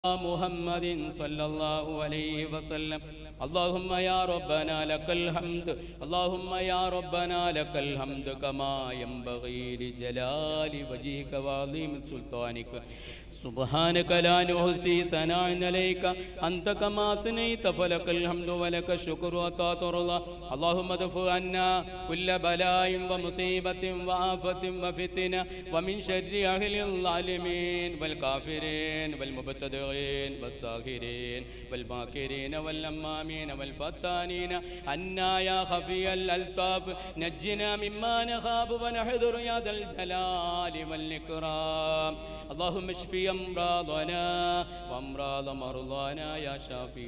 محمد صلى الله عليه وسلم اللهم يا ربنا لك الحمد اللهم يا ربنا لك الحمد كما ينبغي لجلال وجهك وعظيم سلطانك سبحانك لا نحصي ثناء عليك أنت كما أثنيت فلك الحمد ولك الشكر وأنت ترضى اللهم ادفع عنا كل بلاء ومصيبة وآفة وفتنة ومن شر أهل الظالمين والكافرين والمبتدعين والساهرين والماكرين واللمامين والفتانين أنا يا خفي الألطاف نجنا مما نخاف ونحذر يا ذا الجلال والإكرام اللهم اشفي أمراضنا وأمراض مرضانا يا شافي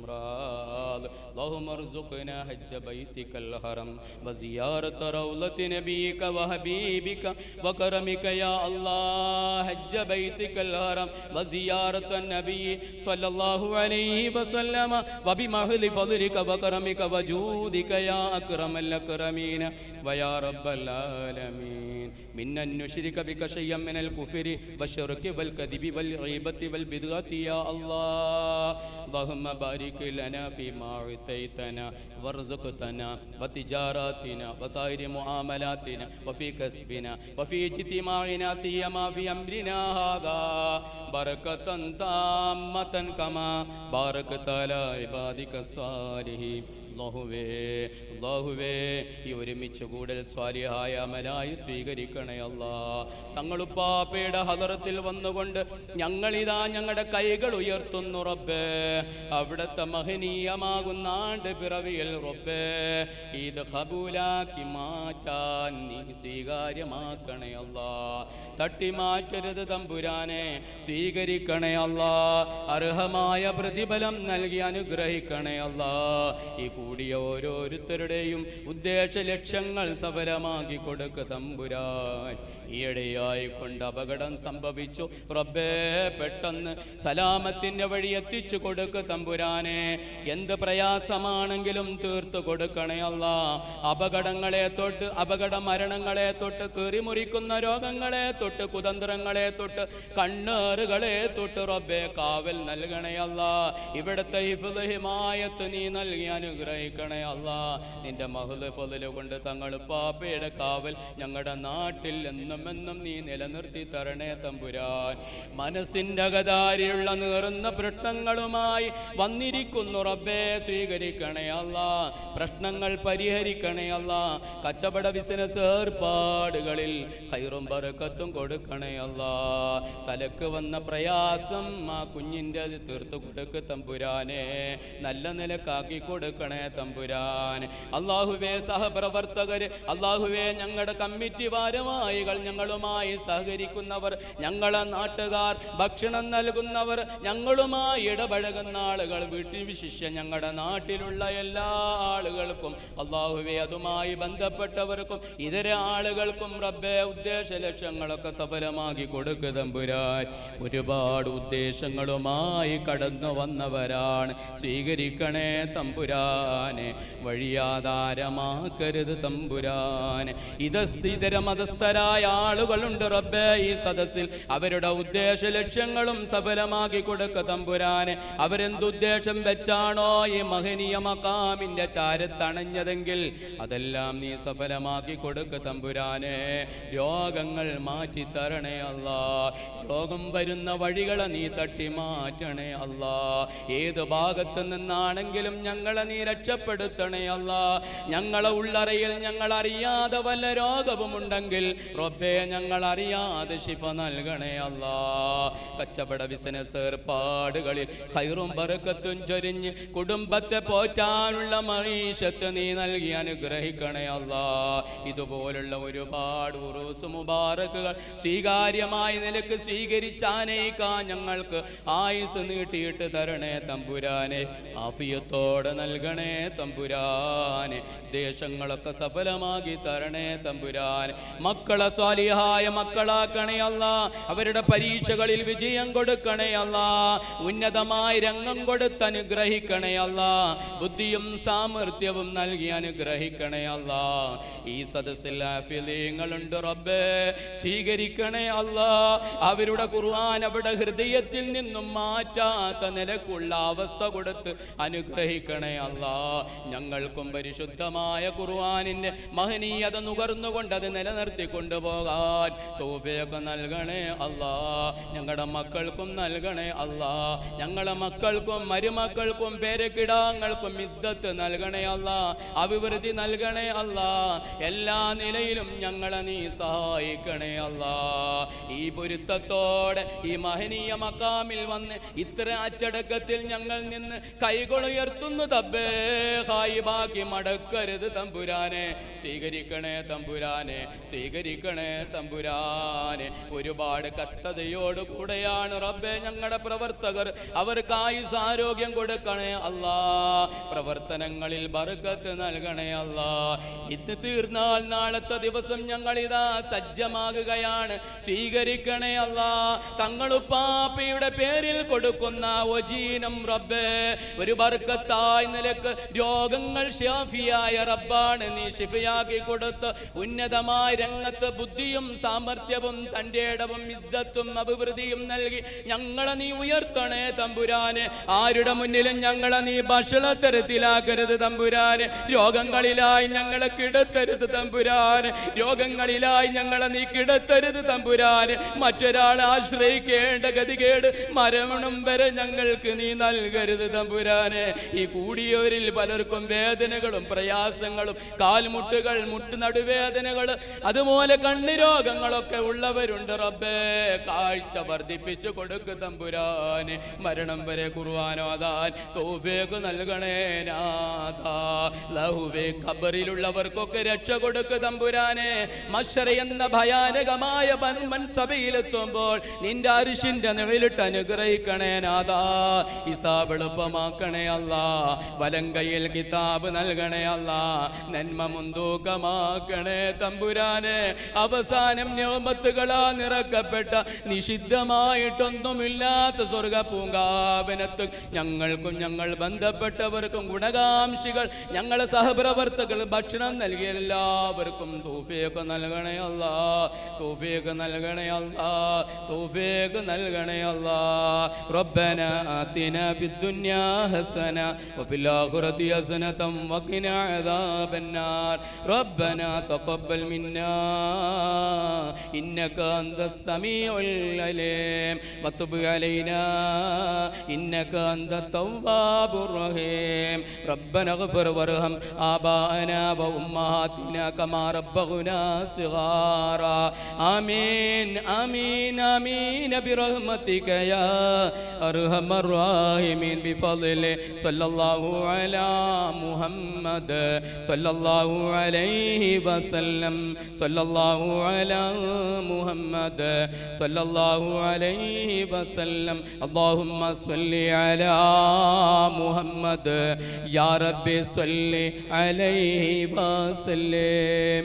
الأمراض اللهم ارزقنا حج بيتك الحرم وزيارة روضة نبيك وحبيبك وكرمك يا الله حج بيتك الحرم وزيارة النبي صلى الله عليه وسلم وبمحل فضلك وكرمك وجودك يا أكرم الأكرمين ويا رب العالمين من أن نشرك بك شيئا من الكفر والشرك والكذب والغيبة والبدعة يا الله اللهم بارك لنا فيما أعطيتنا وارزقتنا وتجاراتنا وسائر معاملاتنا وفي كسبنا وفي اجتماعنا سيما في أمرنا هذا بركة تامة كما باركت على عبادك الصالحين അള്ളാഹുവേ അള്ളാഹുവേ ഈ ഒരുമിച്ച് കൂടൽ സ്വാലിഹായ അമലായി സ്വീകരിക്കണേ അല്ലാ തങ്ങളുപ്പാപ്പയുടെ ഹദറത്തിൽ വന്നുകൊണ്ട് ഞങ്ങളിതാ ഞങ്ങളുടെ കൈകൾ ഉയർത്തുന്നു റബ്ബേ അവിടുത്തെ മഹനീയമാകുന്ന ആണ്ട് പിറവിയിൽ റബ്ബേ ഇത് ഹബൂലാക്കി മാറ്റാൻ നീ സ്വീകാര്യമാക്കണേ അല്ലാ തട്ടിമാറ്റരുത് തമ്പുരാനെ സ്വീകരിക്കണേ അല്ലാ അർഹമായ പ്രതിഫലം നൽകി അനുഗ്രഹിക്കണേ അല്ലാ ഈ കൂടിയ ഓരോരുത്തരുടെയും ഉദ്ദേശ ലക്ഷ്യങ്ങൾ സഫലമാക്കി കൊടുക്ക തമ്പുരാൻ ഈയിടെയായി കൊണ്ട് അപകടം സംഭവിച്ചു റബ്ബേ പെട്ടെന്ന് സലാമത്തിന്റെ വഴി എത്തിച്ചു കൊടുക്ക തമ്പുരാനെ എന്ത് പ്രയാസമാണെങ്കിലും തീർത്തു കൊടുക്കണേ അല്ല അപകടങ്ങളെ തൊട്ട് അപകട മരണങ്ങളെ തൊട്ട് കീറിമുറിക്കുന്ന രോഗങ്ങളെ തൊട്ട് കുതന്ത്രങ്ങളെ തൊട്ട് കണ്ണേറുകളെ തൊട്ട് റബ്ബേ കാവൽ നൽകണേ അല്ല ഇവിടുത്തെ ഹിഫ്ള് ഹിമായത്ത് നീ നൽകി അനുഗ്രഹിക്കണേ അല്ല നിന്റെ മഹുല് ഫതില് കൊണ്ട് തങ്ങൾ പാപ്പയുടെ കാവൽ ഞങ്ങളുടെ നാട്ടിൽ എന്നും എന്നും നീ നിലനിർത്തി തരണേ തമ്പുരാൻ മനസ്സിൻ്റെ അകതാരിയുള്ള നീറുന്ന പ്രശ്നങ്ങളുമായി വന്നിരിക്കുന്നു റബ്ബേ സ്വീകരിക്കണേ അല്ല പ്രശ്നങ്ങൾ പരിഹരിക്കണേ അല്ല കച്ചവട ബിസിനസ് ഏർപ്പാടുകളിൽ ഹൈറും ബറക്കത്തും കൊടുക്കണേ അല്ല തലക്ക് വന്ന പ്രയാസം ആ കുഞ്ഞിൻ്റെ അത് തീർത്തു കൊടുക്ക് തമ്പുരാനെ നല്ല നിലക്കാക്കി കൊടുക്കണേ തമ്പുരാൻ അള്ളാഹുവേ സഹപ്രവർത്തകർ അള്ളാഹുവേ ഞങ്ങളുടെ കമ്മിറ്റി ഭാരവാഹികൾ ഞങ്ങളുമായി സഹകരിക്കുന്നവർ ഞങ്ങളെ നാട്ടുകാർ ഭക്ഷണം നൽകുന്നവർ ഞങ്ങളുമായി ഇടപഴകുന്ന ആളുകൾ വീട്ടിൽ വിശിഷ്യ ഞങ്ങളുടെ നാട്ടിലുള്ള എല്ലാ ആളുകൾക്കും അള്ളാഹുവെ അതുമായി ബന്ധപ്പെട്ടവർക്കും ഇതര ആളുകൾക്കും റബ്ബെ ഉദ്ദേശ ലക്ഷ്യങ്ങളൊക്കെ സഫലമാക്കി കൊടുക്കുക തമ്പുരാൻ ഒരുപാട് ഉദ്ദേശങ്ങളുമായി കടന്നു വന്നവരാണ് സ്വീകരിക്കണേ തമ്പുരാനെ വഴിയാധാരമാക്കരുത് തമ്പുരാനെ ഇതസ്ഥിതര മതസ്ഥരായ ആളുകളുണ്ട് റബ്ബേ ഈ സദസ്സിൽ അവരുടെ ഉദ്ദേശ ലക്ഷ്യങ്ങളും സഫലമാക്കി കൊടുക്ക തമ്പുരാനെ അവരെന്തുദ്ദേശം വെച്ചാണോ ഈ മഹനീയ മക്കാമിന്റെ ചാരത്തണഞ്ഞതെങ്കിൽ അതെല്ലാം നീ സഫലമാക്കി കൊടുക്ക തമ്പുരാനെ രോഗങ്ങൾ മാറ്റി തരണേ അല്ലാ രോഗം വരുന്ന വഴികളെ നീ തട്ടി മാറ്റണേ അല്ലാ ഏത് ഭാഗത്ത് നിന്നാണെങ്കിലും ഞങ്ങളെ നീ രക്ഷപ്പെടുത്തണേ അല്ലാ ഞങ്ങളെ ഉള്ളറയിൽ ഞങ്ങൾ അറിയാതെ വല്ല രോഗവുമുണ്ടെങ്കിൽ റബ്ബേ ഞങ്ങൾ അറിയാതെ ശിഫ നൽകണേ അല്ലാ കച്ചവട ബിസിനസ് ഏർപ്പാടുകളിൽ ഹൈറും ബറക്കത്തും ചൊരിഞ്ഞ് കുടുംബത്തെ പോറ്റാനുള്ള മഹീഷത്ത് നീ നൽകി അനുഗ്രഹിക്കണേ അല്ലാ ഇതുപോലുള്ള ഒരുപാട് ഉറൂസ് മുബാറക്കുകൾ സ്വീകാര്യമായ നിലക്ക് സ്വീകരിച്ചാനേക്കാൻ ഞങ്ങൾക്ക് ആയുസ് നീട്ടിയിട്ട് തരണേ തമ്പുരാനെ ആഫിയത്തോടെ നൽകണേ തമ്പുരാനെ ദേശങ്ങളൊക്കെ സഫലമാക്കി തരണേ തമ്പുരാൻ മക്കളെ സ്വാലിഹായ മക്കളാക്കണേ അല്ല അവരുടെ പരീക്ഷകളിൽ വിജയം കൊടുക്കണേ അല്ല ഉന്നതമായ രംഗം കൊടുത്ത് അനുഗ്രഹിക്കണേ അല്ല ബുദ്ധിയും സാമർഥ്യവും നൽകി അനുഗ്രഹിക്കണേ അല്ല ഈ സദസ്സിൽ ആഫിലീങ്ങളുണ്ട് റബ്ബേ സ്വീകരിക്കണേ അല്ല അവരുടെ ഖുർആൻ അവിടെ ഹൃദയത്തിൽ നിന്നും മാറ്റാത്ത നിലക്കുള്ള അവസ്ഥ കൊടുത്ത് അനുഗ്രഹിക്കണേ അല്ല ഞങ്ങൾക്കും പരിശുദ്ധമായ ഖുർആനിന്റെ മഹനീയത നുകർന്നുകൊണ്ട് അത് നിലനിർത്തി കൊണ്ടുപോകാൻ തോഫയൊക്കെ നൽകണേ അല്ല ഞങ്ങളുടെ മക്കൾക്കും നൽകണേ അല്ല ഞങ്ങളെ മക്കൾക്കും മരുമക്കൾക്കും പേരക്കിടാങ്ങൾക്കും ഇസ്സത്ത് നൽകണേ അല്ല അഭിവൃദ്ധി നൽകണേ അല്ല എല്ലാ നിലയിലും ഞങ്ങളെ നീ സഹായിക്കണേ അല്ല ഈ പൊരുത്തത്തോടെ ഈ മഹനീയ മക്കാമിൽ വന്ന് ഇത്ര അച്ചടക്കത്തിൽ ഞങ്ങൾ നിന്ന് കൈകളുയർത്തുന്നു തബ്ബേ ഹായിബാക്കി മടക്കരുത് തമ്പുരാനെ സ്വീകരിക്കണേ തമ്പുരാനെ സ്വീകരിക്കണേ തമ്പുരാനെ ഒരുപാട് കഷ്ടതയോട് കൂടെയാണ് റബ്ബെ ഞങ്ങളുടെ പ്രവർത്തകർ അവർക്ക് ആയുസ് ആരോഗ്യം കൊടുക്കണേ അല്ലാ പ്രവർത്തനങ്ങളിൽ ബർക്കത്ത് നൽകണേ അല്ലാ ഇത് തീർന്നാൽ നാളത്തെ ദിവസം ഞങ്ങൾ ഇതാ സജ്ജമാകുകയാണ് സ്വീകരിക്കണേ അല്ലാ തങ്ങളുപ്പാപ്പയുടെ പേരിൽ കൊടുക്കുന്ന ഒജീനം റബ്ബേ ഒരു ബർക്കത്തായ നിലക്ക് രോഗങ്ങൾ ഷാഫിയായ റബ്ബാണ് നീ ഷിഫയാക്കി കൊടുത്ത് ഉന്നതമായ രംഗത്ത് ബുദ്ധിയും സാമർഥ്യവും തൻ്റെ ഇടവും ഇസ്സത്തും അഭിവൃദ്ധിയും നൽകി ഞങ്ങളെ നീ ഉയർത്തണേ തമ്പുരാനെ ആരുടെ മുന്നിലും ഞങ്ങളെ നീ ഭക്ഷണത്തരത്തിലാക്കരുത് തമ്പുരാനെ രോഗങ്ങളിലായി ഞങ്ങളെ കിടത്തരുത് തമ്പുരാനെ രോഗങ്ങളിലായി ഞങ്ങളെ നീ കിടത്തരുത് തമ്പുരാനെ മറ്റൊരാളെ ആശ്രയിക്കേണ്ട ഗതികേട് മരണം വരെ ഞങ്ങൾക്ക് നീ നൽകരുത് തമ്പുരാനെ ഈ കൂടിയവരിൽ പലർക്കും വേദനകളും പ്രയാസങ്ങളും കാൽമുട്ടുകൾ മുട്ട് നടുവേദനകൾ അതുപോലെ കണ്ണു രോഗങ്ങളൊക്കെ ഉള്ളവരുണ്ട് റബ്ബേ കാഴ്ച വർദ്ധിപ്പിച്ചു കൊടുക്ക് തമ്പുരാനെ മരണം വരെ കുറുവാനോദാൻ തോഫേക്ക് നൽകണേ നാഥാ ലഹുവേ ഖബറിലുള്ളവർക്കൊക്കെ രക്ഷ കൊടുക്ക് തമ്പുരാനെ മഷറ എന്ന ഭയാനകമായ ബൻമൻ സഭയിലെത്തുമ്പോൾ നിന്റെ അരിശിന്റെ നിഴലിട്ട് അനുഗ്രഹിക്കണേ നാഥാ ഹിസാബ് എളുപ്പമാക്കണേ അല്ല വലം കയ്യിൽ കിതാബ് നൽകണേ അല്ല നന്മ മുന്തൂക്കമാക്കണേ തമ്പുരാനെ അവസാനം നിയമത്തുകളാ നിറക്കപ്പെട്ട നിഷിദ്ധമായിട്ടൊന്നുമില്ലാത്ത സ്വർഗ പൂങ്കാവനത്ത് ഞങ്ങൾക്കും ഞങ്ങൾ ബന്ധപ്പെട്ടവർക്കും ഗുണകാംക്ഷികൾ ഞങ്ങളെ സഹപ്രവർത്തകൾ ഭക്ഷണം നൽകിയ എല്ലാവർക്കും തൂഫിയൊക്കെ നൽകണേ അല്ല തൂഫിയൊക്കെ നൽകണേ അല്ല തൂഫിയൊക്കെ നൽകണേ അല്ല ربنا آتنا في الدنيا حسنة وفي الآخرة حسنة وقنا عذاب النار ربنا تقبل منا إنك أنت السميع العليم وتب علينا إنك أنت التواب الرحيم ربنا اغفر وارحم آباءنا وأمهاتنا كما ربونا صغارا آمين آمين آمين برحمتك يا أرحم الراحمين بفضل صلى الله على محمد صلى الله عليه وسلم صلى الله على محمد صلى الله عليه وسلم اللهم صل على محمد يا رب صل عليه وسلم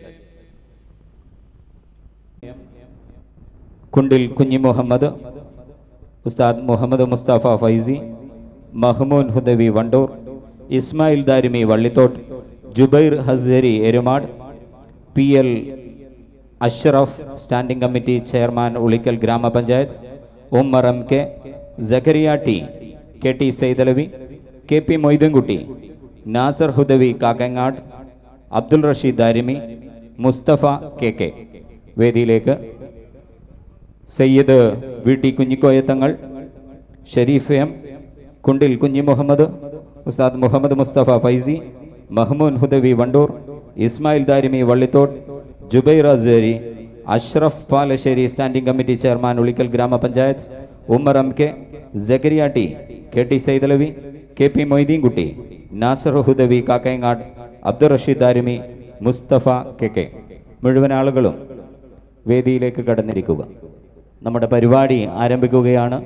കുണ്ടിൽ Kunhi Muhammad Ustad Muhammad Mustafa Faizy Mahmoon Hudawi Wandoor Ismail Darimi Vallithod Jubair Hasari Erumad P L Ashraf standing committee chairman Ulikkal grama panchayat Ummer M K Jakkariya T K T Saidalavi K P Moithankutty Nasar Hudawi Kakkayangad Abdul Rasheed Darimi Mustafa K K വേദിയിലേക്ക് Sayyid V T Kunhikoyathangal Shareef M Kundil Kunhi Muhammad Ustad Muhammad Mustafa Faizy Mahmoon Hudawi Wandoor Ismail Darimi Vallithod Jubair Aseri Ashraf Palassery standing committee chairman Ulikkal grama panchayat Ummer M K Jakkariya T K T Saidalavi K P Moideenkutty Nasar Hudawi Kakkayangad Abdul Rasheed Darimi Mustafa K K മുഴുവൻ ആളുകളും വേദിയിലേക്ക് കടന്നിരിക്കുക നമ്മുടെ പരിപാടി ആരംഭിക്കുകയാണ്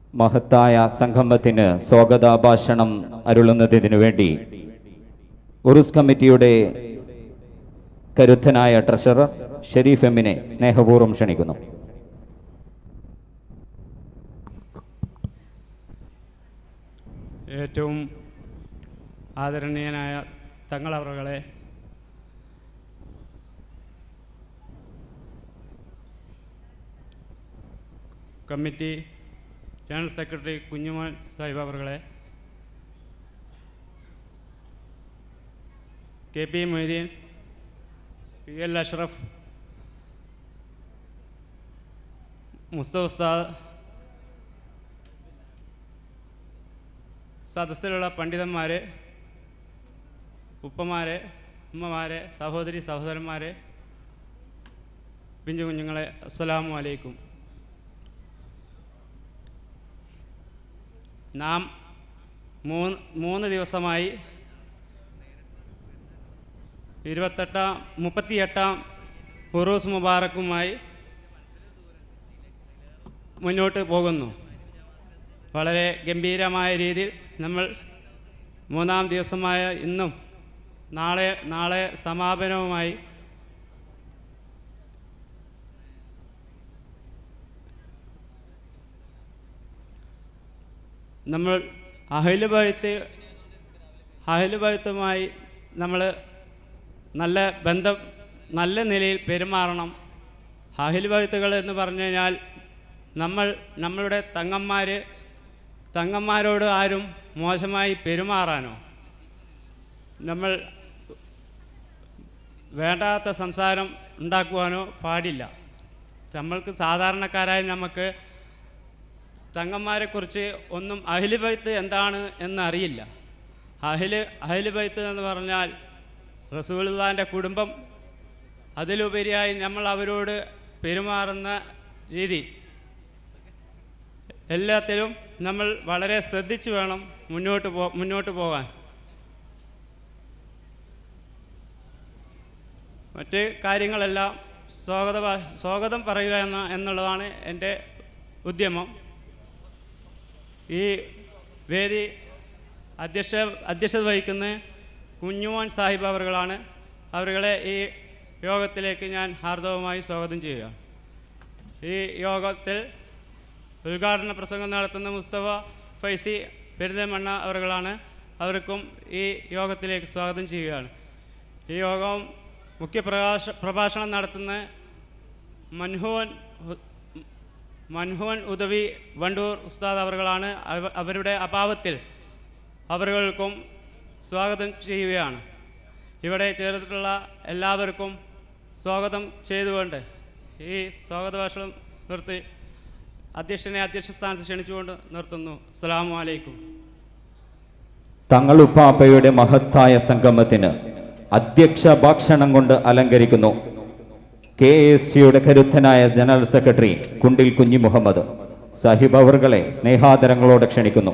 മഹത്തായ സംഗമത്തിന് സ്വാഗതാഭാഷണം അരുളുന്നതിനു വേണ്ടി ഉറുസ് കമ്മിറ്റിയുടെ കരുത്തനായ ട്രഷറർ ഷെരീഫ് എമ്മിനെ സ്നേഹപൂർവ്വം ക്ഷണിക്കുന്നു ഏറ്റവും ആദരണീയനായ തങ്ങളവറുകളെ committee general secretary Kunhumon Sahib അവറുകളെ K P Moideen P L Ashraf Mustafa Ustad സദസ്സിലുള്ള പണ്ഡിതന്മാരെ ഉപ്പമാരെ ഉമ്മമാരെ സഹോദരി സഹോദരന്മാരെ പിഞ്ചു കുഞ്ഞുങ്ങളെ അസ്സലാമു അലൈക്കും നാം മൂന്ന് മൂന്ന് ദിവസമായി ഇരുപത്തെട്ടാം മുപ്പത്തിയെട്ടാം ഹുറൂസ് മുബാറക്കുമായി മുന്നോട്ട് പോകുന്നു വളരെ ഗംഭീരമായ രീതിയിൽ നമ്മൾ മൂന്നാം ദിവസമായ ഇന്നും നാളെ നാളെ സമാപനവുമായി നമ്മൾ അഹിലുബൈത്ത് അഹിലുബൈത്തുമായി നമ്മൾ നല്ല ബന്ധം നല്ല നിലയിൽ പെരുമാറണം അഹിലുബൈത്തുകൾ എന്ന് പറഞ്ഞു കഴിഞ്ഞാൽ നമ്മൾ നമ്മളുടെ തങ്ങന്മാർ തങ്ങന്മാരോട് ആരും മോശമായി പെരുമാറാനോ നമ്മൾ വേണ്ടാത്ത സംസാരം ഉണ്ടാക്കുവാനോ പാടില്ല നമ്മൾക്ക് സാധാരണക്കാരായ നമുക്ക് തങ്ങന്മാരെക്കുറിച്ച് ഒന്നും അഹിലുബൈത്ത് എന്താണ് എന്നറിയില്ല അഹില് അഹിലുബൈത്ത് എന്ന് പറഞ്ഞാൽ റസൂലുള്ളാൻ്റെ കുടുംബം അതിലുപരിയായി നമ്മൾ അവരോട് പെരുമാറുന്ന രീതി എല്ലാത്തിലും നമ്മൾ വളരെ ശ്രദ്ധിച്ചു വേണം മുന്നോട്ട് പോ മുന്നോട്ട് പോകാൻ മറ്റ് കാര്യങ്ങളെല്ലാം സ്വാഗത സ്വാഗതം പറയുക എന്ന എന്നുള്ളതാണ് എൻ്റെ ഉദ്യമം ഈ വേദി അധ്യക്ഷ അധ്യക്ഷത വഹിക്കുന്ന കുഞ്ഞുമോൻ സാഹിബ് അവറുകളാണ് അവരുകളെ ഈ യോഗത്തിലേക്ക് ഞാൻ ഹാർദവമായി സ്വാഗതം ചെയ്യുക ഈ യോഗത്തിൽ ഉദ്ഘാടന പ്രസംഗം നടത്തുന്ന മുസ്തഫ ഫൈസി പെരുന്തമണ്ണ അവറുകളാണ് അവർക്കും ഈ യോഗത്തിലേക്ക് സ്വാഗതം ചെയ്യുകയാണ് ഈ യോഗം മുഖ്യ പ്രകാശ പ്രഭാഷണം നടത്തുന്ന മൻഹോൻ ഹു- മൻഹോൻ ഉദവി വണ്ടൂർ ഉസ്താദ് അവറുകളാണ് അവ- അവരുടെ അഭാവത്തിൽ അവറുകൾക്കും സ്വാഗതം ചെയ്യുകയാണ് ഇവിടെ ചേർന്നിട്ടുള്ള എല്ലാവർക്കും സ്വാഗതം ചെയ്തുകൊണ്ട് ഈ സ്വാഗത ഭാഷണം നിർത്തി അധ്യക്ഷനെ അധ്യക്ഷ സ്ഥാനത്ത് ക്ഷണിച്ചുകൊണ്ട് നിർത്തുന്നു അസ്സാം വലൈക്കും തങ്ങളുപ്പാപ്പയുടെ മഹത്തായ സംഗമത്തിന് അധ്യക്ഷ ഭാഷണം കൊണ്ട് അലങ്കരിക്കുന്നു കെ എസ് ടിയുടെ കരുത്തനായ ജനറൽ സെക്രട്ടറി കുണ്ടിൽ കുഞ്ഞി മുഹമ്മദ് സാഹിബ് അവർകളെ സ്നേഹാദരങ്ങളോടെ ക്ഷണിക്കുന്നു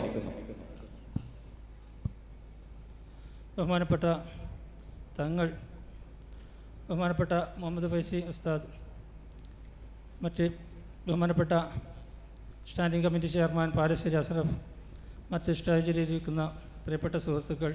ബഹുമാനപ്പെട്ട തങ്ങൾ ബഹുമാനപ്പെട്ട മുഹമ്മദ് ഫൈസി ഉസ്താദ് മറ്റ് ബഹുമാനപ്പെട്ട standing committee chairman Parassery Ashraf മറ്റ് സ്റ്റേജിലിരിക്കുന്ന പ്രിയപ്പെട്ട സുഹൃത്തുക്കൾ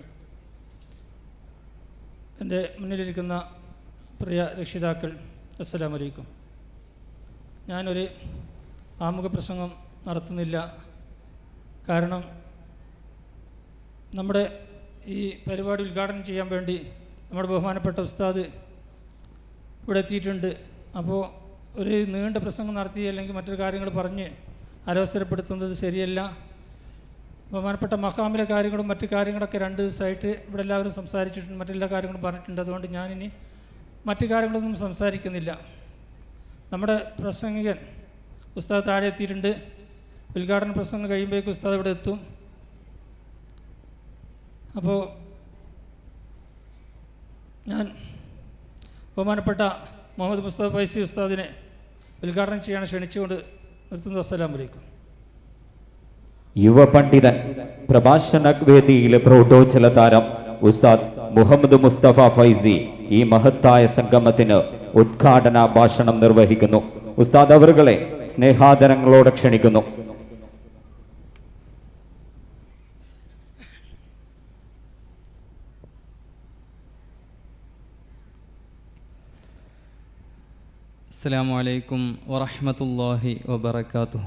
എൻ്റെ മുന്നിലിരിക്കുന്ന പ്രിയ രക്ഷിതാക്കൾ അസ്സലാമു അലൈക്കും ഞാനൊരു ആമുഖ പ്രസംഗം നടത്തുന്നില്ല കാരണം നമ്മുടെ ഈ പരിപാടി ഉദ്ഘാടനം ചെയ്യാൻ വേണ്ടി നമ്മുടെ ബഹുമാനപ്പെട്ട ഉസ്താദ് ഇവിടെ എത്തിയിട്ടുണ്ട് അപ്പോൾ ഒരു നീണ്ട പ്രസംഗം നടത്തി അല്ലെങ്കിൽ മറ്റൊരു കാര്യങ്ങൾ പറഞ്ഞ് അലോസരപ്പെടുത്തുന്നത് ശരിയല്ല ബഹുമാനപ്പെട്ട മഹാമിലെ കാര്യങ്ങളും മറ്റു കാര്യങ്ങളൊക്കെ രണ്ട് ദിവസമായിട്ട് ഇവിടെ എല്ലാവരും സംസാരിച്ചിട്ടുണ്ട് മറ്റെല്ലാ കാര്യങ്ങളും പറഞ്ഞിട്ടുണ്ട് അതുകൊണ്ട് ഞാനിനി മറ്റു കാര്യങ്ങളൊന്നും സംസാരിക്കുന്നില്ല നമ്മുടെ പ്രസംഗികൻ ഉസ്താദ് താഴെ എത്തിയിട്ടുണ്ട് ഉദ്ഘാടന പ്രസംഗം കഴിയുമ്പോഴേക്കും ഉസ്താദ് ഇവിടെ എത്തും അപ്പോൾ ഞാൻ ബഹുമാനപ്പെട്ട മുഹമ്മദ് മുസ്തഫ ഫൈസി ഉസ്താദിനെ ഉദ്ഘാടനം ചെയ്യാൻ ക്ഷണിച്ചുകൊണ്ട് നിർത്തുന്നു അസ്സലാമു അലൈക്കും യുവ പണ്ഡിതൻ പ്രഭാഷണ വേദിയിലെ പ്രോട്ടോച്ചല താരം ഉസ്താദ് മുഹമ്മദ് മുസ്തഫ ഫൈസി ഈ മഹത്തായ സംഗമത്തിന് ഉദ്ഘാടന ഭാഷണം നിർവഹിക്കുന്നു ഉസ്താദ് അവറുകളെ സ്നേഹാദരങ്ങളോടെ ക്ഷണിക്കുന്നു السلام عليكم ورحمة الله وبركاته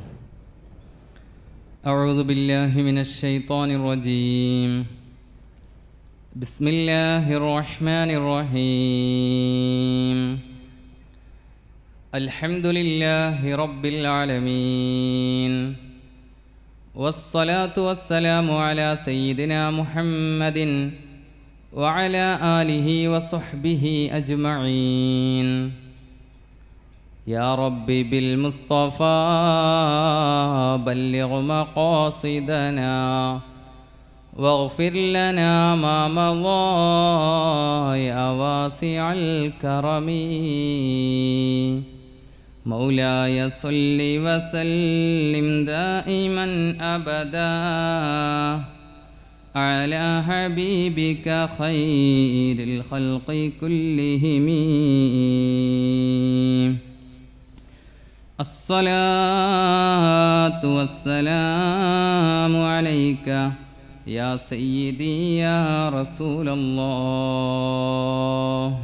أعوذ بالله من الشيطان الرجيم بسم الله الرحمن الرحيم الحمد لله رب العالمين والصلاة والسلام على سيدنا محمد وعلى آله وصحبه أجمعين يا رب بالمصطفى بلغ مقاصدنا واغفر لنا ما مضى يا واسع الكرم مولاي صل وسلم دائما ابدا على حبيبك خير الخلق كلهم الصلاة والسلام عليك يا سيدي يا رسول الله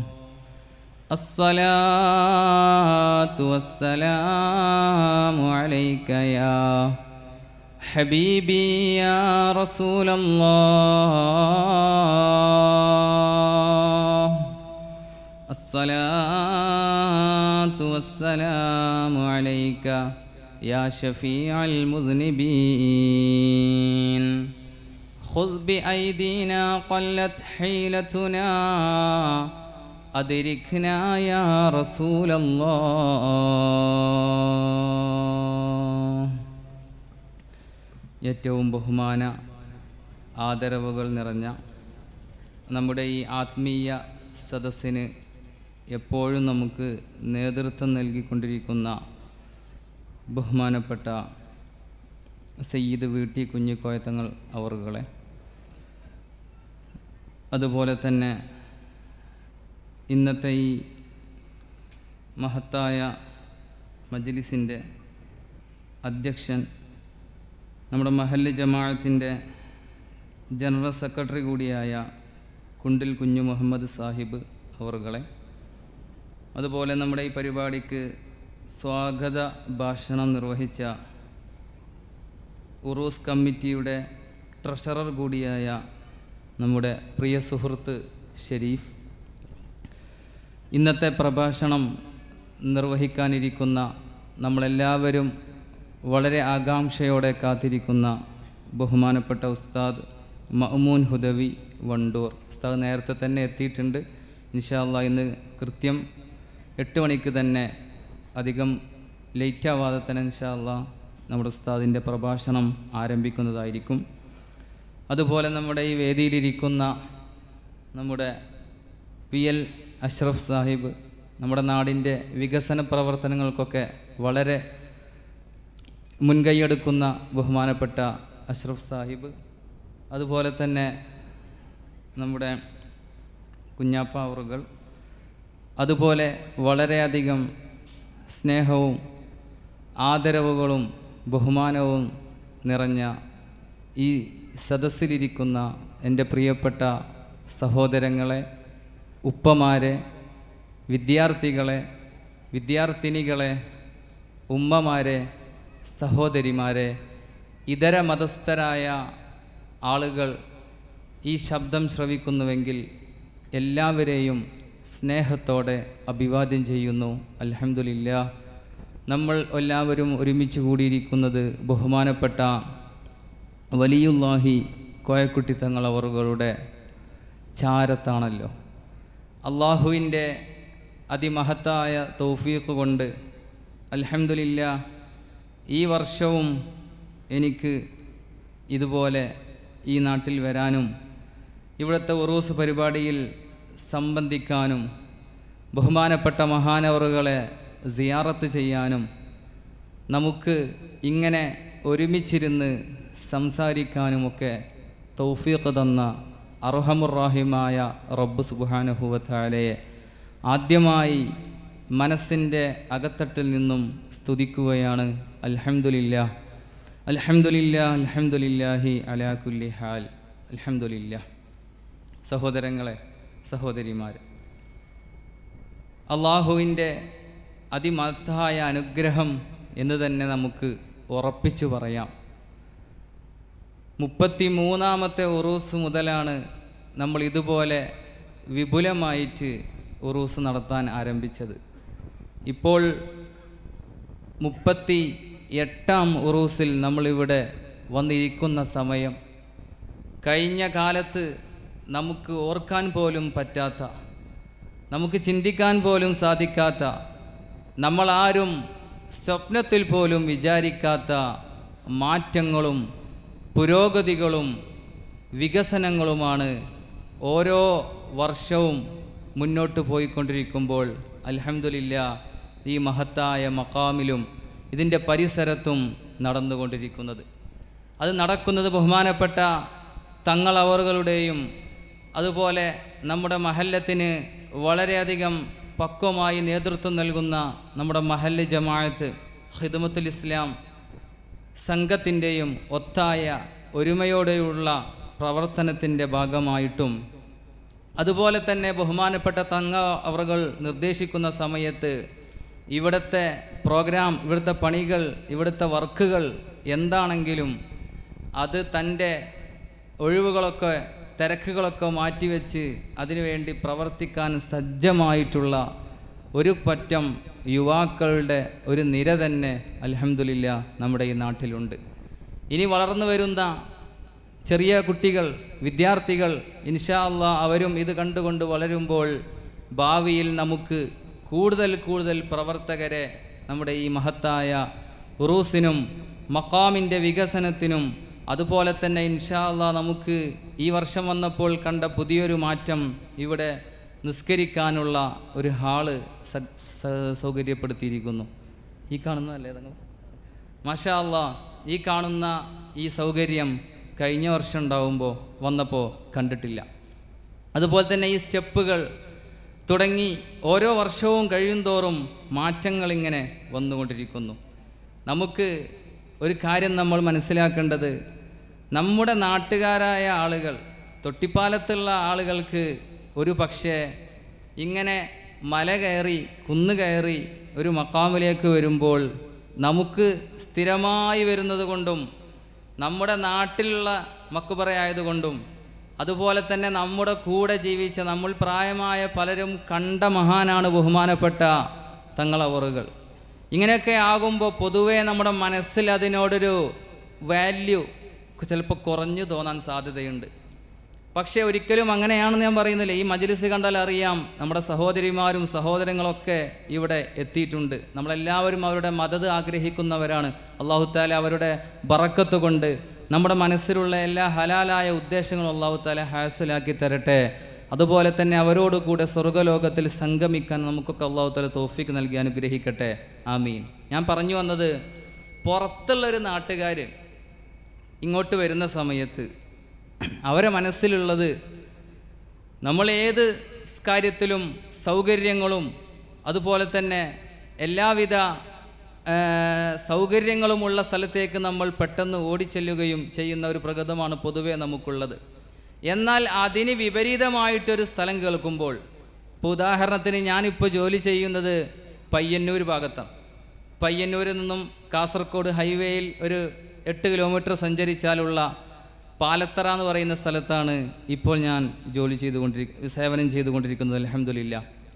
الصلاة والسلام عليك يا حبيبي يا رسول الله الصلاة والسلام عليك يا شفيع المذنبين خذ بأيدينا قلت حيلتنا أدركنا يا رسول الله ഏറ്റവും ബഹുമാന ആദരവുകൾ നിറഞ്ഞ നമ്മുടെ ഈ ആത്മീയ സദസ്സിന് എപ്പോഴും നമുക്ക് നേതൃത്വം നൽകിക്കൊണ്ടിരിക്കുന്ന ബഹുമാനപ്പെട്ട സയ്യിദ് വീട്ടി കുഞ്ഞിക്കോയത്തങ്ങൾ അവറുകളെ അതുപോലെ തന്നെ ഇന്നത്തെ ഈ മഹത്തായ മജ്ലിസിൻ്റെ അധ്യക്ഷൻ നമ്മുടെ മഹല്ല് ജമാഅത്തിൻ്റെ ജനറൽ സെക്രട്ടറി കൂടിയായ കുണ്ടിൽ കുഞ്ഞു മുഹമ്മദ് സാഹിബ് അവറുകളെ അതുപോലെ നമ്മുടെ ഈ പരിപാടിക്ക് സ്വാഗത ഭാഷണം നിർവഹിച്ച ഉറൂസ് കമ്മിറ്റിയുടെ ട്രഷറർ കൂടിയായ നമ്മുടെ പ്രിയ സുഹൃത്ത് ഷെരീഫ് ഇന്നത്തെ പ്രഭാഷണം നിർവഹിക്കാനിരിക്കുന്ന നമ്മളെല്ലാവരും വളരെ ആകാംക്ഷയോടെ കാത്തിരിക്കുന്ന ബഹുമാനപ്പെട്ട ഉസ്താദ് മഅമൂൻ ഹുദവി വണ്ടൂർ ഉസ്താദ് നേരത്തെ തന്നെ എത്തിയിട്ടുണ്ട് ഇൻഷാല്ല ഇന്ന് കൃത്യം എട്ട് മണിക്ക് തന്നെ അധികം ലേറ്റ് ആവാതെ തന്നെ ഇൻഷാല്ല നമ്മുടെ ഉസ്താദിൻ്റെ പ്രഭാഷണം ആരംഭിക്കുന്നതായിരിക്കും അതുപോലെ നമ്മുടെ ഈ വേദിയിലിരിക്കുന്ന നമ്മുടെ പി എൽ അഷ്റഫ് സാഹിബ് നമ്മുടെ നാടിൻ്റെ വികസന പ്രവർത്തനങ്ങൾക്കൊക്കെ വളരെ മുൻകൈയെടുക്കുന്ന ബഹുമാനപ്പെട്ട അഷ്റഫ് സാഹിബ് അതുപോലെ തന്നെ നമ്മുടെ കുഞ്ഞാപ്പ അവറുകൾ അതുപോലെ വളരെയധികം സ്നേഹവും ആദരവുകളും ബഹുമാനവും നിറഞ്ഞ ഈ സദസ്സിലിരിക്കുന്ന എൻ്റെ പ്രിയപ്പെട്ട സഹോദരങ്ങളെ ഉപ്പമാരെ വിദ്യാർത്ഥികളെ വിദ്യാർത്ഥിനികളെ ഉമ്മമാരെ സഹോദരിമാരെ ഇതര മതസ്ഥരായ ആളുകൾ ഈ ശബ്ദം ശ്രവിക്കുന്നുവെങ്കിൽ എല്ലാവരെയും സ്നേഹത്തോടെ അഭിവാദ്യം ചെയ്യുന്നു അൽഹംദുലില്ല നമ്മൾ എല്ലാവരും ഒരുമിച്ച് കൂടിയിരിക്കുന്നത് ബഹുമാനപ്പെട്ട വലിയുല്ലാഹി കോയക്കുട്ടി തങ്ങൾ അവറുകളുടെ ചാരത്താണല്ലോ അള്ളാഹുവിൻ്റെ അതിമഹത്തായ തൗഫീഖ് കൊണ്ട് അൽഹംദുലില്ല ഈ വർഷവും എനിക്ക് ഇതുപോലെ ഈ നാട്ടിൽ വരാനും ഇവിടുത്തെ ഉറൂസ് പരിപാടിയിൽ സംബന്ധിക്കാനും ബഹുമാനപ്പെട്ട മഹാനവറുകളെ സിയാറത്ത് ചെയ്യാനും നമുക്ക് ഇങ്ങനെ ഒരുമിച്ചിരുന്ന് സംസാരിക്കാനുമൊക്കെ തൗഫീഖ് തന്ന അർഹമുറാഹിമായ റബ്ബ് സുബാനുഹുവത്താലയെ ആദ്യമായി മനസ്സിൻ്റെ അകത്തട്ടിൽ നിന്നും സ്തുതിക്കുകയാണ് അൽഹംദുലില്ല അൽഹംദുലില്ല അൽഹംദുലില്ലാഹി അലാ കുല്ലി ഹാൽ അൽഹംദുലില്ല സഹോദരങ്ങളെ സഹോദരിമാർ അള്ളാഹുവിൻ്റെ അതിമഹത്തായ അനുഗ്രഹം എന്ന് തന്നെ നമുക്ക് ഉറപ്പിച്ചു പറയാം മുപ്പത്തി മൂന്നാമത്തെ ഉറൂസ് മുതലാണ് നമ്മൾ ഇതുപോലെ വിപുലമായിട്ട് ഉറൂസ് നടത്താൻ ആരംഭിച്ചത് ഇപ്പോൾ മുപ്പത്തി എട്ടാം ഉറൂസിൽ നമ്മളിവിടെ വന്നിരിക്കുന്ന സമയം കഴിഞ്ഞ കാലത്ത് നമുക്ക് ഓർക്കാൻ പോലും പറ്റാത്ത നമുക്ക് ചിന്തിക്കാൻ പോലും സാധിക്കാത്ത നമ്മളാരും സ്വപ്നത്തിൽ പോലും വിചാരിക്കാത്ത മാറ്റങ്ങളും പുരോഗതികളും വികസനങ്ങളുമാണ് ഓരോ വർഷവും മുന്നോട്ട് പോയിക്കൊണ്ടിരിക്കുമ്പോൾ അൽഹംദുലില്ല ഈ മഹത്തായ മക്കാമിലും ഇതിൻ്റെ പരിസരത്തും നടന്നുകൊണ്ടിരിക്കുന്നത് അത് നടക്കുന്നത് ബഹുമാനപ്പെട്ട തങ്ങളവറുകളുടെയും അതുപോലെ നമ്മുടെ മഹല്ലത്തിന് വളരെയധികം പക്വമായി നേതൃത്വം നൽകുന്ന നമ്മുടെ മഹല്ല് ജമാഅത്ത് ഹിദമത്തുൽ ഇസ്ലാം സംഘത്തിൻ്റെയും ഒത്തായ ഒരുമയോടെയുള്ള പ്രവർത്തനത്തിൻ്റെ ഭാഗമായിട്ടും അതുപോലെ തന്നെ ബഹുമാനപ്പെട്ട തങ്ങ അവറുകൾ നിർദ്ദേശിക്കുന്ന സമയത്ത് ഇവിടുത്തെ പ്രോഗ്രാം ഇവിടുത്തെ പണികൾ ഇവിടുത്തെ വർക്കുകൾ എന്താണെങ്കിലും അത് തൻ്റെ ഒഴിവുകളൊക്കെ തിരക്കുകളൊക്കെ മാറ്റിവെച്ച് അതിനുവേണ്ടി പ്രവർത്തിക്കാൻ സജ്ജമായിട്ടുള്ള ഒരു പറ്റം യുവാക്കളുടെ ഒരു നിര തന്നെ അലഹമില്ല നമ്മുടെ ഈ നാട്ടിലുണ്ട് ഇനി വളർന്നു വരുന്ന ചെറിയ കുട്ടികൾ വിദ്യാർത്ഥികൾ ഇൻഷാ അള്ളാ അവരും ഇത് കണ്ടുകൊണ്ട് വളരുമ്പോൾ ഭാവിയിൽ നമുക്ക് കൂടുതൽ കൂടുതൽ പ്രവർത്തകരെ നമ്മുടെ ഈ മഹത്തായ ഉറൂസിനും മക്കാമിൻ്റെ വികസനത്തിനും അതുപോലെ തന്നെ ഇൻഷാ അള്ളാ നമുക്ക് ഈ വർഷം വന്നപ്പോൾ കണ്ട പുതിയൊരു മാറ്റം ഇവിടെ നിസ്കരിക്കാനുള്ള ഒരു ഹാള് സ- സ- സൗകര്യപ്പെടുത്തിയിരിക്കുന്നു ഈ കാണുന്നതല്ലേ നിങ്ങൾ മാഷാ അള്ളാ ഈ കാണുന്ന ഈ സൗകര്യം കഴിഞ്ഞ വർഷം ഉണ്ടാവുമ്പോൾ വന്നപ്പോൾ കണ്ടിട്ടില്ല അതുപോലെ തന്നെ ഈ സ്റ്റെപ്പുകൾ തുടങ്ങി ഓരോ വർഷവും കഴിയുന്തോറും മാറ്റങ്ങൾ ഇങ്ങനെ വന്നുകൊണ്ടിരിക്കുന്നു നമുക്ക് ഒരു കാര്യം നമ്മൾ മനസ്സിലാക്കേണ്ടത് നമ്മുടെ നാട്ടുകാരായ ആളുകൾ തൊട്ടിപ്പാലത്തുള്ള ആളുകൾക്ക് ഒരു പക്ഷേ ഇങ്ങനെ മല കയറി കുന്ന് കയറി ഒരു മക്കാമിലേക്ക് വരുമ്പോൾ നമുക്ക് സ്ഥിരമായി വരുന്നത് കൊണ്ടും നമ്മുടെ നാട്ടിലുള്ള മക്കുപറയായതുകൊണ്ടും അതുപോലെ തന്നെ നമ്മുടെ കൂടെ ജീവിച്ച നമ്മൾ പ്രായമായ പലരും കണ്ട മഹാനാണ് ബഹുമാനപ്പെട്ട തങ്ങളവറുകൾ ഇങ്ങനെയൊക്കെ ആകുമ്പോൾ പൊതുവേ നമ്മുടെ മനസ്സിൽ അതിനോടൊരു വാല്യൂ ചിലപ്പോൾ കുറഞ്ഞു തോന്നാൻ സാധ്യതയുണ്ട് പക്ഷേ ഒരിക്കലും അങ്ങനെയാണെന്ന് ഞാൻ പറയുന്നില്ല ഈ മജ്ലിസ് കണ്ടാൽ അറിയാം നമ്മുടെ സഹോദരിമാരും സഹോദരങ്ങളൊക്കെ ഇവിടെ എത്തിയിട്ടുണ്ട് നമ്മളെല്ലാവരും അവരുടെ മദത് ആഗ്രഹിക്കുന്നവരാണ് അള്ളാഹു താല അവരുടെ ബറക്കത്ത് കൊണ്ട് നമ്മുടെ മനസ്സിലുള്ള എല്ലാ ഹലാലായ ഉദ്ദേശങ്ങളും അള്ളാഹു താല ഹാസിലാക്കി തരട്ടെ അതുപോലെ തന്നെ അവരോട് കൂടെ സ്വർഗ്ഗലോകത്തിൽ സംഗമിക്കാൻ നമുക്കൊക്കെ അള്ളാഹു താല തോഫിക്ക് നൽകി അനുഗ്രഹിക്കട്ടെ ആമീൻ ഞാൻ പറഞ്ഞു വന്നത് പുറത്തുള്ളൊരു നാട്ടുകാർ ഇങ്ങോട്ട് വരുന്ന സമയത്ത് അവരെ മനസ്സിലുള്ളത് നമ്മൾ ഏത് കാര്യത്തിലും സൗകര്യങ്ങളും അതുപോലെ തന്നെ എല്ലാവിധ ആ, സൗകര്യങ്ങളുമുള്ള സ്ഥലത്തേക്ക് നമ്മൾ പെട്ടെന്ന് ഓടിച്ചെല്ലുകയും ചെയ്യുന്ന ഒരു പ്രകൃതമാണ് പൊതുവേ നമുക്കുള്ളത് എന്നാൽ അതിന് വിപരീതമായിട്ടൊരു സ്ഥലം കേൾക്കുമ്പോൾ ഇപ്പോൾ ഉദാഹരണത്തിന് ഞാനിപ്പോൾ ജോലി ചെയ്യുന്നത് പയ്യന്നൂർ ഭാഗത്താണ് പയ്യന്നൂരിൽ നിന്നും കാസർഗോഡ് ഹൈവേയിൽ ഒരു എട്ട് കിലോമീറ്റർ സഞ്ചരിച്ചാലുള്ള പാലത്തറ എന്ന് പറയുന്ന സ്ഥലത്താണ് ഇപ്പോൾ ഞാൻ ജോലി ചെയ്തുകൊണ്ടിരിക്കുക സേവനം ചെയ്തുകൊണ്ടിരിക്കുന്നത് അലഹമില്ല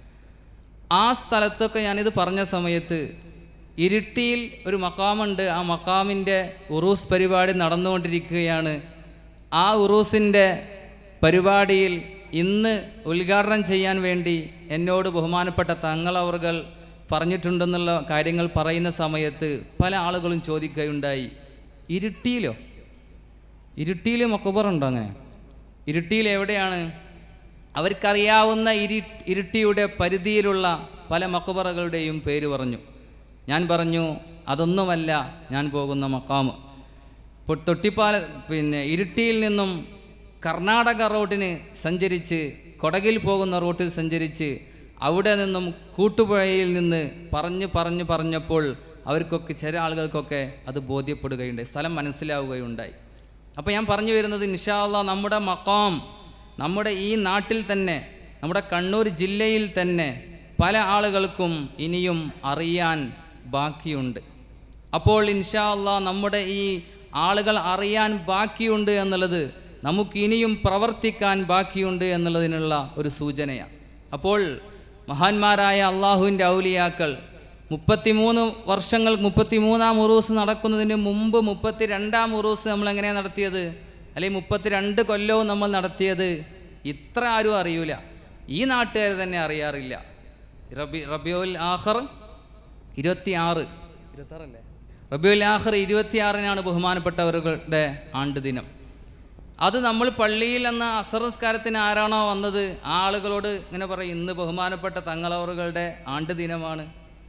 ആ സ്ഥലത്തൊക്കെ ഞാനിത് പറഞ്ഞ സമയത്ത് ഇരിട്ടിയിൽ ഒരു മക്കാമുണ്ട് ആ മക്കാമിൻ്റെ ഉറൂസ് പരിപാടി നടന്നുകൊണ്ടിരിക്കുകയാണ് ആ ഉറൂസിൻ്റെ പരിപാടിയിൽ ഇന്ന് ഉദ്ഘാടനം ചെയ്യാൻ വേണ്ടി എന്നോട് ബഹുമാനപ്പെട്ട തങ്ങളവർകൾ പറഞ്ഞിട്ടുണ്ടെന്നുള്ള കാര്യങ്ങൾ പറയുന്ന സമയത്ത് പല ആളുകളും ചോദിക്കുകയുണ്ടായി ഇരിട്ടിയിലോ ഇരുട്ടിയിൽ മക്കബറുണ്ടോ അങ്ങനെ ഇരുട്ടിയിൽ എവിടെയാണ് അവർക്കറിയാവുന്ന ഇരി ഇരുട്ടിയുടെ പരിധിയിലുള്ള പല മക്കബറകളുടെയും പേര് പറഞ്ഞു ഞാൻ പറഞ്ഞു അതൊന്നുമല്ല ഞാൻ പോകുന്ന മക്കാമ് ഇപ്പോൾ തൊട്ടിപ്പാല പിന്നെ ഇരുട്ടിയിൽ നിന്നും കർണാടക റോഡിന് സഞ്ചരിച്ച് കൊടകിൽ പോകുന്ന റൂട്ടിൽ സഞ്ചരിച്ച് അവിടെ നിന്നും കൂട്ടുപുഴയിൽ നിന്ന് പറഞ്ഞ് പറഞ്ഞ് പറഞ്ഞപ്പോൾ അവർക്കൊക്കെ ചില ആളുകൾക്കൊക്കെ അത് ബോധ്യപ്പെടുകയുണ്ടായി സ്ഥലം മനസ്സിലാവുകയുണ്ടായി അപ്പോൾ ഞാൻ പറഞ്ഞു വരുന്നത് നിഷാല്ല നമ്മുടെ മക്കാം നമ്മുടെ ഈ നാട്ടിൽ തന്നെ നമ്മുടെ കണ്ണൂർ ജില്ലയിൽ തന്നെ പല ആളുകൾക്കും ഇനിയും അറിയാൻ ബാക്കിയുണ്ട് അപ്പോൾ ഇൻഷാ അള്ളാ നമ്മുടെ ഈ ആളുകൾ അറിയാൻ ബാക്കിയുണ്ട് എന്നുള്ളത് നമുക്ക് ഇനിയും പ്രവർത്തിക്കാൻ ബാക്കിയുണ്ട് എന്നുള്ളതിനുള്ള ഒരു സൂചനയാണ് അപ്പോൾ മഹാന്മാരായ അള്ളാഹുവിൻ്റെ ഔലിയാക്കൾ മുപ്പത്തിമൂന്ന് വർഷങ്ങൾ മുപ്പത്തിമൂന്നാം ഉറൂസ് നടക്കുന്നതിന് മുമ്പ് മുപ്പത്തി രണ്ടാം ഉറൂസ് നമ്മൾ എങ്ങനെയാണ് നടത്തിയത് അല്ലെങ്കിൽ മുപ്പത്തിരണ്ട് കൊല്ലവും നമ്മൾ നടത്തിയത് ഇത്ര ആരും അറിയൂല ഈ നാട്ടുകാർ തന്നെ അറിയാറില്ല റബി റബിയുൽ ആഖർ ഇരുപത്തി ആറ് ഇരുപത്താറല്ലേ റബിയുൽ ആഖർ ഇരുപത്തിയാറിനാണ് ബഹുമാനപ്പെട്ടവരുടെ ആണ്ട് ദിനം അത് നമ്മൾ പള്ളിയിൽ എന്ന അസറസ്കാരത്തിന് ആരാണോ വന്നത് ആ ആളുകളോട് ഇങ്ങനെ പറയും ഇന്ന് ബഹുമാനപ്പെട്ട തങ്ങളവറുകളുടെ ആണ്ട് ദിനമാണ്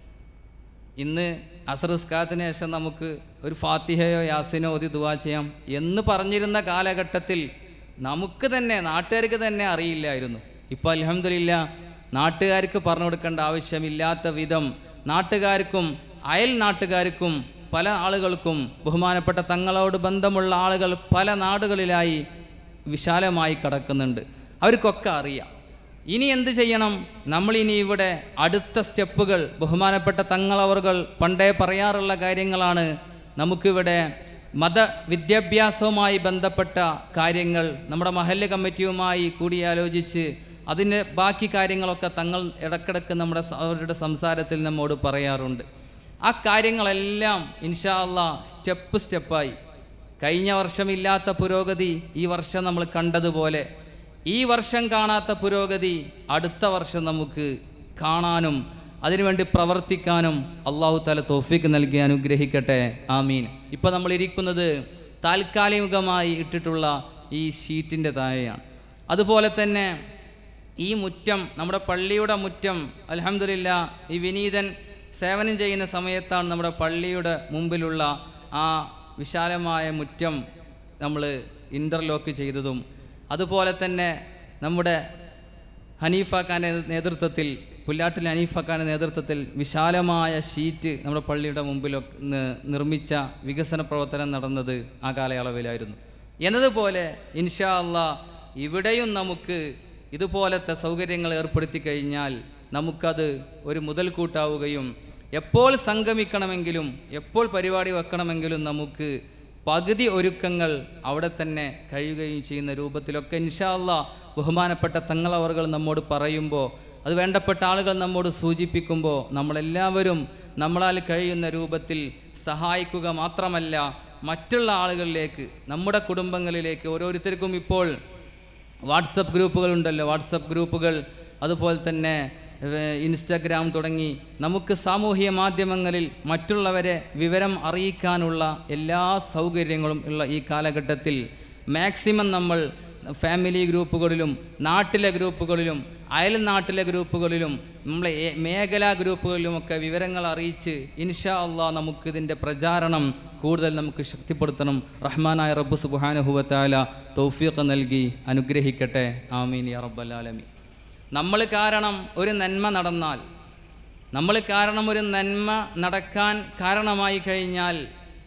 ഇന്ന് അസറസ്കാരത്തിന് ശേഷം നമുക്ക് ഒരു ഫാത്തിഹയോ യാസിനോ ഓതി ദുവാ ചെയ്യാം എന്ന് പറഞ്ഞിരുന്ന കാലഘട്ടത്തിൽ നമുക്ക് തന്നെ നാട്ടുകാർക്ക് തന്നെ അറിയില്ലായിരുന്നു ഇപ്പോൾ അലഹമില്ല നാട്ടുകാർക്ക് പറഞ്ഞു കൊടുക്കേണ്ട ആവശ്യമില്ലാത്ത വിധം നാട്ടുകാർക്കും അയൽ നാട്ടുകാർക്കും പല ആളുകൾക്കും ബഹുമാനപ്പെട്ട തങ്ങളോട് ബന്ധമുള്ള ആളുകൾ പല നാടുകളിലായി വിശാലമായി കിടക്കുന്നുണ്ട് അവർക്കൊക്കെ അറിയാം ഇനി എന്ത് ചെയ്യണം നമ്മളിനി ഇവിടെ അടുത്ത സ്റ്റെപ്പുകൾ ബഹുമാനപ്പെട്ട തങ്ങളവറുകൾ പണ്ടേ പറയാറുള്ള കാര്യങ്ങളാണ് നമുക്കിവിടെ മത വിദ്യാഭ്യാസവുമായി ബന്ധപ്പെട്ട കാര്യങ്ങൾ നമ്മുടെ മഹല്ല് കമ്മിറ്റിയുമായി കൂടിയാലോചിച്ച് അതിൻ്റെ ബാക്കി കാര്യങ്ങളൊക്കെ തങ്ങൾ ഇടക്കിടക്ക് നമ്മുടെ സ- അവരുടെ സംസാരത്തിൽ നമ്മോട് പറയാറുണ്ട് ആ കാര്യങ്ങളെല്ലാം ഇൻഷാ അള്ളാ സ്റ്റെപ്പ് സ്റ്റെപ്പായി കഴിഞ്ഞ വർഷമില്ലാത്ത പുരോഗതി ഈ വർഷം നമ്മൾ കണ്ടതുപോലെ ഈ വർഷം കാണാത്ത പുരോഗതി അടുത്ത വർഷം നമുക്ക് കാണാനും അതിനുവേണ്ടി പ്രവർത്തിക്കാനും അള്ളാഹു താല തോഫിക്ക് നൽകി അനുഗ്രഹിക്കട്ടെ ആമീൻ ഇപ്പോൾ നമ്മൾ ഇരിക്കുന്നത് താൽക്കാലികമായി ഇട്ടിട്ടുള്ള ഈ ഷീറ്റിൻ്റെ താഴെയാണ് അതുപോലെ തന്നെ ഈ മുറ്റം നമ്മുടെ പള്ളിയുടെ മുറ്റം അലഹമില്ല ഈ വിനീതൻ സേവനം ചെയ്യുന്ന സമയത്താണ് നമ്മുടെ പള്ളിയുടെ മുമ്പിലുള്ള ആ വിശാലമായ മുറ്റം നമ്മൾ ഇൻ്റർലോക്ക് ചെയ്തതും അതുപോലെ തന്നെ നമ്മുടെ ഹനീഫ ഖാൻ്റെ നേതൃത്വത്തിൽ പുല്ലാട്ടിൽ ഹനീഫ ഖാൻ്റെ നേതൃത്വത്തിൽ വിശാലമായ ഷീറ്റ് നമ്മുടെ പള്ളിയുടെ മുമ്പിൽ നിർമ്മിച്ച വികസന പ്രവർത്തനം നടന്നത് ആ കാലയളവിലായിരുന്നു എന്നതുപോലെ ഇൻഷാ അള്ളാ ഇവിടെയും നമുക്ക് ഇതുപോലത്തെ സൗകര്യങ്ങൾ ഏർപ്പെടുത്തി കഴിഞ്ഞാൽ നമുക്കത് ഒരു മുതൽക്കൂട്ടാവുകയും എപ്പോൾ സംഗമിക്കണമെങ്കിലും എപ്പോൾ പരിപാടി വെക്കണമെങ്കിലും നമുക്ക് പകുതി ഒരുക്കങ്ങൾ അവിടെ തന്നെ കഴിയുകയും ചെയ്യുന്ന രൂപത്തിലൊക്കെ ഇൻഷാല്ല ബഹുമാനപ്പെട്ട തങ്ങളവറുകൾ നമ്മോട് പറയുമ്പോൾ അത് വേണ്ടപ്പെട്ട ആളുകൾ നമ്മോട് സൂചിപ്പിക്കുമ്പോൾ നമ്മളെല്ലാവരും നമ്മളാൽ കഴിയുന്ന രൂപത്തിൽ സഹായിക്കുക മാത്രമല്ല മറ്റുള്ള ആളുകളിലേക്ക് നമ്മുടെ കുടുംബങ്ങളിലേക്ക് ഓരോരുത്തർക്കും ഇപ്പോൾ വാട്സപ്പ് ഗ്രൂപ്പുകളുണ്ടല്ലോ വാട്സപ്പ് ഗ്രൂപ്പുകൾ അതുപോലെ തന്നെ ഏഹ്, ഇൻസ്റ്റഗ്രാം തുടങ്ങി നമുക്ക് സാമൂഹിക മാധ്യമങ്ങളിൽ മറ്റുള്ളവരെ വിവരം അറിയിക്കാനുള്ള എല്ലാ സൗകര്യങ്ങളും ഉള്ള ഈ കാലഘട്ടത്തിൽ മാക്സിമം നമ്മൾ ഫാമിലി ഗ്രൂപ്പുകളിലും നാട്ടിലെ ഗ്രൂപ്പുകളിലും അയൽ നാട്ടിലെ ഗ്രൂപ്പുകളിലും നമ്മളെ ഏ- മേഖലാ ഗ്രൂപ്പുകളിലുമൊക്കെ വിവരങ്ങൾ അറിയിച്ച് ഇൻഷാ അള്ളാഹ് നമുക്ക് ഇതിൻ്റെ പ്രചാരണം കൂടുതൽ നമുക്ക് ശക്തിപ്പെടുത്തണം റഹ്മാനായ റബ്ബ് സുബാനുഹുവത്താല തൗഫീഖ് നൽകി അനുഗ്രഹിക്കട്ടെ ആമീൻ യാ റബ്ബല്ലാലമി നമ്മൾ കാരണം ഒരു നന്മ നടന്നാൽ നമ്മൾ കാരണം ഒരു നന്മ നടക്കാൻ കാരണമായി കഴിഞ്ഞാൽ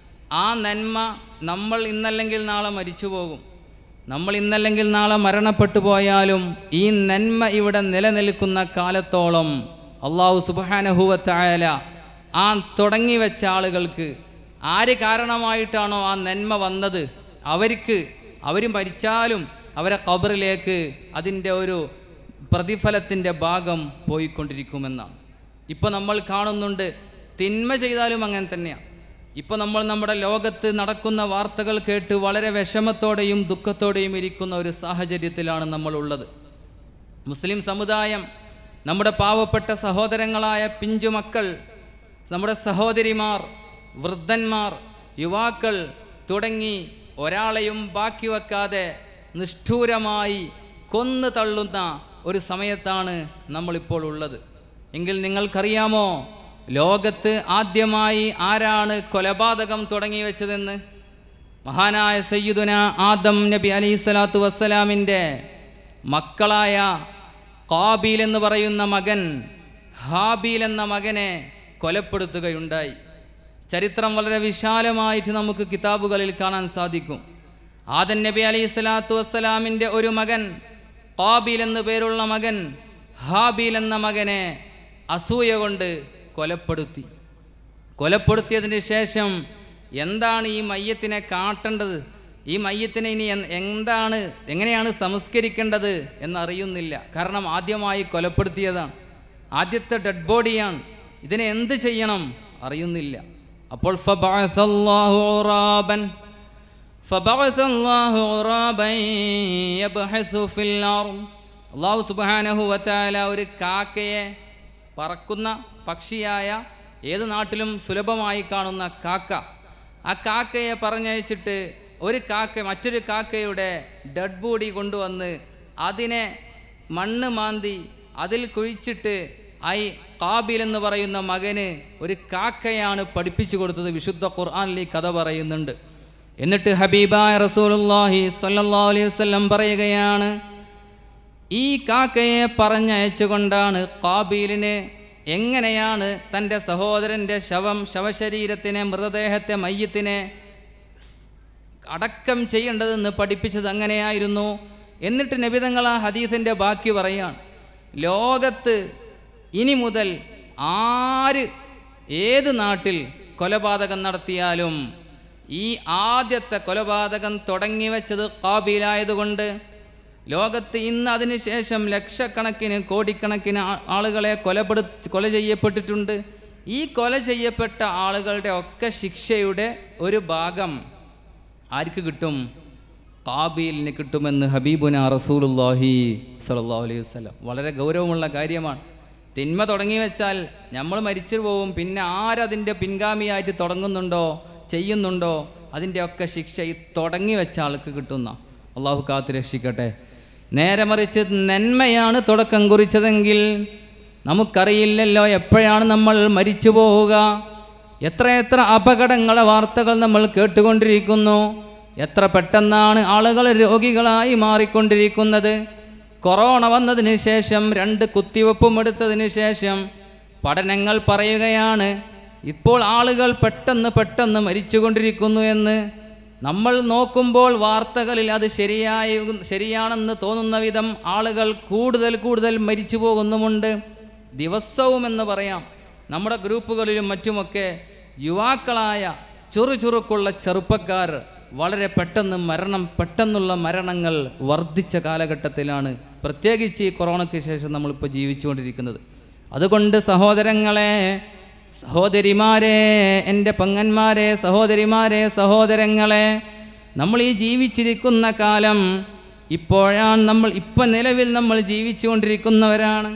ആ നന്മ നമ്മൾ ഇന്നല്ലെങ്കിൽ നാളെ മരിച്ചു പോകും നമ്മൾ ഇന്നല്ലെങ്കിൽ നാളെ മരണപ്പെട്ടു പോയാലും ഈ നന്മ ഇവിടെ നിലനിൽക്കുന്ന കാലത്തോളം അള്ളാഹു സുബാനഹുവത്തായാല ആ തുടങ്ങി വെച്ച ആളുകൾക്ക് ആര് കാരണമായിട്ടാണോ ആ നന്മ വന്നത് അവർക്ക് അവർ മരിച്ചാലും അവരെ ഖബറിലേക്ക് അതിൻ്റെ ഒരു പ്രതിഫലത്തിൻ്റെ ഭാഗം പോയിക്കൊണ്ടിരിക്കുമെന്നാണ് ഇപ്പോൾ നമ്മൾ കാണുന്നുണ്ട് തിന്മ ചെയ്താലും അങ്ങനെ തന്നെയാണ് ഇപ്പോൾ നമ്മൾ നമ്മുടെ ലോകത്ത് നടക്കുന്ന വാർത്തകൾ കേട്ട് വളരെ വിഷമത്തോടെയും ദുഃഖത്തോടെയും ഇരിക്കുന്ന ഒരു സാഹചര്യത്തിലാണ് നമ്മളുള്ളത് മുസ്ലിം സമുദായം നമ്മുടെ പാവപ്പെട്ട സഹോദരങ്ങളായ പിഞ്ചുമക്കൾ നമ്മുടെ സഹോദരിമാർ വൃദ്ധന്മാർ യുവാക്കൾ തുടങ്ങി ഒരാളെയും ബാക്കി വെക്കാതെ നിഷ്ഠൂരമായി കൊന്നു തള്ളുന്ന ഒരു സമയത്താണ് നമ്മളിപ്പോൾ ഉള്ളത് എങ്കിൽ നിങ്ങൾക്കറിയാമോ ലോകത്ത് ആദ്യമായി ആരാണ് കൊലപാതകം തുടങ്ങി വെച്ചതെന്ന് മഹാനായ സയ്യിദുന ആദം നബി അലൈഹി സ്വലാത്തു വസ്സലാമിൻ്റെ മക്കളായ കാബീൽ എന്ന് പറയുന്ന മകൻ ഹാബീൽ എന്ന മകനെ കൊലപ്പെടുത്തുകയുണ്ടായി ചരിത്രം വളരെ വിശാലമായിട്ട് നമുക്ക് കിതാബുകളിൽ കാണാൻ സാധിക്കും ആദൻ നബി അലൈഹി സ്വലാത്തു വസ്സലാമിൻ്റെ ഒരു മകൻ കാബീൽ എന്നു പേരുള്ള മകൻ ഹാബീൽ എന്ന മകനെ അസൂയ കൊണ്ട് കൊലപ്പെടുത്തി കൊലപ്പെടുത്തിയതിന് ശേഷം എന്താണ് ഈ മയ്യത്തിനെ കാട്ടേണ്ടത് ഈ മയ്യത്തിനെ ഇനി എൻ- എന്താണ് എങ്ങനെയാണ് സംസ്കരിക്കേണ്ടത് എന്നറിയുന്നില്ല കാരണം ആദ്യമായി കൊലപ്പെടുത്തിയതാണ് ആദ്യത്തെ ഡെഡ് ബോഡിയാണ് ഇതിനെ എന്ത് ചെയ്യണം അറിയുന്നില്ല അപ്പോൾ ഫബഅസല്ലാഹു ഉറാബൻ فبعث الله غرابا يبحث في الأرض അള്ളാഹു സുബാനഹു വത്താല ഒരു കാക്കയെ പറക്കുന്ന പക്ഷിയായ ഏത് നാട്ടിലും സുലഭമായി കാണുന്ന കാക്ക ആ കാക്കയെ പറഞ്ഞയച്ചിട്ട് ഒരു കാക്ക മറ്റൊരു കാക്കയുടെ ഡെഡ് ബോഡി കൊണ്ടുവന്ന് അതിനെ മണ്ണ് മാന്തി അതിൽ കുഴിച്ചിട്ട് ഐ കാബിൽ എന്ന് പറയുന്ന മകന് ഒരു കാക്കയാണ് പഠിപ്പിച്ചു കൊടുത്തത് വിശുദ്ധ ഖുർആനിൽ ഈ കഥ പറയുന്നുണ്ട് എന്നിട്ട് ഹബീബായ റസൂലുള്ളാഹി സ്വല്ലല്ലാഹു അലൈഹി വസല്ലം പറയുകയാണ് ഈ കാക്കയെ പറഞ്ഞയച്ചുകൊണ്ടാണ് കാബീലിന് എങ്ങനെയാണ് തൻ്റെ സഹോദരൻ്റെ ശവം ശവശരീരത്തിനെ മൃതദേഹത്തെ മയ്യത്തിനെ അടക്കം ചെയ്യേണ്ടതെന്ന് പഠിപ്പിച്ചത് അങ്ങനെയായിരുന്നു എന്നിട്ട് നബിതങ്ങൾ ആ ഹദീസിൻ്റെ ബാക്കി പറയാണ് ലോകത്ത് ഇനി മുതൽ ആര് ഏത് നാട്ടിൽ കൊലപാതകം നടത്തിയാലും ഈ ആദ്യത്തെ കൊലപാതകം തുടങ്ങി വെച്ചത് കാബീലായതുകൊണ്ട് ലോകത്ത് ഇന്ന് അതിനുശേഷം ലക്ഷക്കണക്കിന് കോടിക്കണക്കിന് ആ- ആളുകളെ കൊലപ്പെടു കൊല ചെയ്യപ്പെട്ടിട്ടുണ്ട് ഈ കൊല ചെയ്യപ്പെട്ട ആളുകളുടെ ഒക്കെ ശിക്ഷയുടെ ഒരു ഭാഗം ആർക്ക് കിട്ടും കാബീലിന് കിട്ടുമെന്ന് ഹബീബുന റസൂലുല്ലാഹി സല്ലല്ലാഹു അലൈഹി വസല്ലം വളരെ ഗൗരവമുള്ള കാര്യമാണ് തിന്മ തുടങ്ങി വെച്ചാൽ നമ്മൾ മരിച്ചു പോവും പിന്നെ ആരതിൻ്റെ പിൻഗാമിയായിട്ട് തുടങ്ങുന്നുണ്ടോ ചെയ്യുന്നുണ്ടോ അതിൻ്റെ ഒക്കെ ശിക്ഷ ഈ തുടങ്ങി വെച്ച ആൾക്ക് കിട്ടുന്ന അള്ളാഹു കാത്ത് രക്ഷിക്കട്ടെ നേരെ മറിച്ച് നന്മയാണ് തുടക്കം കുറിച്ചതെങ്കിൽ നമുക്കറിയില്ലല്ലോ എപ്പോഴാണ് നമ്മൾ മരിച്ചു പോവുക എത്രയെത്ര അപകടങ്ങളെ വാർത്തകൾ നമ്മൾ കേട്ടുകൊണ്ടിരിക്കുന്നു എത്ര പെട്ടെന്നാണ് ആളുകൾ രോഗികളായി മാറിക്കൊണ്ടിരിക്കുന്നത് കൊറോണ വന്നതിന് ശേഷം രണ്ട് കുത്തിവെപ്പും എടുത്തതിന് ശേഷം പഠനങ്ങൾ പറയുകയാണ് ഇപ്പോൾ ആളുകൾ പെട്ടെന്ന് പെട്ടെന്ന് മരിച്ചുകൊണ്ടിരിക്കുന്നു എന്ന് നമ്മൾ നോക്കുമ്പോൾ വാർത്തകളിൽ അത് ശരിയായി ശരിയാണെന്ന് തോന്നുന്ന വിധം ആളുകൾ കൂടുതൽ കൂടുതൽ മരിച്ചു പോകുന്നുമുണ്ട് ദിവസവും എന്ന് പറയാം നമ്മുടെ ഗ്രൂപ്പുകളിലും മറ്റുമൊക്കെ യുവാക്കളായ ചുറുചുറുക്കുള്ള ചെറുപ്പക്കാർ വളരെ പെട്ടെന്ന് മരണം പെട്ടെന്നുള്ള മരണങ്ങൾ വർദ്ധിച്ച കാലഘട്ടത്തിലാണ് പ്രത്യേകിച്ച് ഈ കൊറോണയ്ക്ക് ശേഷം നമ്മളിപ്പോൾ ജീവിച്ചുകൊണ്ടിരിക്കുന്നത് അതുകൊണ്ട് സഹോദരങ്ങളെ സഹോദരിമാരെ എൻ്റെ പങ്ങന്മാരെ സഹോദരിമാരെ സഹോദരങ്ങളെ നമ്മൾ ഈ ജീവിച്ചിരിക്കുന്ന കാലം ഇപ്പോഴാണ് നമ്മൾ ഇപ്പം നിലവിൽ നമ്മൾ ജീവിച്ചുകൊണ്ടിരിക്കുന്നവരാണ്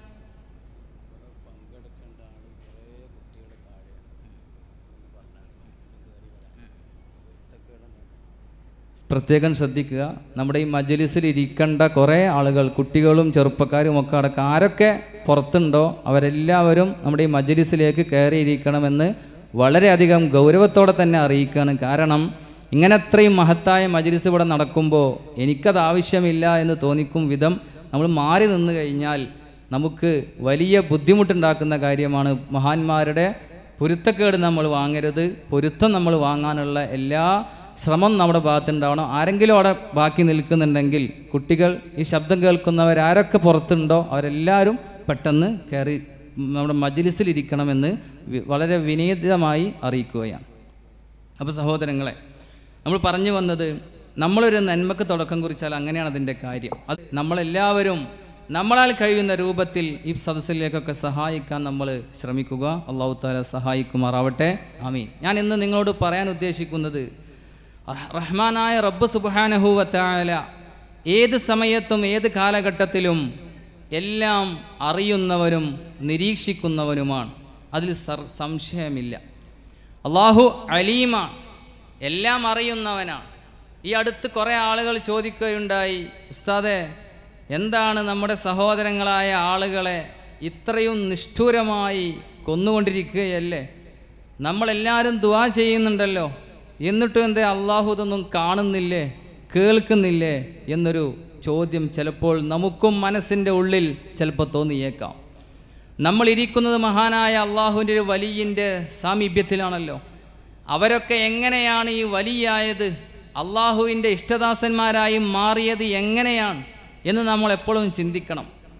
പ്രത്യേകം ശ്രദ്ധിക്കുക നമ്മുടെ ഈ മജലിസിൽ ഇരിക്കേണ്ട കുറേ ആളുകൾ കുട്ടികളും ചെറുപ്പക്കാരും ഒക്കെ അടക്കം ആരൊക്കെ പുറത്തുണ്ടോ അവരെല്ലാവരും നമ്മുടെ ഈ മജലിസിലേക്ക് കയറിയിരിക്കണമെന്ന് വളരെയധികം ഗൗരവത്തോടെ തന്നെ അറിയിക്കുകയാണ് കാരണം ഇങ്ങനെ അത്രയും മഹത്തായ മജലിസ് ഇവിടെ നടക്കുമ്പോൾ എനിക്കത് ആവശ്യമില്ല എന്ന് തോന്നിക്കും വിധം നമ്മൾ മാറി നിന്ന് കഴിഞ്ഞാൽ നമുക്ക് വലിയ ബുദ്ധിമുട്ടുണ്ടാക്കുന്ന കാര്യമാണ് മഹാന്മാരുടെ പൊരുത്തക്കേട് നമ്മൾ വാങ്ങരുത് പൊരുത്തം നമ്മൾ വാങ്ങാനുള്ള എല്ലാ ശ്രമം നമ്മുടെ ഭാഗത്തുണ്ടാവണം ആരെങ്കിലും അവിടെ ബാക്കി നിൽക്കുന്നുണ്ടെങ്കിൽ കുട്ടികൾ ഈ ശബ്ദം കേൾക്കുന്നവരാരൊക്കെ പുറത്തുണ്ടോ അവരെല്ലാവരും പെട്ടെന്ന് കയറി നമ്മുടെ മജ്ലിസിലിരിക്കണമെന്ന് വി- വളരെ വിനീതമായി അറിയിക്കുകയാണ് അപ്പോൾ സഹോദരങ്ങളെ നമ്മൾ പറഞ്ഞു വന്നത് നമ്മളൊരു നന്മക്ക് തുടക്കം കുറിച്ചാൽ അങ്ങനെയാണ് അതിൻ്റെ കാര്യം അത് നമ്മളെല്ലാവരും നമ്മളാൽ കഴിയുന്ന രൂപത്തിൽ ഈ സദസ്സിലേക്കൊക്കെ സഹായിക്കാൻ നമ്മൾ ശ്രമിക്കുക അള്ളാഹു താല സഹായിക്കുമാറാവട്ടെ ആമീൻ ഞാൻ ഇന്ന് നിങ്ങളോട് പറയാൻ ഉദ്ദേശിക്കുന്നത് റഹ്- റഹ്മാനായ റബ്ബ് സുബാനഹുവത്തായ ഏത് സമയത്തും ഏത് കാലഘട്ടത്തിലും എല്ലാം അറിയുന്നവരും നിരീക്ഷിക്കുന്നവനുമാണ് അതിൽ സർ സംശയമില്ല അള്ളാഹു അലീമാണ് എല്ലാം അറിയുന്നവനാണ് ഈ അടുത്ത് കുറേ ആളുകൾ ചോദിക്കുകയുണ്ടായി ഉസ്താദെ എന്താണ് നമ്മുടെ സഹോദരങ്ങളായ ആളുകളെ ഇത്രയും നിഷ്ഠൂരമായി കൊന്നുകൊണ്ടിരിക്കുകയല്ലേ നമ്മളെല്ലാവരും ദുവാ ചെയ്യുന്നുണ്ടല്ലോ എന്നിട്ടും എന്തേ അള്ളാഹു ഇതൊന്നും കാണുന്നില്ലേ കേൾക്കുന്നില്ലേ എന്നൊരു ചോദ്യം ചിലപ്പോൾ നമുക്കും മനസ്സിൻ്റെ ഉള്ളിൽ ചിലപ്പോൾ തോന്നിയേക്കാം നമ്മൾ ഇരിക്കുന്നത് മഹാനായ അള്ളാഹുവിൻ്റെ ഒരു വലിയൻ്റെ സാമീപ്യത്തിലാണല്ലോ അവരൊക്കെ എങ്ങനെയാണ് ഈ വലിയായത് അള്ളാഹുവിൻ്റെ ഇഷ്ടദാസന്മാരായി മാറിയത് എങ്ങനെയാണ് എന്ന് നമ്മൾ എപ്പോഴും ചിന്തിക്കണം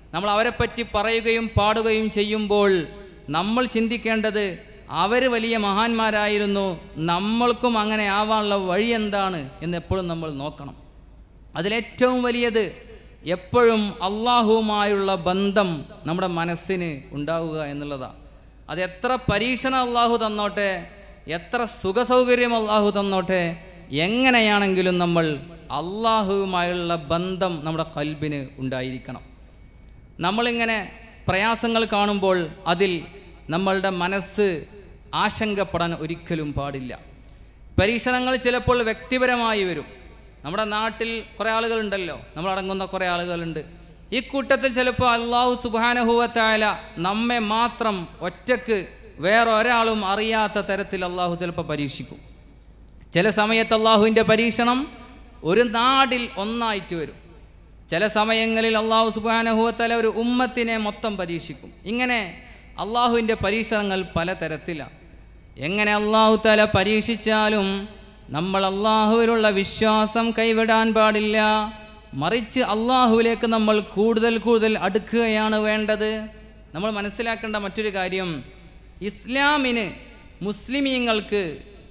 നമ്മൾ അവരെപ്പറ്റി പറയുകയും പാടുകയും ചെയ്യുമ്പോൾ നമ്മൾ ചിന്തിക്കേണ്ടത് അവർ വലിയ മഹാന്മാരായിരുന്നു നമ്മൾക്കും അങ്ങനെ ആവാനുള്ള വഴി എന്താണ് എന്ന് എപ്പോഴും നമ്മൾ നോക്കണം അതിലേറ്റവും വലിയത് എപ്പോഴും അള്ളാഹുവുമായുള്ള ബന്ധം നമ്മുടെ മനസ്സിന് ഉണ്ടാവുക എന്നുള്ളതാണ് അത് എത്ര പരീക്ഷണം അള്ളാഹു തന്നോട്ടെ എത്ര സുഖസൗകര്യം അള്ളാഹു തന്നോട്ടെ എങ്ങനെയാണെങ്കിലും നമ്മൾ അള്ളാഹുവുമായുള്ള ബന്ധം നമ്മുടെ കൽബിന് ഉണ്ടായിരിക്കണം നമ്മളിങ്ങനെ പ്രയാസങ്ങൾ കാണുമ്പോൾ അതിൽ നമ്മളുടെ മനസ്സ് ആശങ്കപ്പെടാൻ ഒരിക്കലും പാടില്ല പരീക്ഷണങ്ങൾ ചിലപ്പോൾ വ്യക്തിപരമായി വരും നമ്മുടെ നാട്ടിൽ കുറേ ആളുകളുണ്ടല്ലോ നമ്മൾ അടങ്ങുന്ന കുറേ ആളുകളുണ്ട് ഈ കൂട്ടത്തിൽ ചിലപ്പോൾ അള്ളാഹു സുബാനഹുവത്തായ നമ്മെ മാത്രം ഒറ്റക്ക് വേറെ ഒരാളും അറിയാത്ത തരത്തിൽ അള്ളാഹു ചിലപ്പോൾ പരീക്ഷിക്കും ചില സമയത്ത് അള്ളാഹുവിൻ്റെ പരീക്ഷണം ഒരു നാടിൽ ഒന്നായിട്ട് വരും ചില സമയങ്ങളിൽ അള്ളാഹു സുബാനഹുവത്തല ഒരു ഉമ്മത്തിനെ മൊത്തം പരീക്ഷിക്കും ഇങ്ങനെ അള്ളാഹുവിൻ്റെ പരീക്ഷണങ്ങൾ പലതരത്തിലാണ് എങ്ങനെ അള്ളാഹു തല പരീക്ഷിച്ചാലും നമ്മൾ അള്ളാഹുവിലുള്ള വിശ്വാസം കൈവിടാൻ പാടില്ല മറിച്ച് അള്ളാഹുവിലേക്ക് നമ്മൾ കൂടുതൽ കൂടുതൽ അടുക്കുകയാണ് വേണ്ടത് നമ്മൾ മനസ്സിലാക്കേണ്ട മറ്റൊരു കാര്യം ഇസ്ലാമിന് മുസ്ലിമീങ്ങൾക്ക്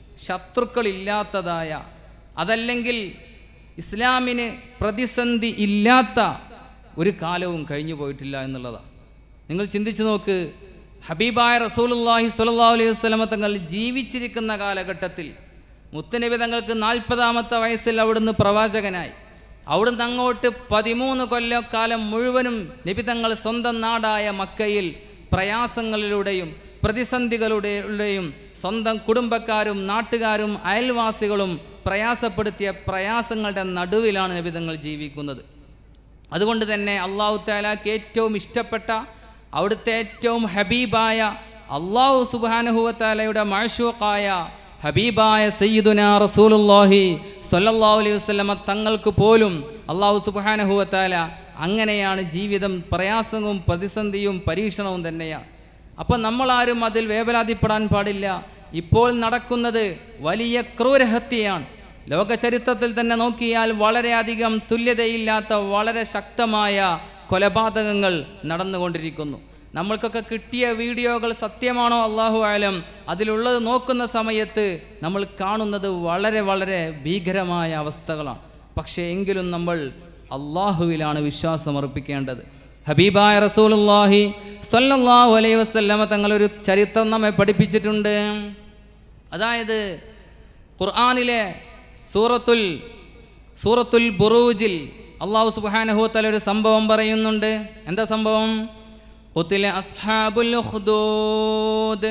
ശത്രുക്കളില്ലാത്തതായ അതല്ലെങ്കിൽ ഇസ്ലാമിന് പ്രതിസന്ധി ഇല്ലാത്ത ഒരു കാലവും കഴിഞ്ഞു പോയിട്ടില്ല എന്നുള്ളതാണ് നിങ്ങൾ ചിന്തിച്ചു നോക്ക് ഹബീബായ റസൂലുള്ളാഹി സ്വല്ലല്ലാഹു അലൈഹി വസല്ലമ തങ്ങൾ ജീവിച്ചിരിക്കുന്ന കാലഘട്ടത്തിൽ മുത്തനബി തങ്ങൾക്ക് നാൽപ്പതാമത്തെ വയസ്സിൽ അവിടുന്ന് പ്രവാചകനായി അവിടുന്ന് അങ്ങോട്ട് പതിമൂന്ന് കൊല്ലക്കാലം മുഴുവനും നബി തങ്ങൾ സ്വന്തം നാടായ മക്കയിൽ പ്രയാസങ്ങളിലൂടെയും പ്രതിസന്ധികളുടെയും സ്വന്തം കുടുംബക്കാരും നാട്ടുകാരും അയൽവാസികളും പ്രയാസപ്പെടുത്തിയ പ്രയാസങ്ങളുടെ നടുവിലാണ് നബി തങ്ങൾ ജീവിക്കുന്നത് അതുകൊണ്ട് തന്നെ അള്ളാഹു താലാക്ക് ഏറ്റവും ഇഷ്ടപ്പെട്ട അവിടുത്തെ ഏറ്റവും ഹബീബായ അള്ളാഹു സുബാനഹുവത്താലയുടെ മാഷൂക്കായ ഹബീബായ സയ്യിദുന റസൂലുല്ലാഹി സല്ലല്ലാഹു അലൈഹി വസല്ലമ തങ്ങൾക്ക് പോലും അള്ളാഹു സുബാനഹുവത്താല അങ്ങനെയാണ് ജീവിതം പ്രയാസവും പ്രതിസന്ധിയും പരീക്ഷണവും തന്നെയാണ് അപ്പം നമ്മളാരും അതിൽ വേവലാതിപ്പെടാൻ പാടില്ല ഇപ്പോൾ നടക്കുന്നത് വലിയ ക്രൂരഹത്യയാണ് ലോക ചരിത്രത്തിൽ തന്നെ നോക്കിയാൽ വളരെയധികം തുല്യതയില്ലാത്ത വളരെ ശക്തമായ കൊലപാതകങ്ങൾ നടന്നുകൊണ്ടിരിക്കുന്നു നമ്മൾക്കൊക്കെ കിട്ടിയ വീഡിയോകൾ സത്യമാണോ അള്ളാഹു ആയാലും അതിലുള്ളത് നോക്കുന്ന സമയത്ത് നമ്മൾ കാണുന്നത് വളരെ വളരെ ഭീകരമായ അവസ്ഥകളാണ് പക്ഷേ എങ്കിലും നമ്മൾ അള്ളാഹുവിലാണ് വിശ്വാസം അർപ്പിക്കേണ്ടത് ഹബീബായ റസൂലുള്ളാഹി സ്വല്ലല്ലാഹു അലൈഹി വസല്ലമ തങ്ങളൊരു ചരിത്രം നമ്മെ പഠിപ്പിച്ചിട്ടുണ്ട് അതായത് ഖുർആനിലെ സൂറത്തുൽ സൂറത്തുൽ ബുറൂജിൽ അള്ളാഹു സുബ്ഹാനഹു തആല ഒരു സംഭവം പറയുന്നുണ്ട് എന്താ സംഭവം ഖുതില അസ്ഹാബുൽ ഉഖ്ദൂദ്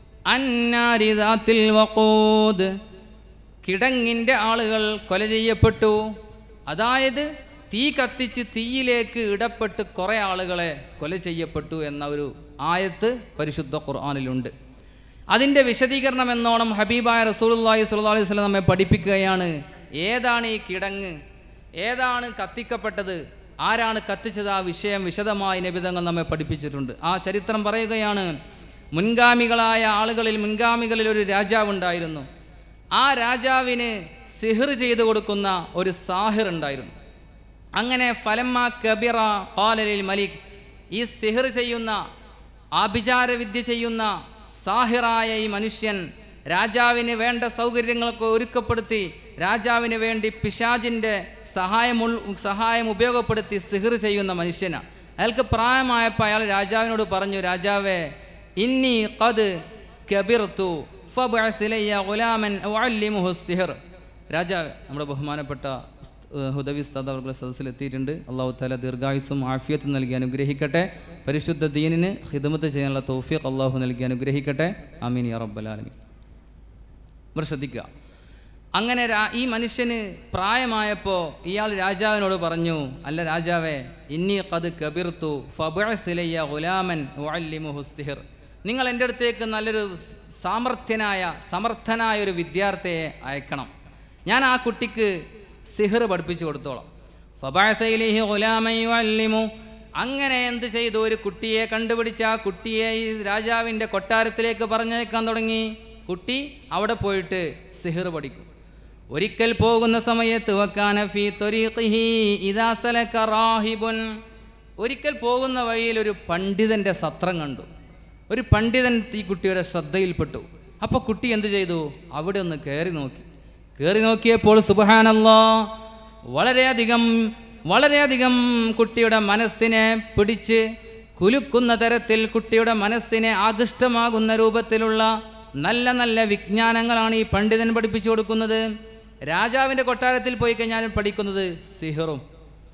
അന്നാരി ദാത്തിൽ വഖൂദ് കിടങ്ങിൻ്റെ ആളുകൾ കൊല ചെയ്യപ്പെട്ടു അതായത് തീ കത്തിച്ച് തീയിലേക്ക് ഇടപെട്ട് കുറേ ആളുകളെ കൊല ചെയ്യപ്പെട്ടു എന്ന ഒരു ആയത്ത് പരിശുദ്ധ ഖുർആനിലുണ്ട് അതിൻ്റെ വിശദീകരണം എന്നോണം ഹബീബായ റസൂലുള്ളാഹി സ്വല്ലല്ലാഹു അലൈഹി വസല്ലം നമ്മെ പഠിപ്പിക്കുകയാണ് ഏതാണ് ഈ കിടങ്ങ് ഏതാണ് കത്തിക്കപ്പെട്ടത് ആരാണ് കത്തിച്ചത് ആ വിഷയം വിശദമായി നബിതങ്ങൾ നമ്മെ പഠിപ്പിച്ചിട്ടുണ്ട് ആ ചരിത്രം പറയുകയാണ് മുൻഗാമികളായ ആളുകളിൽ മുൻഗാമികളിൽ ഒരു രാജാവുണ്ടായിരുന്നു ആ രാജാവിന് സിഹിർ ചെയ്തു കൊടുക്കുന്ന ഒരു സാഹിർ ഉണ്ടായിരുന്നു അങ്ങനെ ഫലമ്മ കബിറ ഖാലലിൽ മലിക് ഈ സിഹിർ ചെയ്യുന്ന ആഭിചാര വിദ്യ ചെയ്യുന്ന സാഹിറായ ഈ മനുഷ്യൻ രാജാവിന് വേണ്ട സൗകര്യങ്ങളൊക്കെ ഒരുക്കപ്പെടുത്തി രാജാവിന് വേണ്ടി പിശാജിൻ്റെ സഹായം സഹായം ഉപയോഗപ്പെടുത്തി സിഹിർ ചെയ്യുന്ന മനുഷ്യനാണ് അയാൾക്ക് പ്രായമായപ്പോൾ അയാൾ രാജാവിനോട് പറഞ്ഞു രാജാവേ ഇന്നി ഖദ് കബിർത്തു ഫബ്അസ് ഇലയ്യ ഗുലാമൻ ഉഅല്ലിമുഹു സിഹിർ രാജാവ് നമ്മുടെ ബഹുമാനപ്പെട്ട ഏഹ്, ഹുദവി ഉസ്താദ് അവരുടെ സദസ്സിലെത്തിയിട്ടുണ്ട് അള്ളാഹു താല ദീർഘായുസും ആഫിയത്തും നൽകി അനുഗ്രഹിക്കട്ടെ പരിശുദ്ധ ദീനിന് ഹിദമത്ത് ചെയ്യാനുള്ള തൗഫീഖ് അള്ളാഹു നൽകി അനുഗ്രഹിക്കട്ടെ ആമീൻ യാ റബ്ബലാലമീൻ ഇവർ ശ്രദ്ധിക്കുക അങ്ങനെ രാ- ഈ മനുഷ്യന് പ്രായമായപ്പോൾ ഇയാൾ രാജാവിനോട് പറഞ്ഞു അല്ല രാജാവേ ഇന്നി കത് കബിർത്തു ഫബിലയ്യ ഗുലാമൻ വഅല്ലിമുഹു സിഹിർ നിങ്ങൾ എൻ്റെ അടുത്തേക്ക് നല്ലൊരു സാമർഥ്യനായ സമർത്ഥനായ ഒരു വിദ്യാർത്ഥിയെ അയക്കണം ഞാൻ ആ കുട്ടിക്ക് സിഹിർ പഠിപ്പിച്ചു കൊടുത്തോളാം ഫബാസയിലേഹി ഗുലാമൻ യുഅല്ലിമു അങ്ങനെ എന്ത് ചെയ്തു ഒരു കുട്ടിയെ കണ്ടുപിടിച്ച് ആ കുട്ടിയെ ഈ രാജാവിൻ്റെ കൊട്ടാരത്തിലേക്ക് പറഞ്ഞയക്കാൻ തുടങ്ങി കുട്ടി അവിടെ പോയിട്ട് സിഹിർ പഠിക്കും ഒരിക്കൽ പോകുന്ന സമയത്ത് വക്കാന ഫീ ത്വരീഖിഹി ഇദാ സലക റാഹിബുൻ ഒരിക്കൽ പോകുന്ന വഴിയിൽ ഒരു പണ്ഡിതൻ്റെ സത്രം കണ്ടു ഒരു പണ്ഡിതൻ ഈ കുട്ടിയുടെ ശ്രദ്ധയിൽപ്പെട്ടു അപ്പോൾ കുട്ടി എന്ത് ചെയ്തു അവിടെ ഒന്ന് കയറി നോക്കി കയറി നോക്കിയപ്പോൾ സുബഹാനല്ലോ വളരെയധികം വളരെയധികം കുട്ടിയുടെ മനസ്സിനെ പിടിച്ച് കുലുക്കുന്ന തരത്തിൽ കുട്ടിയുടെ മനസ്സിനെ ആകൃഷ്ടമാകുന്ന രൂപത്തിലുള്ള നല്ല നല്ല വിജ്ഞാനങ്ങളാണ് ഈ പണ്ഡിതൻ പഠിപ്പിച്ചു കൊടുക്കുന്നത് രാജാവിൻ്റെ കൊട്ടാരത്തിൽ പോയി കഴിഞ്ഞാൽ പഠിക്കുന്നത് സിഹറും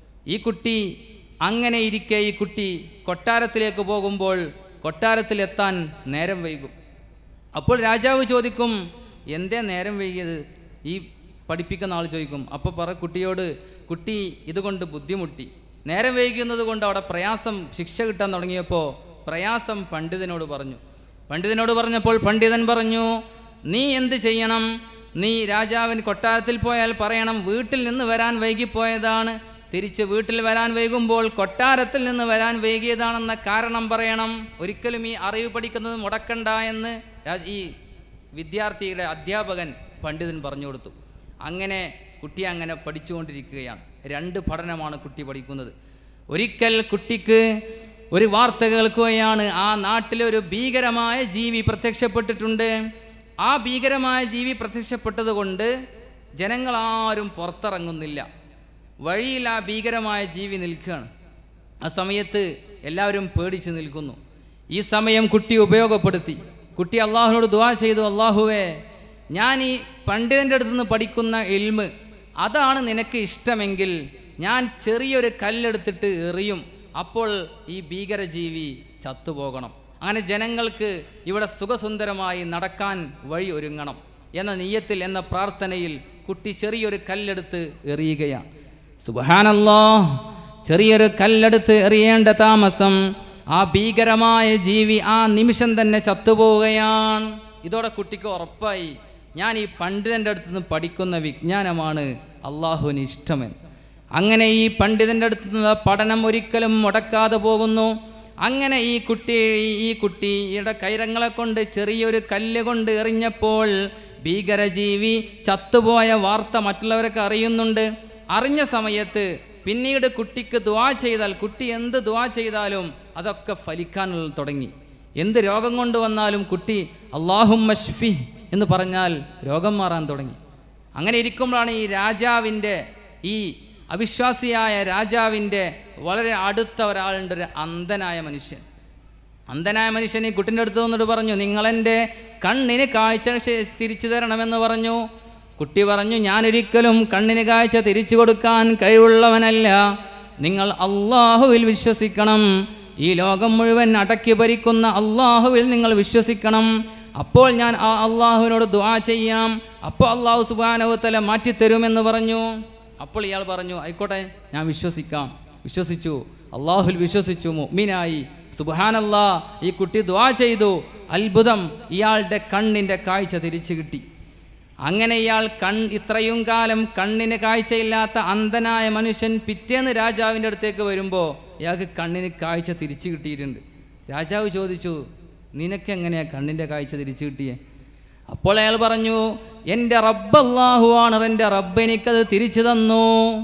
ഈ കുട്ടി അങ്ങനെ ഇരിക്കെ ഈ കുട്ടി കൊട്ടാരത്തിലേക്ക് പോകുമ്പോൾ കൊട്ടാരത്തിലെത്താൻ നേരം വൈകും അപ്പോൾ രാജാവ് ചോദിക്കും എന്തേ നേരം വൈകിയത് ഈ പഠിപ്പിക്കുന്ന ആൾ ചോദിക്കും അപ്പോൾ പറ കുട്ടിയോട് കുട്ടി ഇതുകൊണ്ട് ബുദ്ധിമുട്ടി നേരം വൈകുന്നത് കൊണ്ട് അവിടെ പ്രയാസം ശിക്ഷ കിട്ടാൻ തുടങ്ങിയപ്പോൾ പ്രയാസം പണ്ഡിതനോട് പറഞ്ഞു പണ്ഡിതനോട് പറഞ്ഞപ്പോൾ പണ്ഡിതൻ പറഞ്ഞു നീ എന്ത് ചെയ്യണം നീ രാജാവിൻ കൊട്ടാരത്തിൽ പോയാൽ പറയണം വീട്ടിൽ നിന്ന് വരാൻ വൈകിപ്പോയതാണ് തിരിച്ച് വീട്ടിൽ വരാൻ വൈകുമ്പോൾ കൊട്ടാരത്തിൽ നിന്ന് വരാൻ വൈകിയതാണെന്ന കാരണം പറയണം ഒരിക്കലും ഈ അറിവ് പഠിക്കുന്നത് മുടക്കണ്ട എന്ന് രാജ- ഈ വിദ്യാർത്ഥിയുടെ അധ്യാപകൻ പണ്ഡിതൻ പറഞ്ഞു കൊടുത്തു അങ്ങനെ കുട്ടി അങ്ങനെ പഠിച്ചുകൊണ്ടിരിക്കുകയാണ് രണ്ട് പഠനമാണ് കുട്ടി പഠിക്കുന്നത് ഒരിക്കൽ കുട്ടിക്ക് ഒരു വാർത്ത കേൾക്കുകയാണ് ആ നാട്ടിലെ ഒരു ഭീകരമായ ജീവി പ്രത്യക്ഷപ്പെട്ടിട്ടുണ്ട് ആ ഭീകരമായ ജീവി പ്രത്യക്ഷപ്പെട്ടത് കൊണ്ട് ജനങ്ങളാരും പുറത്തിറങ്ങുന്നില്ല വഴിയിൽ ആ ഭീകരമായ ജീവി നിൽക്കുകയാണ് ആ സമയത്ത് എല്ലാവരും പേടിച്ച് നിൽക്കുന്നു ഈ സമയം കുട്ടി ഉപയോഗപ്പെടുത്തി കുട്ടി അള്ളാഹുവിനോട് ദുവാ ചെയ്തു അള്ളാഹുവേ ഞാൻ ഈ പണ്ഡിതൻ്റെ അടുത്ത് നിന്ന് പഠിക്കുന്ന എൽമ് അതാണ് നിനക്ക് ഇഷ്ടമെങ്കിൽ ഞാൻ ചെറിയൊരു കല്ലെടുത്തിട്ട് എറിയും അപ്പോൾ ഈ ഭീകരജീവി ചത്തുപോകണം അങ്ങനെ ജനങ്ങൾക്ക് ഇവിടെ സുഖസുന്ദരമായി നടക്കാൻ വഴി ഒരുങ്ങണം എന്ന നീയത്തിൽ എന്ന പ്രാർത്ഥനയിൽ കുട്ടി ചെറിയൊരു കല്ലെടുത്ത് എറിയുകയാണ് സുബഹാനല്ലോ ചെറിയൊരു കല്ലെടുത്ത് എറിയേണ്ട താമസം ആ ഭീകരമായ ജീവി ആ നിമിഷം തന്നെ ചത്തുപോവുകയാണ് ഇതോടെ കുട്ടിക്ക് ഉറപ്പായി ഞാൻ ഈ പണ്ഡിതൻ്റെ അടുത്ത് നിന്ന് പഠിക്കുന്ന വിജ്ഞാനമാണ് അള്ളാഹുവിന് ഇഷ്ടമെന്ന് അങ്ങനെ ഈ പണ്ഡിതൻ്റെ അടുത്ത് നിന്ന് പഠനം ഒരിക്കലും മുടക്കാതെ പോകുന്നു അങ്ങനെ ഈ കുട്ടി ഈ- ഈ കുട്ടിയുടെ കൈരങ്ങളെ കൊണ്ട് ചെറിയൊരു കല്ല് കൊണ്ട് എറിഞ്ഞപ്പോൾ ഭീകരജീവി ചത്തുപോയ വാർത്ത മറ്റുള്ളവരൊക്കെ അറിയുന്നുണ്ട് അറിഞ്ഞ സമയത്ത് പിന്നീട് കുട്ടിക്ക് ദുവാ ചെയ്താൽ കുട്ടി എന്ത് ദുവാ ചെയ്താലും അതൊക്കെ ഫലിക്കാൻ തുടങ്ങി എന്ത് രോഗം കൊണ്ട് വന്നാലും കുട്ടി അള്ളാഹും മഷ്ഫി എന്ന് പറഞ്ഞാൽ രോഗം മാറാൻ തുടങ്ങി അങ്ങനെ ഇരിക്കുമ്പോഴാണ് ഈ രാജാവിൻ്റെ ഈ അവിശ്വാസിയായ രാജാവിൻ്റെ വളരെ അടുത്ത ഒരാളുണ്ട് ഒരു അന്ധനായ മനുഷ്യൻ അന്ധനായ മനുഷ്യൻ ഈ കുട്ടിൻ്റെ അടുത്ത് വന്നിട്ട് പറഞ്ഞു നിങ്ങളെൻ്റെ കണ്ണിന് കാഴ്ച ശേ- തിരിച്ചു തരണമെന്ന് പറഞ്ഞു കുട്ടി പറഞ്ഞു ഞാനൊരിക്കലും കണ്ണിന് കാഴ്ച തിരിച്ചു കൊടുക്കാൻ കഴിവുള്ളവനല്ല നിങ്ങൾ അള്ളാഹുവിൽ വിശ്വസിക്കണം ഈ ലോകം മുഴുവൻ അടക്കി ഭരിക്കുന്ന അള്ളാഹുവിൽ നിങ്ങൾ വിശ്വസിക്കണം അപ്പോൾ ഞാൻ ആ അള്ളാഹുവിനോട് ദുആ ചെയ്യാം അപ്പോൾ അള്ളാഹു സുബാനവത്തല മാറ്റിത്തരുമെന്ന് പറഞ്ഞു അപ്പോൾ ഇയാൾ പറഞ്ഞു ആയിക്കോട്ടെ ഞാൻ വിശ്വസിക്കാം വിശ്വസിച്ചു അള്ളാഹുൽ വിശ്വസിച്ചു മുഅ്മിനായി സുബാനല്ലാ ഈ കുട്ടി ദ്വാ ചെയ്തു അത്ഭുതം ഇയാളുടെ കണ്ണിൻ്റെ കാഴ്ച തിരിച്ചു കിട്ടി അങ്ങനെ ഇയാൾ കൺ ഇത്രയും കാലം കണ്ണിന് കാഴ്ചയില്ലാത്ത അന്ധനായ മനുഷ്യൻ പിറ്റേന്ന് രാജാവിൻ്റെ അടുത്തേക്ക് വരുമ്പോൾ ഇയാൾക്ക് കണ്ണിന് കാഴ്ച തിരിച്ചു കിട്ടിയിട്ടുണ്ട് രാജാവ് ചോദിച്ചു നിനക്ക് എങ്ങനെയാ കണ്ണിൻ്റെ കാഴ്ച തിരിച്ചു കിട്ടിയേ അപ്പോൾ അയാൾ പറഞ്ഞു എൻ്റെ റബ്ബ് അള്ളാഹുവാണ് എൻ്റെ റബ്ബ് എനിക്കത് തിരിച്ചു തന്നു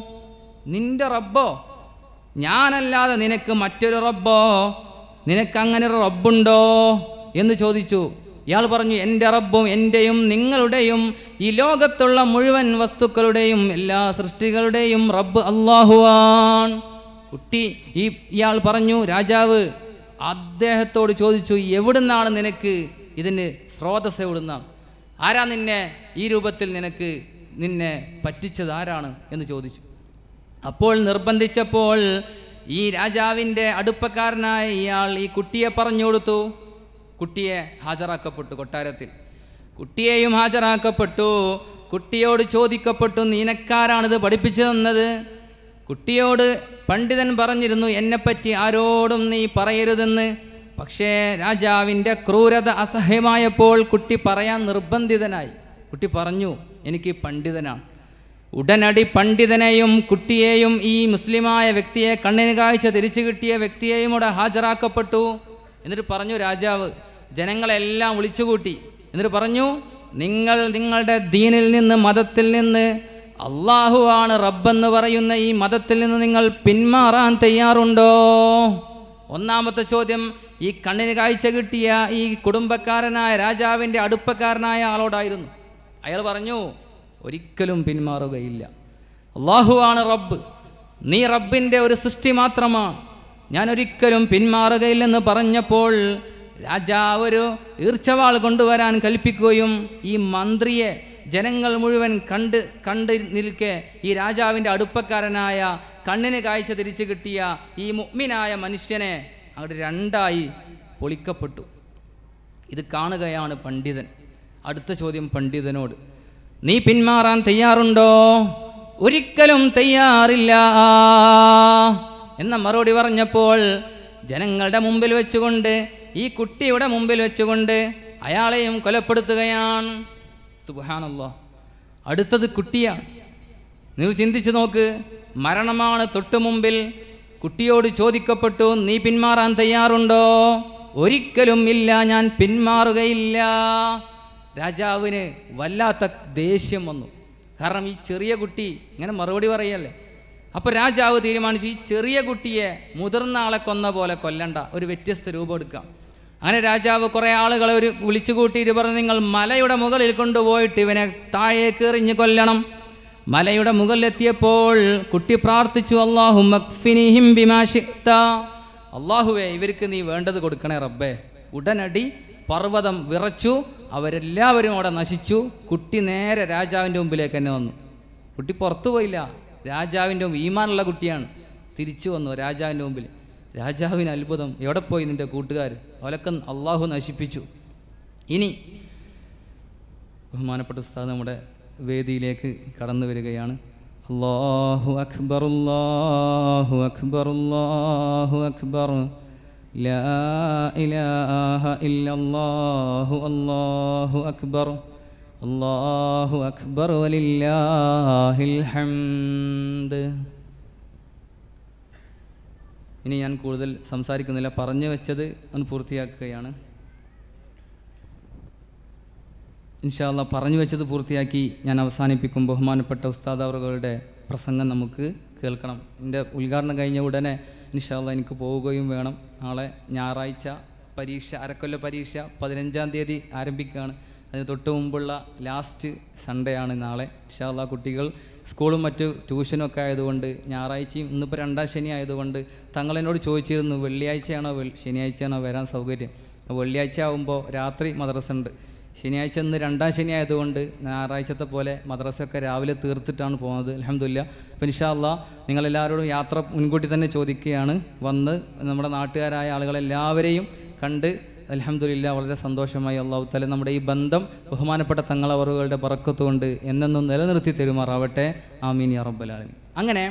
നിന്റെ റബ്ബോ ഞാനല്ലാതെ നിനക്ക് മറ്റൊരു റബ്ബോ നിനക്ക് അങ്ങനെ ഒരു റബ്ബുണ്ടോ എന്ന് ചോദിച്ചു ഇയാൾ പറഞ്ഞു എൻ്റെ റബ്ബും എൻ്റെയും നിങ്ങളുടെയും ഈ ലോകത്തുള്ള മുഴുവൻ വസ്തുക്കളുടെയും എല്ലാ സൃഷ്ടികളുടെയും റബ്ബ് അള്ളാഹുവാൻ കുട്ടി ഈ ഇയാൾ പറഞ്ഞു രാജാവ് അദ്ദേഹത്തോട് ചോദിച്ചു എവിടുന്നാണ് നിനക്ക് ഇതിന് സ്രോതസ് എവിടുന്നാണ് ആരാ നിന്നെ ഈ രൂപത്തിൽ നിനക്ക് നിന്നെ പറ്റിച്ചത് ആരാണ് എന്ന് ചോദിച്ചു അപ്പോൾ നിർബന്ധിച്ചപ്പോൾ ഈ രാജാവിൻ്റെ അടുപ്പക്കാരനായ ഇയാൾ ഈ കുട്ടിയെ പറഞ്ഞു കൊടുത്തു കുട്ടിയെ ഹാജരാക്കപ്പെട്ടു കൊട്ടാരത്തിൽ കുട്ടിയെയും ഹാജരാക്കപ്പെട്ടു കുട്ടിയോട് ചോദിക്കപ്പെട്ടു നിനക്കാരാണിത് പഠിപ്പിച്ചു തന്നത് കുട്ടിയോട് പണ്ഡിതൻ പറഞ്ഞിരുന്നു എന്നെപ്പറ്റി ആരോടും നീ പറയരുതെന്ന് പക്ഷേ രാജാവിൻ്റെ ക്രൂരത അസഹ്യമായപ്പോൾ കുട്ടി പറയാൻ നിർബന്ധിതനായി കുട്ടി പറഞ്ഞു എനിക്ക് പണ്ഡിതനാണ് ഉടനടി പണ്ഡിതനെയും കുട്ടിയെയും ഈ മുസ്ലിമായ വ്യക്തിയെ കണ്ണിന് കാഴ്ച തിരിച്ചു കിട്ടിയ വ്യക്തിയെയും ഇവിടെ ഹാജരാക്കപ്പെട്ടു എന്നിട്ട് പറഞ്ഞു രാജാവ് ജനങ്ങളെല്ലാം വിളിച്ചുകൂട്ടി എന്നിട്ട് പറഞ്ഞു നിങ്ങൾ നിങ്ങളുടെ ദീനിൽ നിന്ന് മതത്തിൽ നിന്ന് അള്ളാഹുവാണ് റബ്ബെന്ന് പറയുന്ന ഈ മതത്തിൽ നിന്ന് നിങ്ങൾ പിന്മാറാൻ തയ്യാറുണ്ടോ ഒന്നാമത്തെ ചോദ്യം ഈ കണ്ണിന് കാഴ്ച കിട്ടിയ ഈ കുടുംബക്കാരനായ രാജാവിൻ്റെ അടുപ്പക്കാരനായ ആളോടായിരുന്നു അയാൾ പറഞ്ഞു ഒരിക്കലും പിന്മാറുകയില്ല അള്ളാഹുവാണ് റബ്ബ് നീ റബ്ബിൻ്റെ ഒരു സൃഷ്ടി മാത്രമാണ് ഞാൻ ഒരിക്കലും പിന്മാറുകയില്ലെന്ന് പറഞ്ഞപ്പോൾ രാജാവ് ഒരു ഈർച്ചവാൾ കൊണ്ടുവരാൻ കൽപ്പിക്കുകയും ഈ മന്ത്രിയെ ജനങ്ങൾ മുഴുവൻ കണ്ട് കണ്ട് നിൽക്കെ ഈ രാജാവിൻ്റെ അടുപ്പക്കാരനായ കണ്ണിന് കാഴ്ച തിരിച്ചു കിട്ടിയ ഈ മുഗ്മിനായ മനുഷ്യനെ അങ്ങോട്ട് രണ്ടായി പൊളിക്കപ്പെട്ടു ഇത് കാണുകയാണ് പണ്ഡിതൻ അടുത്ത ചോദ്യം പണ്ഡിതനോട് നീ പിന്മാറാൻ തയ്യാറുണ്ടോ ഒരിക്കലും തയ്യാറില്ല എന്ന മറുപടി പറഞ്ഞപ്പോൾ ജനങ്ങളുടെ മുമ്പിൽ വെച്ചുകൊണ്ട് ഈ കുട്ടിയുടെ മുമ്പിൽ വെച്ചുകൊണ്ട് അയാളെയും കൊലപ്പെടുത്തുകയാണ് സുബാനല്ലോ അടുത്തത് കുട്ടിയാണ് നിങ്ങൾ ചിന്തിച്ചു നോക്ക് മരണമാണ് തൊട്ടു മുമ്പിൽ കുട്ടിയോട് ചോദിക്കപ്പെട്ടു നീ പിന്മാറാൻ തയ്യാറുണ്ടോ ഒരിക്കലും ഇല്ല ഞാൻ പിന്മാറുകയില്ല രാജാവിന് വല്ലാത്ത ദേഷ്യം വന്നു കാരണം ഈ ചെറിയ കുട്ടി ഇങ്ങനെ മറുപടി പറയല്ലേ അപ്പോൾ രാജാവ് തീരുമാനിച്ചു ഈ ചെറിയ കുട്ടിയെ മുതിർന്ന ആളെ കൊന്ന പോലെ കൊല്ലണ്ട ഒരു വ്യത്യസ്ത രൂപം എടുക്കാം അങ്ങനെ രാജാവ് കുറേ ആളുകളെ ഒരു വിളിച്ചു കൂട്ടിയിട്ട് പറഞ്ഞു നിങ്ങൾ മലയുടെ മുകളിൽ കൊണ്ടുപോയിട്ട് ഇവനെ താഴേക്ക് എറിഞ്ഞ് കൊല്ലണം മലയുടെ മുകളിലെത്തിയപ്പോൾ കുട്ടി പ്രാർത്ഥിച്ചു അള്ളാഹു മക്ഫിനിഹിം ബിമാഷിക്ത അള്ളാഹുവേ ഇവർക്ക് നീ വേണ്ടത് കൊടുക്കണേ റബ്ബേ ഉടനടി പർവ്വതം വിറച്ചു അവരെല്ലാവരും അവിടെ നശിച്ചു കുട്ടി നേരെ രാജാവിൻ്റെ മുമ്പിലേക്ക് തന്നെ വന്നു കുട്ടി പുറത്തു പോയില്ല രാജാവിൻ്റെ മുമ്പ് ഈമാനുള്ള കുട്ടിയാണ് തിരിച്ചു വന്നു രാജാവിൻ്റെ മുമ്പിൽ രാജാവിന് അത്ഭുതം എവിടെ പോയി നിൻ്റെ കൂട്ടുകാർ അവലൊക്കെ അള്ളാഹു നശിപ്പിച്ചു ഇനി ബഹുമാനപ്പെട്ട ഉസ്താദ് നമ്മുടെ വേദിയിലേക്ക് കടന്നു വരികയാണ് അള്ളാഹു അക്ബർ അല്ലാഹു അക്ബർ അല്ലാഹു അക്ബർ ലാ ഇലാഹ ഇല്ലല്ലാഹു അല്ലാഹു അക്ബർ അല്ലാഹു അക്ബർ വലില്ലാഹിൽ ഹംദ് ഇനി ഞാൻ കൂടുതൽ സംസാരിക്കുന്നില്ല പറഞ്ഞു വെച്ചത് ഒന്ന് പൂർത്തിയാക്കുകയാണ് ഇൻഷാല്ല പറഞ്ഞു വെച്ചത് പൂർത്തിയാക്കി ഞാൻ അവസാനിപ്പിക്കും ബഹുമാനപ്പെട്ട ഉസ്താദ് അവറുകളുടെ പ്രസംഗം നമുക്ക് കേൾക്കണം എൻ്റെ ഉദ്ഘാടനം കഴിഞ്ഞ ഉടനെ ഇൻഷാല്ല എനിക്ക് പോവുകയും വേണം നാളെ ഞായറാഴ്ച പരീക്ഷ അരക്കൊല്ല പരീക്ഷ പതിനഞ്ചാം തീയതി ആരംഭിക്കുകയാണ് അതിന് തൊട്ട് മുമ്പുള്ള ലാസ്റ്റ് സൺഡേ ആണ് നാളെ ഇൻഷാല്ല കുട്ടികൾ സ്കൂളും മറ്റു ട്യൂഷനും ഒക്കെ ആയതുകൊണ്ട് ഞായറാഴ്ചയും ഇന്നിപ്പോൾ രണ്ടാം ശനി ആയതുകൊണ്ട് തങ്ങൾ എന്നോട് ചോദിച്ചിരുന്നു വെള്ളിയാഴ്ചയാണോ വെൾ- ശനിയാഴ്ചയാണോ വരാൻ സൗകര്യം അപ്പോൾ വെള്ളിയാഴ്ച ആകുമ്പോൾ രാത്രി മദ്രസ ഉണ്ട് ശനിയാഴ്ച ഇന്ന് രണ്ടാം ശനി ആയതുകൊണ്ട് ഞായറാഴ്ചത്തെ പോലെ മദ്രസയൊക്കെ രാവിലെ തീർത്തിട്ടാണ് പോകുന്നത് അലഹമില്ല അപ്പോൾ ഇൻഷാല്ല നിങ്ങളെല്ലാവരോടും യാത്ര മുൻകൂട്ടി തന്നെ ചോദിക്കുകയാണ് വന്ന് നമ്മുടെ നാട്ടുകാരായ ആളുകളെല്ലാവരെയും കണ്ട് അലഹമില്ല വളരെ സന്തോഷമായി അള്ളാഹു തല നമ്മുടെ ഈ ബന്ധം ബഹുമാനപ്പെട്ട തങ്ങളവറുകളുടെ പറക്കത്തുകൊണ്ട് എന്നെന്നും നിലനിർത്തി തരുമാറാവട്ടെ ആമീൻ യാ റബ്ബലാലമീൻ അങ്ങനെ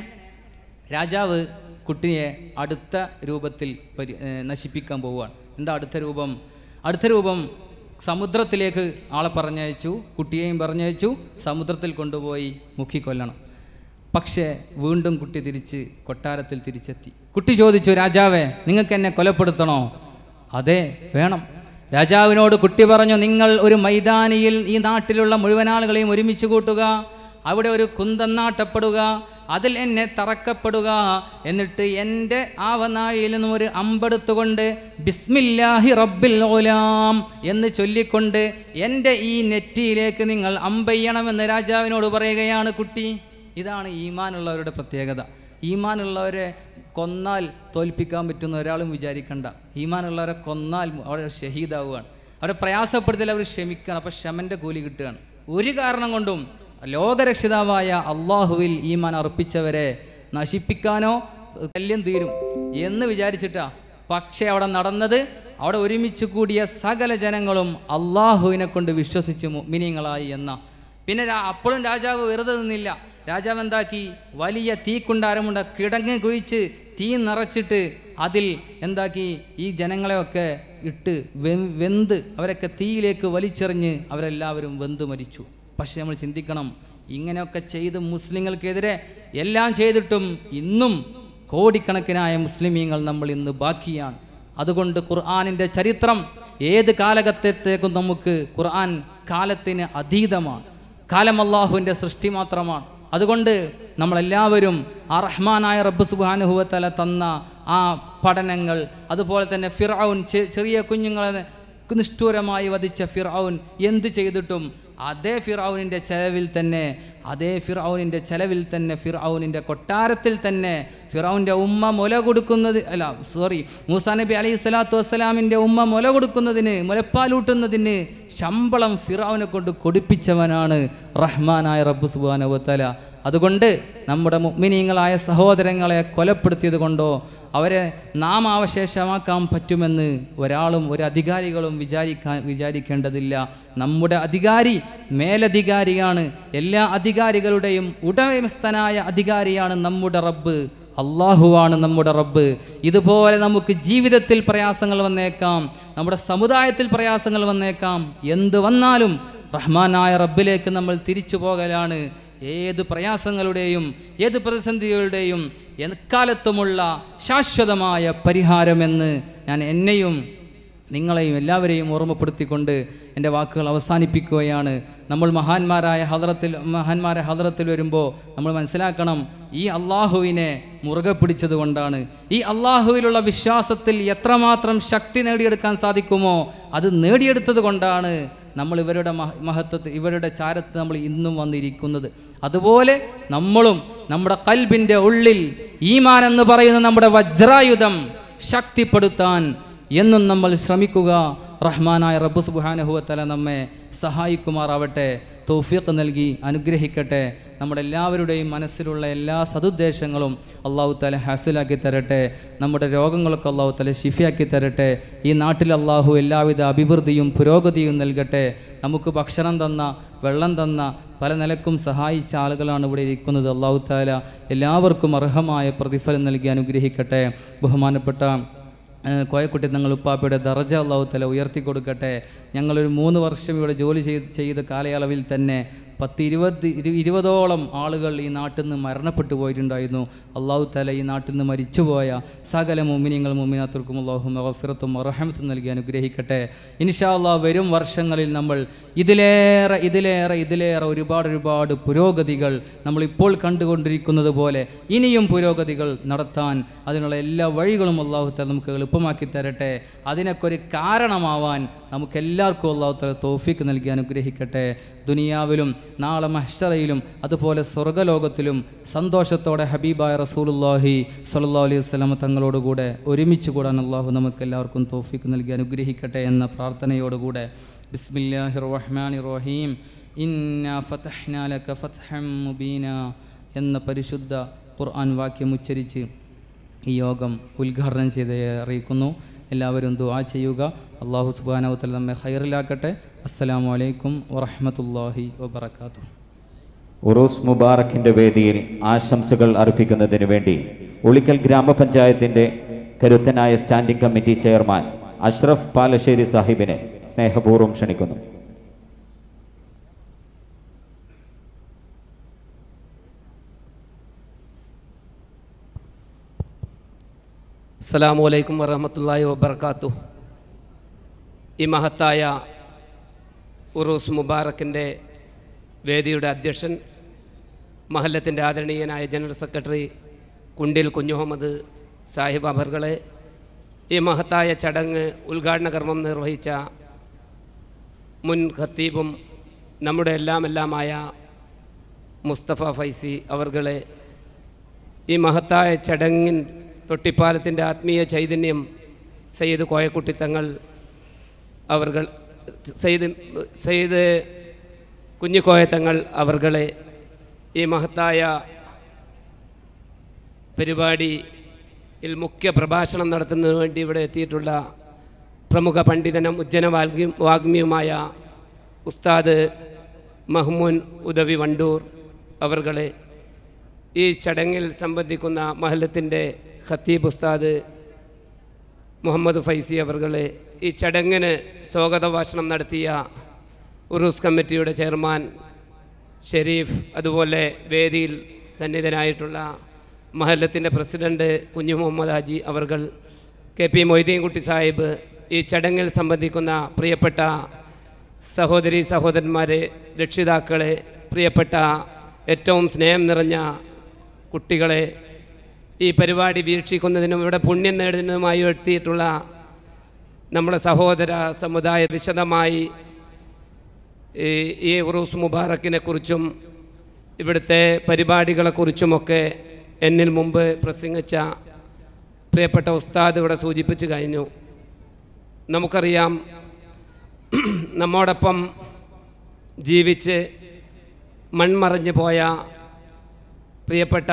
രാജാവ് കുട്ടിയെ അടുത്ത രൂപത്തിൽ പരി ഏ, നശിപ്പിക്കാൻ പോവുകയാണ് എന്താ അടുത്ത രൂപം അടുത്ത രൂപം സമുദ്രത്തിലേക്ക് ആളെ പറഞ്ഞയച്ചു കുട്ടിയെയും പറഞ്ഞയച്ചു സമുദ്രത്തിൽ കൊണ്ടുപോയി മുക്കിക്കൊല്ലണം പക്ഷേ വീണ്ടും കുട്ടി തിരിച്ച് കൊട്ടാരത്തിൽ തിരിച്ചെത്തി കുട്ടി ചോദിച്ചു രാജാവേ നിങ്ങൾക്ക് എന്നെ കൊലപ്പെടുത്തണോ അതെ വേണം രാജാവിനോട് കുട്ടി പറഞ്ഞു നിങ്ങൾ ഒരു മൈതാനിയിൽ ഈ നാട്ടിലുള്ള മുഴുവൻ ആളുകളെയും ഒരുമിച്ച് കൂട്ടുക അവിടെ ഒരു കുന്തന്നാട്ടപ്പെടുക അതിൽ എന്നെ തറക്കപ്പെടുക എന്നിട്ട് എൻ്റെ ആവനാഴിയിൽ നിന്നും ഒരു അമ്പെടുത്തുകൊണ്ട് ബിസ്മില്ലാഹി റബ്ബിൽ ഓലാം എന്ന് ചൊല്ലിക്കൊണ്ട് എൻ്റെ ഈ നെറ്റിയിലേക്ക് നിങ്ങൾ അമ്പയ്യണമെന്ന് രാജാവിനോട് പറയുകയാണ് കുട്ടി ഇതാണ് ഈമാനുള്ളവരുടെ പ്രത്യേകത ഈമാനുള്ളവരെ കൊന്നാൽ തോൽപ്പിക്കാൻ പറ്റുന്ന ഒരാളും വിചാരിക്കണ്ട ഈമാനുള്ളവരെ കൊന്നാൽ അവർ ഷഹീദാവുകയാണ് അവരെ പ്രയാസപ്പെടുത്തിയാൽ അവർ ക്ഷമിക്കണം അപ്പോൾ ക്ഷമൻ്റെ കൂലി കിട്ടുകയാണ് ഒരു കാരണം കൊണ്ടും ലോകരക്ഷിതാവായ അള്ളാഹുവിൽ ഈമാൻ അർപ്പിച്ചവരെ നശിപ്പിക്കാനോ ശല്യം തീരും എന്ന് വിചാരിച്ചിട്ടാ പക്ഷേ അവിടെ നടന്നത് അവിടെ ഒരുമിച്ച് കൂടിയ സകല ജനങ്ങളും അള്ളാഹുവിനെ കൊണ്ട് വിശ്വസിച്ച് മിനിങ്ങളായി എന്ന പിന്നെ രാ- അപ്പോഴും രാജാവ് വെറുതെ നിന്നില്ല രാജാവ് എന്താക്കി വലിയ തീക്കുണ്ടാരമുണ്ട കിടങ്ങ് കുഴിച്ച് തീ നിറച്ചിട്ട് അതിൽ എന്താക്കി ഈ ജനങ്ങളെയൊക്കെ ഇട്ട് വെ- വെന്ത് അവരൊക്കെ തീയിലേക്ക് വലിച്ചെറിഞ്ഞ് അവരെല്ലാവരും വെന്ത് മരിച്ചു പക്ഷെ നമ്മൾ ചിന്തിക്കണം ഇങ്ങനെയൊക്കെ ചെയ്ത് മുസ്ലിങ്ങൾക്കെതിരെ എല്ലാം ചെയ്തിട്ടും ഇന്നും കോടിക്കണക്കിനായ മുസ്ലിമീങ്ങൾ നമ്മൾ ഇന്ന് ബാക്കിയാണ് അതുകൊണ്ട് ഖുർആാനിൻ്റെ ചരിത്രം ഏത് കാലഘട്ടത്തേക്കും നമുക്ക് ഖുർആൻ കാലത്തിന് അതീതമാണ് കാലം അള്ളാഹുവിൻ്റെ സൃഷ്ടി മാത്രമാണ് അതുകൊണ്ട് നമ്മളെല്ലാവരും ആ റഹ്മാനായ റബ്ബ് സുബാനുഹുവത്തല തന്ന ആ പഠനങ്ങൾ അതുപോലെ തന്നെ ഫിറൌൻ ചെ- ചെറിയ കുഞ്ഞുങ്ങളെ നിഷ്ഠൂരമായി വധിച്ച ഫിറൌൻ എന്ത് ചെയ്തിട്ടും അതേ ഫിറൌനിൻ്റെ ചെലവിൽ തന്നെ അതേ ഫിറൌനിൻ്റെ ചെലവിൽ തന്നെ ഫിറൌനിൻ്റെ കൊട്ടാരത്തിൽ തന്നെ ഫിറൌൻ്റെ ഉമ്മ മുല കൊടുക്കുന്നത് അല്ല സോറി മൂസാ നബി അലൈഹി സ്വലാത്തു വസ്സലാമിൻ്റെ ഉമ്മ മുല കൊടുക്കുന്നതിന് മുലപ്പാലൂട്ടുന്നതിന് ശമ്പളം ഫിറൌനെ കൊണ്ട് കൊടുപ്പിച്ചവനാണ് റഹ്മാനായ റബ്ബു സുബാനുവത്തല അതുകൊണ്ട് നമ്മുടെ മുഗ്മിനീങ്ങളായ സഹോദരങ്ങളെ കൊലപ്പെടുത്തിയത് കൊണ്ടോ അവരെ നാമാവശേഷമാക്കാൻ പറ്റുമെന്ന് ഒരാളും ഒരു അധികാരികളും വിചാരിക്കാൻ വിചാരിക്കേണ്ടതില്ല നമ്മുടെ അധികാരി മേലധികാരിയാണ് എല്ലാ അധികാരികളുടെയും ഉടമസ്ഥനായ അധികാരിയാണ് നമ്മുടെ റബ്ബ് അള്ളാഹുവാണ് നമ്മുടെ റബ്ബ് ഇതുപോലെ നമുക്ക് ജീവിതത്തിൽ പ്രയാസങ്ങൾ വന്നേക്കാം നമ്മുടെ സമുദായത്തിൽ പ്രയാസങ്ങൾ വന്നേക്കാം എന്ത് വന്നാലും റഹ്മാനായ റബ്ബിലേക്ക് നമ്മൾ തിരിച്ചു പോകലാണ് ഏത് പ്രയാസങ്ങളുടെയും ഏത് പ്രതിസന്ധികളുടെയും എക്കാലത്തുമുള്ള ശാശ്വതമായ പരിഹാരമെന്ന് ഞാൻ എന്നെയും നിങ്ങളെയും എല്ലാവരെയും ഓർമ്മപ്പെടുത്തിക്കൊണ്ട് എൻ്റെ വാക്കുകൾ അവസാനിപ്പിക്കുകയാണ് നമ്മൾ മഹാന്മാരായ ഹദ്രത്തിൽ മഹാന്മാരെ ഹദ്രത്തിൽ വരുമ്പോൾ നമ്മൾ മനസ്സിലാക്കണം ഈ അള്ളാഹുവിനെ മുറുകെ പിടിച്ചത് കൊണ്ടാണ് ഈ അള്ളാഹുവിലുള്ള വിശ്വാസത്തിൽ എത്രമാത്രം ശക്തി നേടിയെടുക്കാൻ സാധിക്കുമോ അത് നേടിയെടുത്തത് കൊണ്ടാണ് നമ്മൾ ഇവരുടെ മഹ മഹത്വത്തിൽ ഇവരുടെ ചാരത്ത് നമ്മൾ ഇന്നും വന്നിരിക്കുന്നത് അതുപോലെ നമ്മളും നമ്മുടെ കൽബിൻ്റെ ഉള്ളിൽ ഈമാൻ എന്ന് പറയുന്ന നമ്മുടെ വജ്രായുധം ശക്തിപ്പെടുത്താൻ എന്നും നമ്മൾ ശ്രമിക്കുക റഹ്മാനായ റബ്ബ് സുബാനഹുവത്തല നമ്മെ സഹായിക്കുമാറാവട്ടെ തൗഫീഖ് നൽകി അനുഗ്രഹിക്കട്ടെ നമ്മുടെ എല്ലാവരുടെയും മനസ്സിലുള്ള എല്ലാ സതുദ്ദേശങ്ങളും അള്ളാഹു തല ഹാസിലാക്കി തരട്ടെ നമ്മുടെ രോഗങ്ങളൊക്കെ അള്ളാഹു തല ഷിഫിയാക്കി തരട്ടെ ഈ നാട്ടിൽ അള്ളാഹു എല്ലാവിധ അഭിവൃദ്ധിയും പുരോഗതിയും നൽകട്ടെ നമുക്ക് ഭക്ഷണം തന്ന വെള്ളം തന്ന പല നിലക്കും സഹായിച്ച ആളുകളാണ് ഇവിടെ ഇരിക്കുന്നത് അള്ളാഹു താല എല്ലാവർക്കും അർഹമായ പ്രതിഫലം നൽകി അനുഗ്രഹിക്കട്ടെ ബഹുമാനപ്പെട്ട ഏഹ് കോയക്കുട്ടി തങ്ങൾ ഉപ്പാപ്പയുടെ ദർജ അള്ളാഹു തല ഉയർത്തി കൊടുക്കട്ടെ ഞങ്ങളൊരു മൂന്ന് വർഷം ഇവിടെ ജോലി ചെയ്ത് ചെയ്ത കാലയളവിൽ തന്നെ പത്ത് ഇരുപത് ഇരു ഇരുപതോളം ആളുകൾ ഈ നാട്ടിൽ നിന്ന് മരണപ്പെട്ടു പോയിട്ടുണ്ടായിരുന്നു അള്ളാഹു തല ഈ നാട്ടിൽ നിന്ന് മരിച്ചുപോയ സകല മുമിനിങ്ങൾ മുമിനാത്തർക്കും അള്ളാഹു മഹഫിറത്തും റഹമത്തും നൽകി അനുഗ്രഹിക്കട്ടെ ഇൻഷാ അള്ളാഹ് വരും വർഷങ്ങളിൽ നമ്മൾ ഇതിലേറെ ഇതിലേറെ ഇതിലേറെ ഒരുപാട് ഒരുപാട് പുരോഗതികൾ നമ്മളിപ്പോൾ കണ്ടുകൊണ്ടിരിക്കുന്നത് പോലെ ഇനിയും പുരോഗതികൾ നടത്താൻ അതിനുള്ള എല്ലാ വഴികളും അള്ളാഹു തല നമുക്ക് എളുപ്പമാക്കി തരട്ടെ അതിനൊക്കെ ഒരു കാരണമാവാൻ നമുക്കെല്ലാവർക്കും അള്ളാഹു തല തോഫിക്ക് നൽകി അനുഗ്രഹിക്കട്ടെ ദുനിയാവിലും നാളെ മഹ്ഷറയിലും അതുപോലെ സ്വർഗലോകത്തിലും സന്തോഷത്തോടെ ഹബീബായ റസൂലുല്ലാഹി സല്ലാ അലൈഹി വസ്ലമ തങ്ങളോടുകൂടെ ഒരുമിച്ച് കൂടാൻ അള്ളാഹു നമുക്ക് എല്ലാവർക്കും തോഫിക്ക് നൽകി അനുഗ്രഹിക്കട്ടെ എന്ന പ്രാർത്ഥനയോടുകൂടെ ബിസ്മില്ലാഹി റഹ്മാൻ റഹീം ഇന്ന ഫതഹ്നാലക ഫത്ഹം മുബീന എന്ന പരിശുദ്ധ ഖുർആൻ വാക്യം ഉച്ചരിച്ച് ഈ യോഗം ഉദ്ഘാടനം ചെയ്ത് അറിയിക്കുന്നു എല്ലാവരും ദുആ ചെയ്യുക അള്ളാഹു സുബാനവത്തൽ നമ്മെ ഹൈറിലാക്കട്ടെ അസ്സലാമു അലൈക്കും വറഹ്മത്തുള്ളാഹി വബറകാതുഹു ഉറൂസ് മുബാറക്കിന്റെ വേദിയിൽ ആശംസകൾ അർപ്പിക്കുന്നതിന് വേണ്ടി ഉളിക്കൽ ഗ്രാമപഞ്ചായത്തിന്റെ കരുത്തനായ standing committee chairman Ashraf Palassery സാഹിബിനെ സ്നേഹപൂർവ്വം ക്ഷണിക്കുന്നു അസ്സലാമു അലൈക്കും വറഹമത്തല്ലാഹി വബർക്കാത്തു ഈ മഹത്തായ ഉറൂസ് മുബാറക്കിൻ്റെ വേദിയുടെ അധ്യക്ഷൻ മഹല്ലത്തിൻ്റെ ആദരണീയനായ ജനറൽ സെക്രട്ടറി കുണ്ടിൽ കുഞ്ഞുമുഹമ്മദ് സാഹിബ് അബർകളെ ഈ മഹത്തായ ചടങ്ങ് ഉദ്ഘാടന കർമ്മം നിർവഹിച്ച മുൻ ഖത്തീബും നമ്മുടെ എല്ലാം എല്ലാമായ മുസ്തഫ ഫൈസി അവർകളെ ഈ മഹത്തായ ചടങ്ങിൻ തൊട്ടിപ്പാലത്തിൻ്റെ ആത്മീയ ചൈതന്യം സയ്യിദ് കോയക്കുട്ടി തങ്ങൾ അവർകൾ സയ്യിദ് സയ്യിദ് കുഞ്ഞിക്കോയ തങ്ങൾ അവർകളെ ഈ മഹത്തായ പരിപാടിയിൽ മുഖ്യ പ്രഭാഷണം നടത്തുന്നതിന് വേണ്ടി ഇവിടെ എത്തിയിട്ടുള്ള പ്രമുഖ പണ്ഡിതനും ഉജ്ജന വാഗ്മി വാഗ്മിയുമായ ഉസ്താദ് മഹ്മൂൻ ഉദവി വണ്ടൂർ അവർകളെ ഈ ചടങ്ങിൽ സംബന്ധിക്കുന്ന മഹല്ലത്തിൻ്റെ ഖത്തീബ് ഉസ്താദ് മുഹമ്മദ് ഫൈസി അവർകളെ ഈ ചടങ്ങിന് സ്വാഗത ഭാഷണം നടത്തിയ ഉറൂസ് കമ്മിറ്റിയുടെ ചെയർമാൻ ഷെരീഫ് അതുപോലെ വേദിയിൽ സന്നിധനായിട്ടുള്ള മഹല്ലത്തിൻ്റെ പ്രസിഡന്റ് കുഞ്ഞു മുഹമ്മദ് ഹാജി അവർകൾ കെ പി മൊയ്തീൻകുട്ടി സാഹിബ് ഈ ചടങ്ങിൽ സംബന്ധിക്കുന്ന പ്രിയപ്പെട്ട സഹോദരി സഹോദരന്മാരെ രക്ഷിതാക്കളെ പ്രിയപ്പെട്ട ഏറ്റവും സ്നേഹം നിറഞ്ഞ കുട്ടികളെ ഈ പരിപാടി വീക്ഷിക്കുന്നതിനും ഇവിടെ പുണ്യം നേടുന്നതിനുമായി എത്തിയിട്ടുള്ള നമ്മുടെ സഹോദര സമുദായ വിശദമായി ഈ ഈ ഉറൂസ് മുബാറക്കിനെ കുറിച്ചും ഇവിടുത്തെ പരിപാടികളെക്കുറിച്ചുമൊക്കെ എന്നിൽ മുമ്പ് പ്രസംഗിച്ച പ്രിയപ്പെട്ട ഉസ്താദ് ഇവിടെ സൂചിപ്പിച്ചു കഴിഞ്ഞു നമുക്കറിയാം നമ്മോടൊപ്പം ജീവിച്ച് മൺമറഞ്ഞു പോയ പ്രിയപ്പെട്ട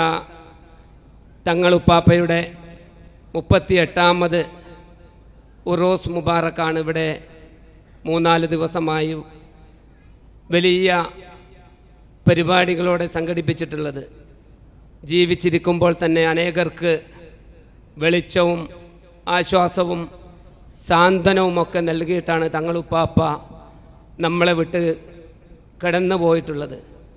തങ്ങളുപ്പാപ്പയുടെ മുപ്പത്തി എട്ടാമത് ഉറോസ് മുബാറക്കാണ് ഇവിടെ മൂന്നാല് ദിവസമായി വലിയ പരിപാടികളോടെ സംഘടിപ്പിച്ചിട്ടുള്ളത് ജീവിച്ചിരിക്കുമ്പോൾ തന്നെ അനേകർക്ക് വെളിച്ചവും ആശ്വാസവും സാന്ത്വനവുമൊക്കെ നൽകിയിട്ടാണ് തങ്ങളുപ്പാപ്പ നമ്മളെ വിട്ട് കടന്നു പോയിട്ടുള്ളത്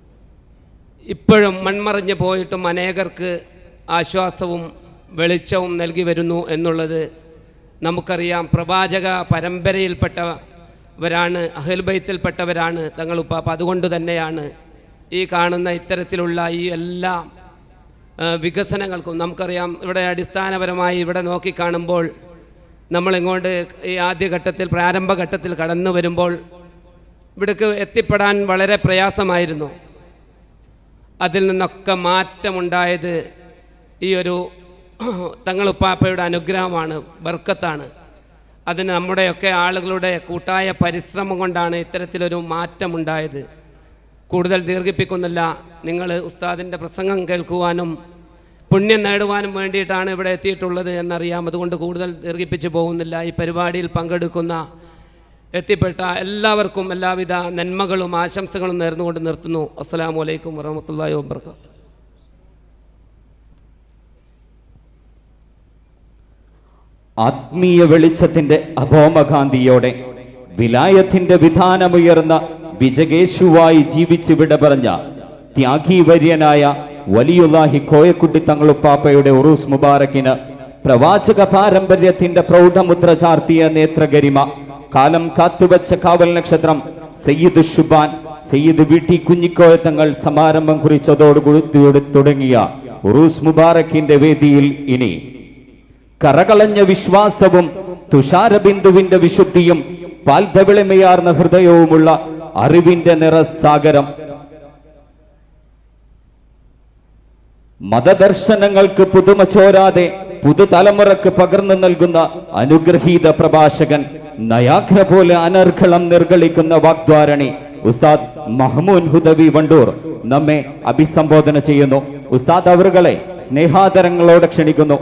ഇപ്പോഴും മൺമറഞ്ഞു പോയിട്ടും അനേകർക്ക് ആശ്വാസവും വെളിച്ചവും നൽകി വരുന്നു എന്നുള്ളത് നമുക്കറിയാം പ്രവാചക പരമ്പരയിൽപ്പെട്ടവരാണ് അഹൽബൈത്തിൽപ്പെട്ടവരാണ് തങ്ങളുപ്പാപ്പ അതുകൊണ്ട് തന്നെയാണ് ഈ കാണുന്ന ഇത്തരത്തിലുള്ള ഈ എല്ലാ ആ, വികസനങ്ങൾക്കും നമുക്കറിയാം ഇവിടെ അടിസ്ഥാനപരമായി ഇവിടെ നോക്കിക്കാണുമ്പോൾ നമ്മളിങ്ങോട്ട് ഈ ആദ്യഘട്ടത്തിൽ പ്രാരംഭഘട്ടത്തിൽ കടന്നു വരുമ്പോൾ ഇവിടേക്ക് എത്തിപ്പെടാൻ വളരെ പ്രയാസമായിരുന്നു അതിൽ നിന്നൊക്കെ മാറ്റമുണ്ടായത് ഈ ഒരു തങ്ങളുപ്പാപ്പയുടെ അനുഗ്രഹമാണ് ബർക്കത്താണ് അതിന് നമ്മുടെയൊക്കെ ആളുകളുടെ കൂട്ടായ പരിശ്രമം കൊണ്ടാണ് ഇത്തരത്തിലൊരു മാറ്റമുണ്ടായത് കൂടുതൽ ദീർഘിപ്പിക്കുന്നില്ല നിങ്ങൾ ഉസ്താദിൻ്റെ പ്രസംഗം കേൾക്കുവാനും പുണ്യം നേടുവാനും വേണ്ടിയിട്ടാണ് ഇവിടെ എത്തിയിട്ടുള്ളത് എന്നറിയാം അതുകൊണ്ട് കൂടുതൽ ദീർഘിപ്പിച്ചു പോകുന്നില്ല ഈ പരിപാടിയിൽ പങ്കെടുക്കുന്ന എത്തിപ്പെട്ട എല്ലാവർക്കും എല്ലാവിധ നന്മകളും ആശംസകളും നേർന്നുകൊണ്ട് നിർത്തുന്നു അസ്സാം വലൈക്കും വറഹമത്തല്ലാ വാബർക്കാത്തു ആത്മീയ വെളിച്ചത്തിന്റെ അഭോമകാന്തിയോടെ വിലായത്തിന്റെ വിധാനമുയർന്ന വിജകേശുവായി ജീവിച്ച് വിട പറഞ്ഞ ത്യാഗീവര്യനായ വലിയുല്ലാഹി കോയക്കുട്ടി തങ്ങളുപ്പാപ്പയുടെ ഉറൂസ് മുബാറക്കിന് പ്രവാചക പാരമ്പര്യത്തിന്റെ പ്രൗഢമുദ്ര ചാർത്തിയ നേത്രഗരിമ കാലം കാത്തുവച്ച കാവൽ നക്ഷത്രം സയ്യിദ് ഷുബാൻ സയ്യിദ് വി ടി കുഞ്ഞിക്കോയ തങ്ങൾ സമാരംഭം കുറിച്ചതോടുകൂടി തുടങ്ങിയ ഉറൂസ് മുബാറക്കിന്റെ വേദിയിൽ ഇനി കറകളഞ്ഞ വിശ്വാസവും തുഷാരബിന്ദുവിന്റെ വിശുദ്ധിയും പാൽധവിളിമയാർന്ന ഹൃദയവുമുള്ള അറിവിന്റെ നിറസാഗരം മതദർശനങ്ങൾക്ക് പുതുമ ചോരാതെ പുതുതലമുറക്ക് പകർന്നു നൽകുന്ന അനുഗ്രഹീത പ്രഭാഷകൻ നയാഗ്ര പോലെ അനർഘളം നിർഗളിക്കുന്ന വാഗ്ദ്വാരണി ഉസ്താദ് മഹ്മൂൻ ഹുദവി വണ്ടൂർ നമ്മെ അഭിസംബോധന ചെയ്യുന്നു ഉസ്താദ് അവറുകളെ സ്നേഹാദരങ്ങളോടെ ക്ഷണിക്കുന്നു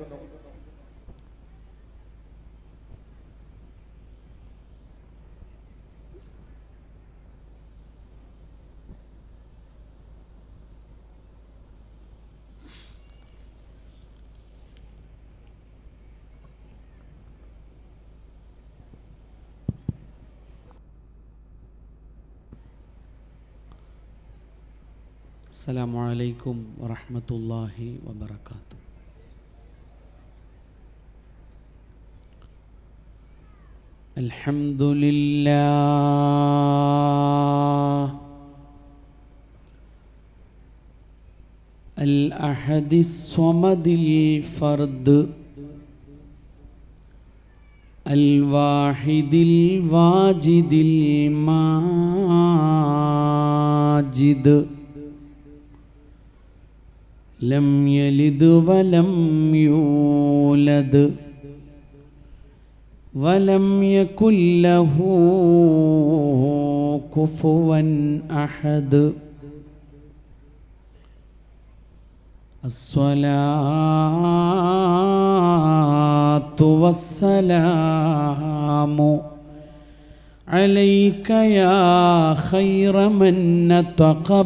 السلام عليكم ورحمة الله وبركاته الحمد لله الأحد الصمد الفرد الواحد الواجد الماجد لم يلد ولم يولد ولم يكن له كفوا أحد الصلاة والسلام عليك يا خير من نطق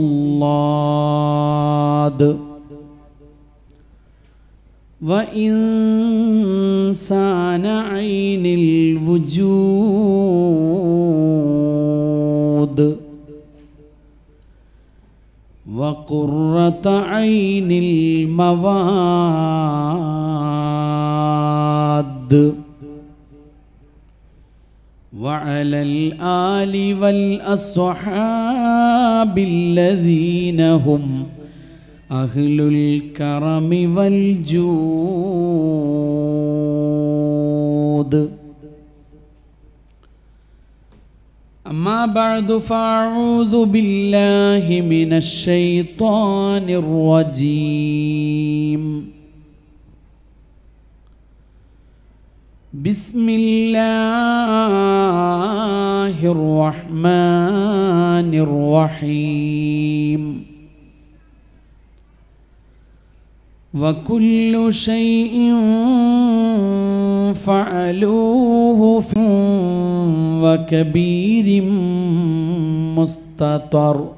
بالله وإنسان عين الوجود وقرة عين المواد وعلى الآل والأصحاب الذين هم أهل الكرم والجود أما بعد فأعوذ بالله من الشيطان الرجيم بسم الله الرحمن الرحيم وكل شيء فعلوه في وكبير مستطر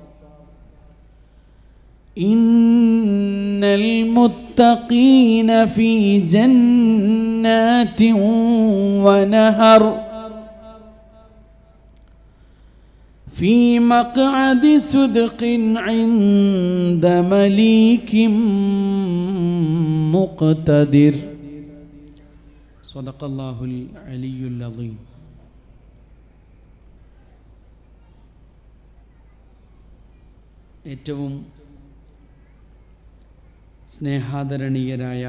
إن المتقين في جنات ونهر في مقعد صدق عند مليك مقتدر صدق الله العلي العظيم ഏറ്റവും സ്നേഹാദരണീയരായ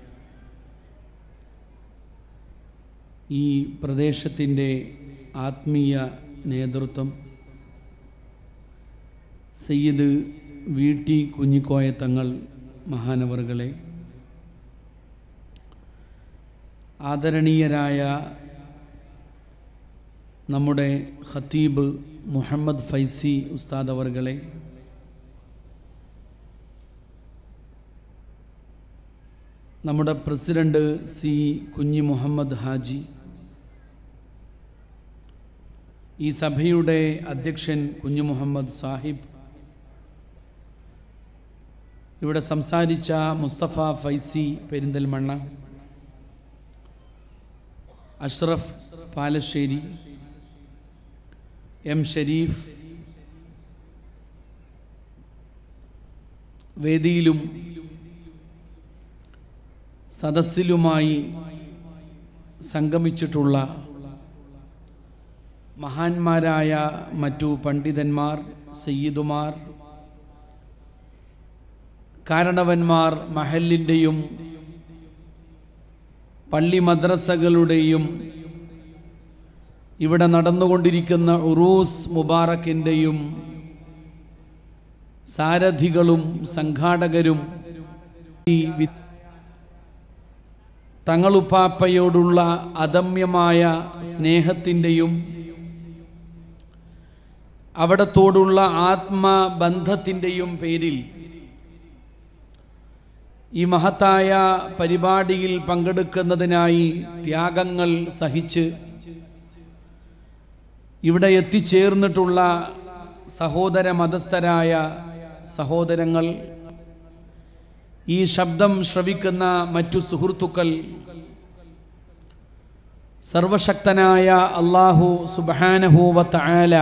ഈ പ്രദേശത്തിൻ്റെ ആത്മീയ നേതൃത്വം സയ്യിദ് വി ടി കുഞ്ഞിക്കോയ തങ്ങൾ മഹാനവറുകളെ ആദരണീയരായ നമ്മുടെ ഖത്തീബ് മുഹമ്മദ് ഫൈസി ഉസ്താദ് അവർകളെ നമ്മുടെ പ്രസിഡന്റ് സി കുഞ്ഞി മുഹമ്മദ് ഹാജി ഈ സഭയുടെ അധ്യക്ഷൻ കുഞ്ഞു മുഹമ്മദ് സാഹിബ് ഇവിടെ സംസാരിച്ച മുസ്തഫ ഫൈസി പെരിന്തൽമണ്ണ അഷ്റഫ് പാലശ്ശേരി എം ഷരീഫ് വേദിയിലും സദസ്സിലുമായി സംഗമിച്ചിട്ടുള്ള മഹാന്മാരായ മറ്റു പണ്ഡിതന്മാർ സയ്യിദുമാർ കാരണവന്മാർ മഹലിൻ്റെയും പള്ളി മദ്രസകളുടെയും ഇവിടെ നടന്നുകൊണ്ടിരിക്കുന്ന ഉറൂസ് മുബാറക്കിൻ്റെയും സാരഥികളും സംഘാടകരും ഈ വി- തങ്ങളുപ്പാപ്പയോടുള്ള അദമ്യമായ സ്നേഹത്തിൻ്റെയും അവിടത്തോടുള്ള ആത്മബന്ധത്തിൻ്റെയും പേരിൽ ഈ മഹത്തായ പരിപാടിയിൽ പങ്കെടുക്കുന്നതിനായി ത്യാഗങ്ങൾ സഹിച്ച് ഇവിടെ എത്തിച്ചേർന്നിട്ടുള്ള സഹോദര മതസ്ഥരായ സഹോദരങ്ങൾ ഈ ശബ്ദം ശ്രവിക്കുന്ന മറ്റു സുഹൃത്തുക്കൾ സർവശക്തനായ അള്ളാഹു സുബാനഹൂവത്ത് ആല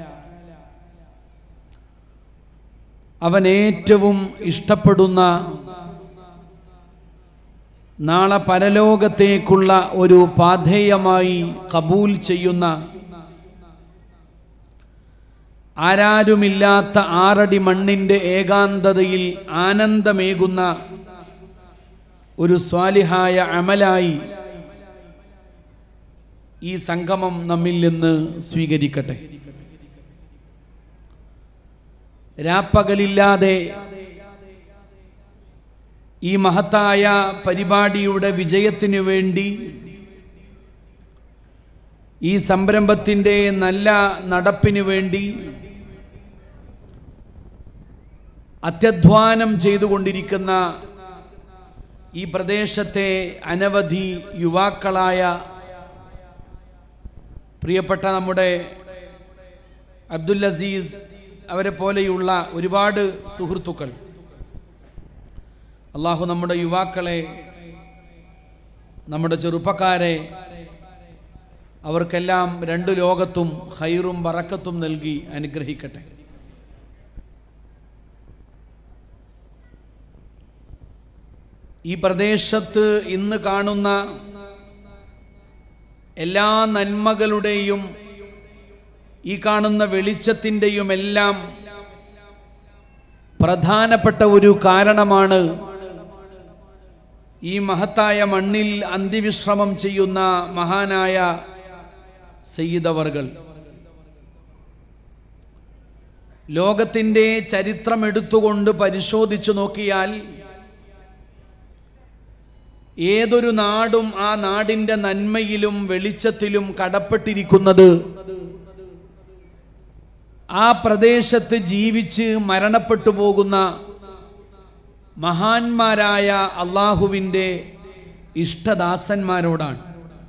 അവൻ ഏറ്റവും ഇഷ്ടപ്പെടുന്ന നാളെ പരലോകത്തേക്കുള്ള ഒരു പാധേയമായി കബൂൽ ചെയ്യുന്ന ആരാരുമില്ലാത്ത ആറടി മണ്ണിൻ്റെ ഏകാന്തതയിൽ ആനന്ദമേകുന്ന ഒരു സ്വാലിഹായ അമലായി ഈ സംഗമം നമ്മിൽ നിന്ന് സ്വീകരിക്കട്ടെ രാപ്പകലില്ലാതെ ഈ മഹത്തായ പരിപാടിയുടെ വിജയത്തിനു വേണ്ടി ഈ സംരംഭത്തിൻ്റെ നല്ല നടപ്പിനു വേണ്ടി അത്യധ്വാനം ചെയ്തുകൊണ്ടിരിക്കുന്ന ഈ പ്രദേശത്തെ അനവധി യുവാക്കളായ പ്രിയപ്പെട്ട നമ്മുടെ അബ്ദുൽ അസീസ് അവരെ പോലെയുള്ള ഒരുപാട് സുഹൃത്തുക്കൾ അള്ളാഹു നമ്മുടെ യുവാക്കളെ നമ്മുടെ ചെറുപ്പക്കാരെ അവർക്കെല്ലാം രണ്ടു ലോകത്തും ഹൈറും ബറക്കത്തും നൽകി അനുഗ്രഹിക്കട്ടെ ഈ പ്രദേശത്ത് ഇന്ന് കാണുന്ന എല്ലാ നന്മകളുടെയും ഈ കാണുന്ന വെളിച്ചത്തിൻ്റെയും എല്ലാം പ്രധാനപ്പെട്ട ഒരു കാരണമാണ് ഈ മഹത്തായ മണ്ണിൽ അന്തിവിശ്രമം ചെയ്യുന്ന മഹാനായ സയ്യിദവർകൾ ലോകത്തിൻ്റെ ചരിത്രം എടുത്തുകൊണ്ട് പരിശോധിച്ചു നോക്കിയാൽ ഏതൊരു നാടും ആ നാടിൻ്റെ നന്മയിലും വെളിച്ചത്തിലും കടപ്പെട്ടിരിക്കുന്നത് ആ പ്രദേശത്ത് ജീവിച്ച് മരണപ്പെട്ടു പോകുന്ന മഹാന്മാരായ അള്ളാഹുവിൻ്റെ ഇഷ്ടദാസന്മാരോടാണ്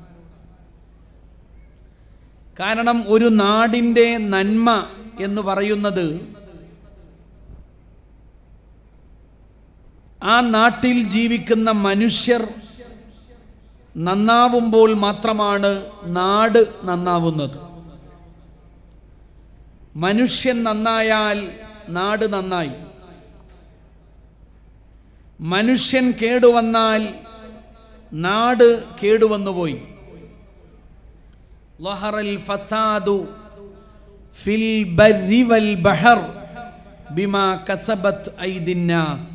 കാരണം ഒരു നാടിൻ്റെ നന്മ എന്ന് പറയുന്നത് ആ നാട്ടിൽ ജീവിക്കുന്ന മനുഷ്യർ നന്നാവുമ്പോൾ മാത്രമാണ് നാട് നന്നാവുന്നത് മനുഷ്യൻ നന്നായാൽ നാട് നന്നായി മനുഷ്യൻ കേടുവന്നാൽ നാട് കേടുവന്നുപോയി ലഹറൽ ഫസാദു ഫിൽ ബർരി വൽ ബഹർ ബിമാ കസബത്ത് ഐദിന്നാസ്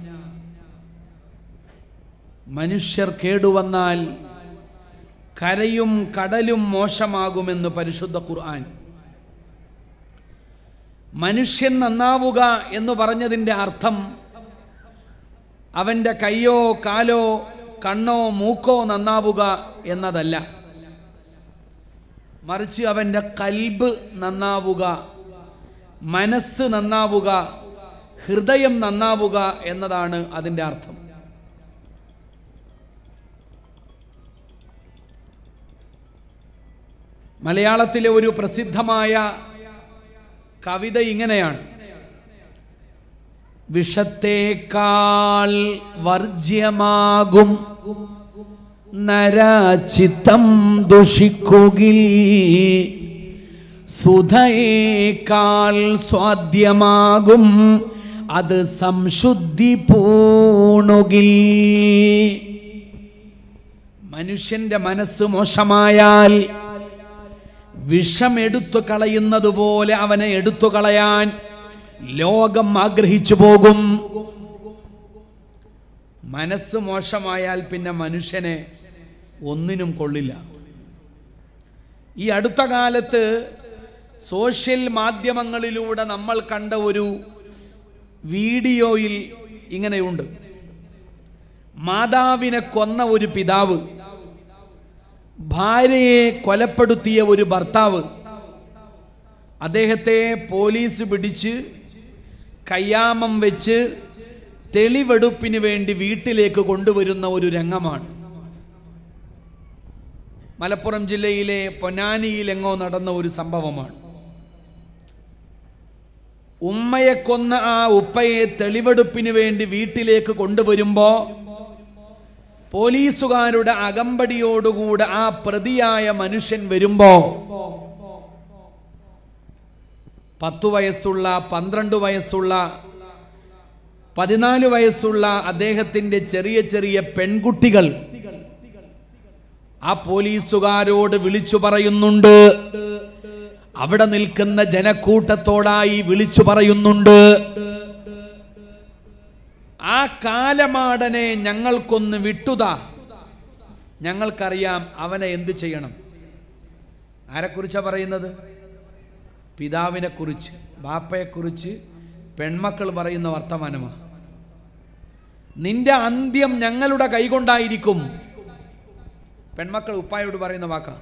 മനുഷ്യർ കേടുവന്നാൽ കരയും കടലും മോശമാകുമെന്ന് പരിശുദ്ധ ഖുർആൻ മനുഷ്യൻ നന്നാവുക എന്ന് പറഞ്ഞതിൻ്റെ അർത്ഥം അവൻ്റെ കയ്യോ കാലോ കണ്ണോ മൂക്കോ നന്നാവുക എന്നതല്ല മറിച്ച് അവൻ്റെ കൽബ് നന്നാവുക മനസ്സ് നന്നാവുക ഹൃദയം നന്നാവുക എന്നതാണ് അതിൻ്റെ അർത്ഥം മലയാളത്തിലെ ഒരു പ്രസിദ്ധമായ കവിത ഇങ്ങനെയാണ് വിഷത്തേക്കാൾ വർജ്യമാകും നരാചിത്തം ദുഷിക്കുകിൽ സുധയേക്കാൾ സ്വാദ്യമാകും അത് സംശുദ്ധി പൂണുകിൽ മനുഷ്യന്റെ മനസ്സ് മോശമായാൽ വിഷം എടുത്തു കളയുന്നത് പോലെ അവനെ എടുത്തു കളയാൻ ലോകം ആഗ്രഹിച്ചു പോകും മനസ്സ് മോശമായാൽ പിന്നെ മനുഷ്യനെ ഒന്നിനും കൊള്ളില്ല ഈ അടുത്ത കാലത്ത് സോഷ്യൽ മാധ്യമങ്ങളിലൂടെ നമ്മൾ കണ്ട ഒരു വീഡിയോയിൽ ഇങ്ങനെയുണ്ട് മാതാവിനെ കൊന്ന ഒരു പിതാവ് ഭാര്യയെ കൊലപ്പെടുത്തിയ ഒരു ഭർത്താവ് അദ്ദേഹത്തെ പോലീസ് പിടിച്ച് കയ്യാമം വെച്ച് തെളിവെടുപ്പിന് വേണ്ടി വീട്ടിലേക്ക് കൊണ്ടുവരുന്ന ഒരു രംഗമാണ് മലപ്പുറം ജില്ലയിലെ പൊന്നാനിയിലെങ്ങോ നടന്ന ഒരു സംഭവമാണ് ഉമ്മയെ കൊന്ന ആ ഉപ്പയെ തെളിവെടുപ്പിന് വേണ്ടി വീട്ടിലേക്ക് കൊണ്ടുവരുമ്പോ പോലീസുകാരുടെ അകമ്പടിയോടുകൂടെ ആ പ്രതിയായ മനുഷ്യൻ വരുമ്പോ പത്തു വയസ്സുള്ള പന്ത്രണ്ട് വയസ്സുള്ള പതിനാല് വയസ്സുള്ള അദ്ദേഹത്തിന്റെ ചെറിയ ചെറിയ പെൺകുട്ടികൾ ആ പോലീസുകാരോട് വിളിച്ചു പറയുന്നുണ്ട് അവിടെ നിൽക്കുന്ന ജനക്കൂട്ടത്തോടായി വിളിച്ചു പറയുന്നുണ്ട് ആ കാലമാടനെ ഞങ്ങൾക്കൊന്ന് വിട്ടുതാ ഞങ്ങൾക്കറിയാം അവനെ എന്തു ചെയ്യണം ആരെക്കുറിച്ചാ പറയുന്നത് പിതാവിനെ കുറിച്ച് ബാപ്പയെക്കുറിച്ച് പെൺമക്കൾ പറയുന്ന വർത്തമാനമാണ് നിന്റെ അന്ത്യം ഞങ്ങളുടെ കൈകൊണ്ടായിരിക്കും പെൺമക്കൾ ഉപ്പായോട് പറയുന്ന വാക്കാ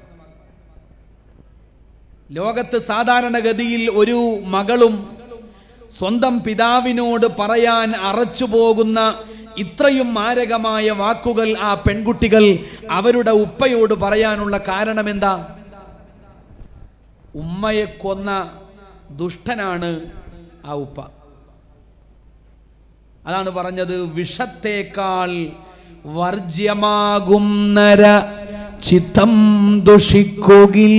ലോകത്ത് സാധാരണഗതിയിൽ ഒരു മകളും സ്വന്തം പിതാവിനോട് പറയാൻ അറച്ചു പോകുന്ന ഇത്രയും മാരകമായ വാക്കുകൾ ആ പെൺകുട്ടികൾ അവരുടെ ഉപ്പയോട് പറയാനുള്ള കാരണം എന്താ ഉമ്മയെ കൊന്ന ദുഷ്ടനാണ് ആ ഉപ്പ അതാണ് പറഞ്ഞത് വിഷത്തേക്കാൾ വർജ്യമാകും നര ചിത്തം ദുഷിക്കുകിൽ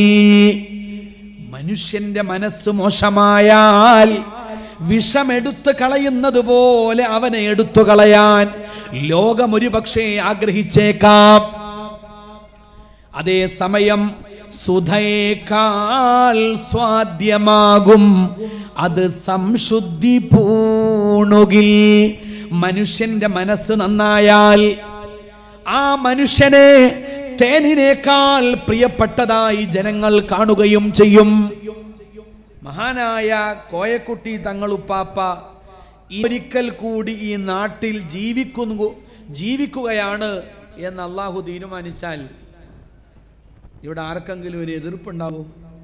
മനുഷ്യന്റെ മനസ്സ് മോശമായാൽ വിഷമെടുത്ത് കളയുന്നത് പോലെ അവനെ എടുത്തു കളയാൻ ലോകം ഒരു പക്ഷേ ആഗ്രഹിച്ചേക്കാം അതേസമയം സുധയേക്കാൾ സ്വാദ്യമാകും അത് സംശുദ്ധി പൂണുകിൽ മനുഷ്യന്റെ മനസ്സ് നന്നായാൽ ആ മനുഷ്യനെ തേനിനേക്കാൾ പ്രിയപ്പെട്ടതായി ജനങ്ങൾ കാണുകയും ചെയ്യും മഹാനായ കോയക്കുട്ടി തങ്ങളുപ്പാപ്പ ഈ ഒരിക്കൽ കൂടി ഈ നാട്ടിൽ ജീവിക്കുന്നു ജീവിക്കുകയാണ് എന്ന് അള്ളാഹു തീരുമാനിച്ചാൽ ഇവിടെ ആർക്കെങ്കിലും ഒരു എതിർപ്പുണ്ടാവും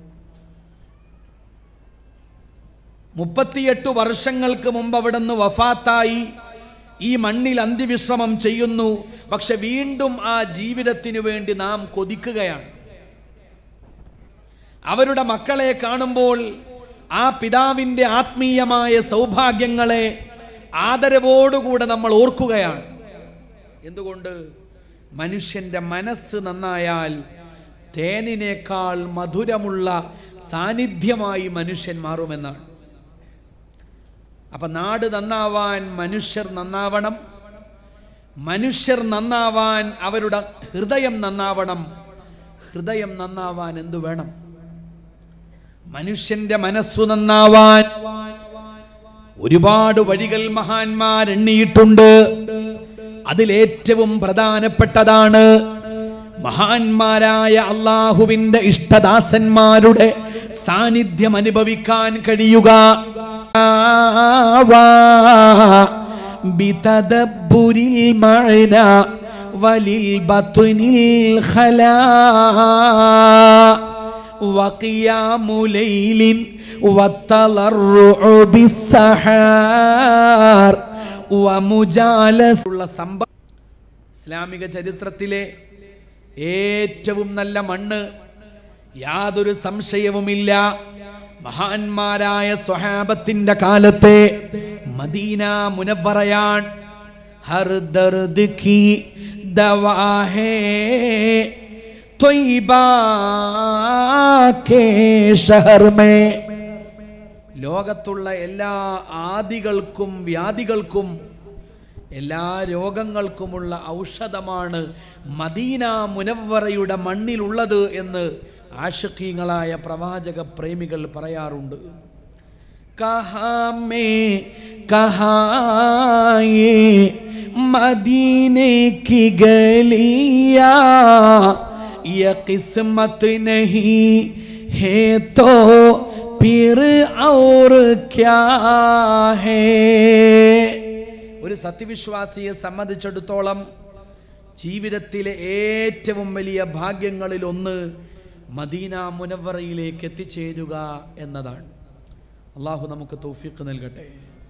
മുപ്പത്തിയെട്ട് വർഷങ്ങൾക്ക് മുമ്പ് അവിടുന്ന് വഫാത്തായി ഈ മണ്ണിൽ അന്ത്യവിശ്രമം ചെയ്യുന്നു പക്ഷെ വീണ്ടും ആ ജീവിതത്തിനു വേണ്ടി നാം കൊതിക്കുകയാണ് അവരുടെ മക്കളെ കാണുമ്പോൾ ആ പിതാവിൻ്റെ ആത്മീയമായ സൗഭാഗ്യങ്ങളെ ആദരവോടുകൂടെ നമ്മൾ ഓർക്കുകയാണ് എന്തുകൊണ്ട് മനുഷ്യന്റെ മനസ്സ് നന്നായാൽ തേനിനേക്കാൾ മധുരമുള്ള സാന്നിധ്യമായി മനുഷ്യൻ മാറുമെന്നാണ് അപ്പൊ നാട് നന്നാവാൻ മനുഷ്യർ നന്നാവണം മനുഷ്യർ നന്നാവാൻ അവരുടെ ഹൃദയം നന്നാവണം ഹൃദയം നന്നാവാൻ എന്തു വേണം മനുഷ്യന്റെ മനസ്സു നന്നാവാൻ ഒരുപാട് വഴികൾ മഹാന്മാർ എണ്ണിയിട്ടുണ്ട് അതിലേറ്റവും പ്രധാനപ്പെട്ടതാണ് മഹാന്മാരായ അള്ളാഹുവിന്റെ ഇഷ്ടദാസന്മാരുടെ സാന്നിധ്യം അനുഭവിക്കാൻ കഴിയുക بتدبر المعنى وللبطن الخلاء وقيام ليل والتضرع بالسحار ومجالس സമ്പ ഇസ്ലാമിക ചരിത്രത്തിലെ ഏറ്റവും നല്ല മണ്ണ് യാതൊരു സംശയവുമില്ല മഹാന്മാരായ സ്വഹാബത്തിന്റെ കാലത്തെ മദീന മുനവറയാൻ ഹർ ദർദ് കി ദവാ ഹേ ത്വയ്ബാ കേ ഷഹർ മേ ലോകത്തുള്ള എല്ലാ ആദികൾക്കും വ്യാധികൾക്കും എല്ലാ രോഗങ്ങൾക്കുമുള്ള ഔഷധമാണ് മദീന മുനവ്വറയുടെ മണ്ണിലുള്ളത് എന്ന് ആഷക്കീങ്ങളായ പ്രവാചക പ്രേമികൾ പറയാറുണ്ട് കഹാമേ കഹായേ മദീനെ की गलिया ये किस्मत नहीं है तो फिर और क्या है ഒരു സത്യവിശ്വാസിയെ സംബന്ധിച്ചിടത്തോളം ജീവിതത്തിലെ ഏറ്റവും വലിയ ഭാഗ്യങ്ങളിൽ ഒന്ന് മദീന മുനവറയിലേക്ക് എത്തിച്ചേരുക എന്നതാണ് അള്ളാഹു നമുക്ക് തൗഫീഖ് നൽകട്ടെ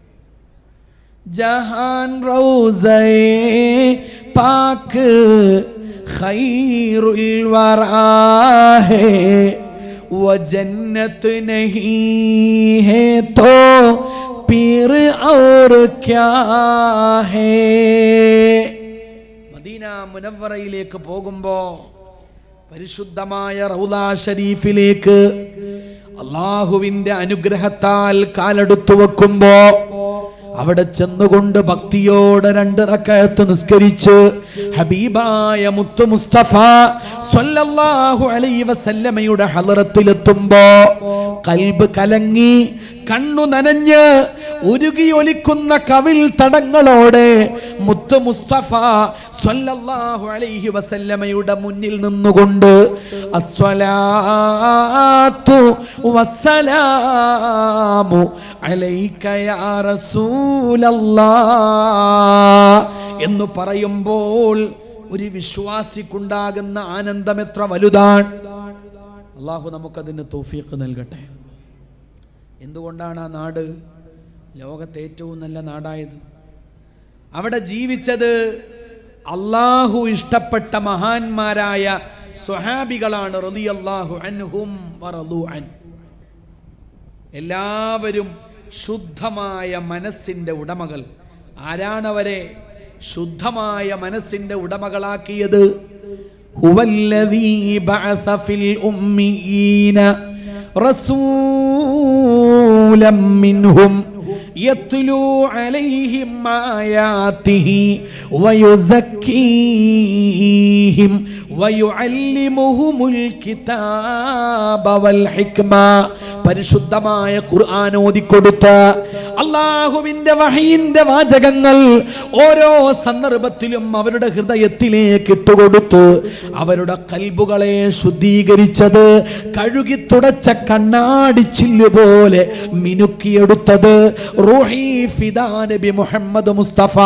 ജഹാൻ റൗസയെ പാക്ക് ഖൈറുൽ വറാഹേ वो जन्नत नहीं है तो पीर और क्या है മദീന മുനവറയിലേക്ക് പോകുമ്പോ പരിശുദ്ധമായ റൗല ഷരീഫിലേക്ക് അള്ളാഹുവിന്റെ അനുഗ്രഹത്താൽ കാലെടുത്തു വെക്കുമ്പോ അവിടെ ചെന്നുകൊണ്ട് ഭക്തിയോടെ രണ്ട് റക്കയത്ത് നിസ്കരിച്ച് ഹബീബായ മുത്തു മുസ്തഫ സ്വല്ലല്ലാഹു അലൈഹി വസല്ലമയുടെ ഹളറത്തിലെത്തുമ്പോ കൽബ് കലങ്ങി കണ്ണു നനഞ്ഞ് ഉരുകി ഒലിക്കുന്ന കവിൽ തടങ്ങളോടെ മുത്ത് മുസ്തഫ സ്വല്ലല്ലാഹു അലൈഹി വസല്ലമയുടെ മുന്നിൽ നിന്നുകൊണ്ട് അസ്വലാത്തു വസ്സലാമു അലൈക യാ റസൂലല്ലാഹ് എന്ന് പറയുമ്പോൾ ഒരു വിശ്വാസിക്കുണ്ടാകുന്ന ആനന്ദം എത്ര വലുതാണ് അള്ളാഹു നമുക്കതിന് തൗഫീഖ് നൽകട്ടെ എന്തുകൊണ്ടാണ് ആ നാട് ലോകത്തെ ഏറ്റവും നല്ല നാടായത് അവിടെ ജീവിച്ചത് അള്ളാഹു ഇഷ്ടപ്പെട്ട മഹാന്മാരായ സ്വഹാബികളാണ് റളിയല്ലാഹു അൻഹും വറളു അൻ എല്ലാവരും ശുദ്ധമായ മനസ്സിൻ്റെ ഉടമകൾ ആരാണവരെ ശുദ്ധമായ മനസ്സിൻ്റെ ഉടമകളാക്കിയത് ഹുവല്ലദീ ബഅസ ഫിൽ ഉമ്മീന റസൂലം മിൻഹും യത്ലു അലൈഹിം ആയാതിഹി വയുസക്കീഹിം വയുഅല്ലിമുഹുമുൽ കിതാബ വൽ ഹിക്മ പരിശുദ്ധമായ ഖുർആൻ ഓതിക്കൊടുത്ത് അള്ളാഹുവിന്റെ വഹയിന്റെ വാചകങ്ങൾ ഓരോ സന്ദർഭത്തിലും അവരുടെ ഹൃദയത്തിലേക്ക് ഇട്ടുകൊടുത്ത് അവരുടെ കൽബുകളെ ശുദ്ധീകരിച്ചത് കഴുകി തുടച്ച കണ്ണാടിച്ചില്ല് പോലെ മിനുക്കിയെടുത്തത് റൂഹി ഫിദാ നബി മുഹമ്മദ് മുസ്തഫ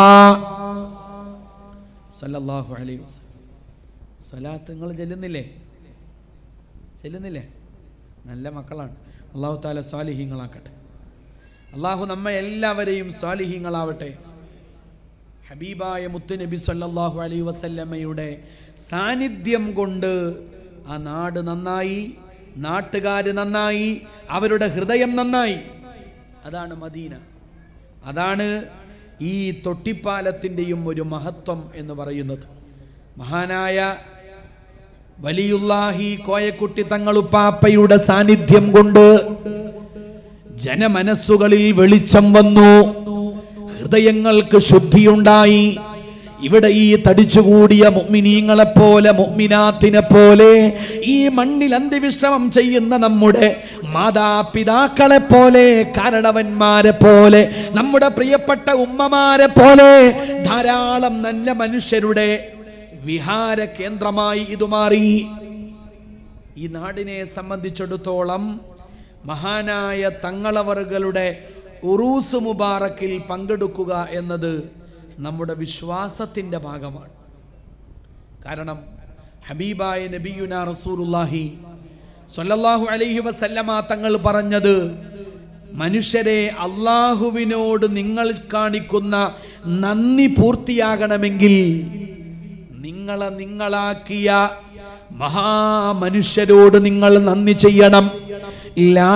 സല്ലല്ലാഹു അലൈഹി വസല്ലം സ്വലാത്ത് നിങ്ങൾ ചെല്ലുന്നില്ലേ ചെല്ലുന്നില്ലേ നല്ല മക്കളാണ് അള്ളാഹു താല സ്വാലിഹീങ്ങളാക്കട്ടെ അള്ളാഹു നമ്മെ എല്ലാവരെയും സ്വാലിഹീങ്ങളാവട്ടെ ഹബീബായ മുത്തുനബി സല്ലല്ലാഹു അലൈഹി വസല്ലമ്മയുടെ സാന്നിധ്യം കൊണ്ട് ആ നാട് നന്നായി നാട്ടുകാർ നന്നായി അവരുടെ ഹൃദയം നന്നായി അതാണ് മദീന അതാണ് ഈ തൊട്ടിപ്പാലത്തിൻ്റെയും ഒരു മഹത്വം എന്ന് പറയുന്നത് മഹാനായ വലിയുല്ലാഹി കോയക്കുട്ടി തങ്ങളുപ്പാപ്പയുടെ സാന്നിധ്യം കൊണ്ട് ജനമനസ്സുകളിൽ വെളിച്ചം വന്നു ഹൃദയങ്ങൾക്ക് ശുദ്ധിയുണ്ടായി ഇവിടെ ഈ തടിച്ചുകൂടിയ മുഅ്മിനീങ്ങളെ പോലെ മുഅ്മിനാത്തിനെ പോലെ ഈ മണ്ണിൽ അന്ത്യവിശ്രമം ചെയ്യുന്ന നമ്മുടെ മാതാപിതാക്കളെ പോലെ കാരണവന്മാരെ പോലെ നമ്മുടെ പ്രിയപ്പെട്ട ഉമ്മമാരെ പോലെ ധാരാളം നല്ല മനുഷ്യരുടെ വിഹാര കേന്ദ്രമായി ഇത് മാറി ഈ നാടിനെ സംബന്ധിച്ചിടത്തോളം മഹാനായ തങ്ങളവറുകളുടെ ഉറൂസ് മുബാറക്കിൽ പങ്കെടുക്കുക എന്നത് നമ്മുടെ വിശ്വാസത്തിൻ്റെ ഭാഗമാണ് കാരണം ഹബീബായ നബിയുന റസൂലുല്ലാഹി സ്വല്ലല്ലാഹു അലൈഹി വസല്ലമ തങ്ങൾ പറഞ്ഞത് മനുഷ്യരെ അള്ളാഹുവിനോട് നിങ്ങൾ കാണിക്കുന്ന നന്ദി പൂർത്തിയാകണമെങ്കിൽ നിങ്ങളെ നിങ്ങളാക്കിയ മഹാമനുഷ്യരോട് നിങ്ങൾ നന്ദി ചെയ്യണം ലാ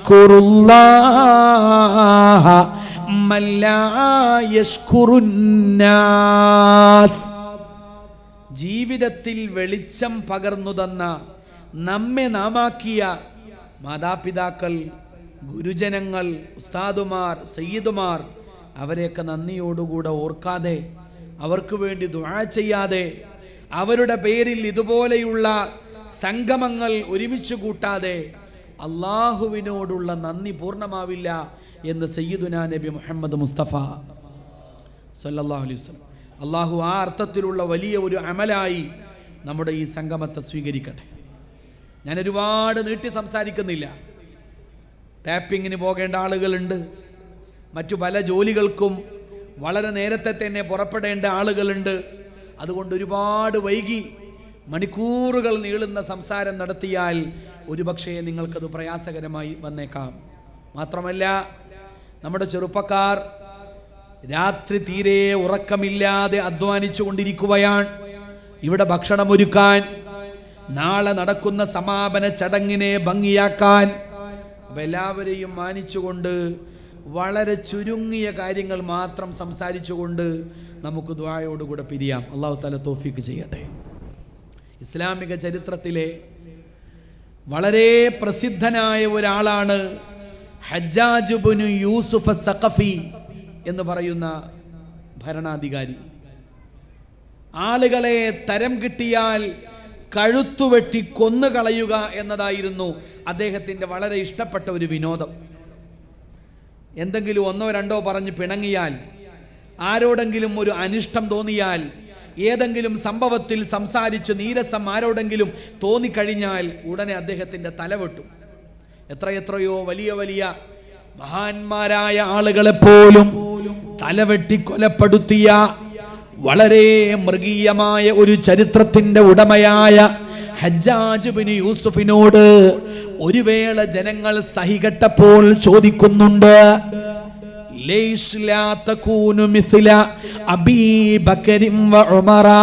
യഷ്കുറുല്ലാഹ മൻ ലാ യഷ്കുറുന്നാസ്. ജീവിതത്തിൽ വെളിച്ചം പകർന്നു തന്ന നമ്മെ നാമാക്കിയ മാതാപിതാക്കൾ ഗുരുജനങ്ങൾ ഉസ്താദുമാർ സയ്യിദുമാർ അവരെയൊക്കെ നന്ദിയോടുകൂടെ ഓർക്കാതെ അവർക്ക് വേണ്ടി ദുആ ചെയ്യാതെ അവരുടെ പേരിൽ ഇതുപോലെയുള്ള സംഗമങ്ങൾ ഒരുമിച്ച് കൂട്ടാതെ അള്ളാഹുവിനോടുള്ള നന്ദി പൂർണ്ണമാവില്ല എന്ന് സയ്യിദുന നബി മുഹമ്മദ് മുസ്തഫ സല്ലല്ലാഹു അലൈഹി വസല്ലം അള്ളാഹു ആ അർത്ഥത്തിലുള്ള വലിയ ഒരു അമലായി നമ്മുടെ ഈ സംഗമത്തെ സ്വീകരിക്കട്ടെ ഞാൻ ഒരുപാട് നീട്ടി സംസാരിക്കുന്നില്ല ടാപ്പിങ്ങിന് പോകേണ്ട ആളുകളുണ്ട് മറ്റു പല ജോലികൾക്കും വളരെ നേരത്തെ തന്നെ പുറപ്പെടേണ്ട ആളുകളുണ്ട് അതുകൊണ്ട് ഒരുപാട് വൈകി മണിക്കൂറുകൾ നീളുന്ന സംസാരം നടത്തിയാൽ ഒരുപക്ഷേ നിങ്ങൾക്കത് പ്രയാസകരമായി വന്നേക്കാം മാത്രമല്ല നമ്മുടെ ചെറുപ്പക്കാർ രാത്രി തീരെ ഉറക്കമില്ലാതെ അധ്വാനിച്ചു കൊണ്ടിരിക്കുകയാണ് ഇവിടെ ഭക്ഷണമൊരുക്കാൻ നാളെ നടക്കുന്ന സമാപന ചടങ്ങിനെ ഭംഗിയാക്കാൻ അപ്പൊ എല്ലാവരെയും മാനിച്ചുകൊണ്ട് വളരെ ചുരുങ്ങിയ കാര്യങ്ങൾ മാത്രം സംസാരിച്ചുകൊണ്ട് നമുക്ക് ദ്വായോടുകൂടെ പിരിയാം അള്ളാഹു തല തോഫിക്ക് ചെയ്യട്ടെ ഇസ്ലാമിക ചരിത്രത്തിലെ വളരെ പ്രസിദ്ധനായ ഒരാളാണ് ഹജ്ജാജുബുനു യൂസുഫ് സഖഫി എന്ന് പറയുന്ന ഭരണാധികാരി ആളുകളെ തരം കിട്ടിയാൽ കഴുത്തുവെട്ടി കൊന്നുകളയുക എന്നതായിരുന്നു അദ്ദേഹത്തിൻ്റെ വളരെ ഇഷ്ടപ്പെട്ട ഒരു വിനോദം എന്തെങ്കിലും ഒന്നോ രണ്ടോ പറഞ്ഞ് പിണങ്ങിയാൽ ആരോടെങ്കിലും ഒരു അനിഷ്ടം തോന്നിയാൽ ഏതെങ്കിലും സംഭവത്തിൽ സംസാരിച്ച് നീരസം ആരോടെങ്കിലും തോന്നിക്കഴിഞ്ഞാൽ ഉടനെ അദ്ദേഹത്തിൻ്റെ തലവെട്ടും എത്രയെത്രയോ വലിയ വലിയ മഹാന്മാരായ ആളുകളെ പോലും തലവെട്ടി കൊലപ്പെടുത്തിയ വളരെ മൃഗീയമായ ഒരു ചരിത്രത്തിന്റെ ഉടമയായ ഹജ്ജാജ് ബിൻ യൂസുഫിനോട് ഒരു വേള ജനങ്ങൾ സഹികെട്ടപ്പോൾ ചോദിക്കുന്നുണ്ട് ലൈഷ് ലാ തകൂനു മിഥ്ല അബീ ബക്കരിൻ വ ഉമറാ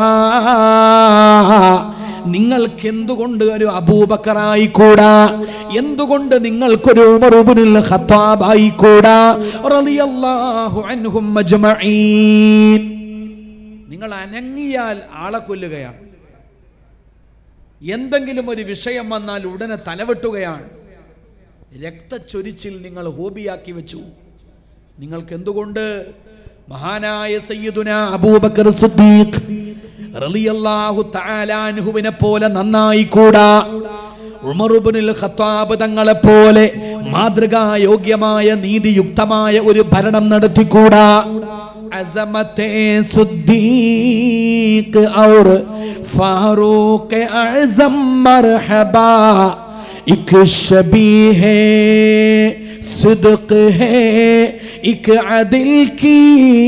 നിങ്ങൾക്ക് എന്തുകൊണ്ട് ഒരു അബൂബക്കറായിക്കൂടാ എന്തുകൊണ്ട് നിങ്ങൾക്കൊരു ഉമറുബിനുൽ ഖത്താബായിക്കൂടാ റളിയല്ലാഹു അൻഹും അജ്മഈൻ നിങ്ങൾ അനങ്ങിയാൽ ആളെ കൊല്ലുകയാണ് എന്തെങ്കിലും ഒരു വിഷയം വന്നാൽ ഉടനെ തലവെട്ടുകയാണ് രക്തച്ചൊരിച്ചിൽ നിങ്ങൾ ഹോബിയാക്കി വെച്ചു നിങ്ങൾക്ക് എന്തുകൊണ്ട് മഹാനായ സയ്യിദുന അബൂബക്കർ സിദ്ദീഖ് റളിയല്ലാഹു തആല അൻഹുവിനെ പോലെ നന്നായി കൂടാ ഉമറുബിനുൽ ഖത്താബ് തങ്ങളെ പോലെ മാതൃകായോഗ്യമായ നീതിയുക്തമായ ഒരു ഭരണം നടത്തിക്കൂടാ അസമത്തെ സുദ്ദീഖ് ഔർ ഫാറൂഖ് അഅസം മർഹബാ एक शबी है सिद्क है एक अदिल की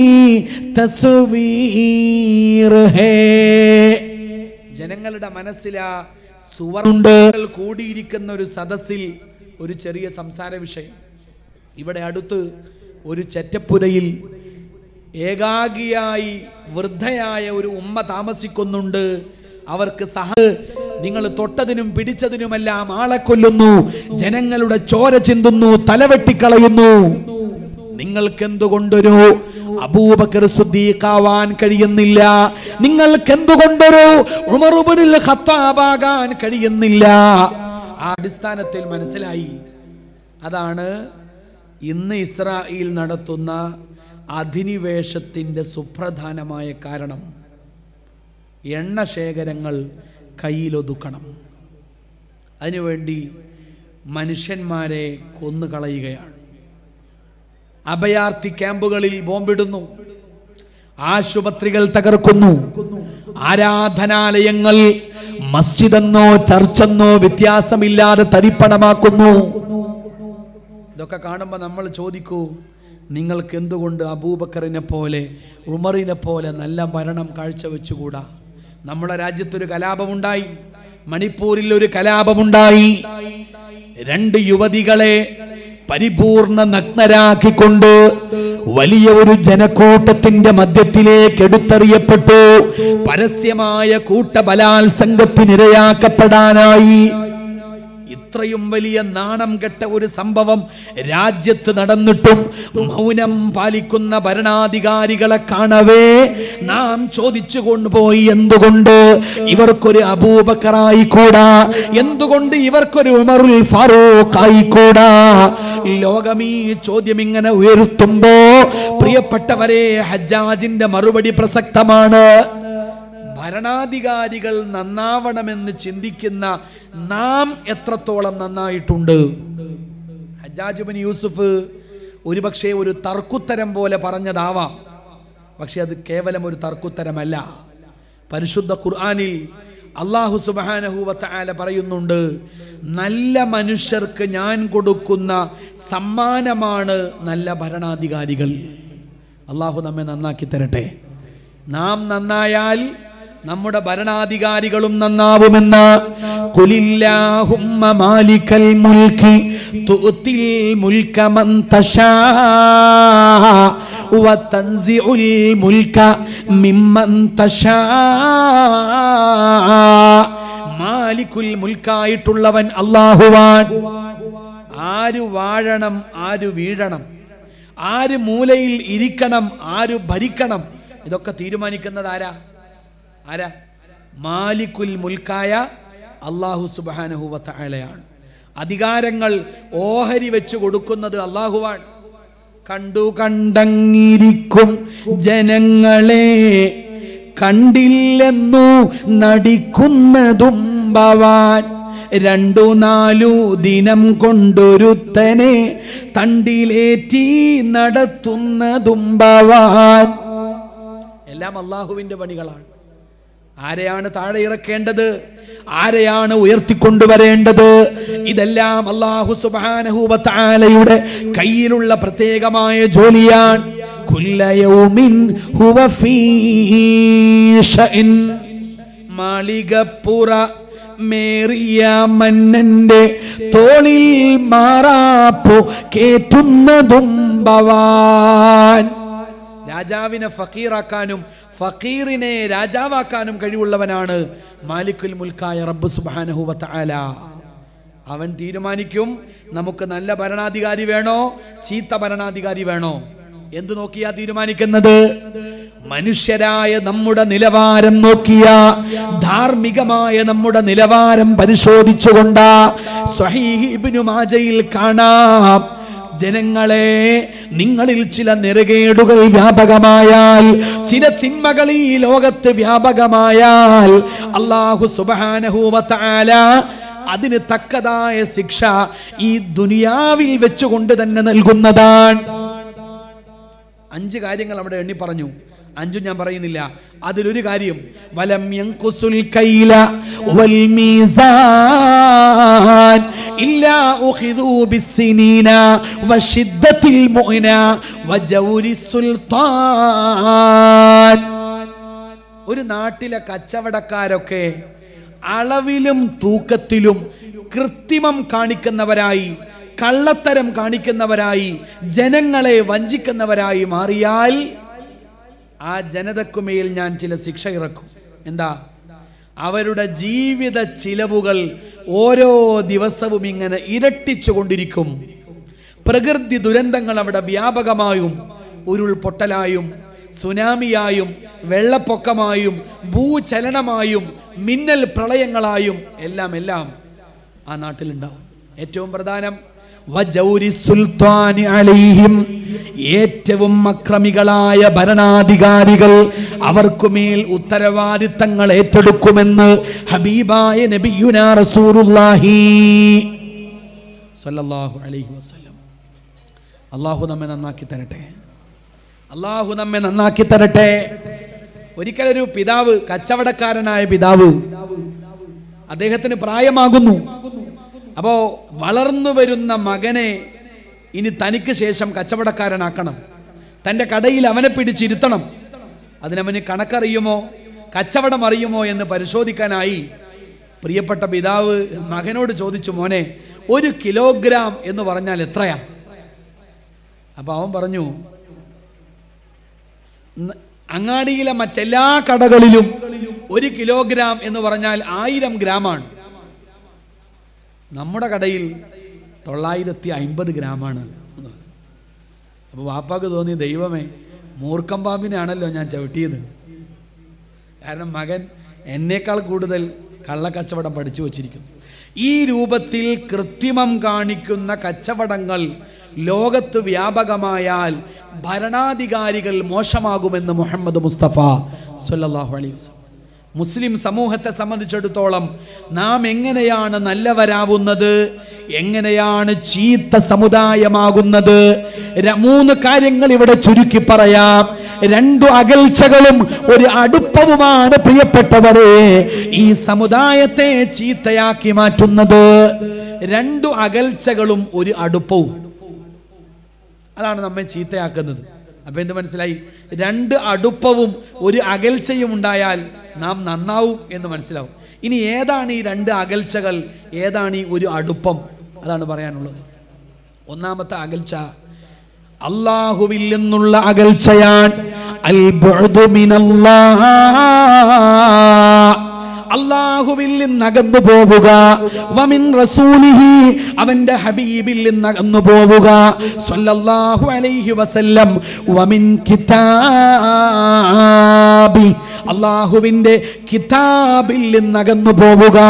തസ്വീർ ഹേ ജനങ്ങളുടെ മനസ്സിലാ സുവർണ്ട് കൂടിയിരിക്കുന്ന ഒരു സദസ്സിൽ ഒരു ചെറിയ സംസാര വിഷയം ഇവിടെ അടുത്ത് ഒരു ചെറ്റപ്പുരയിൽ ഏകാഗിയായി വൃദ്ധയായ ഒരു ഉമ്മ താമസിക്കുന്നുണ്ട് അവർക്ക് സഹ നിങ്ങൾ തൊട്ടതിനും പിടിച്ചതിനുമെല്ലാം ആളെ കൊല്ലുന്നു ജനങ്ങളുടെ ചോര ചിന്തുന്നു തലവെട്ടിക്കളയുന്നു നിങ്ങൾക്ക് എന്തുകൊണ്ടൊരു അബൂബക്കർ സുദ്ദീഖാവാൻ കഴിയുന്നില്ല നിങ്ങൾക്ക് എന്തുകൊണ്ടൊരു ഉമറുബിനിൽ ഖത്താബാകാൻ കഴിയുന്നില്ല ആ അടിസ്ഥാനത്തിൽ മനസ്സിലായി അതാണ് ഇന്ന് ഇസ്രായേൽ നടത്തുന്ന അധിനിവേശത്തിൻ്റെ സുപ്രധാനമായ കാരണം എണ്ണ ശേഖരങ്ങൾ കയ്യിലൊതുക്കണം അതിനുവേണ്ടി മനുഷ്യന്മാരെ കൊന്നുകളയുകയാണ് അഭയാർത്ഥി ക്യാമ്പുകളിൽ ബോംബിടുന്നു ആശുപത്രികൾ തകർക്കുന്നു ആരാധനാലയങ്ങൾ മസ്ജിദെന്നോ ചർച്ചെന്നോ വ്യത്യാസമില്ലാതെ തരിപ്പണമാക്കുന്നു ഇതൊക്കെ കാണുമ്പോൾ നമ്മൾ ചോദിക്കൂ നിങ്ങൾക്ക് എന്തുകൊണ്ട് അബൂബക്കറിനെ പോലെ ഉമറിനെ പോലെ നല്ല ഭരണം കാഴ്ചവെച്ചുകൂടാ നമ്മുടെ രാജ്യത്തൊരു കലാപമുണ്ടായി മണിപ്പൂരിൽ ഒരു കലാപമുണ്ടായി രണ്ട് യുവതികളെ പരിപൂർണ നഗ്നരാക്കിക്കൊണ്ട് വലിയ ഒരു ജനക്കൂട്ടത്തിന്റെ മധ്യത്തിലേക്ക് എടുത്തെറിയപ്പെട്ടു പരസ്യമായ കൂട്ടബലാത്സംഗത്തിനിരയാക്കപ്പെടാനായി ഇത്രയും വലിയ നാണം കെട്ട ഒരു സംഭവം രാജ്യത്ത് നടന്നിട്ടും മൗനം പാലിക്കുന്ന ഭരണാധികാരികളെ കാണവേ നാം ചോദിച്ചു കൊണ്ടുപോയി എന്തുകൊണ്ട് ഇവർക്കൊരു അബൂബക്കറായി കൂടാ എന്തുകൊണ്ട് ഇവർക്കൊരു ഉമറുൽ ഫാറൂഖ് ആയിക്കൂടാ ലോകം ഈ ചോദ്യം ഇങ്ങനെ ഉയർത്തുമ്പോ പ്രിയപ്പെട്ടവരെ ഹജ്ജാജിന്റെ മറുപടി പ്രസക്തമാണ് ഭരണാധികാരികൾ നന്നാവണമെന്ന് ചിന്തിക്കുന്ന നാം എത്രത്തോളം നന്നായിട്ടുണ്ട് ഹജ്ജാജുബിൻ യൂസുഫ് ഒരുപക്ഷെ ഒരു തർക്കുത്തരം പോലെ പറഞ്ഞതാവാം പക്ഷെ അത് കേവലം ഒരു തർക്കുത്തരമല്ല പരിശുദ്ധ ഖുർആനിൽ അള്ളാഹു സുബാനഹൂവത്ത പറയുന്നുണ്ട് നല്ല മനുഷ്യർക്ക് ഞാൻ കൊടുക്കുന്ന സമ്മാനമാണ് നല്ല ഭരണാധികാരികൾ അള്ളാഹു നമ്മെ നന്നാക്കി തരട്ടെ നാം നന്നായാൽ നമ്മുടെ ഭരണാധികാരികളും നന്നാവുമെന്ന് കുലില്ലാഹുമ്മ മാലിക്കൽ മുൽക്കി തുത്തിൽ മുൽക മൻ തശാ വതൻസിഉൽ മുൽക മിമ്മൻ തശാ മാലിക്കുൽ മുൽക്കായിട്ടുള്ളവൻ അല്ലാഹുവാൻ ആര് വാഴണം ആര് വീഴണം ആര് മൂലയിൽ ഇരിക്കണം ആര് ഭരിക്കണം ഇതൊക്കെ തീരുമാനിക്കുന്നത് ആരാ ആരാ മാലിക്കുൽ മുൽക്കായ അള്ളാഹു സുബാനഹുവത്തയാണ് അധികാരങ്ങൾ ഓഹരി വെച്ച് കൊടുക്കുന്നത് അള്ളാഹുവാൻ കണ്ടു കണ്ടങ്ങിരിക്കും ജനങ്ങളെ കണ്ടില്ലെന്നു നടിക്കുന്നതും ഭവാൻ രണ്ടു നാലു ദിനം കൊണ്ടൊരുത്തനെ തണ്ടിലേറ്റി നടത്തുന്നതും ഭവാൻ എല്ലാം അള്ളാഹുവിന്റെ പണികളാണ് ആരെയാണ് താഴെ ഇറക്കേണ്ടത് ആരെയാണ് ഉയർത്തിക്കൊണ്ടുവരേണ്ടത് ഇതെല്ലാം അള്ളാഹു സുബാനഹൂബത്താലയുടെ കയ്യിലുള്ള പ്രത്യേകമായ ജോലിയാണ് കുല്ലയൗമിൻ ഹുവ ഫീ ഷഅൻ. മാളികപ്പുറ മേറിയ മന്നന്റെ തോളിൽ മാറാപ്പു കേറ്റുന്നതും ഭവാൻ രാജാവിനെ ഫക്കീറാക്കാനും ഫക്കീറിനെ രാജാവാക്കാനും കഴിവുള്ളവനാണ് മാലിക്കുൽ മുൽക്കായ റബ്ബ് സുബാനഹുവത്ത ആല അവൻ തീരുമാനിക്കും നമുക്ക് നല്ല ഭരണാധികാരി വേണോ ചീത്ത ഭരണാധികാരി വേണോ എന്തു നോക്കിയാ തീരുമാനിക്കുന്നത് മനുഷ്യരായ നമ്മുടെ നിലവാരം നോക്കിയ ധാർമ്മികമായ നമ്മുടെ നിലവാരം പരിശോധിച്ചുകൊണ്ട് സ്വഹീഹ് ഇബ്നു മാജയിൽ കാണാം ജനങ്ങളെ നിങ്ങളിൽ ചില നെറുകേടുകൾ വ്യാപകമായാൽ ചില തിന്മകൾ ഈ ലോകത്ത് വ്യാപകമായാൽ അള്ളാഹു സുബാനഹൂവത്താല അതിന് തക്കതായ ശിക്ഷ ഈ ദുനിയാവിൽ വെച്ചുകൊണ്ട് തന്നെ നൽകുന്നതാണ് അഞ്ച് കാര്യങ്ങൾ അവിടെ എണ്ണി പറഞ്ഞു അഞ്ചും ഞാൻ പറയുന്നില്ല അതിലൊരു കാര്യം വലം യൻഖുസുൽ കൈല വൽ മീസാൻ ഇല്ലാ ഉഖിദൂ ബിസ്സിനീന വശിദ്ദത്തിൽ മുഅന വജൗരി സുൽത്താൻ ഒരു നാട്ടിലെ കച്ചവടക്കാരൊക്കെ അളവിലും തൂക്കത്തിലും കൃത്രിമം കാണിക്കുന്നവരായി കള്ളത്തരം കാണിക്കുന്നവരായി ജനങ്ങളെ വഞ്ചിക്കുന്നവരായി മാറിയാൽ ആ ജനതക്കുമേൽ ഞാൻ ചില ശിക്ഷ ഇറക്കും എന്താ അവരുടെ ജീവിത ചിലവുകൾ ഓരോ ദിവസവും ഇങ്ങനെ ഇരട്ടിച്ചു കൊണ്ടിരിക്കും പ്രകൃതി ദുരന്തങ്ങൾ അവിടെ വ്യാപകമായും ഉരുൾപൊട്ടലായും സുനാമിയായും വെള്ളപ്പൊക്കമായും ഭൂചലനമായും മിന്നൽ പ്രളയങ്ങളായും എല്ലാം എല്ലാം ആ നാട്ടിലുണ്ടാവും ഏറ്റവും പ്രധാനം വജൗരി സുൽത്താനി അലൈഹിം ഏറ്റവും അക്രമികളായ ഭരണാധികാരികൾ അവർക്കുമേൽ ഉത്തരവാദിത്തങ്ങൾ ഏറ്റെടുക്കുമെന്ന് ഹബീബായ നബിയുനാ റസൂലുള്ളാഹി സല്ലല്ലാഹു അലൈഹി വസല്ലം അള്ളാഹു നമ്മെ നന്നാക്കി തരട്ടെ അള്ളാഹു നമ്മെ നന്നാക്കി തരട്ടെ ഒരിക്കലൊരു പിതാവ് കച്ചവടക്കാരനായ പിതാവ് അദ്ദേഹത്തിന് പ്രായമാകുന്നു അപ്പോ വളർന്നു വരുന്ന മകനെ ഇനി തനിക്ക് ശേഷം കച്ചവടക്കാരനാക്കണം തൻ്റെ കടയിൽ അവനെ പിടിച്ചിരുത്തണം അതിനവന് കണക്കറിയുമോ കച്ചവടം അറിയുമോ എന്ന് പരിശോധിക്കാനായി പ്രിയപ്പെട്ട പിതാവ് മകനോട് ചോദിച്ചു മോനെ ഒരു കിലോഗ്രാം എന്ന് പറഞ്ഞാൽ എത്രയാ അപ്പൊ അവൻ പറഞ്ഞു ന- അങ്ങാടിയിലെ മറ്റെല്ലാ കടകളിലും ഒരു കിലോഗ്രാം എന്ന് പറഞ്ഞാൽ ആയിരം ഗ്രാമാണ് നമ്മുടെ കടയിൽ തൊള്ളായിരത്തി അമ്പത് ഗ്രാമാണ് എന്ന് പറഞ്ഞു. അപ്പോൾ വാപ്പാക്ക് തോന്നി ദൈവമേ മൂർക്കം പാമ്പിനെയാണല്ലോ ഞാൻ ചവിട്ടിയത് കാരണം മകൻ എന്നേക്കാൾ കൂടുതൽ കള്ളക്കച്ചവടം പഠിച്ചു വച്ചിരിക്കുന്നു ഈ രൂപത്തിൽ കൃത്രിമം കാണിക്കുന്ന കച്ചവടങ്ങൾ ലോകത്ത് വ്യാപകമായാൽ ഭരണാധികാരികൾ മോശമാകുമെന്ന് മുഹമ്മദ് മുസ്തഫ സല്ലല്ലാഹു അലൈഹി വസല്ലം മുസ്ലിം സമൂഹത്തെ സംബന്ധിച്ചിടത്തോളം നാം എങ്ങനെയാണ് നല്ലവരാവുന്നത് എങ്ങനെയാണ് ചീത്ത സമുദായമാകുന്നത് ര- മൂന്ന് കാര്യങ്ങൾ ഇവിടെ ചുരുക്കി പറയാം രണ്ടു അകൽച്ചകളും ഒരു അടുപ്പവുമാണ് പ്രിയപ്പെട്ടവരെ ഈ സമുദായത്തെ ചീത്തയാക്കി മാറ്റുന്നത് രണ്ടു അകൽച്ചകളും ഒരു അടുപ്പവും അതാണ് നമ്മെ ചീത്തയാക്കുന്നത് അപ്പൊ എന്ത് മനസ്സിലായി രണ്ട് അടുപ്പവും ഒരു അകൽച്ചയും ഉണ്ടായാൽ നാം നന്നാവും എന്ന് മനസ്സിലാവും ഇനി ഏതാണ് ഈ രണ്ട് അകൽച്ചകൾ ഏതാണ് ഈ ഒരു അടുപ്പം അതാണ് പറയാനുള്ളത് ഒന്നാമത്തെ അകൽച്ച അള്ളാഹുവിൽ നിന്നുള്ള അകൽച്ചയാണ് അൽ ബുഅ്ദു മിനല്ലാഹ് അള്ളാഹുവിൽ നിന്ന് അകന്നു പോവുക വമിൻ റസൂലിഹി അവന്റെ ഹബീബിൽ നിന്ന് അകന്നു പോവുക സ്വല്ലല്ലാഹു അലൈഹി വസല്ലം വമിൻ കിതാബി അള്ളാഹുവിന്റെ കിതാബിൽ നിന്ന് അകന്നു പോവുക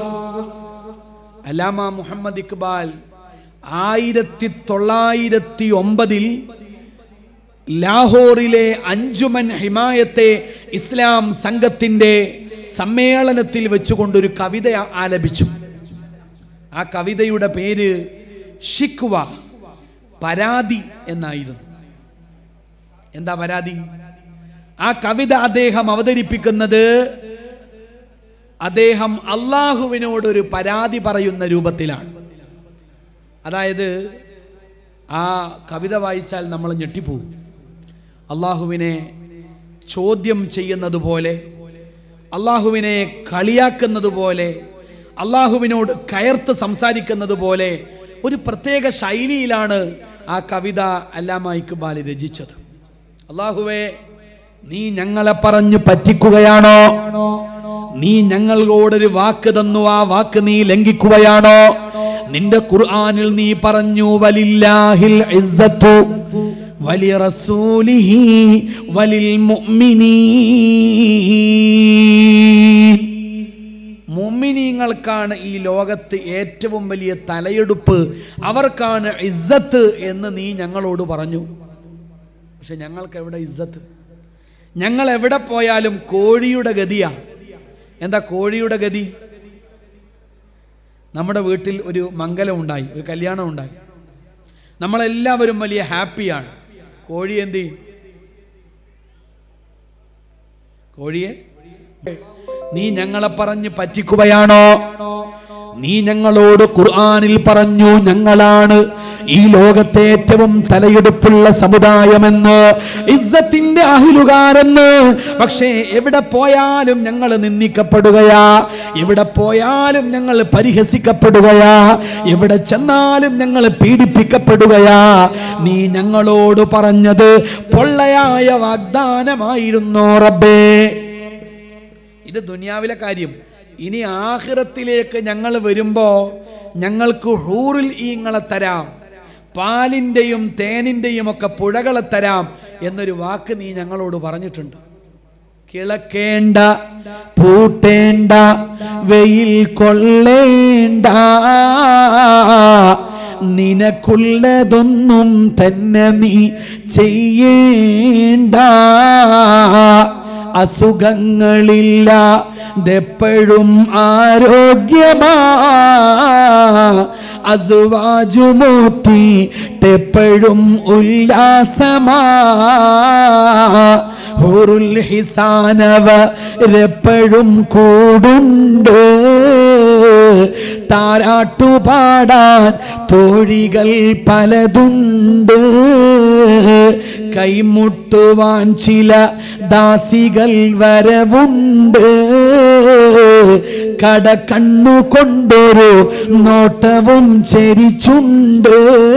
അലാമ മുഹമ്മദ് ഇക്ബാൽ ആയിരത്തി തൊള്ളായിരത്തി ഒമ്പതിൽ ലാഹോറിലെ അഞ്ചുമൻ ഹിമായത്തെ ഇസ്ലാം സംഘത്തിന്റെ സമ്മേളനത്തിൽ വെച്ചുകൊണ്ടൊരു കവിത ആ- ആലപിച്ചു ആ കവിതയുടെ പേര് ഷിക്വ പരാതി എന്നായിരുന്നു എന്താ പരാതി ആ കവിത അദ്ദേഹം അവതരിപ്പിക്കുന്നത് അദ്ദേഹം അള്ളാഹുവിനോടൊരു പരാതി പറയുന്ന രൂപത്തിലാണ് അതായത് ആ കവിത വായിച്ചാൽ നമ്മൾ ഞെട്ടിപ്പോവും അള്ളാഹുവിനെ ചോദ്യം ചെയ്യുന്നത് പോലെ അള്ളാഹുവിനെ കളിയാക്കുന്നത് പോലെ അള്ളാഹുവിനോട് കയർത്ത് സംസാരിക്കുന്നത് പോലെ ഒരു പ്രത്യേക ശൈലിയിലാണ് ആ കവിത അല്ലാമ ഇക്ബാൽ രചിച്ചത് അള്ളാഹുവെ നീ ഞങ്ങളെ പറഞ്ഞു പറ്റിക്കുകയാണോ നീ ഞങ്ങളോടൊരു വാക്ക് തന്നു ആ വാക്ക് നീ ലംഘിക്കുകയാണോ നിന്റെ ഖുർആനിൽ നീ പറഞ്ഞു വലില്ലാഹിൽ ഇസ്സത്തു വലി റസൂലിഹി വലിൽ മുഅ്മിനീൻ മുഅ്മിനീങ്ങൾ ഹൂറിലിങ്ങൾക്കാണ് ഈ ലോകത്ത് ഏറ്റവും വലിയ തലയെടുപ്പ് അവർക്കാണ് ഇസ്സത്ത് എന്ന് നീ ഞങ്ങളോട് പറഞ്ഞു പക്ഷെ ഞങ്ങൾക്ക് എവിടെ ഇസ്സത്ത് ഞങ്ങൾ എവിടെ പോയാലും കോഴിയുടെ ഗതിയാ എന്താ കോഴിയുടെ ഗതി നമ്മുടെ വീട്ടിൽ ഒരു മംഗലം ഉണ്ടായി ഒരു കല്യാണം ഉണ്ടായി നമ്മളെല്ലാവരും വലിയ ഹാപ്പിയാണ് കോഴി എന്ത് ചെയ്യും കോഴിയെ നീ ഞങ്ങളെ പറഞ്ഞ് പറ്റിക്കുകയാണോ നീ ഞങ്ങളോട് ഖുർആനിൽ പറഞ്ഞു ഞങ്ങളാണ് ഈ ലോകത്തെ ഏറ്റവും തലയെടുപ്പുള്ള സമുദായമെന്ന് ഇസ്സത്തിന്റെ അഹിലുകാരെന്ന് പക്ഷേ എവിടെ പോയാലും ഞങ്ങൾ നിന്ദിക്കപ്പെടുകയാ എവിടെ പോയാലും ഞങ്ങൾ പരിഹസിക്കപ്പെടുകയാ എവിടെ ചെന്നാലും ഞങ്ങൾ പീഡിപ്പിക്കപ്പെടുകയാ നീ ഞങ്ങളോട് പറഞ്ഞത് പൊള്ളയായ വാഗ്ദാനമായിരുന്നു റബ്ബേ ഇത് ദുനിയാവിലെ കാര്യം ഇനി ആഹിറത്തിലേക്ക് ഞങ്ങൾ വരുമ്പോൾ ഞങ്ങൾക്ക് ഹൂറിൽ ഈങ്ങളെ തരാം പാലിൻ്റെയും തേനിൻ്റെയും ഒക്കെ പുഴകളെ തരാം എന്നൊരു വാക്ക് നീ ഞങ്ങളോട് പറഞ്ഞിട്ടുണ്ട് കിളക്കേണ്ട പൂട്ടേണ്ട വെയിൽ കൊള്ളേണ്ട നിനക്കുള്ളതൊന്നും തന്നെ നീ ചെയ്യേണ്ട അസുഖങ്ങളില്ല ദെപ്പോഴും ആരോഗ്യമാ അസുവാജുമൂത്തി തെപ്പോഴും ഉല്ലാസമാ ഹുറുൽ ഹിസാനവരെപ്പോഴും കൂടുണ്ട് താരാട്ടുപാടാൻ തോഴികൾ പലതുണ്ട് കൈമുട്ടുവാൻ ചില ദാസികൾ വരവുണ്ട് കട കണ്ണുകൊണ്ടൊരു നോട്ടവും ചരിച്ചുണ്ട്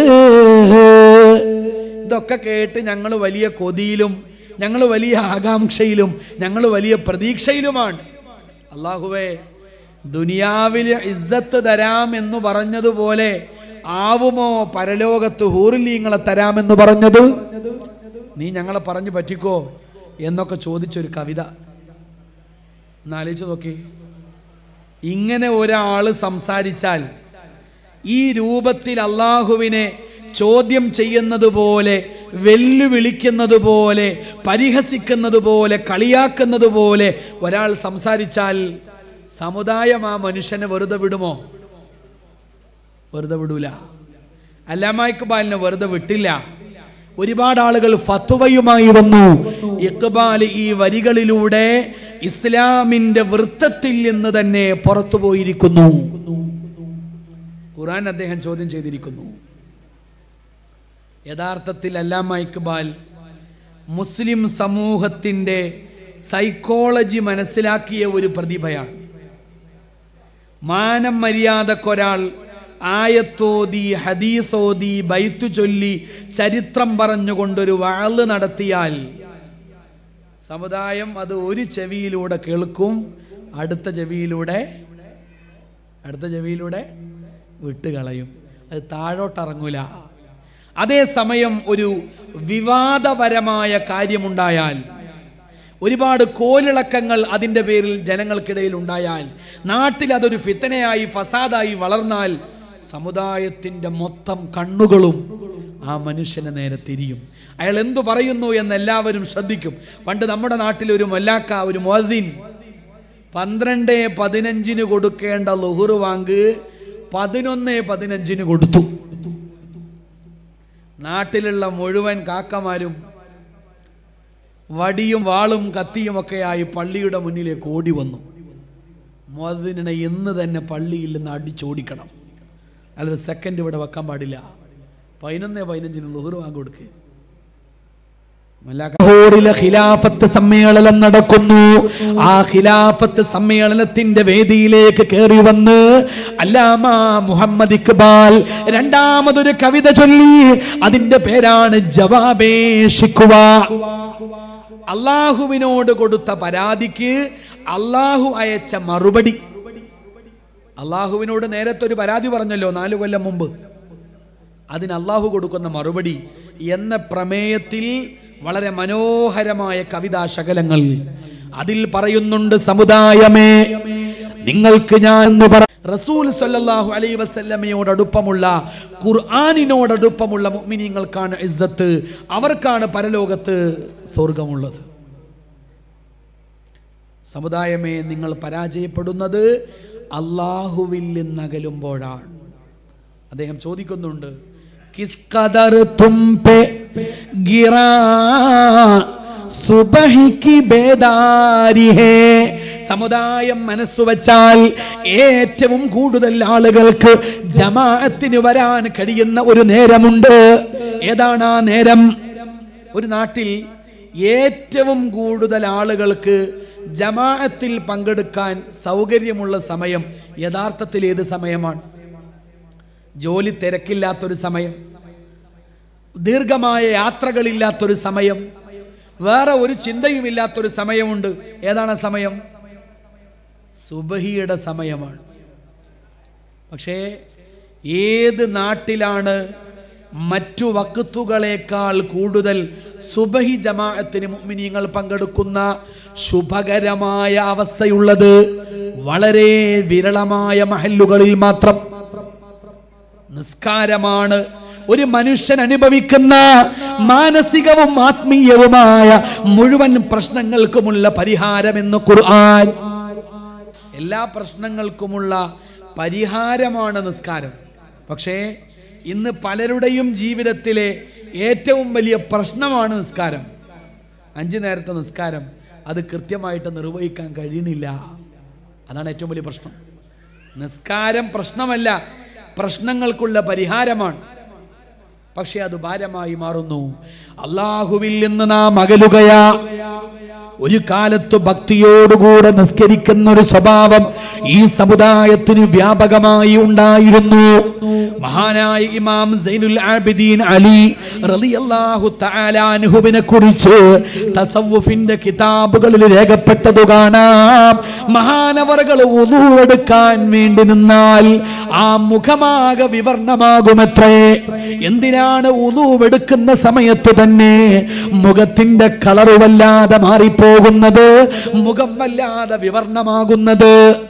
ഇതൊക്കെ കേട്ട് ഞങ്ങൾ വലിയ കൊതിയിലും ഞങ്ങൾ വലിയ ആകാംക്ഷയിലും ഞങ്ങൾ വലിയ പ്രതീക്ഷയിലുമാണ് അള്ളാഹുവേ ദുനിയാവിൽ ഇസ്സത്ത് തരാം എന്ന് പറഞ്ഞതുപോലെ ആവുമോ പരലോകത്ത് ഹൂറിലീങ്ങളെ തരാമെന്ന് പറഞ്ഞത് നീ ഞങ്ങളെ പറഞ്ഞു പറ്റിക്കോ എന്നൊക്കെ ചോദിച്ചൊരു കവിത എന്നാലോചിച്ച് നോക്കി ഇങ്ങനെ ഒരാൾ സംസാരിച്ചാൽ ഈ രൂപത്തിൽ അള്ളാഹുവിനെ ചോദ്യം ചെയ്യുന്നത് പോലെ വെല്ലുവിളിക്കുന്നത് പോലെ പരിഹസിക്കുന്നത് പോലെ കളിയാക്കുന്നത് പോലെ ഒരാൾ സംസാരിച്ചാൽ സമുദായം ആ മനുഷ്യനെ വെറുതെ വിടുമോ വെറുതെ വിടൂല അല്ലാമ ഇക്ബാലിനെ വെറുതെ വിട്ടില്ല ഒരുപാട് ആളുകൾ ഫത്തുവയുമായി വന്നു ഇക്ബാൽ ഈ വരികളിലൂടെ ഇസ്ലാമിന്റെ വൃത്തത്തിൽ നിന്ന് തന്നെ പുറത്തു പോയിരിക്കുന്നു ഖുറാൻ അദ്ദേഹം ചോദ്യം ചെയ്തിരിക്കുന്നു യഥാർത്ഥത്തിൽ അല്ലാമ ഇക്ബാൽ മുസ്ലിം സമൂഹത്തിൻ്റെ സൈക്കോളജി മനസ്സിലാക്കിയ ഒരു പ്രതിഭയാണ് മാനം മര്യാദക്കൊരാൾ ആയത്തോതി ഹദീസോതി ബൈത്തു ചൊല്ലി ചരിത്രം പറഞ്ഞുകൊണ്ടൊരു വാള് നടത്തിയാൽ സമുദായം അത് ഒരു ചെവിയിലൂടെ കേൾക്കും അടുത്ത ചെവിയിലൂടെ അടുത്ത ചെവിയിലൂടെ വിട്ടുകളയും അത് താഴോട്ടിറങ്ങൂല അതേസമയം ഒരു വിവാദപരമായ കാര്യമുണ്ടായാൽ ഒരുപാട് കോലിളക്കങ്ങൾ അതിൻ്റെ പേരിൽ ജനങ്ങൾക്കിടയിൽ ഉണ്ടായാൽ നാട്ടിൽ അതൊരു ഫിത്തനയായി ഫസാദായി വളർന്നാൽ സമുദായത്തിൻ്റെ മൊത്തം കണ്ണുകളും ആ മനുഷ്യനെ നേരെ തിരിയും അയാൾ എന്തു പറയുന്നു എന്ന് എല്ലാവരും ശ്രദ്ധിക്കും പണ്ട് നമ്മുടെ നാട്ടിൽ ഒരു മൊല്ലാക്ക ഒരു മോദീൻ പന്ത്രണ്ട് പതിനഞ്ചിന് കൊടുക്കേണ്ട ലുഹുറ് വാങ്ക് പതിനൊന്ന് പതിനഞ്ചിന് കൊടുത്തു നാട്ടിലുള്ള മുഴുവൻ കാക്കമാരും വടിയും വാളും കത്തിയും ഒക്കെയായി പള്ളിയുടെ മുന്നിലേക്ക് ഓടി വന്നു മോദിനെ ഇന്ന് തന്നെ പള്ളിയിൽ നിന്ന് അടിച്ചോടിക്കണം അതൊരു സെക്കൻഡ് ഇവിടെ വെക്കാൻ പാടില്ല പതിനൊന്ന് പതിനഞ്ചിന് ലുഹുറ് വാങ്ങി കൊടുക്കുക ലാഹോറിലെ ഖിലാഫത്ത് സമ്മേളനം നടക്കുന്നു ആ ഖിലാഫത്ത് സമ്മേളനത്തിന്റെ വേദിയിലേക്ക് കയറി വന്ന് അല്ലാമ മുഹമ്മദ് ഇക്ബാൽ രണ്ടാമതൊരു കവിത ചൊല്ലി അതിന്റെ പേരാണ് ജവാബേ ഷിക്കുവ അള്ളാഹുവിനോട് കൊടുത്ത പരാതിക്ക് അള്ളാഹു അയച്ച മറുപടി അള്ളാഹുവിനോട് നേരത്തെ ഒരു പരാതി പറഞ്ഞല്ലോ നാലു കൊല്ലം മുമ്പ് അതിന് അള്ളാഹു കൊടുക്കുന്ന മറുപടി എന്ന പ്രമേയത്തിൽ വളരെ മനോഹരമായ കവിതാ ശകലങ്ങൾ അതിൽ പറയുന്നുണ്ട് സമുദായമേ നിങ്ങൾക്ക് ഞാൻ എന്ന് പറ റസൂൽ സല്ലല്ലാഹു അലൈഹി വസല്ലമയോട് അടുപ്പമുള്ള ഖുർആനിനോട് അടുപ്പമുള്ള മുഅ്മിനീങ്ങൾക്കാണ് ഇസ്സത്ത് അവർക്കാണ് പരലോകത്ത് സ്വർഗമുള്ളത് സമുദായമേ നിങ്ങൾ പരാജയപ്പെടുന്നത് അള്ളാഹുവിൽ നിന്നകലുമ്പോഴാണ് അദ്ദേഹം ചോദിക്കുന്നുണ്ട് കിസ് കദർ തും പേ ഗിറാ സുബഹിക്ക് ബേദാരി ഹേ സമുദായം മനസ്സു വച്ചാൽ ഏറ്റവും കൂടുതൽ ആളുകൾക്ക് ജമാഅത്തിന് വരാൻ കഴിയുന്ന ഒരു നേരമുണ്ട് ഏതാണ് ആ നേരം ഒരു നാട്ടിൽ ഏറ്റവും കൂടുതൽ ആളുകൾക്ക് ജമാഅത്തിൽ പങ്കെടുക്കാൻ സൗകര്യമുള്ള സമയം യഥാർത്ഥത്തിൽ ഏത് സമയമാണ് ജോലി തിരക്കില്ലാത്തൊരു സമയം ദീർഘമായ യാത്രകളില്ലാത്തൊരു സമയം വേറെ ഒരു ചിന്തയുമില്ലാത്തൊരു സമയമുണ്ട് ഏതാണ് ആ സമയം സുബഹിയുടെ സമയമാണ് പക്ഷേ ഏത് നാട്ടിലാണ് മറ്റു വക്കത്തുകളേക്കാൾ കൂടുതൽ സുബഹി ജമാഅത്തിന് മുഅ്മിനീങ്ങൾ പങ്കെടുക്കുന്ന ശുഭകരമായ അവസ്ഥയുള്ളത് വളരെ വിരളമായ മഹല്ലുകളിൽ മാത്രം നിസ്കാരമാണ് ഒരു മനുഷ്യൻ അനുഭവിക്കുന്ന മാനസികവും ആത്മീയവുമായ മുഴുവൻ പ്രശ്നങ്ങൾക്കുമുള്ള പരിഹാരമെന്ന് ഖുർആൻ എല്ലാ പ്രശ്നങ്ങൾക്കുമുള്ള പരിഹാരമാണ് നിസ്കാരം പക്ഷേ ഇന്ന് പലരുടെയും ജീവിതത്തിലെ ഏറ്റവും വലിയ പ്രശ്നമാണ് നിസ്കാരം അഞ്ച് നേരത്തെ നിസ്കാരം അത് കൃത്യമായിട്ട് നിർവഹിക്കാൻ കഴിയണില്ല അതാണ് ഏറ്റവും വലിയ പ്രശ്നം നിസ്കാരം പ്രശ്നമല്ല പ്രശ്നങ്ങൾക്കുള്ള പരിഹാരമാണ് പക്ഷെ അത് ഭാരമായി മാറുന്നു അള്ളാഹുവിൽ നിന്ന് നാം അകലുകയാ ഒരു കാലത്ത് ഭക്തിയോടുകൂടെ നിസ്കരിക്കുന്ന ഒരു സ്വഭാവം ഈ സമുദായത്തിന് വ്യാപകമായി ഉണ്ടായിരുന്നു മഹാനായ ഇമാം സൈനുൽ ആബിദീൻ അലി റളിയല്ലാഹു തആല അൻഹുവിനെ കുറിച്ച് തസവ്വുഫിന്റെ കിതാബുകളിൽ രേഖപ്പെട്ടത് കാണാം മഹാനവറുകൾ ഉളു എടുക്കാൻ വേണ്ടി നിന്നാൽ ആ മുഖമാകെ വിവർണമാകുമത്രേ എന്തിനാണ് ഉളു എടുക്കുന്ന സമയത്ത് തന്നെ മുഖത്തിന്റെ കളറ് വല്ലാതെ മാറിപ്പോകുന്നത് മുഖം വല്ലാതെ വിവർണമാകുന്നത്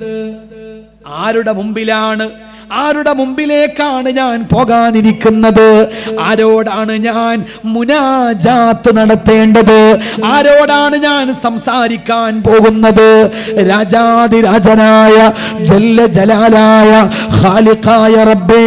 ആരുടെ മുമ്പിലാണ് ആരുടെ മുമ്പിലേക്കാണ് ഞാൻ പോകാനിരിക്കുന്നത് ആരോടാണ് ഞാൻ മുനാജാത്ത് നടത്തേണ്ടത് ആരോടാണ് ഞാൻ സംസാരിക്കാൻ പോകുന്നത് രാജാതിരാജനായ ജല്ല ജലാലായ ഖാലിഖായ റബ്ബേ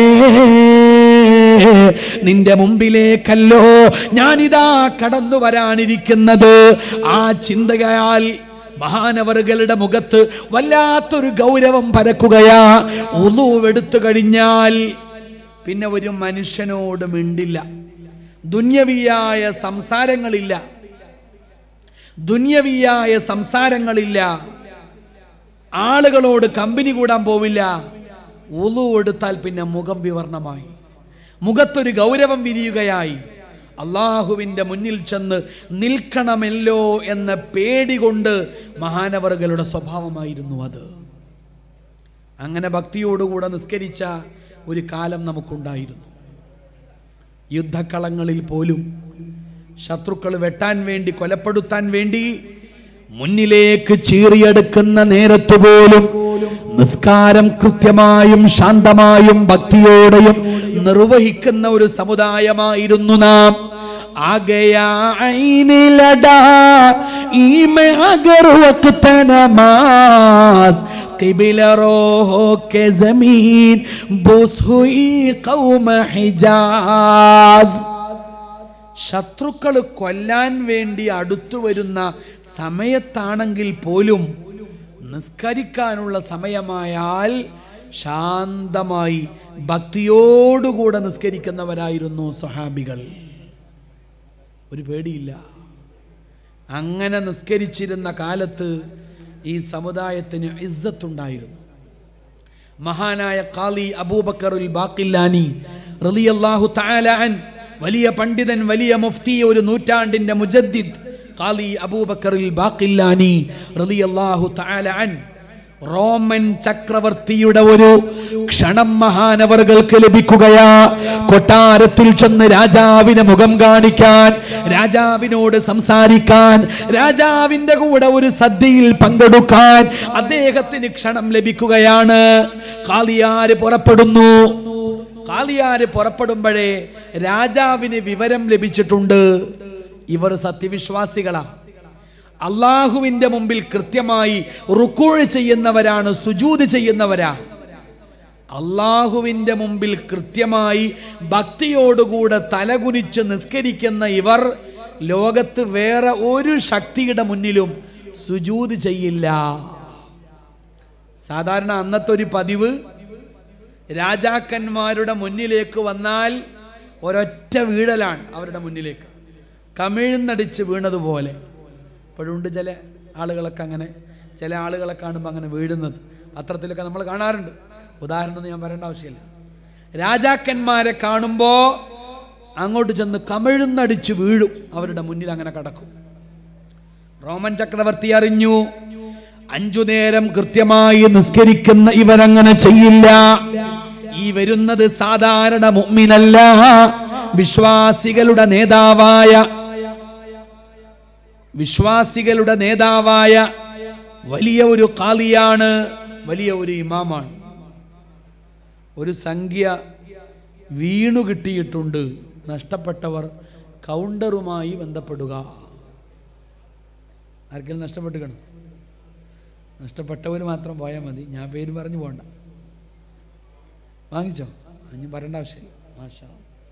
നിന്റെ മുമ്പിലേക്കല്ലോ ഞാനിതാ കടന്നു വരാനിരിക്കുന്നത് ആ ചിന്തയാൽ മഹാനവറുകളുടെ മുഖത്ത് വല്ലാത്തൊരു ഗൗരവം പരക്കുകയാ ഉളുവെടുത്തു കഴിഞ്ഞാൽ പിന്നെ ഒരു മനുഷ്യനോട് മിണ്ടില്ല ദുന്യവിയായ സംസാരങ്ങളില്ല ദുന്യവിയായ സംസാരങ്ങളില്ല ആളുകളോട് കമ്പനി കൂടാൻ പോവില്ല ഉളു എടുത്താൽ പിന്നെ മുഖം വിവർണമായി മുഖത്തൊരു ഗൗരവം വിരിയുകയായി അള്ളാഹുവിൻ്റെ മുന്നിൽ ചെന്ന് നിൽക്കണമല്ലോ എന്ന പേടി കൊണ്ട് മഹാനവറുകളുടെ സ്വഭാവമായിരുന്നു അത് അങ്ങനെ ഭക്തിയോടുകൂടെ നിസ്കരിച്ച ഒരു കാലം നമുക്കുണ്ടായിരുന്നു യുദ്ധക്കളങ്ങളിൽ പോലും ശത്രുക്കൾ വെട്ടാൻ വേണ്ടി കൊലപ്പെടുത്താൻ വേണ്ടി മുന്നിലേക്ക് ചീറിയെടുക്കുന്ന നേരത്ത് പോലും നിസ്കാരം കൃത്യമായും ശാന്തമായും ഭക്തിയോടെയും നിർവഹിക്കുന്ന ഒരു സമുദായമായിരുന്നു നാം ആകയാ ഐനിലടാ ഈമെ അഗർ വക്ത നമാസ് قبل روح کے زمین بوس ہوئی قوم حجاز ശത്രുക്കൾ കൊല്ലാൻ വേണ്ടി അടുത്തു വരുന്ന സമയത്താണെങ്കിൽ പോലും നിസ്കരിക്കാനുള്ള സമയമായാൽ ശാന്തമായി ഭക്തിയോടുകൂടെ നിസ്കരിക്കുന്നവരായിരുന്നു സഹാബികൾ ഒരു പേടിയില്ല അങ്ങനെ നിസ്കരിച്ചിരുന്ന കാലത്ത് ഈ സമുദായത്തിന് ഇസ്സത്തുണ്ടായിരുന്നു മഹാനായ ഖാലി അബൂബക്കറുൽ ബാക്കില്ലാനി റളിയല്ലാഹു തആല അൻ വലിയ പണ്ഡിതൻ വലിയ മുഫ്തി ഒരു നൂറ്റാണ്ടിന്റെ മുജദ്ദിദ് ഖാലി അബൂബക്കറുൽ ബാക്കില്ലാനി റളിയല്ലാഹു തആല അൻ റോമൻ ചക്രവർത്തിയുടെ ഒരു ക്ഷണം മഹാനവറുകൾക്ക് ലഭിക്കുകയാ കൊട്ടാരത്തിൽ ചെന്ന് രാജാവിനെ മുഖം കാണിക്കാൻ രാജാവിനോട് സംസാരിക്കാൻ രാജാവിന്റെ കൂടെ ഒരു സദ്യയിൽ പങ്കെടുക്കാൻ അദ്ദേഹത്തിന് ക്ഷണം ലഭിക്കുകയാണ് കാളിയാര് പുറപ്പെടുന്നു കാളിയാര് പുറപ്പെടുമ്പോഴേ രാജാവിന് വിവരം ലഭിച്ചിട്ടുണ്ട് ഇവർ സത്യവിശ്വാസികളാ അള്ളാഹുവിന്റെ മുമ്പിൽ കൃത്യമായി റുക്കൂഴ് ചെയ്യുന്നവരാണ് സുജൂത് ചെയ്യുന്നവരാ അള്ളാഹുവിന്റെ മുമ്പിൽ കൃത്യമായി ഭക്തിയോടുകൂടെ തലകുനിച്ച് നിസ്കരിക്കുന്ന ഇവർ ലോകത്ത് വേറെ ഒരു ശക്തിയുടെ മുന്നിലും സുജൂത് ചെയ്യില്ല സാധാരണ അന്നത്തെ ഒരു പതിവ് രാജാക്കന്മാരുടെ മുന്നിലേക്ക് വന്നാൽ ഒരൊറ്റ വീഴലാണ് അവരുടെ മുന്നിലേക്ക് കമിഴ്ന്നടിച്ച് വീണതുപോലെ ഇപ്പോഴുണ്ട് ചില ആളുകളൊക്കെ അങ്ങനെ ചില ആളുകളെ കാണുമ്പോൾ അങ്ങനെ വീഴുന്നത് പത്രത്തിലൊക്കെ നമ്മൾ കാണാറുണ്ട് ഉദാഹരണം ഒന്നും ഞാൻ പറയേണ്ട ആവശ്യമില്ല രാജാക്കന്മാരെ കാണുമ്പോൾ അങ്ങോട്ട് ചെന്ന് കമിഴ്ന്നടിച്ച് വീഴും അവരുടെ മുന്നിൽ അങ്ങനെ കടക്കും റോമൻ ചക്രവർത്തി അറിഞ്ഞു അഞ്ചു നേരം കൃത്യമായി നിസ്കരിക്കുന്ന ഇവരങ്ങനെ ചെയ്യില്ല ഈ വരുന്നത് സാധാരണ മുഅ്മിനല്ല വിശ്വാസികളുടെ നേതാവായ വിശ്വാസികളുടെ നേതാവായ വലിയ ഒരു കാളിയാണ് വലിയ ഒരു ഇമാമാണ് ഒരു സംഖ്യ വീണു കിട്ടിയിട്ടുണ്ട് നഷ്ടപ്പെട്ടവർ കൗണ്ടറുമായി ബന്ധപ്പെടുക ആർക്കെങ്കിലും നഷ്ടപ്പെട്ടു കാണും നഷ്ടപ്പെട്ടവർ മാത്രം പോയാൽ മതി ഞാൻ പേര് പറഞ്ഞു പോകണ്ട വാങ്ങിച്ചോ അഞ്ഞ് പറയേണ്ട ആവശ്യമില്ല മാഷാ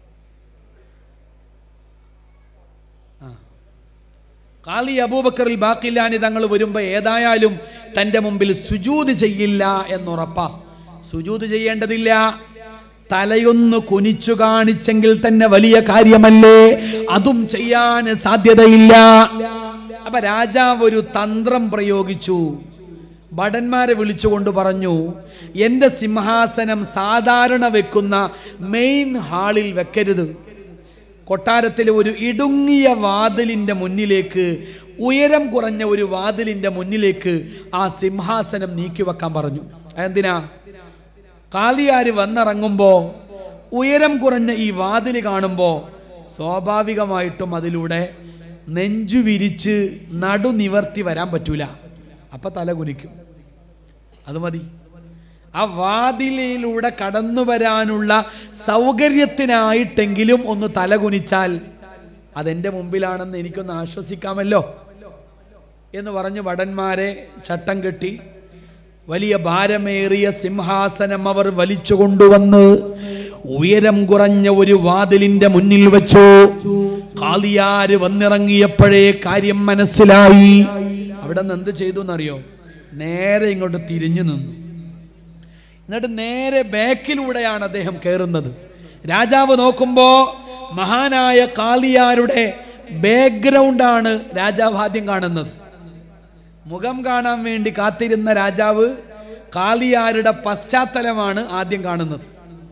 ആ കാളി അബൂബക്കറിൽ ബാക്കില്ലാനി തങ്ങൾ വരുമ്പോൾ ഏതായാലും തൻ്റെ മുമ്പിൽ സുജൂത് ചെയ്യില്ല എന്നുറപ്പാ സുജൂത് ചെയ്യേണ്ടതില്ല തലയൊന്ന് കുനിച്ചു കാണിച്ചെങ്കിൽ തന്നെ വലിയ കാര്യമല്ലേ അതും ചെയ്യാൻ സാധ്യതയില്ല അപ്പൊ രാജാവ് ഒരു തന്ത്രം പ്രയോഗിച്ചു ഭടന്മാരെ വിളിച്ചുകൊണ്ട് പറഞ്ഞു എൻ്റെ സിംഹാസനം സാധാരണ വെക്കുന്ന മെയിൻ ഹാളിൽ വെക്കരുത് കൊട്ടാരത്തിലെ ഒരു ഇടുങ്ങിയ വാതിലിൻ്റെ മുന്നിലേക്ക് ഉയരം കുറഞ്ഞ ഒരു വാതിലിൻ്റെ മുന്നിലേക്ക് ആ സിംഹാസനം നീക്കി വെക്കാൻ പറഞ്ഞു എന്തിനാ കാളിയാര് വന്നിറങ്ങുമ്പോൾ ഉയരം കുറഞ്ഞ ഈ വാതിൽ കാണുമ്പോൾ സ്വാഭാവികമായിട്ടും അതിലൂടെ നെഞ്ചു വിരിച്ച് നടു നിവർത്തി വരാൻ പറ്റൂല അപ്പൊ തല കുനിക്കും അത് മതി ആ വാതിലിലൂടെ കടന്നു വരാനുള്ള സൗകര്യത്തിനായിട്ടെങ്കിലും ഒന്ന് തലകുനിച്ചാൽ അതെന്റെ മുമ്പിലാണെന്ന് എനിക്കൊന്ന് ആശ്വസിക്കാമല്ലോ എന്ന് പറഞ്ഞ് വടന്മാരെ ചട്ടം കെട്ടി വലിയ ഭാരമേറിയ സിംഹാസനം അവർ വലിച്ചു കൊണ്ടുവന്ന് ഉയരം കുറഞ്ഞ ഒരു വാതിലിന്റെ മുന്നിൽ വെച്ചു കാളിയാര് വന്നിറങ്ങിയപ്പോഴേ കാര്യം മനസ്സിലായി അവിടെ നിന്ന് എന്ത് ചെയ്തു എന്നറിയോ നേരെ ഇങ്ങോട്ട് തിരിഞ്ഞു നിന്നു എന്നിട്ട് നേരെ ബാക്കിലൂടെയാണ് അദ്ദേഹം കയറുന്നത് രാജാവ് നോക്കുമ്പോ മഹാനായ കാളിയാരുടെ ബാക്ക്ഗ്രൗണ്ടാണ് രാജാവ് ആദ്യം കാണുന്നത് മുഖം കാണാൻ വേണ്ടി കാത്തിരുന്ന രാജാവ് കാളിയാരുടെ പശ്ചാത്തലമാണ് ആദ്യം കാണുന്നത്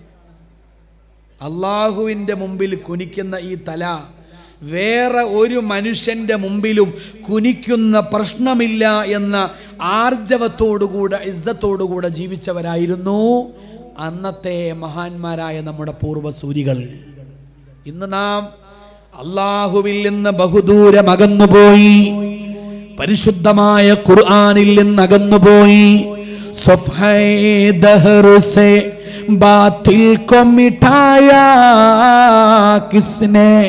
അള്ളാഹുവിൻ്റെ മുമ്പിൽ കുനിക്കുന്ന ഈ തല വേറെ ഒരു മനുഷ്യന്റെ മുമ്പിലും കുനിക്കുന്ന പ്രശ്നമില്ല എന്ന ആർജവത്തോടുകൂടെ ഇസ്സത്തോടുകൂടെ ജീവിച്ചവരായിരുന്നു അന്നത്തെ മഹാന്മാരായ നമ്മുടെ പൂർവ്വസൂരികൾ ഇന്ന് നാം അള്ളാഹുവിൽ നിന്ന് ബഹുദൂരം അകന്നുപോയി പരിശുദ്ധമായ ഖുർആനിൽ നിന്ന് അകന്നുപോയി സ്വഫഹേ ദഹ്റു സേ ബാത്തിൽ को मिटाया किसने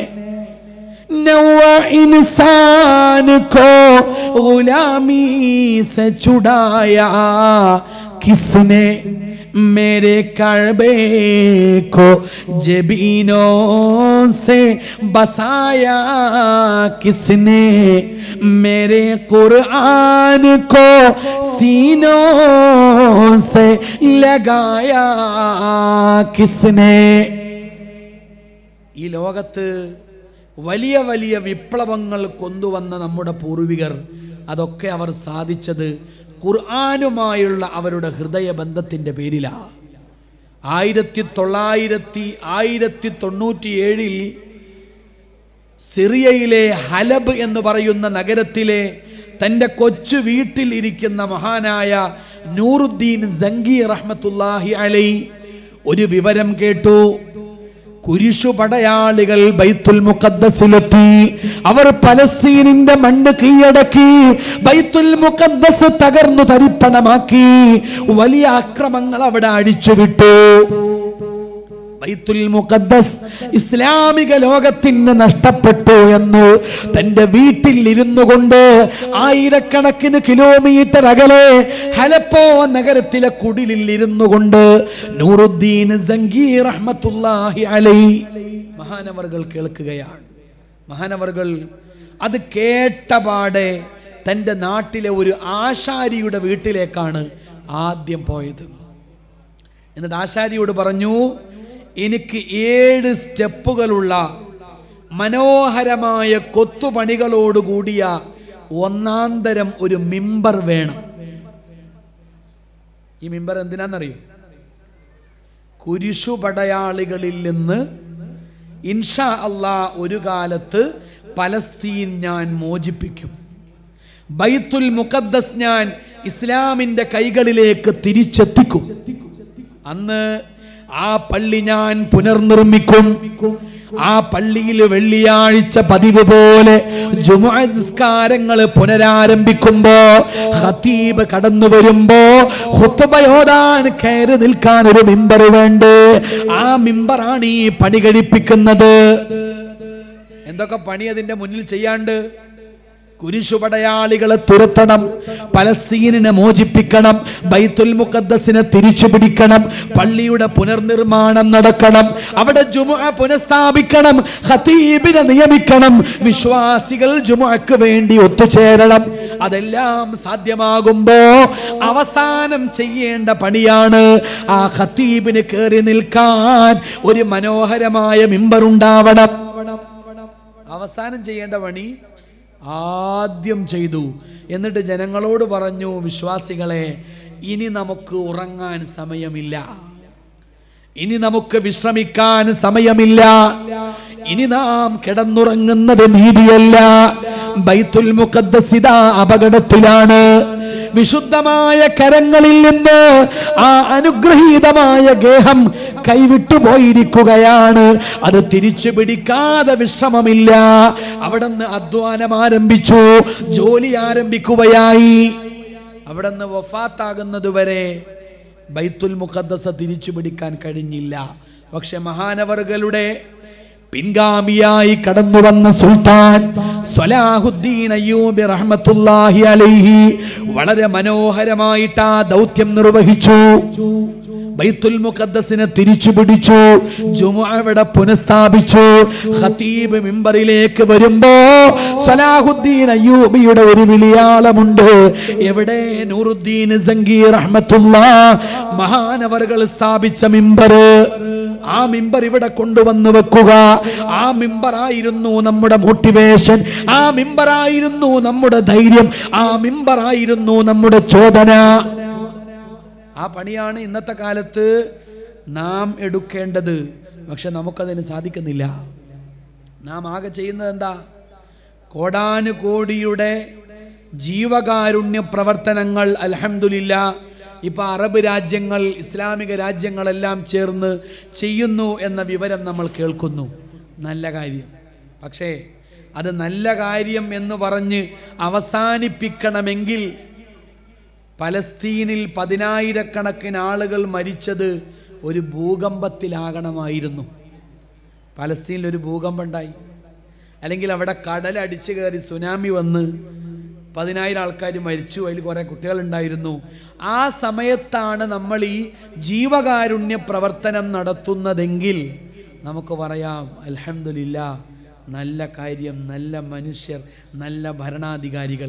नवा इंसान को गुलामी से छुड़ाया किसने मेरे कड़बे को जबीनों से बसाया किसने मेरे कुरान को सीनों से लगाया किसने ഈ ലോകത്ത് വലിയ വലിയ വിപ്ലവങ്ങൾ കൊണ്ടുവന്ന നമ്മുടെ പൂർവികർ അതൊക്കെ അവർ സാധിച്ചത് ഖുർആാനുമായുള്ള അവരുടെ ഹൃദയബന്ധത്തിൻ്റെ പേരിലാണ് ആയിരത്തി തൊള്ളായിരത്തി ആയിരത്തി തൊണ്ണൂറ്റി ഏഴിൽ സിറിയയിലെ ഹലബ് എന്ന് പറയുന്ന നഗരത്തിലെ തൻ്റെ കൊച്ചു വീട്ടിൽ ഇരിക്കുന്ന മഹാനായ നൂറുദ്ദീൻ ജംഗി റഹ്മത്തുല്ലാഹി അലൈ ഒരു വിവരം കേട്ടു കുരിശു പടയാളികൾ ബൈത്തുൽ മുഖദ്ദസിലെത്തി അവർ പലസ്തീനിന്റെ മണ്ണ് കീഴടക്കി ബൈത്തുൽ മുഖദ്ദസ് തകർന്നു തരിപ്പണമാക്കി വലിയ അക്രമങ്ങൾ അവിടെ അടിച്ചുവിട്ടു ബൈത്തുൽ മുഖദ്ദസ് ഇസ്ലാമിക ലോകത്തിന് നഷ്ടപ്പെട്ടു എന്ന് തന്റെ വീട്ടിൽ ഇരുന്നു കൊണ്ട് ആയിരക്കണക്കിന് കിലോമീറ്റർ അകലെ ഹലപ്പോ നഗരത്തിലെ കുടിലിൽ ഇരുന്നു കൊണ്ട് നൂറുദ്ദീൻ സങ്കീർ റഹ്മത്തുല്ലാഹി അലൈ മഹാനവർകൾ കേൾക്കുകയാണ് മഹാനവർകൾ അത് കേട്ടപാടെ തൻ്റെ നാട്ടിലെ ഒരു ആശാരിയുടെ വീട്ടിലേക്കാണ് ആദ്യം പോയത് എന്നിട്ട് ആശാരിയോട് പറഞ്ഞു എനിക്ക് ഏഴ് സ്റ്റെപ്പുകളുള്ള മനോഹരമായ കൊത്തുപണികളോടുകൂടിയ ഒന്നാന്തരം ഒരു മിമ്പർ വേണം ഈ മിമ്പർ എന്തിനാണെന്നറിയോ കുരിശു പടയാളികളിൽ നിന്ന് ഇൻഷാ അള്ളാ ഒരു കാലത്ത് പലസ്തീൻ ഞാൻ മോചിപ്പിക്കും ബൈത്തുൽ മുഖദ്ദസ് ഞാൻ ഇസ്ലാമിന്റെ കൈകളിലേക്ക് തിരിച്ചെത്തിക്കും അന്ന് ആ പള്ളി ഞാൻ പുനർനിർമ്മിക്കും ആ പള്ളിയിൽ വെള്ളിയാഴ്ച പതിവ് പോലെ ജുമുഅ നിസ്കാരങ്ങൾ പുനരാരംഭിക്കുമ്പോ ഖതീബ് കടന്നു വരുമ്പോ ഖുത്ബയോദാൻ കയറി നിൽക്കാൻ ഒരു മിമ്പർ വേണ്ട ആ മിമ്പറാണ് ഈ പണി കഴിപ്പിക്കുന്നത് എന്തൊക്കെ പണി അതിന്റെ മുന്നിൽ ചെയ്യാണ്ട് കുരിശുപടയാളികളെ തുരത്തണം പലസ്തീനിനെ മോചിപ്പിക്കണം ബൈത്തുൽ മുഖദ്ദസിനെ തിരിച്ചു പിടിക്കണം പള്ളിയുടെ പുനർനിർമ്മാണം നടക്കണം അവിടെ ജുമുഅ പുനഃസ്ഥാപിക്കണം ഖതീബിനെ നിയമിക്കണം വിശ്വാസികൾ ജുമുഅക്ക് വേണ്ടി ഒത്തുചേരണം അതെല്ലാം സാധ്യമാകുമ്പോ അവസാനം ചെയ്യേണ്ട പണിയാണ് ആ ഖതീബിന് കയറി നിൽക്കാൻ ഒരു മനോഹരമായ മിമ്പറുണ്ടാവണം അവസാനം ചെയ്യേണ്ട പണി ആദ്യം ചെയ്തു എന്നിട്ട് ജനങ്ങളോട് പറഞ്ഞു വിശ്വാസികളെ ഇനി നമുക്ക് ഉറങ്ങാൻ സമയമില്ല ഇനി നമുക്ക് വിശ്രമിക്കാൻ സമയമില്ല ഇനി നാം കിടന്നുറങ്ങുന്നത് നീതിയല്ല ബൈത്തുൽ മുഖദ്ദസിത അപകടത്തിലാണ് വിശുദ്ധമായ കരങ്ങളിൽ നിന്ന് ആ അനുഗ്രഹീതമായ ഗേഹം കൈവിട്ടു പോയിരിക്കുകയാണ് അത് തിരിച്ചു പിടിക്കാതെ വിശ്രമമില്ല അവിടെ നിന്ന് അധ്വാനം ആരംഭിച്ചു ജോലി ആരംഭിക്കുകയായി അവിടെ നിന്ന് വഫാത്താകുന്നത് വരെ ബൈത്തുൽ മുഖദ്ദസ തിരിച്ചു പിടിക്കാൻ കഴിഞ്ഞില്ല പക്ഷെ മഹാനവറുകളുടെ പിൻഗാമിയായി കടന്നു വന്ന സുൽത്താൻ സ്വലാഹുദ്ദീൻ അയ്യൂബി റഹ്മത്തുല്ലാഹി അലൈഹി വളരെ മനോഹരമായിട്ട് ആ ദൗത്യം നിർവഹിച്ചു ബൈത്തുൽ മുഖദ്ദസിനെ തിരിച്ചു പിടിച്ചു ജുമുഅ അവിടെ പുനഃസ്ഥാപിച്ചു ഖതീബ് മിമ്പറിലേക്ക് വരുമ്പോ സലാഹുദ്ദീൻ അയ്യൂബിയുടെ ഒരു വിളിയാളമുണ്ട് എവിടെ നൂറുദ്ദീൻ സങ്കീർ റഹ്മത്തുള്ള മഹാനവറുകൾ സ്ഥാപിച്ച മിമ്പർ ആ മിമ്പർ ഇവിടെ കൊണ്ടുവന്ന് വെക്കുക ആ മിമ്പറായിരുന്നു നമ്മുടെ മോട്ടിവേഷൻ ആ മിമ്പറായിരുന്നു നമ്മുടെ ധൈര്യം ആ മിമ്പറായിരുന്നു നമ്മുടെ ചോദന ആ പണിയാണ് ഇന്നത്തെ കാലത്ത് നാം എടുക്കേണ്ടത് പക്ഷെ നമുക്കതിന് സാധിക്കുന്നില്ല നാം ആകെ ചെയ്യുന്നത് എന്താ കോടാനുകോടിയുടെ ജീവകാരുണ്യ പ്രവർത്തനങ്ങൾ അലഹമില്ല ഇപ്പൊ അറബ് രാജ്യങ്ങൾ ഇസ്ലാമിക രാജ്യങ്ങളെല്ലാം ചേർന്ന് ചെയ്യുന്നു എന്ന വിവരം നമ്മൾ കേൾക്കുന്നു നല്ല കാര്യം പക്ഷേ അത് നല്ല കാര്യം എന്ന് പറഞ്ഞ് അവസാനിപ്പിക്കണമെങ്കിൽ പലസ്തീനിൽ പതിനായിരക്കണക്കിന് ആളുകൾ മരിച്ചത് ഒരു ഭൂകമ്പത്തിലാകണമായിരുന്നു പലസ്തീനിൽ ഒരു ഭൂകമ്പം ഉണ്ടായി അല്ലെങ്കിൽ അവിടെ കടൽ അടിച്ചു കയറി സുനാമി വന്ന് പതിനായിരം ആൾക്കാർ മരിച്ചു അതിൽ കുറേ കുട്ടികളുണ്ടായിരുന്നു ആ സമയത്താണ് നമ്മൾ ഈ ജീവകാരുണ്യ പ്രവർത്തനം നടത്തുന്നതെങ്കിൽ നമുക്ക് പറയാം അൽഹംദുലില്ല നല്ല കാര്യം നല്ല മനുഷ്യർ നല്ല ഭരണാധികാരികൾ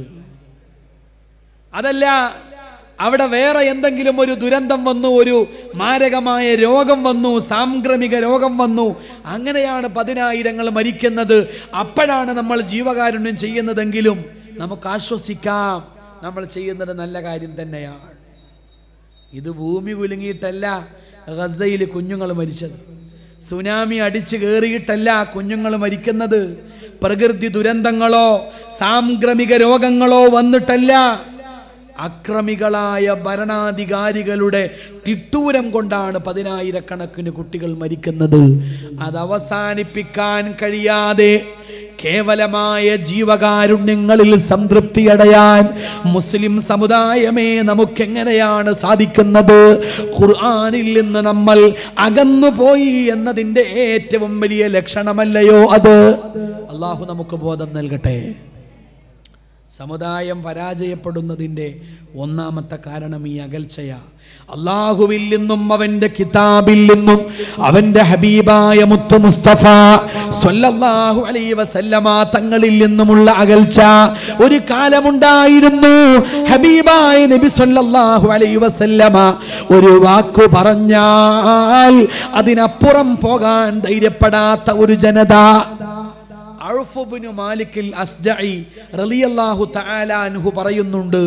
അതല്ല അവിടെ വേറെ എന്തെങ്കിലും ഒരു ദുരന്തം വന്നു ഒരു മാരകമായ രോഗം വന്നു സാംക്രമിക രോഗം വന്നു അങ്ങനെയാണ് പതിനായിരങ്ങൾ മരിക്കുന്നത് അപ്പോഴാണ് നമ്മൾ ജീവകാരുണ്യം ചെയ്യുന്നതെങ്കിലും നമുക്ക് ആശ്വസിക്കാം നമ്മൾ ചെയ്യുന്നത് നല്ല കാര്യം തന്നെയാണ് ഇത് ഭൂമി കുലുങ്ങിയിട്ടല്ല ഗസയിൽ കുഞ്ഞുങ്ങൾ മരിച്ചത് സുനാമി അടിച്ചു കയറിയിട്ടല്ല കുഞ്ഞുങ്ങൾ മരിക്കുന്നത് പ്രകൃതി ദുരന്തങ്ങളോ സാംക്രമിക രോഗങ്ങളോ വന്നിട്ടല്ല അക്രമികളായ ഭരണാധികാരികളുടെ തിട്ടൂരം കൊണ്ടാണ് പതിനായിരക്കണക്കിന് കുട്ടികൾ മരിക്കുന്നത് അത് അവസാനിപ്പിക്കാൻ കഴിയാതെ കേവലമായ ജീവകാരുണ്യങ്ങളിൽ സംതൃപ്തിയടയാൻ മുസ്ലിം സമുദായമേ നമുക്കെങ്ങനെയാണ് സാധിക്കുന്നത് ഖുർആനിൽ നിന്ന് നമ്മൾ അകന്നുപോയി എന്നതിൻ്റെ ഏറ്റവും വലിയ ലക്ഷണമല്ലയോ അത് അള്ളാഹു നമുക്ക് ബോധം നൽകട്ടെ സമുദായം പരാജയപ്പെടുന്നതിൻ്റെ ഒന്നാമത്തെ കാരണം ഈ അകൽച്ചയാ അള്ളാഹുവിൽ നിന്നും അവന്റെ കിതാബിൽ നിന്നും അവന്റെ ഹബീബായ മുത്തു മുസ്തഫ സ്വല്ലല്ലാഹു അലൈഹി വസല്ലമ തങ്ങളിൽ നിന്നുമുള്ള അകൽച്ച ഒരു കാലമുണ്ടായിരുന്നു ഹബീബായ നബി സ്വല്ലല്ലാഹു അലൈഹി വസല്ലമ ഒരു വാക്കു പറഞ്ഞാൽ അതിനപ്പുറം പോകാൻ ധൈര്യപ്പെടാത്ത ഒരു ജനത അഴുഫുബിനു മാലിക്കിൽ അസ്ജഇ റളിയല്ലാഹു തആല അൻഹു പറയുന്നുണ്ട്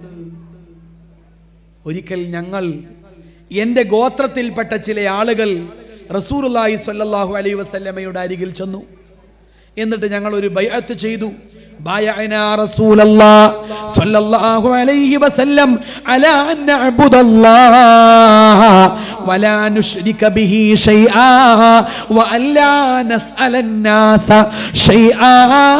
ഒരിക്കൽ ഞങ്ങൾ എൻ്റെ ഗോത്രത്തിൽപ്പെട്ട ചില ആളുകൾ റസൂലുള്ളാഹി സ്വല്ലല്ലാഹു അലൈഹി വസല്ലമയുടെ അരികിൽ ചെന്നു എന്നിട്ട് ഞങ്ങൾ ഒരു ബൈഅത്ത് ചെയ്തു بايعنا رسول الله صلى الله عليه وسلم على أن نعبد الله ولا نشرك به شيئا وأن لا نسأل الناس شيئا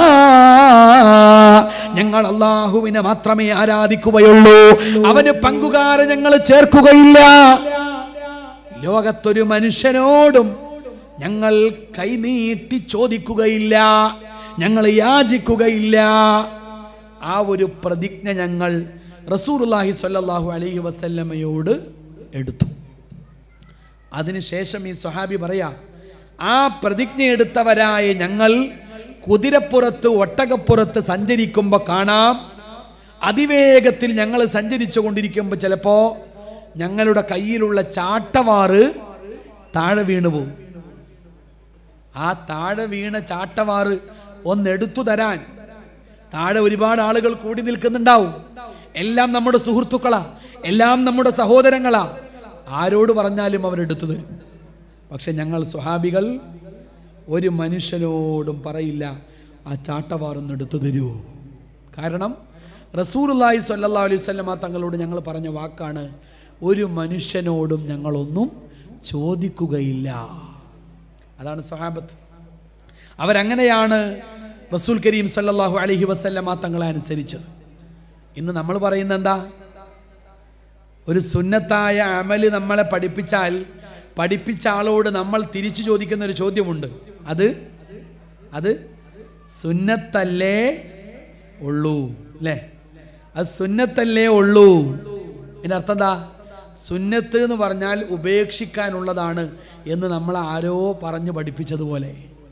ഞങ്ങൾ അള്ളാഹുവിനെ മാത്രമേ ആരാധിക്കുകയുള്ളൂ അവന് പങ്കുകാരെ ഞങ്ങൾ ചേർക്കുകയില്ല ലോകത്തൊരു മനുഷ്യനോടും ഞങ്ങൾ കൈനീട്ടി ചോദിക്കുകയില്ല ഞങ്ങൾ യാചിക്കുകയില്ല ആ ഒരു പ്രതിജ്ഞ ഞങ്ങൾ റസൂർലാഹി സ്വല്ലല്ലാഹു അലൈഹി വസല്ലമയോട് എടുത്തു അതിനുശേഷം ഈ സ്വഹാബി പറയാ ആ പ്രതിജ്ഞ എടുത്തവരായ ഞങ്ങൾ കുതിരപ്പുറത്ത് ഒട്ടകപ്പുറത്ത് സഞ്ചരിക്കുമ്പോൾ കാണാം അതിവേഗത്തിൽ ഞങ്ങൾ സഞ്ചരിച്ചു കൊണ്ടിരിക്കുമ്പോൾ ചിലപ്പോൾ ഞങ്ങളുടെ കയ്യിലുള്ള ചാട്ടവാറ് താഴെ വീണു പോകും ആ താഴെ വീണ ചാട്ടവാറ് ഒന്നെടുത്തു തരാൻ താഴെ ഒരുപാട് ആളുകൾ കൂടി നിൽക്കുന്നുണ്ടാവും എല്ലാം നമ്മുടെ സുഹൃത്തുക്കളാ എല്ലാം നമ്മുടെ സഹോദരങ്ങളാ ആരോട് പറഞ്ഞാലും അവരെടുത്തു തരും പക്ഷെ ഞങ്ങൾ സ്വഹാബികൾ ഒരു മനുഷ്യനോടും പറയില്ല ആ ചാട്ടവാറൊന്ന് എടുത്തു തരൂ കാരണം റസൂറുല്ലാഹി സ്വല്ലല്ലാ അലൈഹി സ്വല്ലമ തങ്ങളോട് ഞങ്ങൾ പറഞ്ഞ വാക്കാണ് ഒരു മനുഷ്യനോടും ഞങ്ങളൊന്നും ചോദിക്കുകയില്ല അതാണ് സ്വഹാബത്ത് അവരങ്ങനെയാണ് റസൂൽ കരീം സല്ലല്ലാഹു അലൈഹി വസല്ലമ തങ്ങളെ അനുസരിച്ചത് ഇന്ന് നമ്മൾ പറയുന്ന എന്താ ഒരു സുന്നത്തായ അമല് നമ്മളെ പഠിപ്പിച്ചാൽ പഠിപ്പിച്ച ആളോട് നമ്മൾ തിരിച്ചു ചോദിക്കുന്ന ഒരു ചോദ്യമുണ്ട് അത് അത് സുന്നത്തല്ലേ ഉള്ളൂ അല്ലേ അത് സുന്നത്തല്ലേ ഉള്ളൂ ഇതിൻ്റെ അർത്ഥം എന്താ സുന്നത്ത് എന്ന് പറഞ്ഞാൽ ഉപേക്ഷിക്കാനുള്ളതാണ് എന്ന് നമ്മൾ ആരോ പറഞ്ഞു പഠിപ്പിച്ചതുപോലെ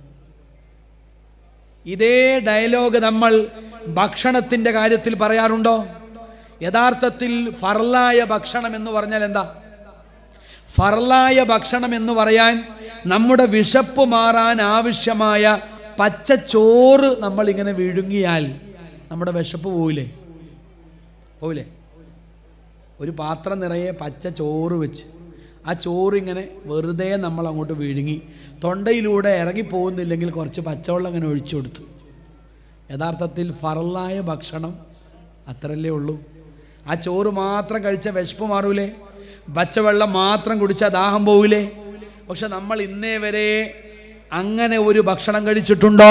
ഇതേ ഡയലോഗ് നമ്മൾ ഭക്ഷണത്തിൻ്റെ കാര്യത്തിൽ പറയാറുണ്ടോ യഥാർത്ഥത്തിൽ ഫർലായ ഭക്ഷണം എന്ന് പറഞ്ഞാൽ എന്താ ഫർലായ ഭക്ഷണം എന്ന് പറയാൻ നമ്മുടെ വിശപ്പ് മാറാൻ ആവശ്യമായ പച്ച ചോറ് നമ്മൾ ഇങ്ങനെ വിഴുങ്ങിയാൽ നമ്മുടെ വിശപ്പ് പോവില്ലേ പോവില്ലേ ഒരു പാത്രം നിറയെ പച്ച ചോറ് വെച്ച് ആ ചോറ് ഇങ്ങനെ വെറുതെ നമ്മൾ അങ്ങോട്ട് വിഴുങ്ങി തൊണ്ടയിലൂടെ ഇറങ്ങി പോകുന്നില്ലെങ്കിൽ കുറച്ച് പച്ചവെള്ളം അങ്ങനെ ഒഴിച്ചു കൊടുത്തു യഥാർത്ഥത്തിൽ ഫറലായ ഭക്ഷണം അത്രല്ലേ ഉള്ളൂ ആ ചോറ് മാത്രം കഴിച്ച വിശപ്പ് മാറൂലേ പച്ചവെള്ളം മാത്രം കുടിച്ചാൽ ദാഹം പോവില്ലേ പക്ഷെ നമ്മൾ ഇന്നേ വരെ അങ്ങനെ ഒരു ഭക്ഷണം കഴിച്ചിട്ടുണ്ടോ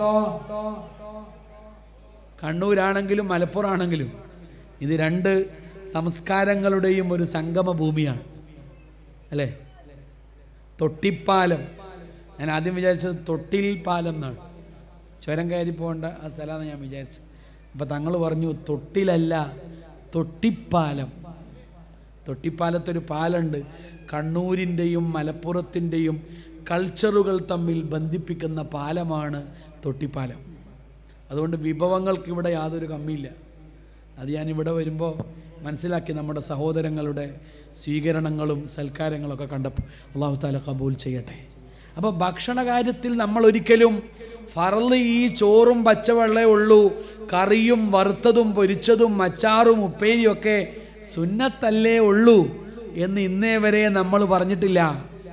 കണ്ണൂരാണെങ്കിലും മലപ്പുറമാണെങ്കിലും ഇത് രണ്ട് സംസ്കാരങ്ങളുടെയും ഒരു സംഗമ ഭൂമിയാണ് അല്ലേ തൊട്ടിപ്പാലം ഞാൻ ആദ്യം വിചാരിച്ചത് തൊട്ടിൽ പാലം എന്നാണ് ചുരം കയറി പോകേണ്ട ആ സ്ഥലമാണ് ഞാൻ വിചാരിച്ചത് അപ്പം തങ്ങൾ പറഞ്ഞു തൊട്ടിലല്ല തൊട്ടിപ്പാലം തൊട്ടിപ്പാലത്തൊരു പാലുണ്ട് കണ്ണൂരിൻ്റെയും മലപ്പുറത്തിൻ്റെയും കൾച്ചറുകൾ തമ്മിൽ ബന്ധിപ്പിക്കുന്ന പാലമാണ് തൊട്ടിപ്പാലം അതുകൊണ്ട് വിഭവങ്ങൾക്ക് ഇവിടെ യാതൊരു കമ്മിയില്ല അത് ഞാൻ ഇവിടെ വരുമ്പോൾ മനസ്സിലാക്കി നമ്മുടെ സഹോദരങ്ങളുടെ സ്വീകരണങ്ങളും സൽക്കാരങ്ങളൊക്കെ കണ്ടപ്പോൾ അള്ളാഹു താല കബൂൽ ചെയ്യട്ടെ അപ്പോൾ ഭക്ഷണ കാര്യത്തിൽ നമ്മൾ ഒരിക്കലും ഫറല് ഈ ചോറും പച്ചവെള്ളേ ഉള്ളൂ കറിയും വറുത്തതും പൊരിച്ചതും അച്ചാറും ഉപ്പേരിയും ഒക്കെ സുന്നത്തല്ലേ ഉള്ളൂ എന്ന് ഇന്നേ വരെ നമ്മൾ പറഞ്ഞിട്ടില്ല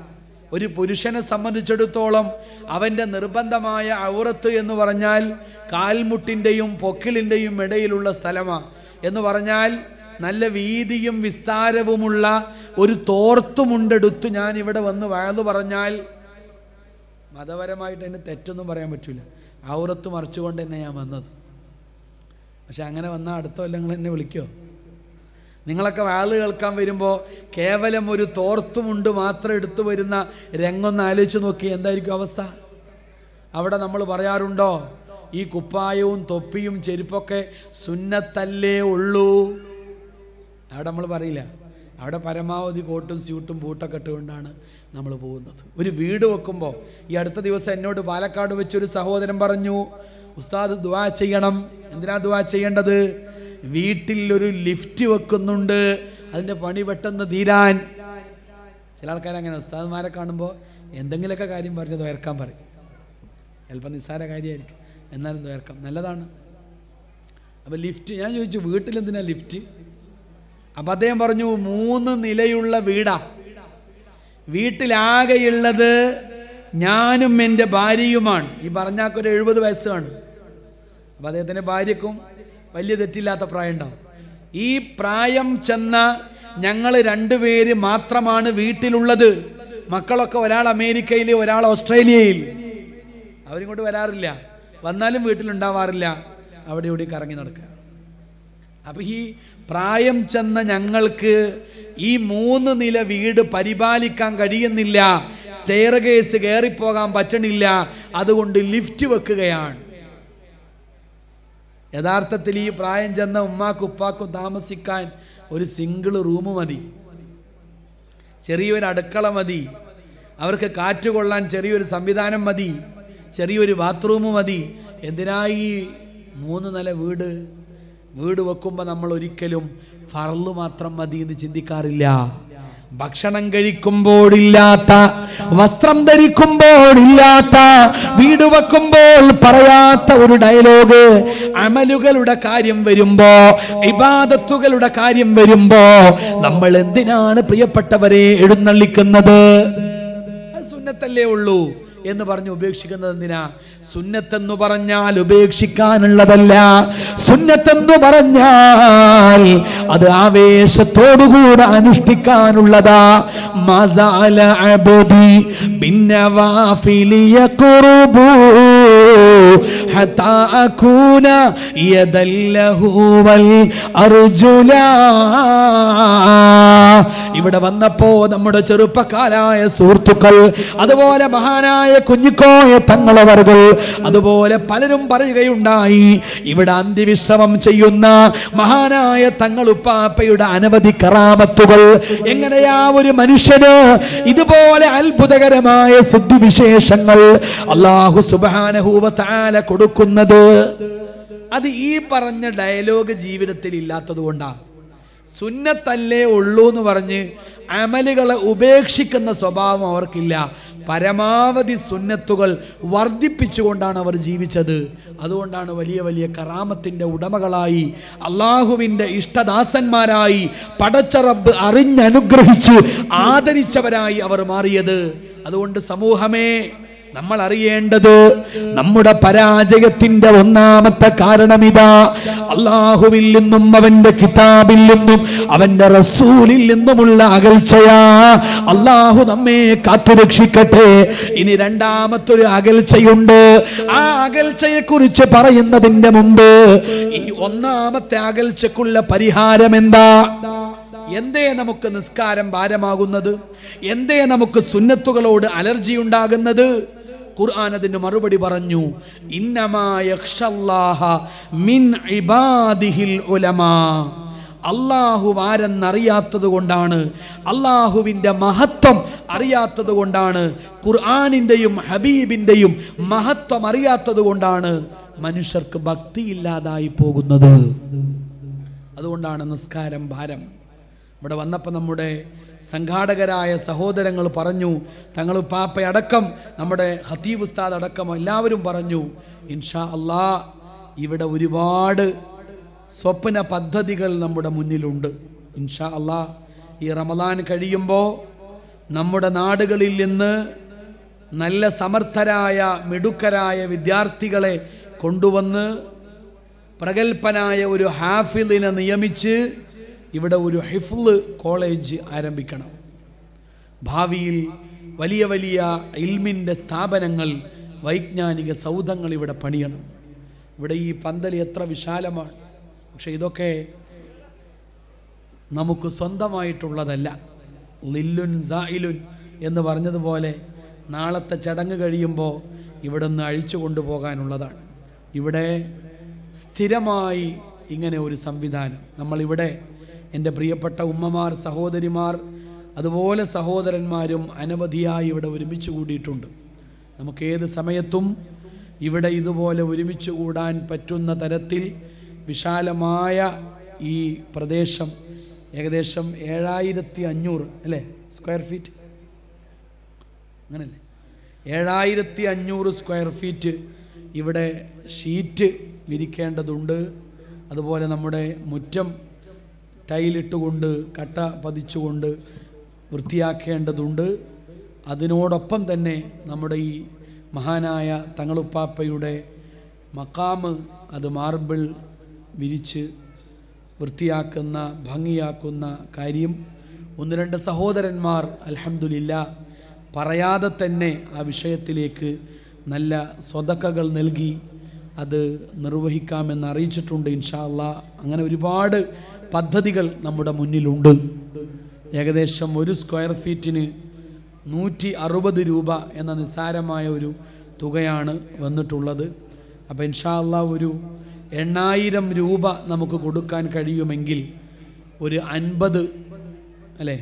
ഒരു പുരുഷനെ സംബന്ധിച്ചിടത്തോളം അവൻ്റെ നിർബന്ധമായ ഔറത്ത് എന്ന് പറഞ്ഞാൽ കാൽമുട്ടിൻ്റെയും പൊക്കിളിൻ്റെയും ഇടയിലുള്ള സ്ഥലമാണ് എന്ന് പറഞ്ഞാൽ നല്ല വീതിയും വിസ്താരവുമുള്ള ഒരു തോർത്തുമുണ്ടെടുത്ത് ഞാൻ ഇവിടെ വന്ന് വഴന്നു പറഞ്ഞാൽ മതപരമായിട്ട് അതിന് തെറ്റൊന്നും പറയാൻ പറ്റില്ല ഔറത്ത് മറിച്ചുകൊണ്ട് തന്നെ ഞാൻ വന്നത് പക്ഷെ അങ്ങനെ വന്നാൽ അടുത്ത കൊല്ലം നിങ്ങൾ എന്നെ വിളിക്കോ നിങ്ങളൊക്കെ വാള് കേൾക്കാൻ വരുമ്പോൾ കേവലം ഒരു തോർത്തുമുണ്ട് മാത്രം എടുത്തു വരുന്ന രംഗൊന്ന് ആലോചിച്ച് നോക്കി എന്തായിരിക്കും അവസ്ഥ അവിടെ നമ്മൾ പറയാറുണ്ടോ ഈ കുപ്പായവും തൊപ്പിയും ചെരുപ്പൊക്കെ സുന്നത്തല്ലേ ഉള്ളൂ അവിടെ നമ്മൾ പറയില്ല അവിടെ പരമാവധി കോട്ടും സ്യൂട്ടും ബൂട്ടൊക്കെ ഇട്ടുകൊണ്ടാണ് നമ്മൾ പോകുന്നത് ഒരു വീട് വെക്കുമ്പോൾ ഈ അടുത്ത ദിവസം എന്നോട് പാലക്കാട് വെച്ചൊരു സഹോദരൻ പറഞ്ഞു ഉസ്താദ് ദുവാ ചെയ്യണം എന്തിനാ ദുവാ ചെയ്യേണ്ടത് വീട്ടിൽ ഒരു ലിഫ്റ്റ് വെക്കുന്നുണ്ട് അതിൻ്റെ പണി പെട്ടെന്ന് തീരാൻ ചില ആൾക്കാർ അങ്ങനെ ഉസ്താദ്മാരെ കാണുമ്പോൾ എന്തെങ്കിലുമൊക്കെ കാര്യം പറഞ്ഞ് ദ്വയർക്കാൻ പറയും ചിലപ്പോൾ നിസ്സാര കാര്യമായിരിക്കും എന്നാലും ദ്വയർക്കാം നല്ലതാണ് അപ്പോൾ ലിഫ്റ്റ് ഞാൻ ചോദിച്ചു വീട്ടിൽ എന്തിനാ ലിഫ്റ്റ് അപ്പം അദ്ദേഹം പറഞ്ഞു മൂന്ന് നിലയുള്ള വീടാ വീട്ടിലാകെയുള്ളത് ഞാനും എൻ്റെ ഭാര്യയുമാണ് ഈ പറഞ്ഞാക്കൊരു എഴുപത് വയസ്സ് കാണും അപ്പം അദ്ദേഹത്തിൻ്റെ ഭാര്യക്കും വലിയ തെറ്റില്ലാത്ത പ്രായം ഉണ്ടാവും ഈ പ്രായം ചെന്ന ഞങ്ങൾ രണ്ടുപേര് മാത്രമാണ് വീട്ടിലുള്ളത് മക്കളൊക്കെ ഒരാൾ അമേരിക്കയിൽ ഒരാൾ ഓസ്ട്രേലിയയിൽ അവരിങ്ങോട്ട് വരാറില്ല വന്നാലും വീട്ടിലുണ്ടാവാറില്ല അവിടെ ഇവിടെ കറങ്ങി നടക്കുക അപ്പം ഈ പ്രായം ചെന്ന ഞങ്ങൾക്ക് ഈ മൂന്ന് നില വീട് പരിപാലിക്കാൻ കഴിയുന്നില്ല സ്റ്റെയർ കേസ് കയറിപ്പോകാൻ പറ്റണില്ല അതുകൊണ്ട് ലിഫ്റ്റ് വെക്കുകയാണ് യഥാർത്ഥത്തിൽ ഈ പ്രായം ചെന്ന ഉമ്മാക്കും ഉപ്പാക്കും താമസിക്കാൻ ഒരു സിംഗിൾ റൂം മതി ചെറിയൊരു അടുക്കള മതി അവർക്ക് കാറ്റ് കൊള്ളാൻ ചെറിയൊരു സംവിധാനം മതി ചെറിയൊരു ബാത്റൂം മതി എന്തിനായി മൂന്ന് നില വീട് വീട് വെക്കുമ്പോൾ നമ്മൾ ഒരിക്കലും ഫറല് മാത്രം മതി എന്ന് ചിന്തിക്കാറില്ല ഭക്ഷണം കഴിക്കുമ്പോഴില്ലാത്ത വസ്ത്രം ധരിക്കുമ്പോഴില്ലാത്ത വീട് വെക്കുമ്പോൾ പറയാത്ത ഒരു ഡയലോഗ് അമലുകളുടെ കാര്യം വരുമ്പോ ഇബാദത്തുകളുടെ കാര്യം വരുമ്പോ നമ്മൾ എന്തിനാണ് പ്രിയപ്പെട്ടവരെ എഴുന്നള്ളിക്കുന്നത് അത് സുന്നത്തല്ലേ ഉള്ളൂ എന്ന് പറഞ്ഞ് ഉപേക്ഷിക്കുന്നത് എന്തിനാ സുന്നത്തെന്ന് പറഞ്ഞാൽ ഉപേക്ഷിക്കാനുള്ളതല്ല സുന്നത്തെന്ന് പറഞ്ഞാൽ അത് ആവേശത്തോടുകൂടെ അനുഷ്ഠിക്കാനുള്ളതാ മസാല അബദി ബിന്നവാഫിലിയ കുറുബൂ حتى أكون يدا له والأرجلا ഇവിടെ വന്നപ്പോ നമ്മുടെ ചെറുപ്പക്കാരായ സുഹൃത്തുക്കൾ അതുപോലെ മഹാനായ കുഞ്ഞിക്കോയ തങ്ങളവറുകൾ അതുപോലെ പലരും പറയുകയുണ്ടായി ഇവിടെ അന്ത്യവിശ്രമം ചെയ്യുന്ന മഹാനായ തങ്ങളുപ്പാപ്പയുടെ അനവധി കറാമത്തുകൾ എങ്ങനെയാ ഒരു മനുഷ്യന് ഇതുപോലെ അത്ഭുതകരമായ സിദ്ധിവിശേഷങ്ങൾ അള്ളാഹു സുബാനഹൂവത്താല കൊടുക്കുന്നത് അത് ഈ പറഞ്ഞ ഡയലോഗ് ജീവിതത്തിൽ ഇല്ലാത്തത് കൊണ്ടാണ് സുന്നത്തല്ലേ ഉള്ളൂ എന്ന് പറഞ്ഞ് അമലുകളെ ഉപേക്ഷിക്കുന്ന സ്വഭാവം അവർക്കില്ല പരമാവധി സുന്നത്തുകൾ വർദ്ധിപ്പിച്ചുകൊണ്ടാണ് അവർ ജീവിച്ചത് അതുകൊണ്ടാണ് വലിയ വലിയ കറാമത്തിൻ്റെ ഉടമകളായി അള്ളാഹുവിൻ്റെ ഇഷ്ടദാസന്മാരായി പടച്ച റബ്ബ് അറിഞ്ഞനുഗ്രഹിച്ച് ആദരിച്ചവരായി അവർ മാറിയത് അതുകൊണ്ട് സമൂഹമേ നമ്മൾ അറിയേണ്ടത് നമ്മുടെ പരാജയത്തിന്റെ ഒന്നാമത്തെ കാരണം ഇതാ അള്ളാഹുവിൽ നിന്നും അവന്റെ കിതാബിൽ നിന്നും അവന്റെ റസൂലിൽ നിന്നുമുള്ള അകൽച്ചയാ അള്ളാഹു നമ്മെ കാത്തുരക്ഷിക്കട്ടെ ഇനി രണ്ടാമത്തൊരു അകൽച്ചയുണ്ട് ആ അകൽച്ചയെ കുറിച്ച് പറയുന്നതിന്റെ മുമ്പ് ഈ ഒന്നാമത്തെ അകൽച്ചക്കുള്ള പരിഹാരം എന്താ എന്തേ നമുക്ക് നിസ്കാരം ഭാരമാകുന്നത് എന്തേ നമുക്ക് സുന്നത്തുകളോട് അലർജി ഉണ്ടാകുന്നത് ഖുർആൻ അതിന് മറുപടി പറഞ്ഞു ഇന്നമാ യഖ്ഷല്ലാഹ മിൻ ഇബാദിഹിൽ ഉലമാ അള്ളാഹു ആരെന്നറിയാത്തത് കൊണ്ടാണ് അള്ളാഹുവിൻ്റെ മഹത്വം അറിയാത്തത് കൊണ്ടാണ് ഖുർആാനിൻ്റെയും ഹബീബിൻ്റെയും മഹത്വം അറിയാത്തത് കൊണ്ടാണ് മനുഷ്യർക്ക് ഭക്തിയില്ലാതായി പോകുന്നത് അതുകൊണ്ടാണ് നിസ്കാരം ഭാരം ഇവിടെ വന്നപ്പോൾ നമ്മുടെ സംഘാടകരായ സഹോദരങ്ങൾ പറഞ്ഞു തങ്ങൾ പാപ്പയടക്കം നമ്മുടെ ഹത്തീബ് ഉസ്താദ് അടക്കം എല്ലാവരും പറഞ്ഞു ഇൻഷാ അള്ളാ ഇവിടെ ഒരുപാട് സ്വപ്ന പദ്ധതികൾ നമ്മുടെ മുന്നിലുണ്ട് ഇൻഷാ അള്ളാ ഈ റമദാൻ കഴിയുമ്പോൾ നമ്മുടെ നാടുകളിൽ നിന്ന് നല്ല സമർത്ഥരായ മിടുക്കരായ വിദ്യാർത്ഥികളെ കൊണ്ടുവന്ന് പ്രഗത്ഭനായ ഒരു ഹാഫിലിനെ നിയമിച്ച് ഇവിടെ ഒരു ഹിഫ്ല് കോളേജ് ആരംഭിക്കണം ഭാവിയിൽ വലിയ വലിയ ഇൽമിൻ്റെ സ്ഥാപനങ്ങൾ വൈജ്ഞാനിക സൗധങ്ങൾ ഇവിടെ പണിയണം ഇവിടെ ഈ പന്തൽ എത്ര വിശാലമാണ് പക്ഷെ ഇതൊക്കെ നമുക്ക് സ്വന്തമായിട്ടുള്ളതല്ല ലില്ലുൻ സായിലുൻ എന്ന് പറഞ്ഞതുപോലെ നാളത്തെ ചടങ്ങ് കഴിയുമ്പോൾ ഇവിടെ നിന്ന് അഴിച്ചു കൊണ്ടുപോകാനുള്ളതാണ് ഇവിടെ സ്ഥിരമായി ഇങ്ങനെ ഒരു സംവിധാനം നമ്മളിവിടെ എൻ്റെ പ്രിയപ്പെട്ട ഉമ്മമാർ സഹോദരിമാർ അതുപോലെ സഹോദരന്മാരും അനവധിയായി ഇവിടെ ഒരുമിച്ച് കൂടിയിട്ടുണ്ട് നമുക്ക് ഏത് സമയത്തും ഇവിടെ ഇതുപോലെ ഒരുമിച്ച് കൂടാൻ പറ്റുന്ന തരത്തിൽ വിശാലമായ ഈ പ്രദേശം ഏകദേശം ഏഴായിരത്തി അഞ്ഞൂറ് അല്ലേ സ്ക്വയർ ഫീറ്റ് അങ്ങനല്ലേ ഏഴായിരത്തി അഞ്ഞൂറ് സ്ക്വയർ ഫീറ്റ് ഇവിടെ ഷീറ്റ് വിരിക്കേണ്ടതുണ്ട് അതുപോലെ നമ്മുടെ മുറ്റം ടൈലിട്ടുകൊണ്ട് കട്ട പതിച്ചുകൊണ്ട് വൃത്തിയാക്കേണ്ടതുണ്ട് അതിനോടൊപ്പം തന്നെ നമ്മുടെ ഈ മഹാനായ തങ്ങളുപ്പാപ്പയുടെ മക്കാമ് അത് മാർബിൾ വിരിച്ച് വൃത്തിയാക്കുന്ന ഭംഗിയാക്കുന്ന കാര്യം ഒന്ന് രണ്ട് സഹോദരന്മാർ അൽഹംദുലില്ല പറയാതെ തന്നെ ആ വിഷയത്തിലേക്ക് നല്ല സ്വതക്കകൾ നൽകി അത് നിർവഹിക്കാമെന്ന് അറിയിച്ചിട്ടുണ്ട് ഇൻഷാ അല്ലാ അങ്ങനെ ഒരുപാട് പദ്ധതികൾ നമ്മുടെ മുന്നിലുണ്ട് ഏകദേശം ഒരു സ്ക്വയർ ഫീറ്റിന് നൂറ്റി അറുപത് രൂപ എന്ന നിസ്സാരമായ ഒരു തുകയാണ് വന്നിട്ടുള്ളത് അപ്പോൾ ഇൻഷാ അല്ലാ ഒരു എണ്ണായിരം രൂപ നമുക്ക് കൊടുക്കാൻ കഴിയുമെങ്കിൽ ഒരു അൻപത് അല്ലേ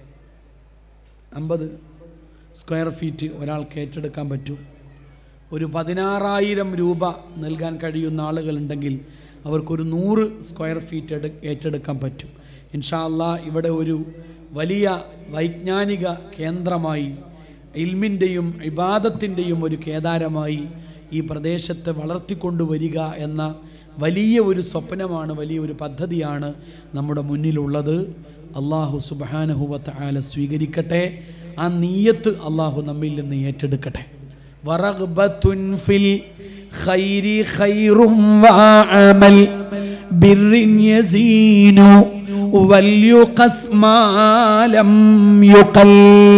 അമ്പത് സ്ക്വയർ ഫീറ്റ് ഒരാൾക്ക് ഏറ്റെടുക്കാൻ പറ്റും ഒരു പതിനാറായിരം രൂപ നൽകാൻ കഴിയുന്ന ആളുകളുണ്ടെങ്കിൽ അവർക്കൊരു നൂറ് സ്ക്വയർ ഫീറ്റ് എടു ഏറ്റെടുക്കാൻ പറ്റും ഇൻഷാ അല്ലാ ഇവിടെ ഒരു വലിയ വൈജ്ഞാനിക കേന്ദ്രമായി ഇൽമിൻ്റെയും ഇബാദത്തിൻ്റെയും ഒരു കേദാരമായി ഈ പ്രദേശത്തെ വളർത്തിക്കൊണ്ടുവരിക എന്ന വലിയ ഒരു സ്വപ്നമാണ് വലിയ ഒരു പദ്ധതിയാണ് നമ്മുടെ മുന്നിലുള്ളത് അള്ളാഹു സുബാനഹുവത്ത് ആല സ്വീകരിക്കട്ടെ ആ നീയത്ത് അള്ളാഹു നമ്മിൽ നിന്ന് ഏറ്റെടുക്കട്ടെ വറഗ്ബത്തുൻ ഫിൽ ഖൈരി ഖൈറും വഅമൽ ബിർറിൻ യസീനു വൽയുഖസ് മാ ലം യുഖൽ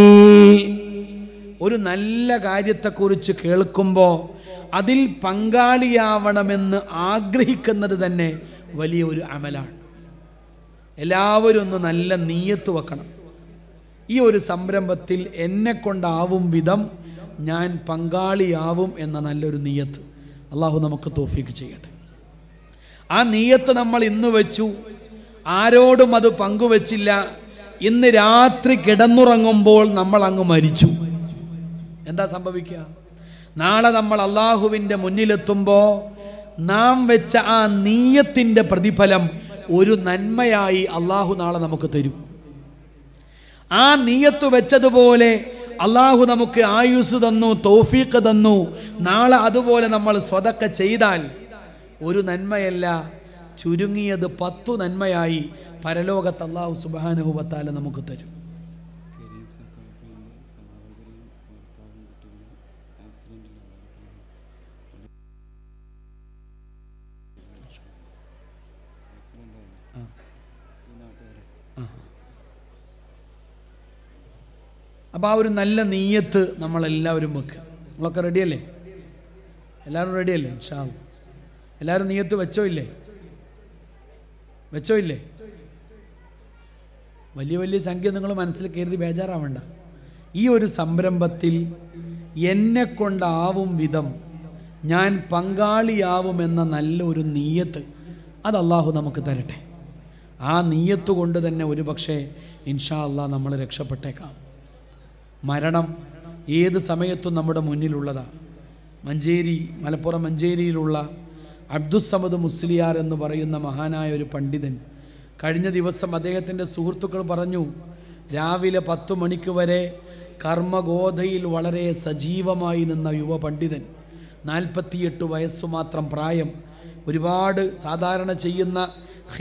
ഒരു നല്ല കാര്യത്തെക്കുറിച്ച് കേൾക്കുമ്പോൾ അതിൽ പങ്കാളിയാവണമെന്ന് ആഗ്രഹിക്കുന്നത് തന്നെ വലിയ ഒരു അമലാണ് എല്ലാവരും ഒന്ന് നല്ല നീയത്ത് വെക്കണം ഈ ഒരു സംരംഭത്തിൽ എന്നെ കൊണ്ടാവും വിധം ഞാൻ പങ്കാളിയാവും എന്ന നല്ലൊരു നീയത്ത് അള്ളാഹു നമുക്ക് തോഫീക്ക് ചെയ്യട്ടെ ആ നീയത്ത് നമ്മൾ ഇന്ന് വെച്ചു ആരോടും അത് പങ്കുവച്ചില്ല ഇന്ന് രാത്രി കിടന്നുറങ്ങുമ്പോൾ നമ്മൾ അങ്ങ് മരിച്ചു എന്താ സംഭവിക്കുക നാളെ നമ്മൾ അള്ളാഹുവിൻ്റെ മുന്നിലെത്തുമ്പോൾ നാം വെച്ച ആ നീയത്തിൻ്റെ പ്രതിഫലം ഒരു നന്മയായി അള്ളാഹു നാളെ നമുക്ക് തരും ആ നീയത്ത് വെച്ചതുപോലെ അള്ളാഹു നമുക്ക് ആയുസ് തന്നു തോഫീക്ക് തന്നു നാളെ അതുപോലെ നമ്മൾ സ്വതക്ക ചെയ്താൽ ഒരു നന്മയല്ല ചുരുങ്ങിയത് പത്തു നന്മയായി പരലോകത്ത് അള്ളാഹു സുബാനുഭവത്താല നമുക്ക് തരും അപ്പോൾ ആ ഒരു നല്ല നീയത്ത് നമ്മളെല്ലാവരും വെക്കുക നമ്മളൊക്കെ റെഡിയല്ലേ എല്ലാവരും റെഡിയല്ലേ ഷാ എല്ലാവരും നീയത്ത് വെച്ചോ ഇല്ലേ വെച്ചോ ഇല്ലേ വലിയ വലിയ സംഖ്യ നിങ്ങൾ മനസ്സിൽ കരുതി ബേജാറാവണ്ട ഈ ഒരു സംരംഭത്തിൽ എന്നെ കൊണ്ടാവും വിധം ഞാൻ പങ്കാളിയാവുമെന്ന നല്ലൊരു നീയത്ത് അത് അള്ളാഹു നമുക്ക് തരട്ടെ ആ നീയത്ത് കൊണ്ട് തന്നെ ഒരു പക്ഷേ ഇൻഷാ അള്ളാഹ് നമ്മൾ രക്ഷപ്പെട്ടേക്കാം മരണം ഏത് സമയത്തും നമ്മുടെ മുന്നിലുള്ളതാണ് മഞ്ചേരി മലപ്പുറം മഞ്ചേരിയിലുള്ള അബ്ദുസമദ് മുസ്ലിയാർ എന്ന് പറയുന്ന മഹാനായ ഒരു പണ്ഡിതൻ കഴിഞ്ഞ ദിവസം അദ്ദേഹത്തിൻ്റെ സുഹൃത്തുക്കൾ പറഞ്ഞു രാവിലെ പത്തു മണിക്ക് വരെ കർമ്മഗോധയിൽ വളരെ സജീവമായി നിന്ന യുവ പണ്ഡിതൻ നാൽപ്പത്തിയെട്ട് വയസ്സു മാത്രം പ്രായം ഒരുപാട് സാധാരണ ചെയ്യുന്ന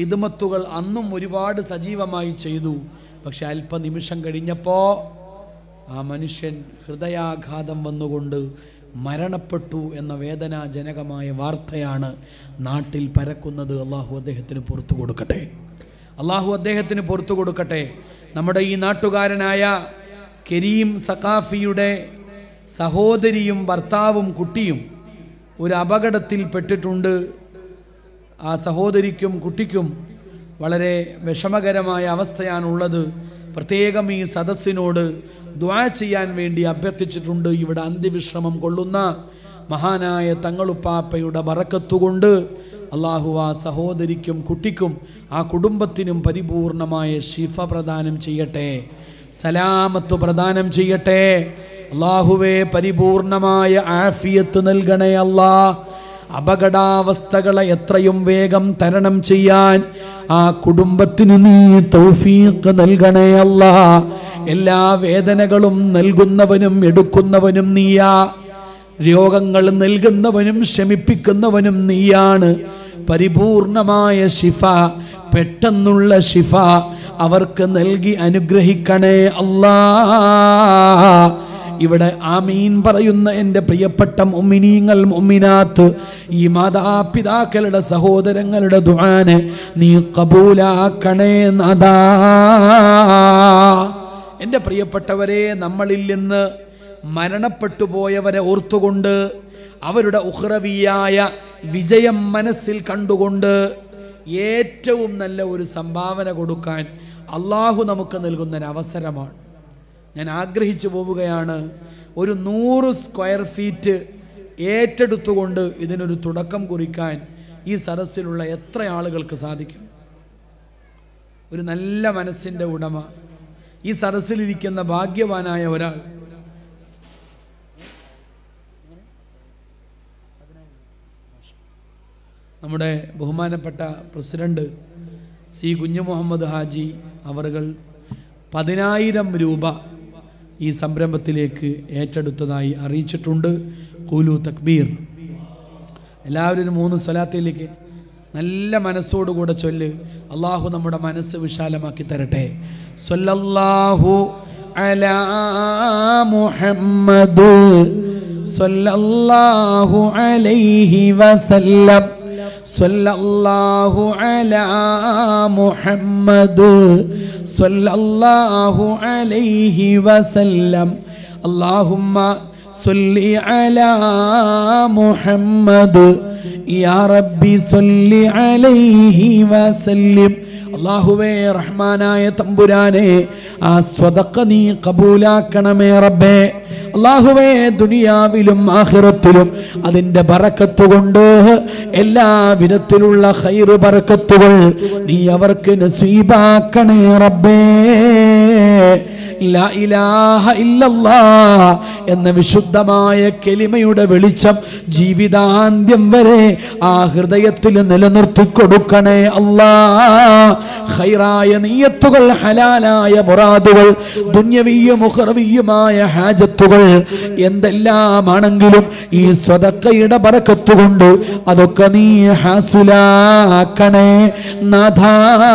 ഹിദ്മത്തുകൾ അന്നും ഒരുപാട് സജീവമായി ചെയ്തു പക്ഷെ അല്പനിമിഷം കഴിഞ്ഞപ്പോൾ ആ മനുഷ്യൻ ഹൃദയാഘാതം വന്നുകൊണ്ട് മരണപ്പെട്ടു എന്ന വേദനാജനകമായ വാർത്തയാണ് നാട്ടിൽ പരക്കുന്നത് അള്ളാഹു അദ്ദേഹത്തിന് പുറത്തു കൊടുക്കട്ടെ അള്ളാഹു അദ്ദേഹത്തിന് പുറത്തു കൊടുക്കട്ടെ നമ്മുടെ ഈ നാട്ടുകാരനായ കരീം സഖാഫിയുടെ സഹോദരിയും ഭർത്താവും കുട്ടിയും ഒരു അപകടത്തിൽ പെട്ടിട്ടുണ്ട് ആ സഹോദരിക്കും കുട്ടിക്കും വളരെ വിഷമകരമായ അവസ്ഥയാണുള്ളത് പ്രത്യേകം ഈ സദസ്സിനോട് ദ്വാ ചെയ്യാൻ വേണ്ടി അഭ്യർത്ഥിച്ചിട്ടുണ്ട് ഇവിടെ അന്ത്യവിശ്രമം കൊള്ളുന്ന മഹാനായ തങ്ങളുപ്പാപ്പയുടെ ബറക്കത്തുകൊണ്ട് അള്ളാഹു ആ സഹോദരിക്കും കുട്ടിക്കും ആ കുടുംബത്തിനും പരിപൂർണമായ ശിഫ പ്രദാനം ചെയ്യട്ടെ സലാമത്ത് പ്രദാനം ചെയ്യട്ടെ അള്ളാഹുവെ പരിപൂർണമായ ആഫിയത്ത് നൽകണേ അല്ലാ അപകടാവസ്ഥകളെ എത്രയും വേഗം തരണം ചെയ്യാൻ ആ കുടുംബത്തിന് നീ തൗഫീഖ് നൽകണേ അല്ല എല്ലാ വേദനകളും നൽകുന്നവനും എടുക്കുന്നവനും നീയാ രോഗങ്ങൾ നൽകുന്നവനും ശമിപ്പിക്കുന്നവനും നീയാണ് പരിപൂർണമായ ശിഫ പെട്ടെന്നുള്ള ശിഫ അവർക്ക് നൽകി അനുഗ്രഹിക്കണേ അല്ലാ ഇവിടെ ആമീൻ പറയുന്ന എൻ്റെ പ്രിയപ്പെട്ട മുമ്മിനീങ്ങൾ മുമ്മിനാത്ത് ഈ മാതാപിതാക്കളുടെ സഹോദരങ്ങളുടെ ദുആനെ നീ കബൂലാക്കണേ നദാ എൻ്റെ പ്രിയപ്പെട്ടവരെ നമ്മളിൽ നിന്ന് മരണപ്പെട്ടു പോയവരെ ഓർത്തുകൊണ്ട് അവരുടെ ഉഹ്റവിയായ വിജയം മനസ്സിൽ കണ്ടുകൊണ്ട് ഏറ്റവും നല്ല ഒരു സംഭാവന കൊടുക്കാൻ അള്ളാഹു നമുക്ക് നൽകുന്നൊരു അവസരമാണ് ഞാൻ ആഗ്രഹിച്ചു പോവുകയാണ് ഒരു നൂറ് സ്ക്വയർ ഫീറ്റ് ഏറ്റെടുത്തുകൊണ്ട് ഇതിനൊരു തുടക്കം കുറിക്കാൻ ഈ സദസ്സിലുള്ള എത്ര ആളുകൾക്ക് സാധിക്കും ഒരു നല്ല മനസ്സിൻ്റെ ഉടമ ഈ സദസ്സിലിരിക്കുന്ന ഭാഗ്യവാനായ ഒരാൾ നമ്മുടെ ബഹുമാനപ്പെട്ട പ്രസിഡന്റ് സി കുഞ്ഞു മുഹമ്മദ് ഹാജി അവറുകൾ പതിനായിരം രൂപ ഈ സംരംഭത്തിലേക്ക് ഏറ്റെടുത്തതായി അറിയിച്ചിട്ടുണ്ട് കൂലു തക്ബീർ എല്ലാവരും ഒരു മൂന്ന് സ്വലാത്തിലേക്ക് നല്ല മനസ്സോടുകൂടെ ചൊല്ല് അള്ളാഹു നമ്മുടെ മനസ്സ് വിശാലമാക്കി തരട്ടെ സ്വല്ലല്ലാഹു അലാ മുഹമ്മദ് സ്വല്ലല്ലാഹു അലൈഹി വസല്ലം സ്വല്ലല്ലാഹു അലാ മുഹമ്മദ് സ്വല്ലല്ലാഹു അലൈഹി വസല്ലം അല്ലാഹുമ്മ صلي على محمد يا ربي صل عليه وسلم അള്ളാഹുവേ റഹ്മാനായ തമ്പുരാനെ ആ സ്വതക്ക നീ കബൂലാക്കണമേ റബ്ബേ അള്ളാഹുവേ ദുനിയാവിലും ആഹിറത്തിലും അതിൻ്റെ ബറക്കത്ത് കൊണ്ട് എല്ലാ വിധത്തിലുള്ള ഹൈറ് ബറക്കത്തുകൾ നീ അവർക്ക് നസീബാക്കണേ റബ്ബേ ലാ ഇലാഹ ഇല്ലല്ലാ എന്ന വിശുദ്ധമായ കെലിമയുടെ വെളിച്ചം ജീവിതാന്ത്യം വരെ ആ ഹൃദയത്തിൽ നിലനിർത്തി കൊടുക്കണേ അല്ലാ ഹൈറായ നീയത്തുകൾ ഹലാലായ മുറാദുകൾ ദുന്യവീയ മുഹർവീയുമായ ഹാജത്തുകൾ എന്തെല്ലാമാണെങ്കിലും ഈ സ്വതക്കയുടെ ബറക്കത്തുകൊണ്ട് അതൊക്കെ നീ ഹാസുലാക്കണേ നാഥാ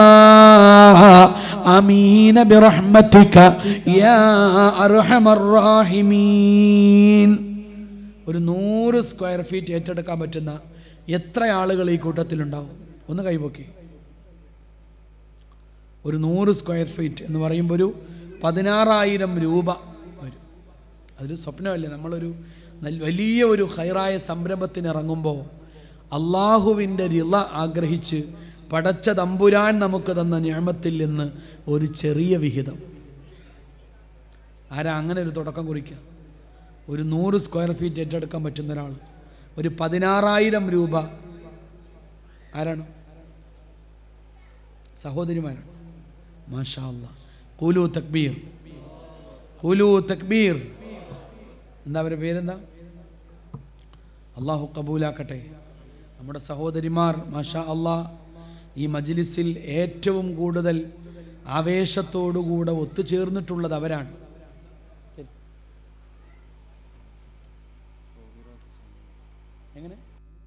അമീന ബിറഹ്മത്തിക യാ അർഹമർ റാഹിമീൻ ഒരു നൂറ് സ്ക്വയർ ഫീറ്റ് ഏറ്റെടുക്കാൻ പറ്റുന്ന എത്ര ആളുകൾ ഈ കൂട്ടത്തിലുണ്ടാവും ഒന്ന് കൈപൊക്കി ഒരു നൂറ് സ്ക്വയർ ഫീറ്റ് എന്ന് പറയുമ്പോൾ ഒരു പതിനാറായിരം രൂപ വരും അതൊരു സ്വപ്നമല്ലേ നമ്മളൊരു നല്ല വലിയ ഒരു ഹൈറായ സംരംഭത്തിന് ഇറങ്ങുമ്പോൾ അള്ളാഹുവിൻ്റെ റിള ആഗ്രഹിച്ച് പടച്ച തമ്പുരാൻ നമുക്ക് തന്ന ഞാമത്തിൽ നിന്ന് ഒരു ചെറിയ വിഹിതം ആരാ അങ്ങനെ ഒരു തുടക്കം കുറിക്കുക ഒരു നൂറ് സ്ക്വയർ ഫീറ്റ് ഏറ്റെടുക്കാൻ പറ്റുന്ന ഒരാൾ ഒരു പതിനാറായിരം രൂപ ആരാണ് സഹോദരിമാരാണ് മാഷാ അല്ലാ കൂലു തക്ബീർ കൂലു തക്ബീർ എന്താ അവരുടെ പേരെന്താ അള്ളാഹു കബൂലാക്കട്ടെ നമ്മുടെ സഹോദരിമാർ മാഷാ അള്ളാ ഈ മജ്ലിസിൽ ഏറ്റവും കൂടുതൽ ആവേശത്തോടുകൂടെ ഒത്തുചേർന്നിട്ടുള്ളത് അവരാണ് എങ്ങനെ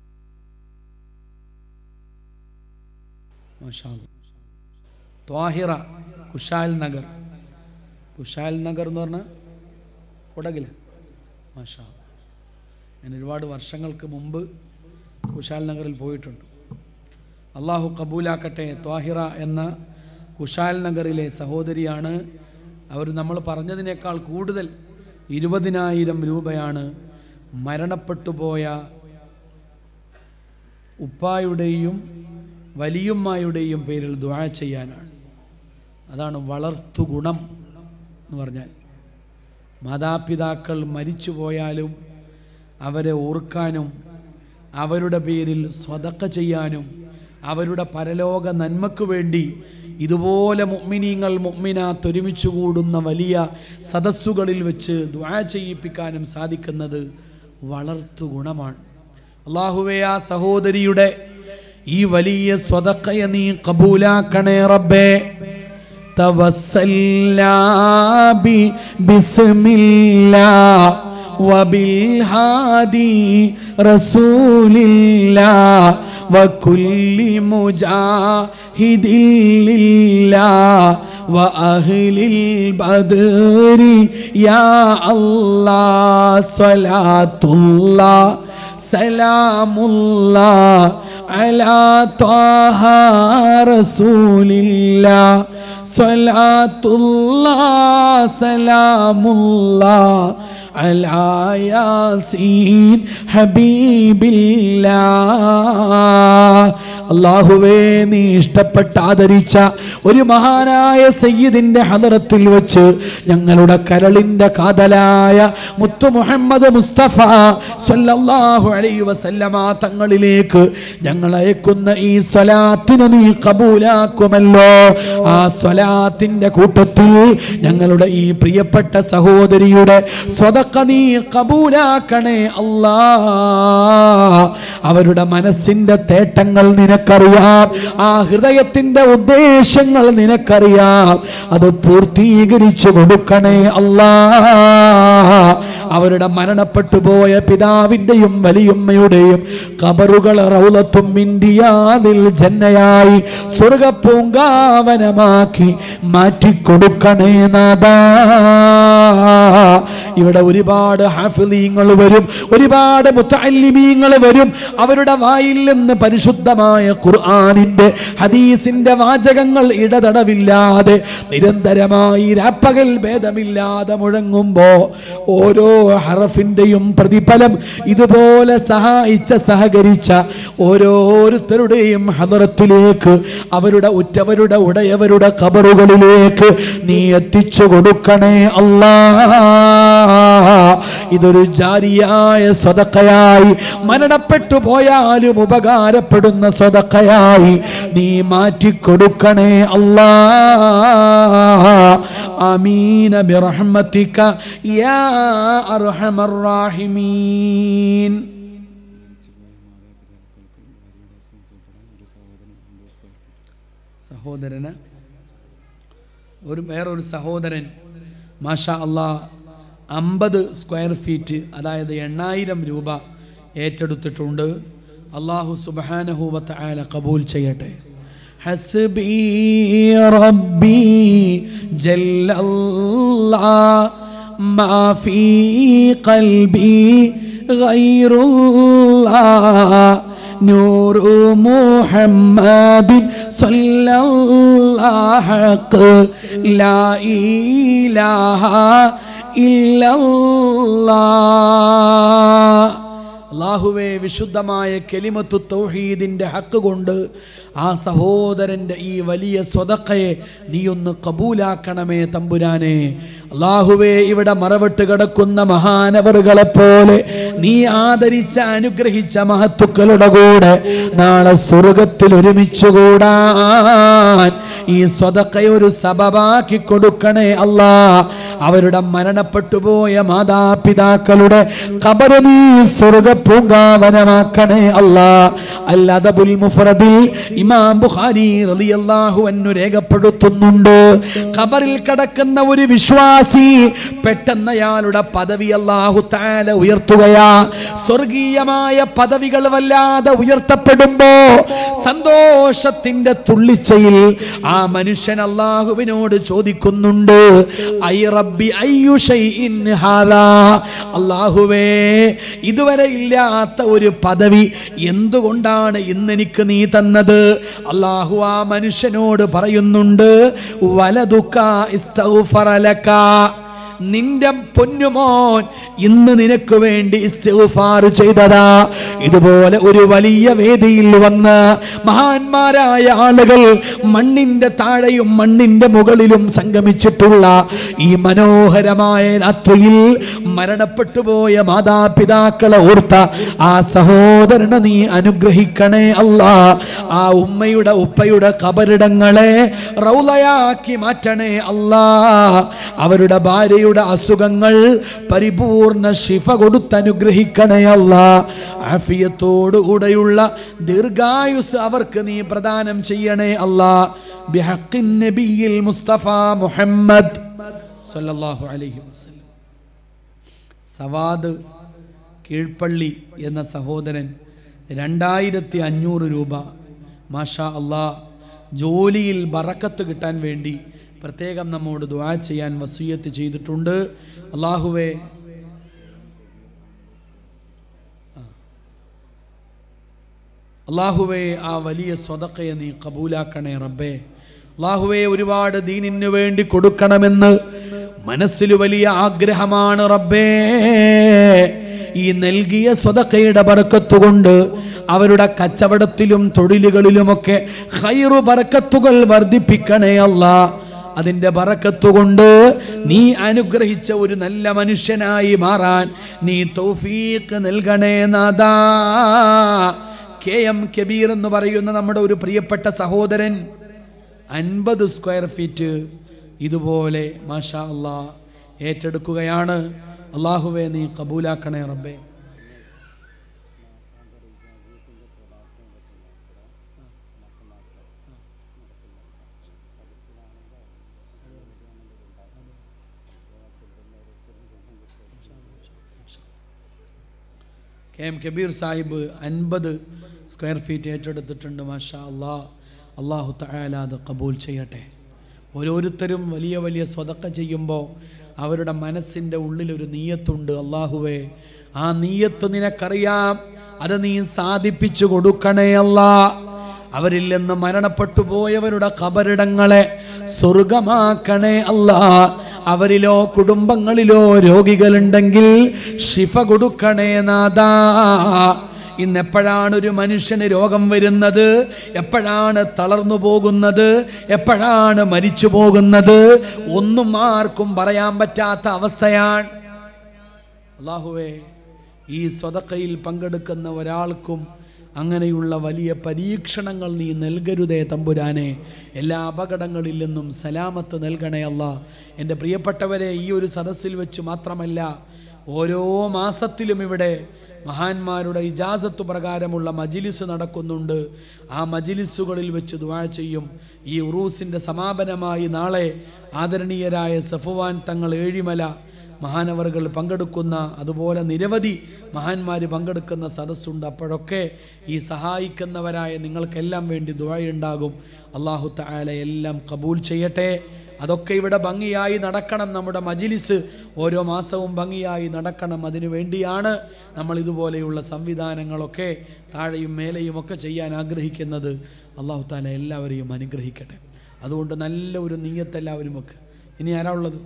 മാഷാ അല്ലാ. ത്വാഹിറ കുഷാൽ നഗർ കുഷാൽ നഗർ എന്ന് പറഞ്ഞാൽ കുടകില മാഷാ ഞാൻ ഒരുപാട് വർഷങ്ങൾക്ക് മുമ്പ് കുശാൽ നഗറിൽ പോയിട്ടുണ്ട് അള്ളാഹു കബൂലാക്കട്ടെ ത്വാഹിറ എന്ന കുശാൽ നഗറിലെ സഹോദരിയാണ് അവർ നമ്മൾ പറഞ്ഞതിനേക്കാൾ കൂടുതൽ ഇരുപതിനായിരം രൂപയാണ് മരണപ്പെട്ടു പോയ ഉപ്പായുടെയും വലിയുമ്മായുടെയും പേരിൽ ദ്വാ ചെയ്യാനാണ് അതാണ് വളർത്തു ഗുണം എന്ന് പറഞ്ഞാൽ മാതാപിതാക്കൾ മരിച്ചു പോയാലും അവരെ ഓർക്കാനും അവരുടെ പേരിൽ സ്വതക്ക ചെയ്യാനും അവരുടെ പരലോക നന്മയ്ക്കു വേണ്ടി ഇതുപോലെ മുഅ്മിനീങ്ങൾ മുഅ്മിനാത്ത് ഒരുമിച്ച് കൂടുന്ന വലിയ സദസ്സുകളിൽ വെച്ച് ദ്വാ ചെയ്യിപ്പിക്കാനും സാധിക്കുന്നത് വളർത്തു ഗുണമാണ് അള്ളാഹുവെ ആ സഹോദരിയുടെ ഈ വലിയ സ്വതക്കയെ നീ കബൂലാക്കണേ റബ്ബേ توسلنا بسم الله وبالهادي رسول الله وكل مجاهد لله وأهل البدر يا الله صلاة الله سلام الله على طه رسول الله صلاة الله سلام الله على ياسين حبيب الله അള്ളാഹുവേ നീ ഇഷ്ടപ്പെട്ട് ആദരിച്ച ഒരു മഹാനായ സയ്യിദിന്റെ ഹദറത്തിൽ വെച്ച് ഞങ്ങളുടെ കരളിന്റെ കാതലായ മുത്തു മുഹമ്മദ് മുസ്തഫ സല്ലല്ലാഹു അലൈഹി വസല്ലമ തങ്ങളിലേക്ക് ഞങ്ങൾ അയക്കുന്ന ഈ സ്വലാത്തിനെ നീ കബൂലാക്കുമല്ലോ ആ സ്വലാത്തിന്റെ കൂട്ടത്തിൽ ഞങ്ങളുടെ ഈ പ്രിയപ്പെട്ട സഹോദരിയുടെ സ്വതക്ക നീ കബൂലാക്കണേ അല്ലാ അവരുടെ മനസ്സിന്റെ തേട്ടങ്ങൾ നിനക്കറിയാം ആ ഹൃദയത്തിന്റെ ഉദ്ദേശങ്ങൾ നിനക്കറിയാം അത് പൂർത്തീകരിച്ചു കൊടുക്കണേ അല്ലാ അവരുടെ മരണപ്പെട്ടു പോയ പിതാവിന്റെയും വലിയമ്മയുടെയും കബറുകൾ റൗലത്തും ഇന്ത്യയാതിൽ ജന്നയായി സ്വർഗപ്പൂങ്കാവനമാക്കി മാറ്റിക്കൊടുക്കണേ നാദാ ഇവിടെ ഒരുപാട് ഹാഫിലീങ്ങൾ വരും ഒരുപാട് മുത്തല്ലിമീങ്ങൾ വരും അവരുടെ വായിൽ നിന്ന് പരിശുദ്ധമായ ഖുർആാനിന്റെ ഹദീസിന്റെ വാചകങ്ങൾ ഇടതടവില്ലാതെ നിരന്തരമായി രാപ്പകൽ ഭേദമില്ലാതെ മുഴങ്ങുമ്പോ ഓരോ ഹറഫിന്റെയും പ്രതിഫലം ഇതുപോലെ സഹായിച്ച സഹകരിച്ച ഓരോരുത്തരുടെയും ഹദറത്തിലേക്ക് അവരുടെ ഉറ്റവരുടെ ഉടയവരുടെ കബറുകളിലേക്ക് നീ എത്തിച്ചു കൊടുക്കണേ അല്ലാ ഇതൊരു ജാരിയായ സ്വതക്കയായി മരണപ്പെട്ടു പോയാലും ഉപകാരപ്പെടുന്ന സ്വതക്കയായി നീ മാറ്റിക്കൊടുക്കണേ അല്ലാ ആമീന ബിറഹ്മതിക യാ അർഹമർ റാഹിമീൻ സഹോദരന് ഒരു വേറൊരു സഹോദരൻ മാഷാ അള്ളാ അമ്പത് സ്ക്വയർ ഫീറ്റ് അതായത് എണ്ണായിരം രൂപ ഏറ്റെടുത്തിട്ടുണ്ട് അള്ളാഹു സുബാനഹൂവത്ത് ആല കബൂൽ ചെയ്യട്ടെ ഹസ്ബി റബ്ബി ജല്ലല്ലാ മാ ഫീ ഖൽബി ഗൈറുല്ലാ نور محمد صلى الله حق لا إله إلا الله അള്ളാഹുവെ വിശുദ്ധമായ കെലിമത്തു തൗഹീദിന്റെ ഹക്ക് കൊണ്ട് ആ സഹോദരന്റെ ഈ വലിയ സ്വതക്കയെ നീ ഒന്ന് കബൂലാക്കണമേ തമ്പുരാനെ അള്ളാഹുവെ ഇവിടെ മറവിട്ട് കിടക്കുന്ന മഹാനവറുകളെ പോലെ നീ ആദരിച്ച അനുഗ്രഹിച്ച മഹത്തുക്കളുടെ കൂടെ നാളെ സ്വർഗത്തിൽ ഒരുമിച്ച് കൂടാൻ ഈ സ്വതക്കയെ ഒരു സബബാക്കി കൊടുക്കണേ അല്ലാ അവരുടെ മരണപ്പെട്ടു പോയ മാതാപിതാക്കളുടെ കബറ് നീ സ്വർഗ പൂങ്കാവനമാക്കണേ അല്ലാ അല്ലദബുൽ മുഫ്രദിൽ ഇമാം ബുഖാരി റളിയല്ലാഹു അൻഹു രേഖപ്പെടുത്തുന്നുണ്ട് ഖബറിൽ കിടക്കുന്ന ഒരു വിശ്വാസി പെട്ടെന്ന് അയാളുടെ പദവി അല്ലാഹു തആല ഉയർത്തുകയാ സ്വർഗീയമായ പദവികൾ വല്ലാതെ ഉയർത്തപ്പെടുമ്പോ സന്തോഷത്തിന്റെ തുള്ളിച്ചയിൽ ആ മനുഷ്യൻ അള്ളാഹുവിനോട് ചോദിക്കുന്നുണ്ട് ഐ റബ്ബി അയ്യു ഷൈഇൻ ഹാദാ അള്ളാഹുവേ ഇതുവരെ ഇല്ലാത്ത ഒരു പദവി എന്തുകൊണ്ടാണ് ഇന്ന് എനിക്ക് നീ തന്നത് അള്ളാഹു ആ മനുഷ്യനോട് പറയുന്നുണ്ട് വലതുക്ക ഇസ്തഗ്ഫറലക നിന്റെ പൊന്നുമോൻ ഇന്ന് നിനക്ക് വേണ്ടി ഇസ്തിഗ്ഫാർ ചെയ്തതാ ഇതുപോലെ ഒരു വലിയ വേദിയിൽ വന്ന് മഹാന്മാരായ ആളുകൾ മണ്ണിന്റെ താഴെയും മണ്ണിന്റെ മുകളിലും സംഗമിച്ചിട്ടുള്ള ഈ മനോഹരമായ രാത്രിയിൽ മരണപ്പെട്ടു പോയ മാതാപിതാക്കളെ ഓർത്ത ആ സഹോദരനെ നീ അനുഗ്രഹിക്കണേ അല്ല ആ ഉമ്മയുടെ ഉപ്പയുടെ കബറിടങ്ങളെ റൗലയാക്കി മാറ്റണേ അല്ലാ അവരുടെ ഭാര്യയുടെ അസുഖങ്ങൾ പരിപൂർണ ശിഫ കൊടുത്തനുഗ്രഹിക്കണേ അല്ല ആഫിയത്തോടുകൂടെയുള്ള ദീർഘായുസ് അവർക്ക് നീ പ്രദാനം ചെയ്യണേ അല്ല ബിഹഖിൻ നബിയിൽ മുസ്തഫ മുഹമ്മദ് സല്ലല്ലാഹു അലൈഹി വസല്ലം സവാദ് കീഴ്പള്ളി എന്ന സഹോദരൻ രണ്ടായിരത്തി അഞ്ഞൂറ് രൂപ മാഷാ അള്ളാ ജോലിയിൽ ബറക്കത്ത് കിട്ടാൻ വേണ്ടി പ്രത്യേകം നമ്മോട് ദുആ ചെയ്യാൻ വസൂയത്ത് ചെയ്തിട്ടുണ്ട് അള്ളാഹുവേ അള്ളാഹുവേ ആ വലിയ സ്വതക്കയെ നീ കബൂലാക്കണേ റബ്ബേ അള്ളാഹുവേ ഒരുപാട് ദീനിന് വേണ്ടി കൊടുക്കണമെന്ന് മനസ്സിൽ വലിയ ആഗ്രഹമാണ് റബ്ബേ ഈ നൽകിയ സ്വതക്കയുടെ ബറക്കത്തുകൊണ്ട് അവരുടെ കച്ചവടത്തിലും തൊഴിലുകളിലുമൊക്കെ ഹൈറു ബറക്കത്തുകൾ വർദ്ധിപ്പിക്കണേ അല്ലാ അതിൻ്റെ ബറക്കത്തുകൊണ്ട് നീ അനുഗ്രഹിച്ച ഒരു നല്ല മനുഷ്യനായി മാറാൻ നീ തൗഫീഖ് നൽകണേ നാദാ കെ എം കബീർ എന്ന് പറയുന്ന നമ്മുടെ ഒരു പ്രിയപ്പെട്ട സഹോദരൻ അൻപത് സ്ക്വയർ ഫീറ്റ് ഇതുപോലെ മാഷാ അള്ളാ ഏറ്റെടുക്കുകയാണ് അള്ളാഹുവെ നീ കബൂലാക്കണേ റബ്ബേ കെ എം കബീർ സാഹിബ് അൻപത് സ്ക്വയർ ഫീറ്റ് ഏറ്റെടുത്തിട്ടുണ്ട് മാഷാ അള്ളാ അള്ളാഹു തആല അത് കബൂൽ ചെയ്യട്ടെ ഓരോരുത്തരും വലിയ വലിയ സ്വതക്ക ചെയ്യുമ്പോൾ അവരുടെ മനസ്സിൻ്റെ ഉള്ളിലൊരു നീയത്തുണ്ട് അള്ളാഹുവേ ആ നീയത്ത് നിനക്കറിയാം അത് നീ സാധിപ്പിച്ചു കൊടുക്കണേ അല്ലാ അവരിൽ നിന്ന് മരണപ്പെട്ടു പോയവരുടെ കബറിടങ്ങളെ സ്വർഗമാക്കണേ അല്ല അവരിലോ കുടുംബങ്ങളിലോ രോഗികളുണ്ടെങ്കിൽ ശിഫ കൊടുക്കണേ നാദാ ഇന്ന് എപ്പോഴാണ് ഒരു മനുഷ്യന് രോഗം വരുന്നത് എപ്പോഴാണ് തളർന്നു പോകുന്നത് എപ്പോഴാണ് മരിച്ചു പോകുന്നത് ഒന്നും ആർക്കും പറയാൻ പറ്റാത്ത അവസ്ഥയാണ് അള്ളാഹുവേ ഈ സ്വതക്കയിൽ പങ്കെടുക്കുന്ന ഒരാൾക്കും അങ്ങനെയുള്ള വലിയ പരീക്ഷണങ്ങൾ നീ നൽകരുതേ തമ്പുരാനെ എല്ലാ അപകടങ്ങളിൽ നിന്നും സലാമത്ത് നൽകണേ അല്ല എൻ്റെ പ്രിയപ്പെട്ടവരെ ഈ ഒരു സദസ്സിൽ വെച്ച് മാത്രമല്ല ഓരോ മാസത്തിലും ഇവിടെ മഹാന്മാരുടെ ഇജാസത്ത് പ്രകാരമുള്ള മജിലിസ് നടക്കുന്നുണ്ട് ആ മജിലിസുകളിൽ വെച്ച് ദുആ ചെയ്യും ഈ ഉറൂസിൻ്റെ സമാപനമായി നാളെ ആദരണീയരായ സഫുവാൻ തങ്ങൾ ഏഴിമല മഹാനവറുകൾ പങ്കെടുക്കുന്ന അതുപോലെ നിരവധി മഹാന്മാർ പങ്കെടുക്കുന്ന സദസ്സുണ്ട് അപ്പോഴൊക്കെ ഈ സഹായിക്കുന്നവരായ നിങ്ങൾക്കെല്ലാം വേണ്ടി ദുആയുണ്ടാകും അള്ളാഹു തആല എല്ലാം കബൂൽ ചെയ്യട്ടെ അതൊക്കെ ഇവിടെ ഭംഗിയായി നടക്കണം നമ്മുടെ മജിലിസ് ഓരോ മാസവും ഭംഗിയായി നടക്കണം അതിനു വേണ്ടിയാണ് നമ്മൾ ഇതുപോലെയുള്ള സംവിധാനങ്ങളൊക്കെ താഴെയും മേലെയും ഒക്കെ ചെയ്യാൻ ആഗ്രഹിക്കുന്നത് അള്ളാഹു താല എല്ലാവരെയും അനുഗ്രഹിക്കട്ടെ അതുകൊണ്ട് നല്ല ഒരു നീയത്ത് എല്ലാവരും ഒക്കെ ഇനി ആരാ ഉള്ളത്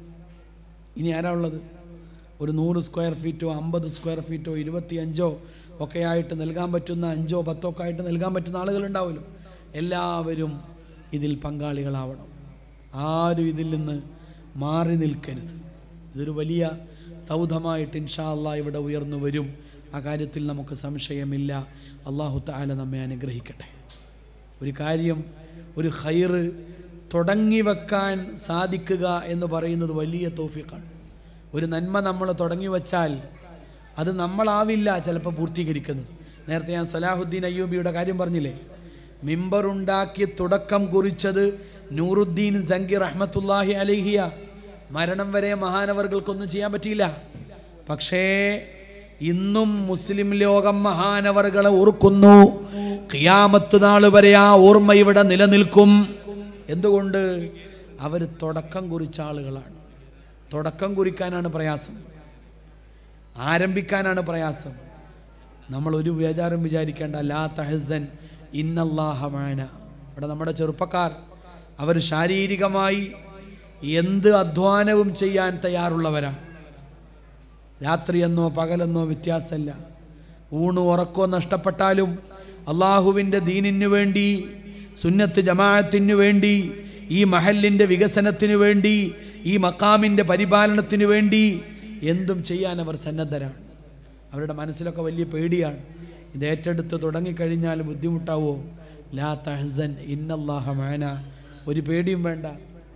ഇനി ആരാ ഉള്ളത് ഒരു നൂറ് സ്ക്വയർ ഫീറ്റോ അമ്പത് സ്ക്വയർ ഫീറ്റോ ഇരുപത്തിയഞ്ചോ ഒക്കെ ആയിട്ട് നൽകാൻ പറ്റുന്ന അഞ്ചോ പത്തോ ഒക്കെ ആയിട്ട് നൽകാൻ പറ്റുന്ന ആളുകളുണ്ടാവുമല്ലോ എല്ലാവരും ഇതിൽ പങ്കാളികളാവണം ആരും ഇതിൽ നിന്ന് മാറി നിൽക്കരുത് ഇതൊരു വലിയ സൗധമായിട്ട് ഇൻഷാ അള്ളാ ഇവിടെ ഉയർന്നു വരും ആ കാര്യത്തിൽ നമുക്ക് സംശയമില്ല അള്ളാഹു താല നമ്മെ അനുഗ്രഹിക്കട്ടെ ഒരു കാര്യം ഒരു ഹൈറ് തുടങ്ങി വെക്കാൻ സാധിക്കുക എന്ന് പറയുന്നത് വലിയ തോഫിക്കാണ് ഒരു നന്മ നമ്മൾ തുടങ്ങി വച്ചാൽ അത് നമ്മളാവില്ല ചിലപ്പോൾ പൂർത്തീകരിക്കുന്നത് നേരത്തെ ഞാൻ സലാഹുദ്ദീൻ അയ്യൂബിയുടെ കാര്യം പറഞ്ഞില്ലേ മിമ്പറുണ്ടാക്കി തുടക്കം കുറിച്ചത് നൂറുദ്ദീൻ സംഗി റഹ്മത്തുല്ലാഹി അലഹിയ മരണം വരെ മഹാനവർകൾക്കൊന്നും ചെയ്യാൻ പറ്റിയില്ല പക്ഷേ ഇന്നും മുസ്ലിം ലോകം മഹാനവറുകളെ ഓർക്കുന്നു ഖിയാമത്ത് നാൾ വരെ ആ ഓർമ്മ ഇവിടെ നിലനിൽക്കും എന്തുകൊണ്ട് അവർ തുടക്കം കുറിച്ച ആളുകളാണ് തുടക്കം കുറിക്കാനാണ് പ്രയാസം ആരംഭിക്കാനാണ് പ്രയാസം നമ്മൾ ഒരു വിചാരം വിചാരിക്കേണ്ട ലാ തഹസൻ ഇന്നല്ലാഹമാന ഇവിടെ നമ്മുടെ ചെറുപ്പക്കാർ അവർ ശാരീരികമായി എന്ത് അധ്വാനവും ചെയ്യാൻ തയ്യാറുള്ളവരാണ് രാത്രിയെന്നോ പകലെന്നോ വ്യത്യാസമല്ല ഊണ് ഉറക്കോ നഷ്ടപ്പെട്ടാലും അള്ളാഹുവിൻ്റെ ദീനിനു വേണ്ടി സുന്നത്ത് ജമാഅത്തിനു വേണ്ടി ഈ മഹലിൻ്റെ വികസനത്തിനു വേണ്ടി ഈ മക്കാമിൻ്റെ പരിപാലനത്തിനു വേണ്ടി എന്തും ചെയ്യാൻ അവർ സന്നദ്ധരാണ് അവരുടെ മനസ്സിലൊക്കെ വലിയ പേടിയാണ് ഇത് ഏറ്റെടുത്ത് തുടങ്ങിക്കഴിഞ്ഞാൽ ബുദ്ധിമുട്ടാവോ ലാ തഹസൻ ഇന്നല്ലാഹ മാന ഒരു പേടിയും വേണ്ട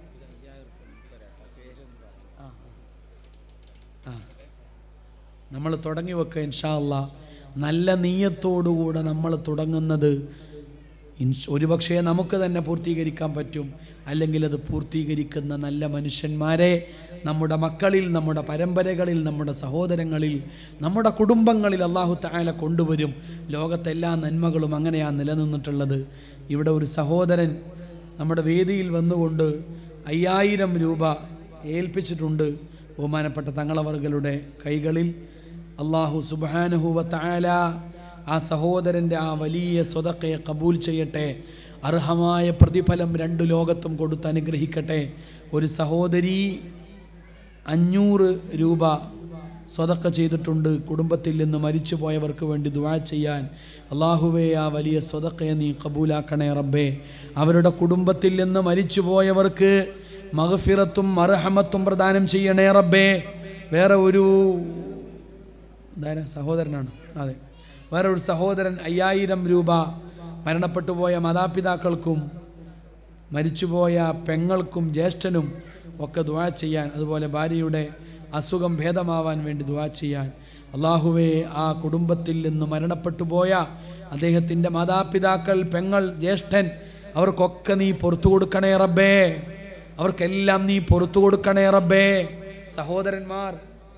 നമ്മൾ തുടങ്ങി വെക്കുക ഇൻഷാ അല്ലാ നല്ല നീയത്തോടുകൂടെ നമ്മൾ തുടങ്ങുന്നത് ഇൻഷ് ഒരുപക്ഷേ നമുക്ക് തന്നെ പൂർത്തീകരിക്കാൻ പറ്റും അല്ലെങ്കിൽ അത് പൂർത്തീകരിക്കുന്ന നല്ല മനുഷ്യന്മാരെ നമ്മുടെ മക്കളിൽ നമ്മുടെ പരമ്പരകളിൽ നമ്മുടെ സഹോദരങ്ങളിൽ നമ്മുടെ കുടുംബങ്ങളിൽ അള്ളാഹു തായാല കൊണ്ടുവരും ലോകത്തെ എല്ലാ നന്മകളും അങ്ങനെയാണ് നിലനിന്നിട്ടുള്ളത് ഇവിടെ ഒരു സഹോദരൻ നമ്മുടെ വേദിയിൽ വന്നുകൊണ്ട് അയ്യായിരം രൂപ ഏൽപ്പിച്ചിട്ടുണ്ട് ബഹുമാനപ്പെട്ട തങ്ങളവർകളുടെ കൈകളിൽ അള്ളാഹു സുബാനഹുവ തായാല ആ സഹോദരൻ്റെ ആ വലിയ സ്വതക്കയെ കബൂൽ ചെയ്യട്ടെ അർഹമായ പ്രതിഫലം രണ്ടു ലോകത്തും കൊടുത്ത് അനുഗ്രഹിക്കട്ടെ ഒരു സഹോദരി അഞ്ഞൂറ് രൂപ സ്വതക്ക ചെയ്തിട്ടുണ്ട് കുടുംബത്തിൽ നിന്ന് മരിച്ചു പോയവർക്ക് വേണ്ടി ദുവാ ചെയ്യാൻ അള്ളാഹുവേ ആ വലിയ സ്വതക്കയെ നീ കബൂലാക്കണേ റബ്ബേ അവരുടെ കുടുംബത്തിൽ നിന്ന് മരിച്ചു പോയവർക്ക് മഹഫിറത്തും മർഹമത്തും പ്രദാനം ചെയ്യണേ റബ്ബേ വേറെ ഒരു ഇതാരാ സഹോദരനാണ് അതെ വേറെ ഒരു സഹോദരൻ അയ്യായിരം രൂപ മരണപ്പെട്ടു പോയ മാതാപിതാക്കൾക്കും മരിച്ചുപോയ പെങ്ങൾക്കും ജ്യേഷ്ഠനും ഒക്കെ ദുവാ ചെയ്യാൻ അതുപോലെ ഭാര്യയുടെ അസുഖം ഭേദമാവാൻ വേണ്ടി ദുവാ ചെയ്യാൻ അള്ളാഹുവെ ആ കുടുംബത്തിൽ നിന്ന് മരണപ്പെട്ടു പോയ അദ്ദേഹത്തിൻ്റെ മാതാപിതാക്കൾ പെങ്ങൾ ജ്യേഷ്ഠൻ അവർക്കൊക്കെ നീ പുറത്തു കൊടുക്കണേ റബ്ബേ അവർക്കെല്ലാം നീ പുറത്തു കൊടുക്കണേ റബ്ബേ സഹോദരന്മാർ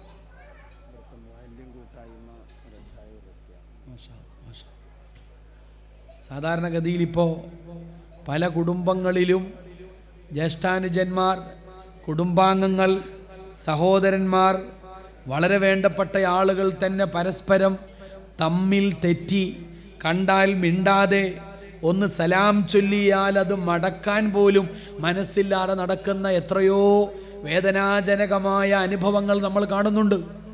സാധാരണഗതിയിൽ ഇപ്പോൾ പല കുടുംബങ്ങളിലും ജ്യേഷ്ഠാനുജന്മാർ കുടുംബാംഗങ്ങൾ സഹോദരന്മാർ വളരെ വേണ്ടപ്പെട്ട ആളുകൾ തന്നെ പരസ്പരം തമ്മിൽ തെറ്റി കണ്ടാൽ മിണ്ടാതെ ഒന്ന് സലാം ചൊല്ലിയാൽ അത് മടക്കാൻ പോലും മനസ്സില്ലാതെ നടക്കുന്ന എത്രയോ വേദനാജനകമായ അനുഭവങ്ങൾ നമ്മൾ കാണുന്നുണ്ട്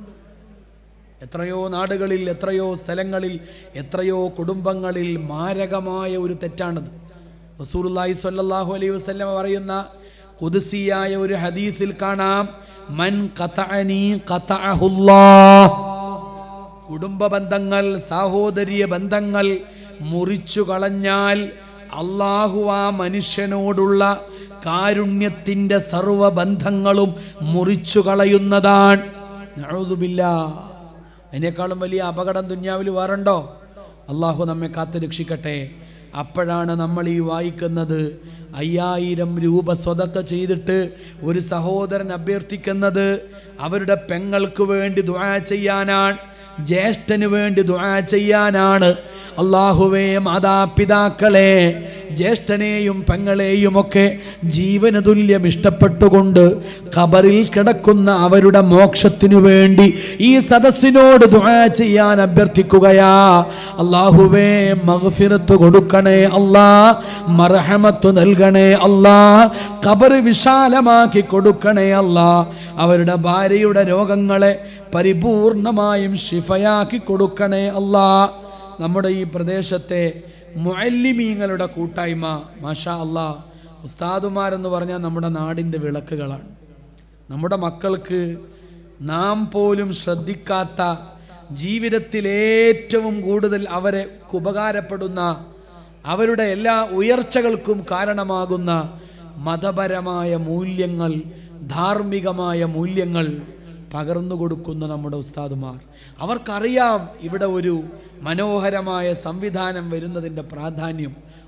എത്രയോ നാടുകളിൽ എത്രയോ സ്ഥലങ്ങളിൽ എത്രയോ കുടുംബങ്ങളിൽ മാരകമായ ഒരു തെറ്റാണത് റസൂലുള്ളാഹി സ്വല്ലല്ലാഹു അലൈഹി വസല്ലം പറയുന്ന കുദസിയായ ഒരു ഹദീസിൽ കാണാം മൻ ഖതഅനി ഖതഅഹുല്ലാഹ് കുടുംബ ബന്ധങ്ങൾ സാഹോദര്യ ബന്ധങ്ങൾ മുറിച്ചു കളഞ്ഞാൽ അള്ളാഹു ആ മനുഷ്യനോടുള്ള കാരുണ്യത്തിൻ്റെ സർവബന്ധങ്ങളും മുറിച്ചു കളയുന്നതാണ് നഅൂദുബില്ലാ അതിനേക്കാളും വലിയ അപകടം ദുന്യാവിൽ വേറുണ്ടോ അള്ളാഹു നമ്മെ കാത്തു രക്ഷിക്കട്ടെ അപ്പോഴാണ് നമ്മൾ ഈ വായിക്കുന്നത് അയ്യായിരം രൂപ സ്വതക്ക ചെയ്തിട്ട് ഒരു സഹോദരൻ അഭ്യർത്ഥിക്കുന്നത് അവരുടെ പെങ്ങൾക്ക് വേണ്ടി ദുആ ചെയ്യാനാണ് ജ്യേഷ്ഠന് വേണ്ടി ദുആ ചെയ്യാനാണ് അള്ളാഹുവേ മാതാപിതാക്കളെ ജ്യേഷ്ഠനെയും പെങ്ങളെയും ഒക്കെ ജീവന തുല്യം ഇഷ്ടപ്പെട്ടുകൊണ്ട് ഖബറിൽ കിടക്കുന്ന അവരുടെ മോക്ഷത്തിനു വേണ്ടി ഈ സദസ്സിനോട് ദുആ ചെയ്യാൻ അഭ്യർത്ഥിക്കുകയാ അള്ളാഹുവേ മഗ്ഫിറത്ത് കൊടുക്കണേ അല്ലാ മർഹമത്ത് നൽകണേ അല്ലാ ഖബർ വിശാലമാക്കി കൊടുക്കണേ അല്ലാ അവരുടെ ഭാര്യയുടെ രോഗങ്ങളെ പരിപൂർണമായും ഷിഫയാക്കി കൊടുക്കണേ അല്ലാ നമ്മുടെ ഈ പ്രദേശത്തെ മുഅല്ലിമീങ്ങളുടെ കൂട്ടായ്മ മാഷാ അല്ലാ ഉസ്താദുമാരെന്ന് പറഞ്ഞാൽ നമ്മുടെ നാടിൻ്റെ വിളക്കുകളാണ് നമ്മുടെ മക്കൾക്ക് നാം പോലും ശ്രദ്ധിക്കാത്ത ജീവിതത്തിൽ ഏറ്റവും കൂടുതൽ അവരെ ഉപകാരപ്പെടുന്ന അവരുടെ എല്ലാ ഉയർച്ചകൾക്കും കാരണമാകുന്ന മതപരമായ മൂല്യങ്ങൾ ധാർമ്മികമായ മൂല്യങ്ങൾ പകർന്നു കൊടുക്കുന്ന നമ്മുടെ ഉസ്താദുമാർ അവർക്കറിയാം ഇവിടെ ഒരു മനോഹരമായ സംവിധാനം വരുന്നതിൻ്റെ പ്രാധാന്യം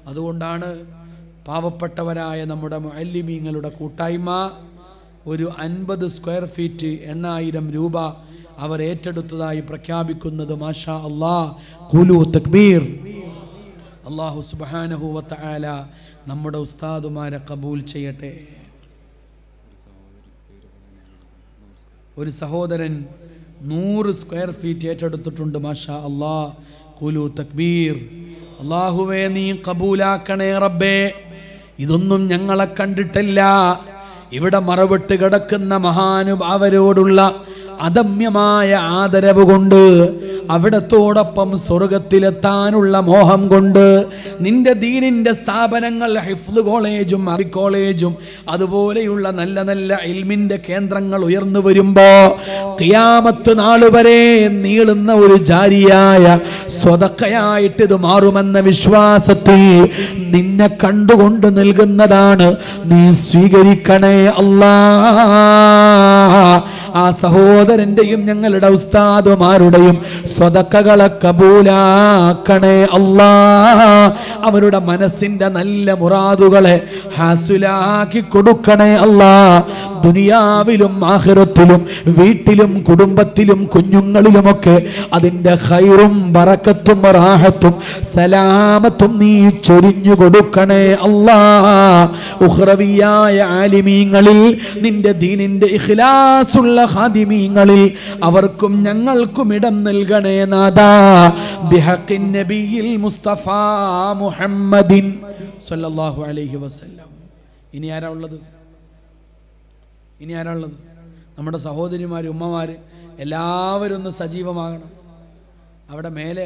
അതുകൊണ്ടാണ് പാവപ്പെട്ടവരായ നമ്മുടെ മുഅല്ലിമീങ്ങളുടെ കൂട്ടായ്മ ഒരു അൻപത് സ്ക്വയർ ഫീറ്റ് എണ്ണായിരം രൂപ അവർ ഏറ്റെടുത്തതായി പ്രഖ്യാപിക്കുന്നത് മാഷാ അള്ളാ കുലു തക്ബീർ അള്ളാഹു സുബ്ഹാനഹു വതആല നമ്മുടെ ഉസ്താദുമാരെ കബൂൽ ചെയ്യട്ടെ ഒരു സഹോദരൻ നൂറ് സ്ക്വയർ ഫീറ്റ് ഏറ്റെടുത്തിട്ടുണ്ട് മാഷാ അള്ളാ കുലു തക്ബീർ അള്ളാഹുവേ നീ കബൂലാക്കണേ റബ്ബേ ഇതൊന്നും ഞങ്ങളെ കണ്ടിട്ടില്ല ഇവിടെ മറവിട്ട് കിടക്കുന്ന മഹാനുഭാവരോടുള്ള അദമ്യമായ ആദരവ് കൊണ്ട് അവിടത്തോടൊപ്പം സ്വർഗത്തിലെത്താനുള്ള മോഹം കൊണ്ട് നിന്റെ ദീനിന്റെ സ്ഥാപനങ്ങൾ ഹിഫ്ല് കോളേജും അറബി കോളേജും അതുപോലെയുള്ള നല്ല നല്ല ഇൽമിന്റെ കേന്ദ്രങ്ങൾ ഉയർന്നു വരുമ്പോ ഖിയാമത്ത് നാളുവരെ നീളുന്ന ഒരു ജാരിയായ സ്വതക്കയായിട്ട് ഇത് മാറുമെന്ന വിശ്വാസത്തിൽ നിന്നെ കണ്ടുകൊണ്ട് നൽകുന്നതാണ് നീ സ്വീകരിക്കണേ അല്ലാ ആ സഹോദരന്റെയും ഞങ്ങളുടെ ഉസ്താദുമാരുടെയും സ്വതക്കകളെ കബൂലാക്കണേ അല്ലാ അവരുടെ മനസ്സിന്റെ നല്ല മുറാദുകളെ ഹാസുലാക്കി കൊടുക്കണേ അല്ലാ ദുനിയാവിലും ആഹിറത്തിലും വീട്ടിലും കുടുംബത്തിലും കുഞ്ഞുങ്ങളിലുമൊക്കെ അതിന്റെ ഹൈറും ബറക്കത്തും റാഹത്തും സലാമത്തും നീ ചൊരിഞ്ഞു കൊടുക്കണേ അല്ലാ ഉഹ്റവിയായ ആലിമീങ്ങളിൽ നിന്റെ ദീനിന്റെ ഇഖ്ലാസുള്ള ഹാദിമീങ്ങളിൽ അവർക്കും ഞങ്ങൾക്കും ഇടം നൽകണേ നാദാ ബിഹഖിൻ നബിയിൽ മുസ്തഫ മുഹമ്മദിൻ സല്ലല്ലാഹു അലൈഹി വസല്ലം ഇനി ആരാ ഉള്ളത് ഇനി ആരാ ഉള്ളത് നമ്മുടെ സഹോദരിമാർ ഉമ്മമാർ എല്ലാവരും ഒന്ന് സജീവമാകണം അവിടെ മേലെ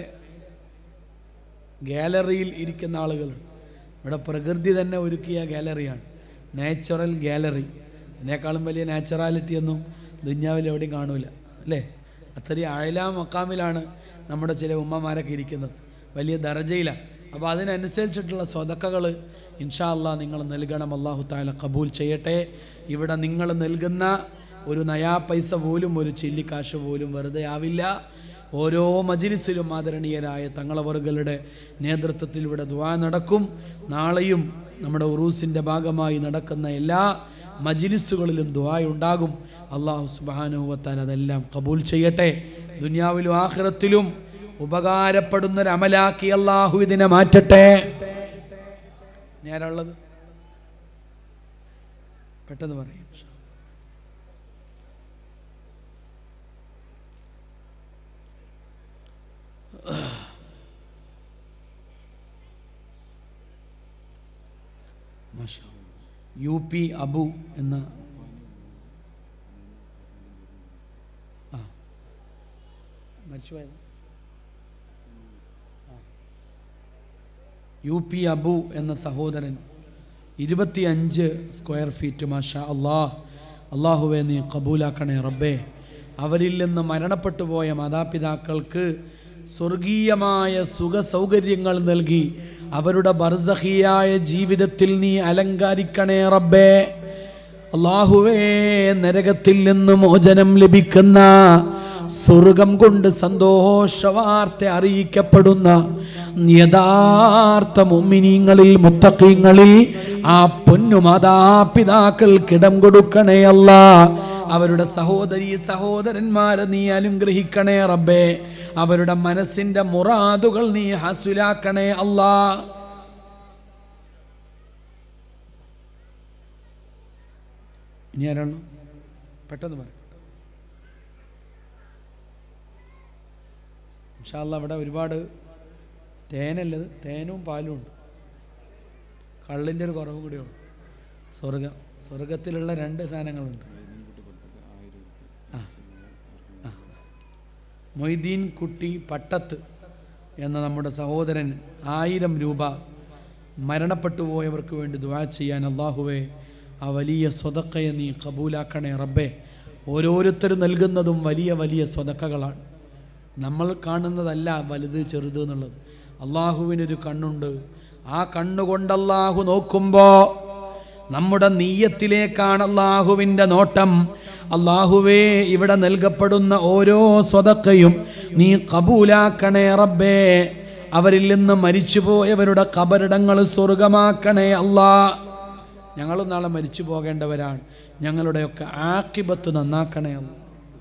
ഗാലറിയിൽ ഇരിക്കുന്ന ആളുകൾ ഇവിടെ പ്രകൃതി തന്നെ ഒരുക്കിയ ഗാലറിയാണ് നാച്ചുറൽ ഗാലറി ഇതിനേക്കാളും വലിയ നാച്ചുറാലിറ്റി ഒന്നും ദുന്യാവിൽ എവിടെയും കാണൂല അല്ലേ അത്രയും അയലാ മക്കാമിലാണ് നമ്മുടെ ചില ഉമ്മമാരൊക്കെ ഇരിക്കുന്നത് വലിയ ദർജയിലാണ് അപ്പോൾ അതിനനുസരിച്ചിട്ടുള്ള സ്വതക്കകൾ ഇൻഷാ അള്ളാഹ് നിങ്ങൾ നൽകണം അള്ളാഹു താല കബൂൽ ചെയ്യട്ടെ ഇവിടെ നിങ്ങൾ നൽകുന്ന ഒരു നയാ പൈസ പോലും ഒരു ചില്ലിക്കാശ് പോലും വെറുതെ ആവില്ല ഓരോ മജിലിസിലും ആദരണീയരായ തങ്ങളവറുകളുടെ നേതൃത്വത്തിൽ ഇവിടെ ദുആ നടക്കും നാളെയും നമ്മുടെ ഉറൂസിൻ്റെ ഭാഗമായി നടക്കുന്ന എല്ലാ മജിലിസുകളിലും ദുആ ഉണ്ടാകും അള്ളാഹു സുബാനുവത്താൻ അതെല്ലാം കബൂൽ ചെയ്യട്ടെ ദുനിയാവിലും ആഖിറത്തിലും ഉപകാരപ്പെടുന്നൊരു അമലാക്കി അള്ളാഹു ഇതിനെ മാറ്റട്ടെ ഞാനുള്ളത് പെട്ടെന്ന് പറയും മാഷാ. യു പി അബു എന്ന ആ മരിച്ചുപോയത് ആ. യു പി അബു എന്ന സഹോദരൻ ഇരുപത്തിയഞ്ച് സ്ക്വയർ ഫീറ്റ് മാഷാ അള്ളാഹ് അള്ളാഹുവെ നീ കബൂലാക്കണേ റബ്ബേ അവരിൽ നിന്ന് മരണപ്പെട്ടു പോയ മാതാപിതാക്കൾക്ക് സ്വർഗീയമായ സുഖ സൗകര്യങ്ങൾ നൽകി അവരുടെ ബർസഹിയായ ജീവിതത്തിൽ നീ അലങ്കാരിക്കണേ റബ്ബേ അള്ളാഹുവേ നരകത്തിൽ നിന്ന് മോചനം ലഭിക്കുന്ന സ്വർഗം കൊണ്ട് സന്തോഷവാർത്ത അറിയിക്കപ്പെടുന്ന യഥാർത്ഥ മുമ്മിനീങ്ങളിൽ മുത്തക്കീങ്ങളിൽ ആ പൊന്നു മാതാപിതാക്കൾക്കിടം കൊടുക്കണേ അല്ല അവരുടെ സഹോദരി സഹോദരന്മാരെ നീ അനുഗ്രഹിക്കണേ റബ്ബേ അവരുടെ മനസ്സിന്റെ മുറാദുകൾ നീ ഹസുലാക്കണേ അല്ലാ ഇനി ആരാണ് പെട്ടെന്ന് പറ ഇൻഷാല്ല അവിടെ ഒരുപാട് തേനല്ലത് തേനും പാലും ഉണ്ട് കള്ളിൻ്റെ ഒരു കുറവും കൂടിയുണ്ട് സ്വർഗം സ്വർഗത്തിലുള്ള രണ്ട് സാധനങ്ങളുണ്ട് ആ ആ. മൊയ്തീൻ കുട്ടി പട്ടത്ത് എന്ന നമ്മുടെ സഹോദരൻ ആയിരം രൂപ മരണപ്പെട്ടു പോയവർക്ക് വേണ്ടി ദുആ ചെയ്യാൻ അള്ളാഹുവേ ആ വലിയ സ്വതക്കയെ നീ കബൂലാക്കണേ റബ്ബേ ഓരോരുത്തരും നൽകുന്നതും വലിയ വലിയ സ്വതക്കകളാണ് നമ്മൾ കാണുന്നതല്ല വലുത് ചെറുത് എന്നുള്ളത് അള്ളാഹുവിനൊരു കണ്ണുണ്ട് ആ കണ്ണുകൊണ്ട് അള്ളാഹു നോക്കുമ്പോൾ നമ്മുടെ നീയത്തിലേക്കാണ് അള്ളാഹുവിൻ്റെ നോട്ടം അള്ളാഹുവേ ഇവിടെ നൽകപ്പെടുന്ന ഓരോ സ്വതക്കയും നീ കബൂലാക്കണേ റബ്ബേ അവരിൽ നിന്ന് മരിച്ചുപോയവരുടെ കബറിടങ്ങൾ സ്വർഗമാക്കണേ അല്ലാ ഞങ്ങളും നാളെ മരിച്ചു പോകേണ്ടവരാണ് ഞങ്ങളുടെയൊക്കെ ആക്കിബത്ത് നന്നാക്കണേ അല്ലാ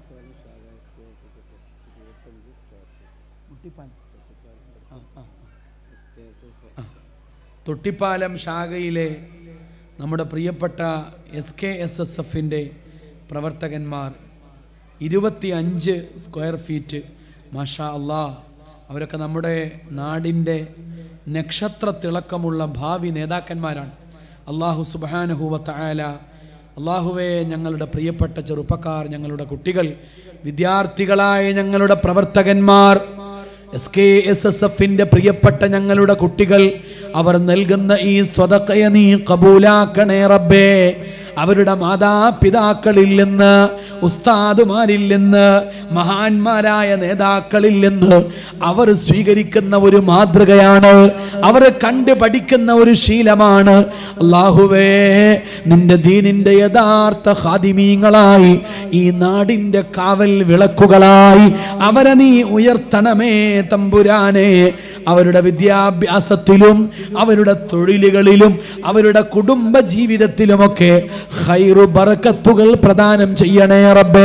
തൊട്ടിപ്പാലം ശാഖയിലെ നമ്മുടെ പ്രിയപ്പെട്ട എസ് കെ എസ് എസ് എഫിൻ്റെ പ്രവർത്തകന്മാർ ഇരുപത്തി അഞ്ച് സ്ക്വയർ ഫീറ്റ് മാഷാ അള്ളാ അവരൊക്കെ നമ്മുടെ നാടിൻ്റെ നക്ഷത്ര തിളക്കമുള്ള ഭാവി നേതാക്കന്മാരാണ് അള്ളാഹു സുബാനുഹൂവത്ത ആല അള്ളാഹുവെ ഞങ്ങളുടെ പ്രിയപ്പെട്ട ചെറുപ്പക്കാർ ഞങ്ങളുടെ കുട്ടികൾ വിദ്യാർത്ഥികളായ ഞങ്ങളുടെ പ്രവർത്തകന്മാർ എസ് കെ എസ് എസ് എഫിന്റെ പ്രിയപ്പെട്ട ഞങ്ങളുടെ കുട്ടികൾ അവർ നൽകുന്ന ഈ സ്വതക്കയ നീ കബൂലാക്കണേ റബ്ബേ അവരുടെ മാതാപിതാക്കളിൽ നിന്ന് ഉസ്താദുമാരിൽ നിന്ന് മഹാന്മാരായ നേതാക്കളിൽ നിന്ന് അവർ സ്വീകരിക്കുന്ന ഒരു മാതൃകയാണ് അവർ കണ്ടു പഠിക്കുന്ന ഒരു ശീലമാണ് അള്ളാഹുവേ നിന്റെ ദീനിന്റെ യഥാർത്ഥ ഹാദിമീങ്ങളായി ഈ നാടിന്റെ കാവൽ വിളക്കുകളായി അവരെ നീ ഉയർത്തണമേ തമ്പുരാനെ അവരുടെ വിദ്യാഭ്യാസത്തിലും അവരുടെ തൊഴിലുകളിലും അവരുടെ കുടുംബ ജീവിതത്തിലുമൊക്കെ ഹൈറു ബറക്കത്തുകൾ പ്രദാനം ചെയ്യണേ റബ്ബേ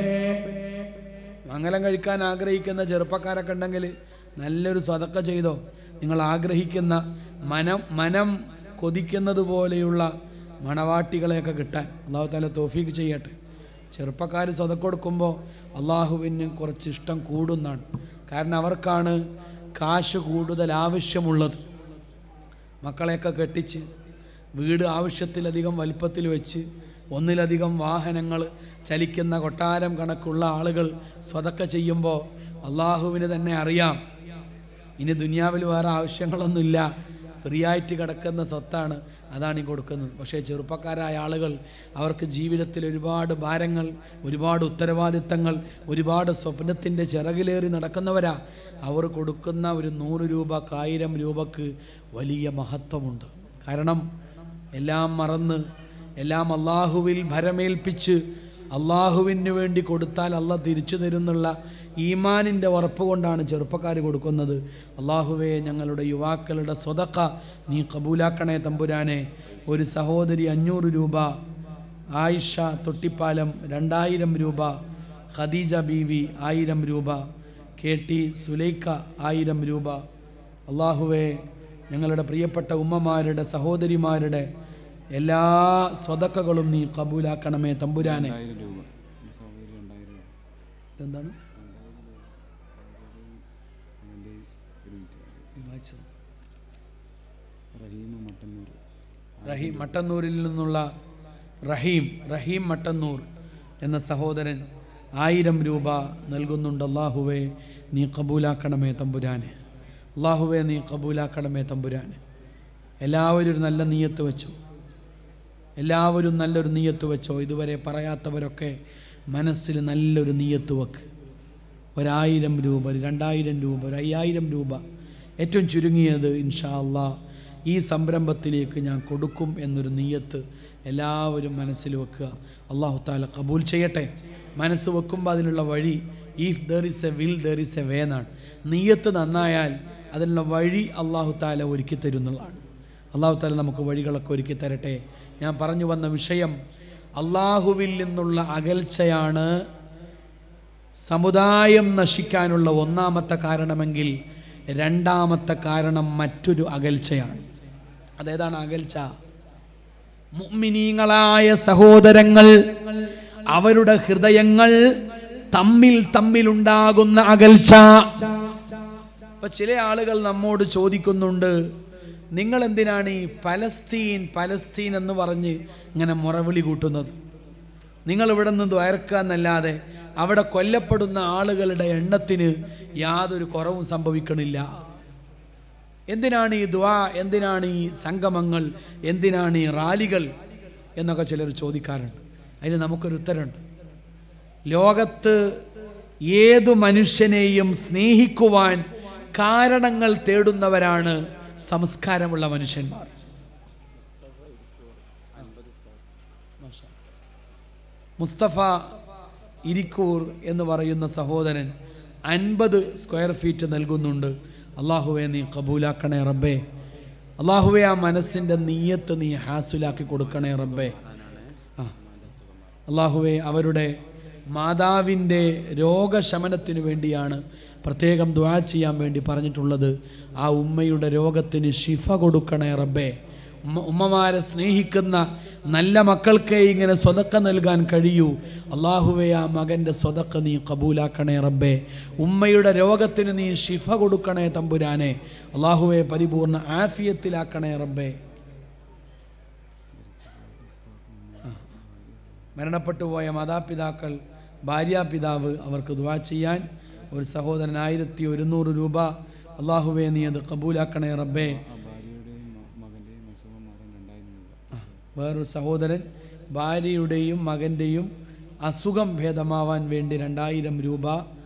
മംഗലം കഴിക്കാൻ ആഗ്രഹിക്കുന്ന ചെറുപ്പക്കാരൊക്കെ ഉണ്ടെങ്കിൽ നല്ലൊരു സ്വതക്ക ചെയ്തോ നിങ്ങൾ ആഗ്രഹിക്കുന്ന മനം മനം കൊതിക്കുന്നത് പോലെയുള്ള മണവാട്ടികളെയൊക്കെ കിട്ടാൻ അള്ളാഹു താല തോഫീക്ക് ചെയ്യട്ടെ ചെറുപ്പക്കാർ സ്വതക്ക കൊടുക്കുമ്പോൾ അള്ളാഹുവിന് കുറച്ച് ഇഷ്ടം കൂടുന്നാണ് കാരണം അവർക്കാണ് കാശ് കൂടുതൽ ആവശ്യമുള്ളത് മക്കളെയൊക്കെ കെട്ടിച്ച് വീട് ആവശ്യത്തിലധികം വലിപ്പത്തിൽ വെച്ച് ഒന്നിലധികം വാഹനങ്ങൾ ചലിക്കുന്ന കൊട്ടാരം കണക്കുള്ള ആളുകൾ സ്വതക്ക ചെയ്യുമ്പോൾ അള്ളാഹുവിന് തന്നെ അറിയാം ഇനി ദുനിയാവിൽ വേറെ ആവശ്യങ്ങളൊന്നുമില്ല ഫ്രീ ആയിട്ട് കിടക്കുന്ന സ്വത്താണ് അതാണ് ഈ കൊടുക്കുന്നത് പക്ഷേ ചെറുപ്പക്കാരായ ആളുകൾ അവർക്ക് ജീവിതത്തിൽ ഒരുപാട് ഭാരങ്ങൾ ഒരുപാട് ഉത്തരവാദിത്തങ്ങൾ ഒരുപാട് സ്വപ്നത്തിൻ്റെ ചിറകിലേറി നടക്കുന്നവരാ അവർ കൊടുക്കുന്ന ഒരു നൂറ് രൂപ ആയിരം രൂപക്ക് വലിയ മഹത്വമുണ്ട് കാരണം എല്ലാം മറന്ന് എല്ലാം അള്ളാഹുവിൽ ഭരമേൽപ്പിച്ച് അള്ളാഹുവിന് വേണ്ടി കൊടുത്താൽ അള്ള തിരിച്ചു തരുന്നുള്ള ഈമാനിൻ്റെ ഉറപ്പ് കൊണ്ടാണ് ചെറുപ്പക്കാർ കൊടുക്കുന്നത് അള്ളാഹുവെ ഞങ്ങളുടെ യുവാക്കളുടെ സ്വതക്ക നീ കബൂലാക്കണേ തമ്പുരാനെ ഒരു സഹോദരി അഞ്ഞൂറ് രൂപ ആയിഷ തൊട്ടിപ്പാലം രണ്ടായിരം രൂപ ഖദീജ ബീവി ആയിരം രൂപ കെ ടി സുലൈക്ക ആയിരം രൂപ അള്ളാഹുവെ ഞങ്ങളുടെ പ്രിയപ്പെട്ട ഉമ്മമാരുടെ സഹോദരിമാരുടെ എല്ലാ സ്വതക്കകളും നീ കബൂലാക്കണമേ തമ്പുരാനെ എന്താണ് വായിച്ചത് റഹീം മട്ടന്നൂരിൽ നിന്നുള്ള റഹീം റഹീം മട്ടന്നൂർ എന്ന സഹോദരൻ ആയിരം രൂപ നൽകുന്നുണ്ട് അള്ളാഹുവെ നീ കബൂലാക്കണമേ തമ്പുരാനെ അള്ളാഹുവെ നീ കബൂലാക്കണമേ തമ്പുരാനെ എല്ലാവരും ഒരു നല്ല നീയത്ത് വെച്ചു എല്ലാവരും നല്ലൊരു നീയത്ത് വെച്ചോ ഇതുവരെ പറയാത്തവരൊക്കെ മനസ്സിൽ നല്ലൊരു നീയത്ത് വെക്ക് ഒരായിരം രൂപ ഒരു രണ്ടായിരം രൂപ ഒരു അയ്യായിരം രൂപ ഏറ്റവും ചുരുങ്ങിയത് ഇൻഷാ അള്ളാ ഈ സംരംഭത്തിലേക്ക് ഞാൻ കൊടുക്കും എന്നൊരു നീയത്ത് എല്ലാവരും മനസ്സിൽ വെക്കുക അള്ളാഹു താല കബൂൽ ചെയ്യട്ടെ മനസ്സ് വെക്കുമ്പോൾ അതിനുള്ള വഴി if there is a will there is a way എന്നാണ് നീയത്ത് നന്നായാൽ അതിനുള്ള വഴി അള്ളാഹു താല ഒരുക്കി തരുന്നതാണ് അള്ളാഹു താല നമുക്ക് വഴികളൊക്കെ ഒരുക്കി തരട്ടെ ഞാൻ പറഞ്ഞു വന്ന വിഷയം അള്ളാഹുവിൽ നിന്നുള്ള അകൽച്ചയാണ് സമുദായം നശിക്കാനുള്ള ഒന്നാമത്തെ കാരണമെങ്കിൽ രണ്ടാമത്തെ കാരണം മറ്റൊരു അകൽച്ചയാണ് അതേതാണ് അകൽച്ച മുഅ്മിനീങ്ങളായ സഹോദരങ്ങൾ അവരുടെ ഹൃദയങ്ങൾ തമ്മിൽ തമ്മിലുണ്ടാകുന്ന അകൽച്ച അപ്പൊ ചില ആളുകൾ നമ്മോട് ചോദിക്കുന്നുണ്ട് നിങ്ങൾ എന്തിനാണ് ഈ പലസ്തീൻ പലസ്തീൻ എന്ന് പറഞ്ഞ് ഇങ്ങനെ മുറവിളി കൂട്ടുന്നത് നിങ്ങൾ ഇവിടെ നിന്ന് ദ്വയർക്കുക എന്നല്ലാതെ അവിടെ കൊല്ലപ്പെടുന്ന ആളുകളുടെ എണ്ണത്തിന് യാതൊരു കുറവും സംഭവിക്കണില്ല എന്തിനാണ് ഈ ദ്വാ എന്തിനാണ് ഈ സംഗമങ്ങൾ എന്തിനാണ് ഈ റാലികൾ എന്നൊക്കെ ചിലർ ചോദിക്കാറുണ്ട് അതിന് നമുക്കൊരു ഉത്തരമുണ്ട് ലോകത്ത് ഏതു മനുഷ്യനെയും സ്നേഹിക്കുവാൻ കാരണങ്ങൾ തേടുന്നവരാണ് സംസ്കാരമുള്ള മനുഷ്യന്മാർ മുസ്തഫ ഇരിക്കൂർ എന്ന് പറയുന്ന സഹോദരൻ അൻപത് സ്ക്വയർ ഫീറ്റ് നൽകുന്നുണ്ട് അള്ളാഹുവെ നീ കബൂലാക്കണേ റബ്ബേ അള്ളാഹുവെ ആ മനസ്സിൻ്റെ നീയത്ത് നീ ഹാസുലാക്കി കൊടുക്കണേ റബ്ബേ ആ അള്ളാഹുവെ അവരുടെ മാതാവിൻ്റെ രോഗശമനത്തിനു വേണ്ടിയാണ് പ്രത്യേകം ദ്വാ ചെയ്യാൻ വേണ്ടി പറഞ്ഞിട്ടുള്ളത് ആ ഉമ്മയുടെ രോഗത്തിന് ശിഫ കൊടുക്കണേ റബ്ബേ ഉമ്മ ഉമ്മമാരെ സ്നേഹിക്കുന്ന നല്ല മക്കൾക്ക് ഇങ്ങനെ സ്വതക്ക നൽകാൻ കഴിയൂ അള്ളാഹുവെ ആ മകൻ്റെ സ്വതക്ക നീ കബൂലാക്കണേ റബ്ബേ ഉമ്മയുടെ രോഗത്തിന് നീ ശിഫ കൊടുക്കണേ തമ്പുരാനെ അള്ളാഹുവെ പരിപൂർണ ആഫിയത്തിലാക്കണേ റബ്ബേ മരണപ്പെട്ടു പോയ മാതാപിതാക്കൾ ഭാര്യാപിതാവ് അവർക്ക് ദുവാ ചെയ്യാൻ ഒരു സഹോദരൻ ആയിരത്തി ഒരുന്നൂറ് രൂപ അള്ളാഹുവെ നീ അത് കബൂലാക്കണേ റബ്ബേ ആ, വേറൊരു സഹോദരൻ ഭാര്യയുടെയും മകൻ്റെയും അസുഖം ഭേദമാവാൻ വേണ്ടി രണ്ടായിരം രൂപ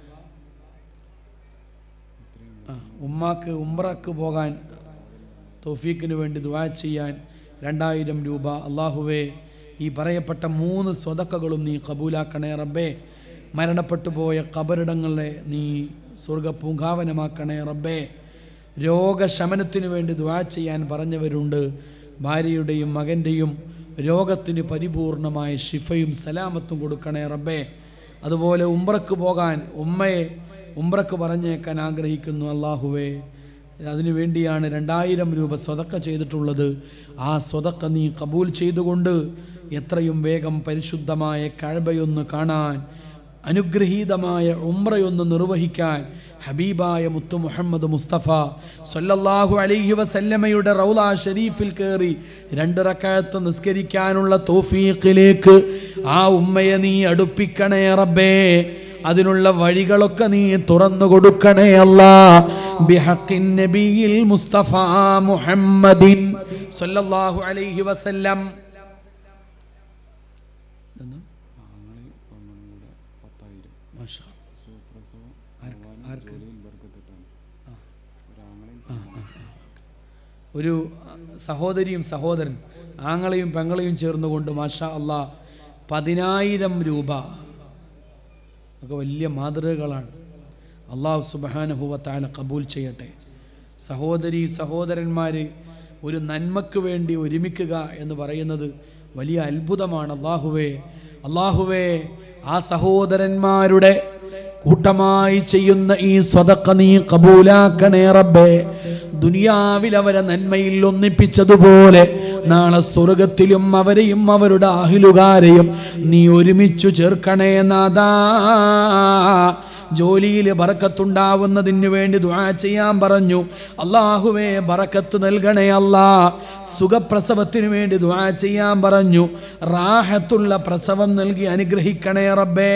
ആ, ഉമ്മാക്ക് ഉംറക്ക് പോകാൻ തോഫീക്കിന് വേണ്ടി ദുവാ ചെയ്യാൻ രണ്ടായിരം രൂപ അള്ളാഹുവേ ഈ പറയപ്പെട്ട മൂന്ന് സ്വതക്കകളും നീ കബൂലാക്കണേ റബ്ബേ മരണപ്പെട്ടു പോയ കബറിടങ്ങളെ നീ സ്വർഗ പൂങ്കാവനമാക്കണേ റബ്ബേ രോഗശമനത്തിനു വേണ്ടി ദുവാ ചെയ്യാൻ പറഞ്ഞവരുണ്ട് ഭാര്യയുടെയും മകൻ്റെയും രോഗത്തിന് പരിപൂർണമായ ഷിഫയും സലാമത്തും കൊടുക്കണേ റബ്ബേ അതുപോലെ ഉംറക്ക് പോകാൻ ഉമ്മയെ ഉംറക്ക് പറഞ്ഞേക്കാൻ ആഗ്രഹിക്കുന്നു അള്ളാഹുവേ അതിനു വേണ്ടിയാണ് രണ്ടായിരം രൂപ സ്വതക്ക ചെയ്തിട്ടുള്ളത് ആ സ്വതക്ക നീ കബൂൽ ചെയ്തുകൊണ്ട് എത്രയും വേഗം പരിശുദ്ധമായ കഴബയൊന്ന് കാണാൻ അനുഗ്രഹീതമായ ഉംറയൊന്ന് നിർവഹിക്കാൻ ഹബീബായ മുത്തു മുഹമ്മദ് മുസ്തഫ സല്ലല്ലാഹു അലൈഹി വസല്ലമയുടെ റൗല ഷരീഫിൽ കയറി രണ്ട് റക്കായത്ത് നിസ്കരിക്കാനുള്ള തോഫീഖിലേക്ക് ആ ഉമ്മയെ നീ അടുപ്പിക്കണേ റബ്ബേ അതിനുള്ള വഴികളൊക്കെ നീ തുറന്നു കൊടുക്കണേ അല്ല ബിഹഖിൻ നബിയിൽ മുസ്തഫ മുഹമ്മദിൻ സല്ലല്ലാഹു അലൈഹി വസല്ലം ഇതെന്താ? മാഷാ. ആർക്ക്? ആർക്ക്? ആ. ആ, ആ, ആ. ഒരു സഹോദരിയും സഹോദരൻ ആങ്ങളെയും പെങ്ങളെയും ചേർന്നുകൊണ്ട് മാഷാ അള്ളാ പതിനായിരം രൂപ ഒക്കെ വലിയ മാതൃകകളാണ് അള്ളാഹു സുബാനുഭവത്താല കബൂൽ ചെയ്യട്ടെ സഹോദരി സഹോദരന്മാർ ഒരു നന്മക്ക് വേണ്ടി ഒരുമിക്കുക എന്ന് പറയുന്നത് വലിയ അത്ഭുതമാണ് അള്ളാഹുവേ അള്ളാഹുവേ ആ സഹോദരന്മാരുടെ കൂട്ടമായി ചെയ്യുന്ന ഈ സ്വതക്ക നീ കബൂലാക്കണേ റബ്ബേ ദുനിയാവിൽ അവരെ നന്മയിൽ ഒന്നിപ്പിച്ചതുപോലെ നാളെ സ്വർഗത്തിലും അവരെയും അവരുടെ അഹിലുകാരെയും നീ ഒരുമിച്ചു ചേർക്കണേ നാദാ ജോലിയിൽ ബറക്കത്തുണ്ടാവുന്നതിന് വേണ്ടി ദുആ ചെയ്യാൻ പറഞ്ഞു അള്ളാഹുവേ ബറക്കത്ത് നൽകണേ അല്ലാ സുഖപ്രസവത്തിന് വേണ്ടി ദുആ ചെയ്യാൻ പറഞ്ഞു റാഹത്തുള്ള പ്രസവം നൽകി അനുഗ്രഹിക്കണേ റബ്ബേ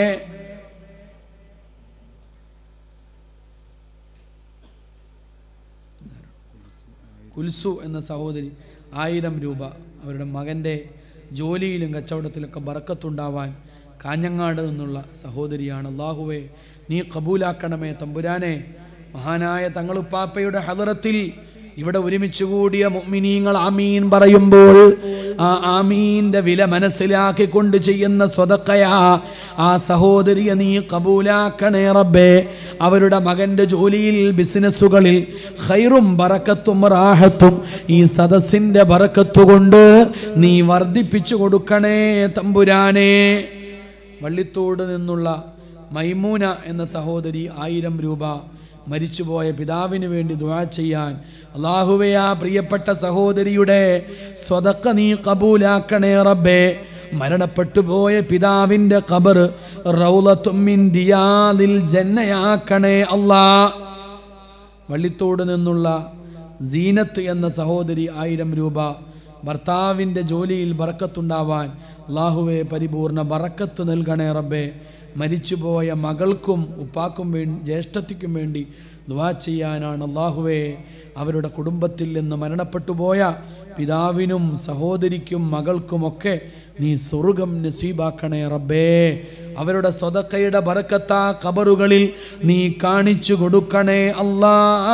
കുൽസു എന്ന സഹോദരി ആയിരം രൂപ അവരുടെ മകൻ്റെ ജോലിയിലും കച്ചവടത്തിലൊക്കെ ബറക്കത്തുണ്ടാവാൻ കാഞ്ഞങ്ങാട് നിന്നുള്ള സഹോദരിയാണ് അള്ളാഹുവേ നീ കബൂലാക്കണമേ തമ്പുരാനെ മഹാനായ തങ്ങളുപ്പാപ്പയുടെ ഹദറത്തിൽ ഇവിടെ ഒരുമിച്ച് കൂടിയ മുഅ്മിനീങ്ങൾ ആമീൻ പറയുമ്പോൾ ആ ആമീന്റെ വില മനസ്സിലാക്കിക്കൊണ്ട് ചെയ്യുന്ന സ്വതക്കയാ ആ സഹോദരിയെ നീ കബൂലാക്കണേ റബ്ബേ അവരുടെ മകന്റെ ജോലിയിൽ ബിസിനസ്സുകളിൽ ഖൈറും ബറക്കത്തും റാഹത്തും ഈ സദസ്സിന്റെ ബറക്കത്ത് കൊണ്ട് നീ വർദ്ധിപ്പിച്ചു കൊടുക്കണേ തമ്പുരാനെ വള്ളിത്തോട് നിന്നുള്ള മൈമൂന എന്ന സഹോദരി ആയിരം രൂപ മരിച്ചുപോയ പിതാവിന് വേണ്ടി ദുആ ചെയ്യാൻ അള്ളാഹുവെ ആ പ്രിയപ്പെട്ട സഹോദരിയുടെ സ്വതക്ക നീ കബൂലാക്കണേ റബ്ബേ മരണപ്പെട്ടു പോയ പിതാവിൻ്റെ ഖബർ റൗലത്തുമ്മിൻ ദിയാദിൽ ജന്നയാക്കണേ അല്ലാ വള്ളിത്തോട് നിന്നുള്ള സീനത്ത് എന്ന സഹോദരി ആയിരം രൂപ ഭർത്താവിൻ്റെ ജോലിയിൽ ബറക്കത്തുണ്ടാവാൻ അള്ളാഹുവെ പരിപൂർണ ബറക്കത്ത് നൽകണേ റബ്ബേ മരിച്ചുപോയ മകൾക്കും ഉപ്പാക്കും വേണ്ടി ജ്യേഷ്ഠത്തിക്കും വേണ്ടി ദുവാ ചെയ്യാനാണ് അള്ളാഹുവെ അവരുടെ കുടുംബത്തിൽ നിന്ന് മരണപ്പെട്ടു പോയ പിതാവിനും സഹോദരിക്കും മകൾക്കുമൊക്കെ നീ സ്വർഗം നസീബാക്കണേ റബ്ബേ അവരുടെ സ്വതക്കയുടെ ബറക്കത്താ കബറുകളിൽ നീ കാണിച്ചു കൊടുക്കണേ അല്ലാ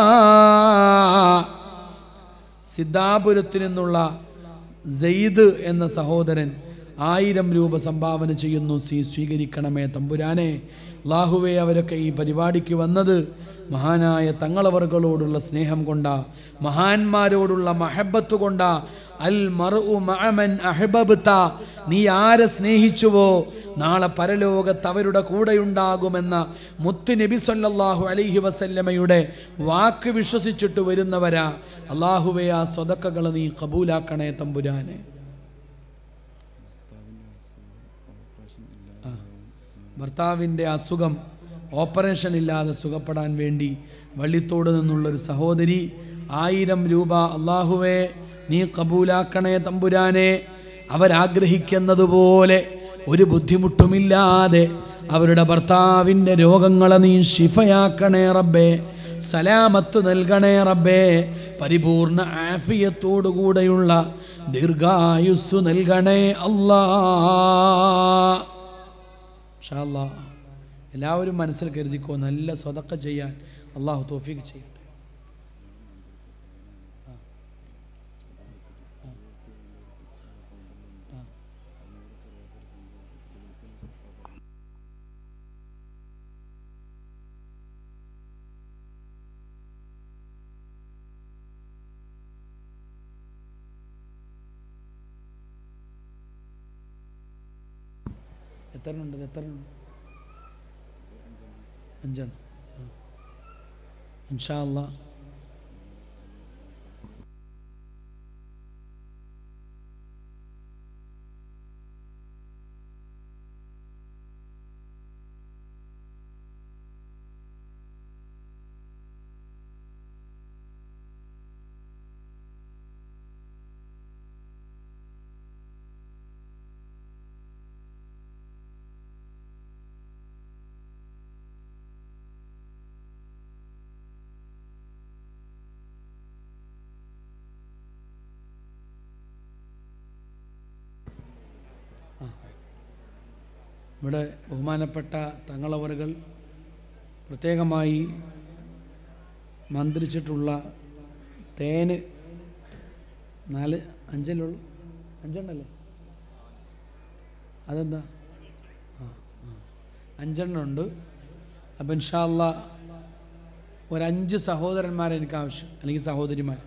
സിദ്ധാപുരത്തിൽ നിന്നുള്ള സെയ്ദ് എന്ന സഹോദരൻ ആയിരം രൂപ സംഭാവന ചെയ്യുന്നു സീ സ്വീകരിക്കണമേ തമ്പുരാനെ അള്ളാഹുവെ അവരൊക്കെ ഈ പരിപാടിക്ക് വന്നത് മഹാനായ തങ്ങളവറുകളോടുള്ള സ്നേഹം കൊണ്ട മഹാന്മാരോടുള്ള മഹബത്ത് കൊണ്ട അൽ മറു മഅമൻ അഹബബ്ത നീ ആരെ സ്നേഹിച്ചുവോ നാളെ പരലോകത്ത് അവരുടെ കൂടെയുണ്ടാകുമെന്ന മുത്ത് നബി സല്ലല്ലാഹു അലൈഹി വസല്ലമയുടെ വാക്ക് വിശ്വസിച്ചിട്ട് വരുന്നവരാ അള്ളാഹുവെ ആ സ്വതക്കകൾ നീ കബൂലാക്കണേ തമ്പുരാനെ ആ. ഭർത്താവിൻ്റെ അസുഖം ഓപ്പറേഷൻ ഇല്ലാതെ സുഖപ്പെടാൻ വേണ്ടി വള്ളിത്തോട് നിന്നുള്ളൊരു സഹോദരി ആയിരം രൂപ അള്ളാഹുവെ നീ കബൂലാക്കണേ തമ്പുരാനെ അവരാഗ്രഹിക്കുന്നത് പോലെ ഒരു ബുദ്ധിമുട്ടുമില്ലാതെ അവരുടെ ഭർത്താവിൻ്റെ രോഗങ്ങളെ നീ ശിഫയാക്കണേ റബ്ബേ സലാമത്ത് നൽകണേ റബ്ബേ പരിപൂർണ ആഫിയത്തോടുകൂടെയുള്ള ദീർഘായുസ്സു നൽകണേ അല്ലാ ഇൻഷാ അല്ലാ എല്ലാവരും മനസ്സിൽ കരുതിക്കോ നല്ല സ്വതക്ക ചെയ്യാൻ അള്ളാഹു തോഫീക്ക് ചെയ്യട്ടെ എത്ര ഉണ്ട് എത്ര ഉണ്ട് അഞ്ചെണ്ണം ആ. ഇൻഷാ അല്ലാ ഇവിടെ ബഹുമാനപ്പെട്ട തങ്ങളവറുകൾ പ്രത്യേകമായി മന്ത്രിച്ചിട്ടുള്ള തേന് നാല് അഞ്ചല്ലുള്ളൂ അഞ്ചെണ്ണല്ലേ അതെന്താ ആ ആ. അഞ്ചെണ്ണം ഉണ്ട് അപ്പം ഇൻഷാല്ല ഒരഞ്ച് സഹോദരന്മാരെ എനിക്ക് ആവശ്യം അല്ലെങ്കിൽ സഹോദരിമാർ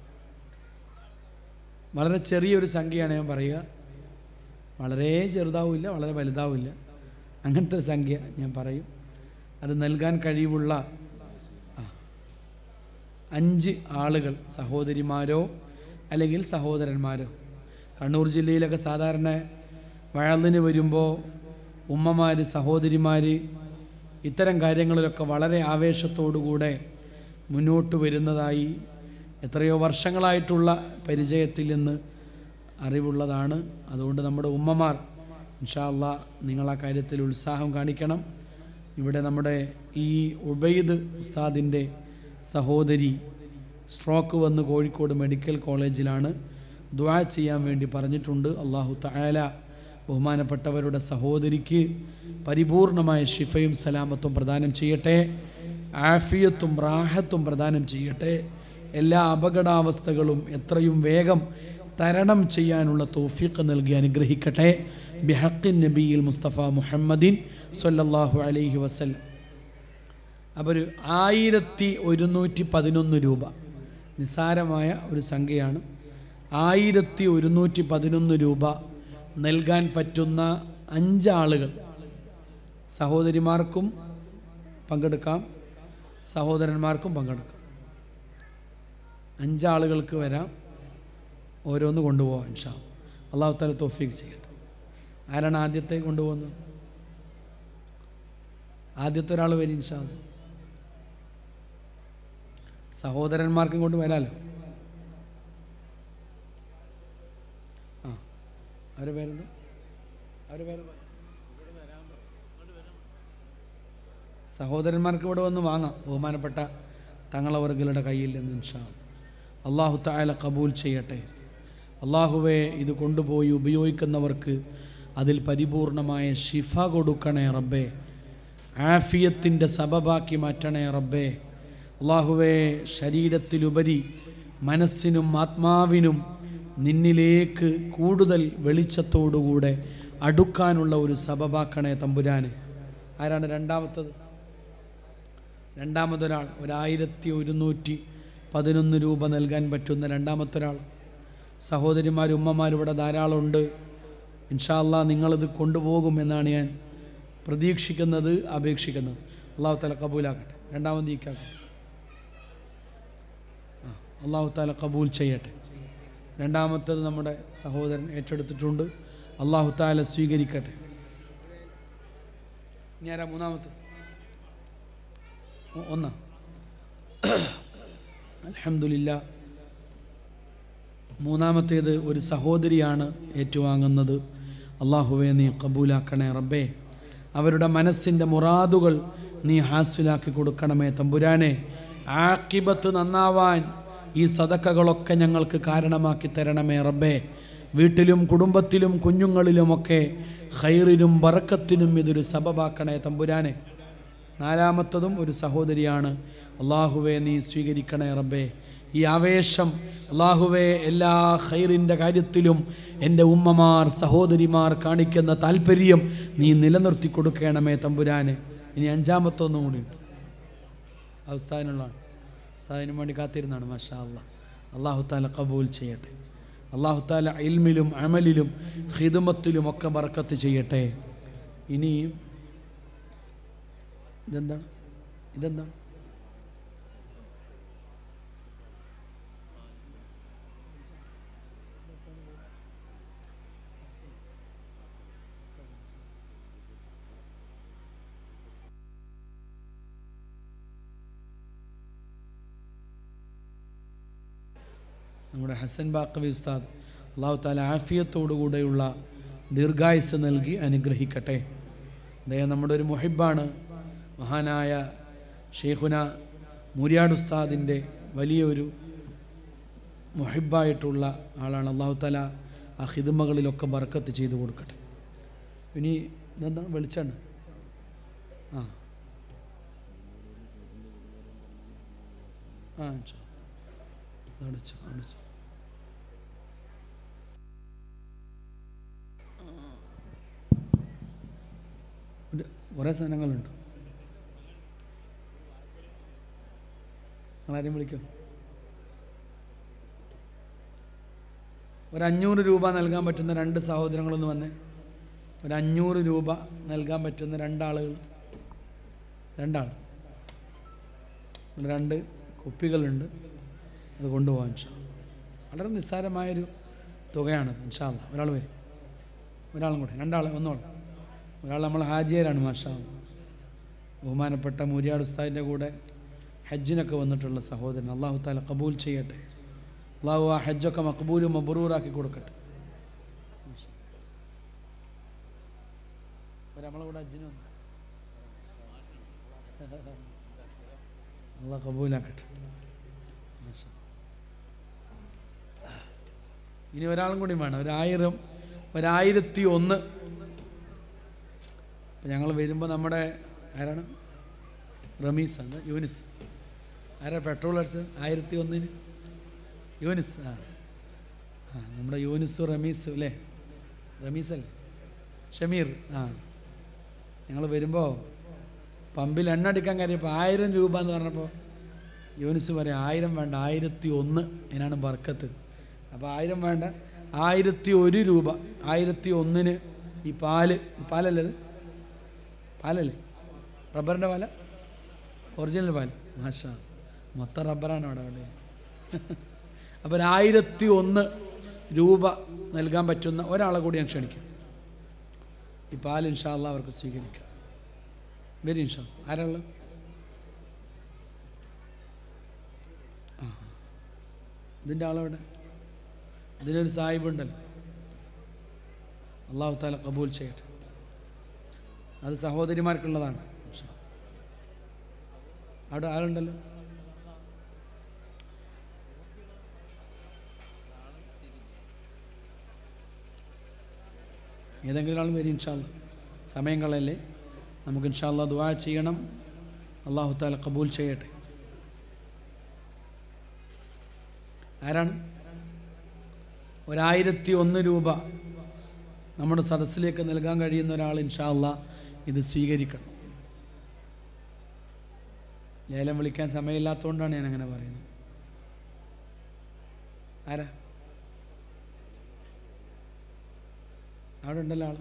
വളരെ ചെറിയൊരു സംഖ്യയാണ് ഞാൻ പറയുക വളരെ ചെറുതാവില്ല വളരെ വലുതാവില്ല അങ്ങനത്തെ ഒരു സംഖ്യ ഞാൻ പറയും അത് നൽകാൻ കഴിവുള്ള ആ, അഞ്ച് ആളുകൾ സഹോദരിമാരോ അല്ലെങ്കിൽ സഹോദരന്മാരോ കണ്ണൂർ ജില്ലയിലൊക്കെ സാധാരണ വഴലിന് വരുമ്പോൾ ഉമ്മമാർ സഹോദരിമാർ ഇത്തരം കാര്യങ്ങളിലൊക്കെ വളരെ ആവേശത്തോടുകൂടെ മുന്നോട്ട് വരുന്നതായി എത്രയോ വർഷങ്ങളായിട്ടുള്ള പരിചയത്തിൽ നിന്ന് അറിവുള്ളതാണ് അതുകൊണ്ട് നമ്മുടെ ഉമ്മമാർ ഇൻഷാല്ല നിങ്ങൾ ആ കാര്യത്തിൽ ഉത്സാഹം കാണിക്കണം ഇവിടെ നമ്മുടെ ഈ ഉബൈദ് ഉസ്താദിൻ്റെ സഹോദരി സ്ട്രോക്ക് വന്ന് കോഴിക്കോട് മെഡിക്കൽ കോളേജിലാണ് ദ്വാ ചെയ്യാൻ വേണ്ടി പറഞ്ഞിട്ടുണ്ട് അള്ളാഹു തആല ബഹുമാനപ്പെട്ടവരുടെ സഹോദരിക്ക് പരിപൂർണമായ ഷിഫയും സലാമത്തും പ്രദാനം ചെയ്യട്ടെ ആഫിയത്തും റാഹത്തും പ്രദാനം ചെയ്യട്ടെ എല്ലാ അപകടാവസ്ഥകളും എത്രയും വേഗം തരണം ചെയ്യാനുള്ള തോഫീക്ക് നൽകി അനുഗ്രഹിക്കട്ടെ ബിഹക്കിൻ നബിയിൽ മുസ്തഫ മുഹമ്മദിൻ സല്ലല്ലാഹു അലൈഹി വസല്ലം അപ്പോൾ ഒരു ആയിരത്തി ഒരുന്നൂറ്റി പതിനൊന്ന് രൂപ നിസ്സാരമായ ഒരു സംഖ്യയാണ് ആയിരത്തി ഒരുന്നൂറ്റി പതിനൊന്ന് രൂപ നൽകാൻ പറ്റുന്ന അഞ്ചാളുകൾ സഹോദരിമാർക്കും പങ്കെടുക്കാം സഹോദരന്മാർക്കും പങ്കെടുക്കാം അഞ്ചാളുകൾക്ക് വരാം ഓരോന്ന് കൊണ്ടുപോകാം ഇൻഷാ അള്ളാഹു താല തോഫീക്ക് ചെയ്യട്ടെ ആരാണ് ആദ്യത്തെ കൊണ്ടുപോകുന്നത് ആദ്യത്തെ ഒരാൾ വരും ഇൻഷാ അല്ലാ. സഹോദരന്മാർക്കും കൊണ്ട് വരാലോ ആ അവരുടെ പേരെന്താ അവരുടെ പേര് സഹോദരന്മാർക്ക് ഇവിടെ വന്ന് വാങ്ങാം ബഹുമാനപ്പെട്ട തങ്ങളവർഗളുടെ കയ്യിൽ നിന്ന് ഇൻഷാ അല്ലാ. അള്ളാഹു തായാല കബൂൽ ചെയ്യട്ടെ അള്ളാഹുവെ ഇത് കൊണ്ടുപോയി ഉപയോഗിക്കുന്നവർക്ക് അതിൽ പരിപൂർണമായ ഷിഫ കൊടുക്കണേ റബ്ബേ ആഫിയത്തിൻ്റെ സബബാക്കി മാറ്റണേ റബ്ബേ അള്ളാഹുവെ ശരീരത്തിലുപരി മനസ്സിനും ആത്മാവിനും നിന്നിലേക്ക് കൂടുതൽ വെളിച്ചത്തോടുകൂടെ അടുക്കാനുള്ള ഒരു സബബാക്കണേ തമ്പുരാന് ആരാണ് രണ്ടാമത്തത് രണ്ടാമതൊരാൾ ഒരായിരത്തി ഒരുന്നൂറ്റി പതിനൊന്ന് രൂപ നൽകാൻ പറ്റുന്ന രണ്ടാമത്തൊരാൾ സഹോദരിമാർ ഉമ്മമാർ ഇവിടെ ധാരാളമുണ്ട് ഇൻഷാല്ലാ നിങ്ങളിത് കൊണ്ടുപോകും എന്നാണ് ഞാൻ പ്രതീക്ഷിക്കുന്നത് അപേക്ഷിക്കുന്നത് അള്ളാഹു താല കബൂലാക്കട്ടെ രണ്ടാമത് ഈക്കാക്കട്ടെ ആ അള്ളാഹു താല കബൂൽ ചെയ്യട്ടെ രണ്ടാമത്തത് നമ്മുടെ സഹോദരൻ ഏറ്റെടുത്തിട്ടുണ്ട് അള്ളാഹു താല സ്വീകരിക്കട്ടെ ഇനി ആരാ മൂന്നാമത്തെ ഒ- ഒന്നാ അലഹമില്ല മൂന്നാമത്തേത് ഒരു സഹോദരിയാണ് ഏറ്റുവാങ്ങുന്നത് അള്ളാഹുവെ നീ കബൂലാക്കണേ റബ്ബേ അവരുടെ മനസ്സിൻ്റെ മുറാദുകൾ നീ ഹാസ്വിലാക്കി കൊടുക്കണമേ തമ്പുരാനെ ആക്കിബത്ത് നന്നാവാൻ ഈ സദക്കകളൊക്കെ ഞങ്ങൾക്ക് കാരണമാക്കി തരണമേ റബ്ബേ വീട്ടിലും കുടുംബത്തിലും കുഞ്ഞുങ്ങളിലുമൊക്കെ ഖൈറിനും ബറക്കത്തിനും ഇതൊരു സബബാക്കണേ തമ്പുരാനെ നാലാമത്തതും ഒരു സഹോദരിയാണ് അള്ളാഹുവെ നീ സ്വീകരിക്കണേ റബ്ബേ ഈ ആവേശം അള്ളാഹുവെ എല്ലാ ഖൈറിൻ്റെ കാര്യത്തിലും എൻ്റെ ഉമ്മമാർ സഹോദരിമാർ കാണിക്കുന്ന താല്പര്യം നീ നിലനിർത്തി കൊടുക്കണമേ തമ്പുരാനെ ഇനി അഞ്ചാമത്തൊന്നും കൂടിയുണ്ട് ആ ഉസ്താദിനുള്ളതാണ് ഉസ്താദിന് വേണ്ടി കാത്തിരുന്നാണ് മാഷാ അള്ളാഹ് അള്ളാഹു താല കബൂൽ ചെയ്യട്ടെ അള്ളാഹു താല ഇൽമിലും അമലിലും ഹിദമത്തിലും ഒക്കെ ബർക്കത്ത് ചെയ്യട്ടെ ഇനി ഇതെന്താണ് ഇതെന്താണ് നമ്മുടെ ഹസൻ ബാക്കവി ഉസ്താദ് അള്ളാഹു താല ആഫിയത്തോടുകൂടെയുള്ള ദീർഘായുസ് നൽകി അനുഗ്രഹിക്കട്ടെ അദ്ദേഹം നമ്മുടെ ഒരു മുഹിബാണ് മഹാനായ ഷെയ്ഖുന മൂര്യാട് ഉസ്താദിൻ്റെ വലിയൊരു മുഹിബായിട്ടുള്ള ആളാണ് അള്ളാഹു താല ആ ഹിദമകളിലൊക്കെ ബർക്കത്ത് ചെയ്തു കൊടുക്കട്ടെ ഇനി ഇതെന്താണ് വെളിച്ചെണ്ണ ആ ആ ഇൻഷാ അല്ലാ. അടച്ചു അടച്ചു ഒരു കുറേ സാധനങ്ങളുണ്ട് നിങ്ങളാരെയും വിളിക്കും ഒരു അഞ്ഞൂറ് രൂപ നൽകാൻ പറ്റുന്ന രണ്ട് സഹോദരങ്ങളൊന്ന് വന്നേ ഒരു അഞ്ഞൂറ് രൂപ നൽകാൻ പറ്റുന്ന രണ്ടാളുകൾ രണ്ടാൾ രണ്ട് കുപ്പികളുണ്ട് അത് കൊണ്ടുപോകാൻ ഇൻഷാ അല്ലാ. വളരെ നിസ്സാരമായൊരു തുകയാണ് ഇൻഷാല്ല ഒരാൾ വരും ഒരാളും കൂടെ രണ്ടാൾ ഒന്നോളം ഒരാൾ നമ്മൾ ഹാജിയരാണ് മാഷാ അല്ലാ. ബഹുമാനപ്പെട്ട മൂര്യാട് ഉസ്താദിൻ്റെ കൂടെ ഹജ്ജിനൊക്കെ വന്നിട്ടുള്ള സഹോദരൻ അള്ളാഹു താല കബൂൽ ചെയ്യട്ടെ അള്ളാഹു ആ ഹജ്ജൊക്കെ മക്ബൂലും മബറൂറാക്കി കൊടുക്കട്ടെ നമ്മളെ കൂടെ ഹജ്ജിന് വന്നു അള്ളാഹ് കബൂലാക്കട്ടെ മാഷാ. ഇനി ഒരാളും കൂടി വേണം ഒരായിരം ഒരായിരത്തി ഒന്ന് ഇപ്പം ഞങ്ങൾ വരുമ്പോൾ നമ്മുടെ ആരാണ് റമീസ് എന്താ യൂനിസ് ആരാ പെട്രോൾ അടിച്ചത് ആയിരത്തി ഒന്നിന് യൂനിസ് ആ ആ നമ്മുടെ യൂനിസ് റമീസ് അല്ലേ റമീസ് അല്ലേ ഷമീർ ആ ഞങ്ങൾ വരുമ്പോൾ പമ്പിൽ എണ്ണ അടിക്കാൻ കയറിയപ്പോൾ ആയിരം രൂപ എന്ന് പറഞ്ഞപ്പോൾ യൂനിസ് പറയാം ആയിരം വേണ്ട ആയിരത്തി ഒന്ന് ഇതിനാണ് ബർക്കത്ത് അപ്പോൾ ആയിരം വേണ്ട ആയിരത്തി ഒരു രൂപ ആയിരത്തി ഒന്നിന് ഈ പാല് പാലല്ലേ ഇത് പാലല്ലേ റബ്ബറിൻ്റെ പാല ഒറിജിനൽ പാൽ മാഷാ മൊത്തം റബ്ബറാണ് അവിടെ അവിടെ അപ്പോൾ ഒരു ആയിരത്തി ഒന്ന് രൂപ നൽകാൻ പറ്റുന്ന ഒരാളെ കൂടി ഞാൻ ക്ഷണിക്കും ഈ പാൽ ഇൻഷാല്ല അവർക്ക് സ്വീകരിക്കാം വരും ഇൻഷാ ആരാ ഉള്ളത് ആ ഇതിൻ്റെ ആളെവിടെ ഇതിനൊരു സാഹിബുണ്ടല്ലോ അള്ളാഹു താല കബൂൽ ചെയ്യട്ടെ അത് സഹോദരിമാർക്കുള്ളതാണ് ഇൻഷാ. അവിടെ ആളുണ്ടല്ലോ ഏതെങ്കിലും ആൾ വരും ഇൻഷാല്ല സമയം കളയല്ലേ നമുക്ക് ഇൻഷാല്ല ദുആ ചെയ്യണം അള്ളാഹു താല കബൂൽ ചെയ്യട്ടെ ആരാണ് ഒരായിരത്തി ഒന്ന് രൂപ നമ്മുടെ സദസ്സിലേക്ക് നൽകാൻ കഴിയുന്ന ഒരാൾ ഇൻഷാല്ല ഇത് സ്വീകരിക്കണം ലേലം വിളിക്കാൻ സമയമില്ലാത്തതുകൊണ്ടാണ് ഞാൻ അങ്ങനെ പറയുന്നത് ആരാ അവിടെ ഉണ്ടല്ലോ ആള്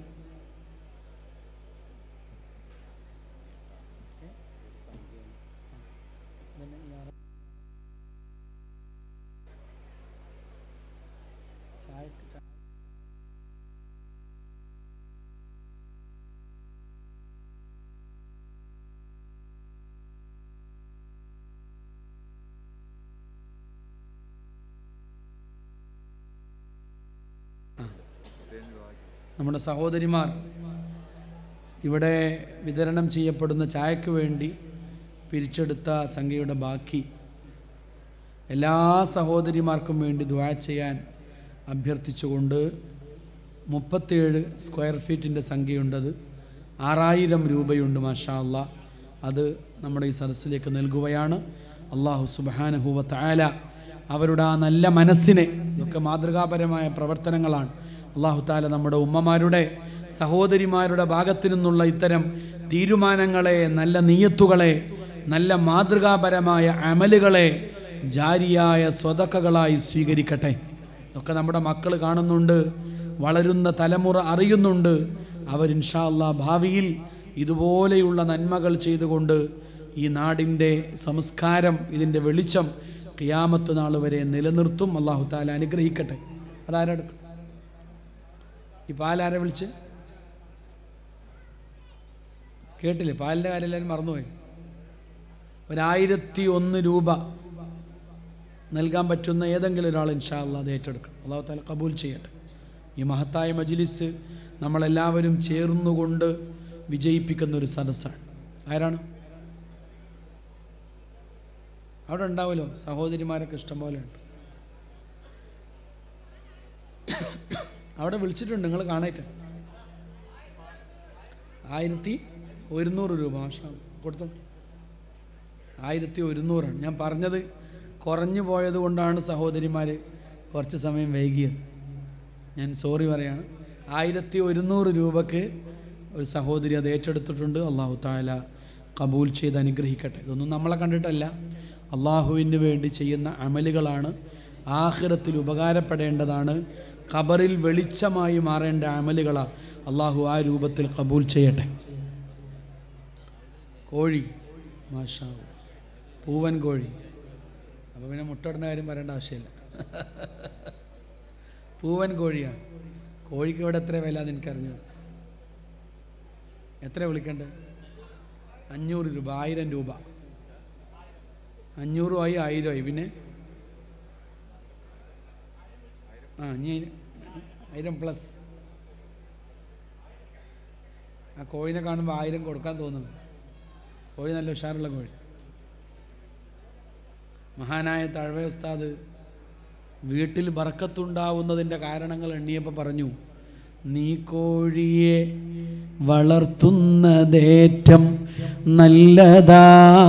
നമ്മുടെ സഹോദരിമാർ ഇവിടെ വിതരണം ചെയ്യപ്പെടുന്ന ചായക്ക് വേണ്ടി പിരിച്ചെടുത്ത സംഖ്യയുടെ ബാക്കി എല്ലാ സഹോദരിമാർക്കും വേണ്ടി ദ്വാ ചെയ്യാൻ അഭ്യർത്ഥിച്ചുകൊണ്ട് മുപ്പത്തേഴ് സ്ക്വയർ ഫീറ്റിൻ്റെ സംഖ്യയുണ്ടത് ആറായിരം രൂപയുണ്ട് മാഷാ അല്ലാ അത് നമ്മുടെ ഈ സദസ്സിലേക്ക് നൽകുകയാണ് അള്ളാഹു സുബാനഹുവ താല അവരുടെ ആ നല്ല മനസ്സിനെ ഇതൊക്കെ മാതൃകാപരമായ പ്രവർത്തനങ്ങളാണ് അള്ളാഹു താല നമ്മുടെ ഉമ്മമാരുടെ സഹോദരിമാരുടെ ഭാഗത്തു നിന്നുള്ള ഇത്തരം തീരുമാനങ്ങളെ നല്ല നീയത്തുകളെ നല്ല മാതൃകാപരമായ അമലുകളെ ജാരിയായ സ്വതക്കകളായി സ്വീകരിക്കട്ടെ ഇതൊക്കെ നമ്മുടെ മക്കൾ കാണുന്നുണ്ട് വളരുന്ന തലമുറ അറിയുന്നുണ്ട് അവർ ഇൻഷാ അല്ലാ ഭാവിയിൽ ഇതുപോലെയുള്ള നന്മകൾ ചെയ്തുകൊണ്ട് ഈ നാടിൻ്റെ സംസ്കാരം ഇതിൻ്റെ വെളിച്ചം ഖിയാമത്ത് നാൾ വരെ നിലനിർത്തും അള്ളാഹു താല അനുഗ്രഹിക്കട്ടെ അതാരെടുക്കും ഈ പാലാരെ വിളിച്ച് കേട്ടില്ലേ പാലിൻ്റെ കാര്യം എല്ലാവരും മറന്നുപോയി ഒരായിരത്തി ഒന്ന് രൂപ നൽകാൻ പറ്റുന്ന ഏതെങ്കിലും ഒരാൾ ഇൻഷാ അള്ളാഹ് അത് ഏറ്റെടുക്കണം അള്ളാഹു താല കബൂൽ ചെയ്യട്ടെ ഈ മഹത്തായ മജ്ലിസ് നമ്മളെല്ലാവരും ചേർന്നുകൊണ്ട് വിജയിപ്പിക്കുന്ന ഒരു സദസ്സാണ് ആരാണ് അവിടെ ഉണ്ടാവുമല്ലോ സഹോദരിമാരൊക്കെ ഇഷ്ടം പോലെ ഉണ്ട് അവിടെ വിളിച്ചിട്ടുണ്ട് നിങ്ങൾ കാണായിട്ട് ആയിരത്തി ഒരുന്നൂറ് രൂപ മാഷാ കൊടുത്തോ ആയിരത്തി ഒരുന്നൂറാണ് ഞാൻ പറഞ്ഞത് കുറഞ്ഞു പോയത് കൊണ്ടാണ് സഹോദരിമാർ കുറച്ച് സമയം വൈകിയത് ഞാൻ സോറി പറയാണ് ആയിരത്തി ഒരുന്നൂറ് രൂപക്ക് ഒരു സഹോദരി അത് ഏറ്റെടുത്തിട്ടുണ്ട് അള്ളാഹു താല കബൂൽ ചെയ്ത് അനുഗ്രഹിക്കട്ടെ ഇതൊന്നും നമ്മളെ കണ്ടിട്ടല്ല അള്ളാഹുവിന് വേണ്ടി ചെയ്യുന്ന അമലുകളാണ് ആഹിറത്തിൽ ഉപകാരപ്പെടേണ്ടതാണ് ഖബറിൽ വെളിച്ചമായി മാറേണ്ട അമലുകളാണ് അള്ളാഹു ആ രൂപത്തിൽ കബൂൽ ചെയ്യട്ടെ കോഴി മാഷാ പൂവൻ കോഴി അപ്പോൾ പിന്നെ മുട്ടയിടുന്ന കാര്യം പറയേണ്ട ആവശ്യമില്ല പൂവൻ കോഴിയാണ് കോഴിക്ക് ഇവിടെ എത്ര വില എന്ന് എനിക്കറിഞ്ഞു എത്ര വിളിക്കണ്ടേ അഞ്ഞൂറ് രൂപ ആയിരം രൂപ അഞ്ഞൂറുമായി ആയിരമായി പിന്നെ ആ ഇനി ആയിരം പ്ലസ് ആ കോഴിനെ കാണുമ്പോൾ ആയിരം കൊടുക്കാൻ തോന്നുന്നു കോഴി നല്ല ഉഷാറുള്ള കോഴി മഹാനായ തഴവ ഉസ്താദ് വീട്ടിൽ ബറക്കത്തുണ്ടാവുന്നതിൻ്റെ കാരണങ്ങൾ എണ്ണിയപ്പോൾ പറഞ്ഞു നീ കോഴിയെ വളർത്തുന്നതേറ്റം നല്ലതാ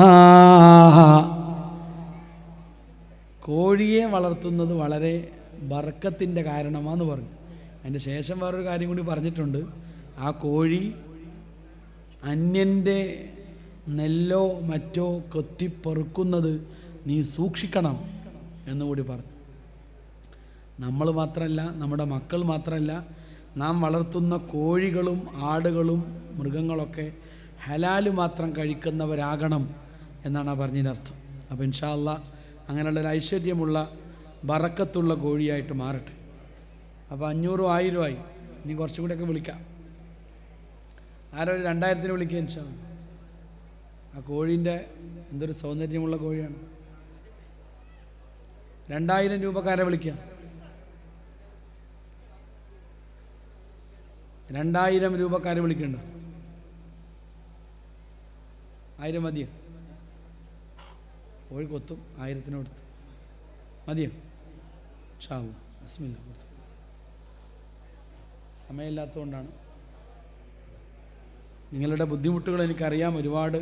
കോഴിയെ വളർത്തുന്നത് വളരെ ബർക്കത്തിൻ്റെ കാരണമാന്ന് പറഞ്ഞു അതിൻ്റെ ശേഷം വേറൊരു കാര്യം കൂടി പറഞ്ഞിട്ടുണ്ട് ആ കോഴി അന്യൻ്റെ നെല്ലോ മറ്റോ കൊത്തിപ്പെറുക്കുന്നത് നീ സൂക്ഷിക്കണം എന്നുകൂടി പറഞ്ഞു നമ്മൾ മാത്രമല്ല നമ്മുടെ മക്കൾ മാത്രമല്ല നാം വളർത്തുന്ന കോഴികളും ആടുകളും മൃഗങ്ങളൊക്കെ ഹലാല് മാത്രം കഴിക്കുന്നവരാകണം എന്നാണ് ആ പറഞ്ഞതിൻ്റെ അർത്ഥം അപ്പോൾ ഇൻഷാ അല്ലാ അങ്ങനെയുള്ള ഒരു ഐശ്വര്യമുള്ള ബറക്കത്തുള്ള കോഴിയായിട്ട് മാറട്ടെ അപ്പോൾ അഞ്ഞൂറും ആയിരം ആയി ഇനി കുറച്ചും കൂടെയൊക്കെ വിളിക്കാം ആരോ ഒരു രണ്ടായിരത്തിന് വിളിക്കുക ഇൻഷാ അല്ലാ. ആ കോഴീൻ്റെ എന്തൊരു സൗന്ദര്യമുള്ള കോഴിയാണ് രണ്ടായിരം രൂപക്കാരെ വിളിക്കാം രണ്ടായിരം രൂപക്കാരെ വിളിക്കണ്ട ആയിരം മതിയോ കോഴി കൊത്തും ആയിരത്തിന് കൊടുത്ത് മതിയോ ഷാവു ബിസ്മില്ല കൊടുത്തു സമയമില്ലാത്തതുകൊണ്ടാണ് നിങ്ങളുടെ ബുദ്ധിമുട്ടുകൾ എനിക്കറിയാം ഒരുപാട്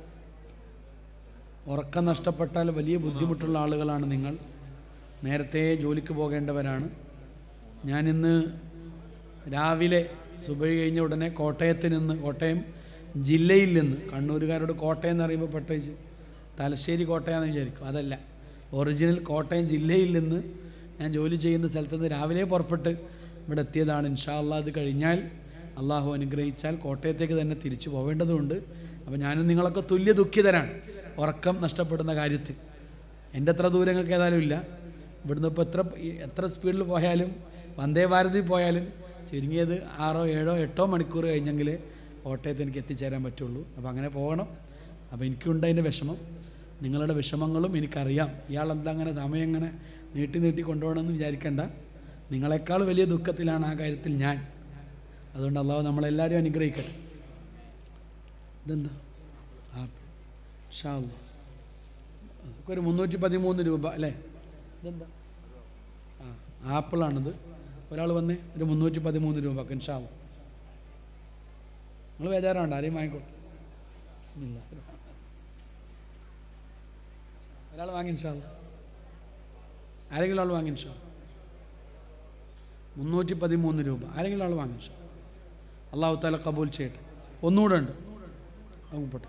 ഉറക്കം നഷ്ടപ്പെട്ടാൽ വലിയ ബുദ്ധിമുട്ടുള്ള ആളുകളാണ് നിങ്ങൾ നേരത്തെ ജോലിക്ക് പോകേണ്ടവരാണ് ഞാനിന്ന് രാവിലെ സുബഴി കഴിഞ്ഞ ഉടനെ കോട്ടയത്ത് നിന്ന് കോട്ടയം ജില്ലയിൽ നിന്ന് കണ്ണൂരുകാരോട് കോട്ടയം എന്ന് പറയുമ്പോൾ പ്രത്യേകിച്ച് തലശ്ശേരി കോട്ടയാന്ന് വിചാരിക്കും അതല്ല ഒറിജിനൽ കോട്ടയം ജില്ലയിൽ നിന്ന് ഞാൻ ജോലി ചെയ്യുന്ന സ്ഥലത്ത് നിന്ന് രാവിലെ പുറപ്പെട്ട് ഇവിടെ എത്തിയതാണ് ഇൻഷാ അള്ളാഹ് അത് കഴിഞ്ഞാൽ അള്ളാഹു അനുഗ്രഹിച്ചാൽ കോട്ടയത്തേക്ക് തന്നെ തിരിച്ചു പോവേണ്ടതുണ്ട് അപ്പോൾ ഞാനും നിങ്ങളൊക്കെ തുല്യ ദുഃഖിതരാണ് ഉറക്കം നഷ്ടപ്പെടുന്ന കാര്യത്തിൽ എൻ്റെ അത്ര ദൂരങ്ങൾക്ക് ഏതായാലും ഇല്ല ഇവിടുന്ന് ഇപ്പോൾ എത്ര എത്ര സ്പീഡിൽ പോയാലും വന്ദേ ഭാരതി പോയാലും ചുരുങ്ങിയത് ആറോ ഏഴോ എട്ടോ മണിക്കൂർ കഴിഞ്ഞെങ്കിൽ കോട്ടയത്ത് എനിക്ക് എത്തിച്ചേരാൻ പറ്റുള്ളൂ അപ്പോൾ അങ്ങനെ പോകണം അപ്പോൾ എനിക്കുണ്ട് അതിൻ്റെ വിഷമം നിങ്ങളുടെ വിഷമങ്ങളും എനിക്കറിയാം ഇയാൾ എന്താ അങ്ങനെ സമയം അങ്ങനെ നീട്ടി നീട്ടി കൊണ്ടുപോകണമെന്ന് വിചാരിക്കേണ്ട നിങ്ങളെക്കാൾ വലിയ ദുഃഖത്തിലാണ് ആ കാര്യത്തിൽ ഞാൻ അതുകൊണ്ട് അള്ളാഹു നമ്മളെല്ലാവരും അനുഗ്രഹിക്കട്ടെ ഇതെന്താ ആ ഷാ അള്ളാ അതൊക്കെ ഒരു മുന്നൂറ്റി പതിമൂന്ന് രൂപ അല്ലേ ഇതെന്താ ആ ആപ്പിളാണിത് ഒരാൾ വന്നേ ഒരു മുന്നൂറ്റി പതിമൂന്ന് രൂപ കിൻഷാവും നിങ്ങൾ ബേജാറാണ്ട് ആരെയും വാങ്ങിക്കോട്ടെ ബിസ്മില്ലാ. ഒരാൾ വാങ്ങി ഇൻഷാല്ല ആരെങ്കിലും ആൾ വാങ്ങി ഇൻഷാ മുന്നൂറ്റി പതിമൂന്ന് രൂപ ആരെങ്കിലും ആൾ വാങ്ങി ഇൻഷാ അള്ളാഹു താല കബൂൽ ചെയ്യട്ടെ ഒന്നുകൂടെ ഉണ്ട് അങ്ങ് പോട്ടെ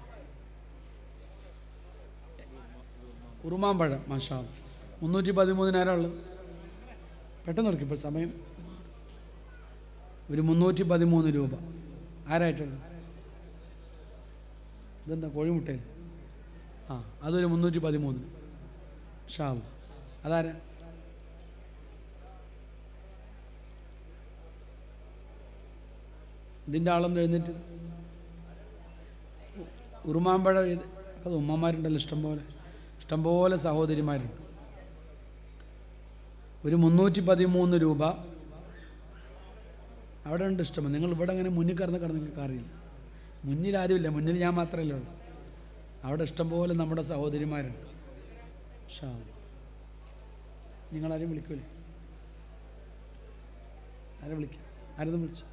ഉറുമാമ്പഴം മാഷാ മുന്നൂറ്റി പതിമൂന്നിനായിരം ഉള്ളത് പെട്ടെന്ന് എടുക്കും ഇപ്പോൾ സമയം ഒരു മുന്നൂറ്റി പതിമൂന്ന് രൂപ ആരായിട്ടുള്ളത് ഇതെന്താ കോഴിമുട്ടയിൽ ആ അതൊരു മുന്നൂറ്റി പതിമൂന്ന് ഷാ അതാരാ ഇതിൻ്റെ ആളൊന്നും എഴുന്നേറ്റ് ഉറുമാമ്പഴ ഇത് അത് ഉമ്മമാരുണ്ടല്ലോ ഇഷ്ടംപോലെ ഇഷ്ടംപോലെ സഹോദരിമാരുണ്ട് ഒരു മുന്നൂറ്റി പതിമൂന്ന് രൂപ അവിടെ ഉണ്ട് ഇഷ്ടം നിങ്ങൾ ഇവിടെ അങ്ങനെ മുന്നിൽ കറന്ന് കിടന്ന് നിങ്ങൾക്ക് അറിയില്ല മുന്നിൽ ആരുമില്ല മുന്നിൽ ഞാൻ മാത്രമല്ലേ ഉള്ളൂ അവിടെ ഇഷ്ടംപോലെ നമ്മുടെ സഹോദരിമാരുണ്ട് ഷാ നിങ്ങളാരും വിളിക്കൂലേ ആരെ വിളിക്കാം ആരെന്ന് വിളിച്ചു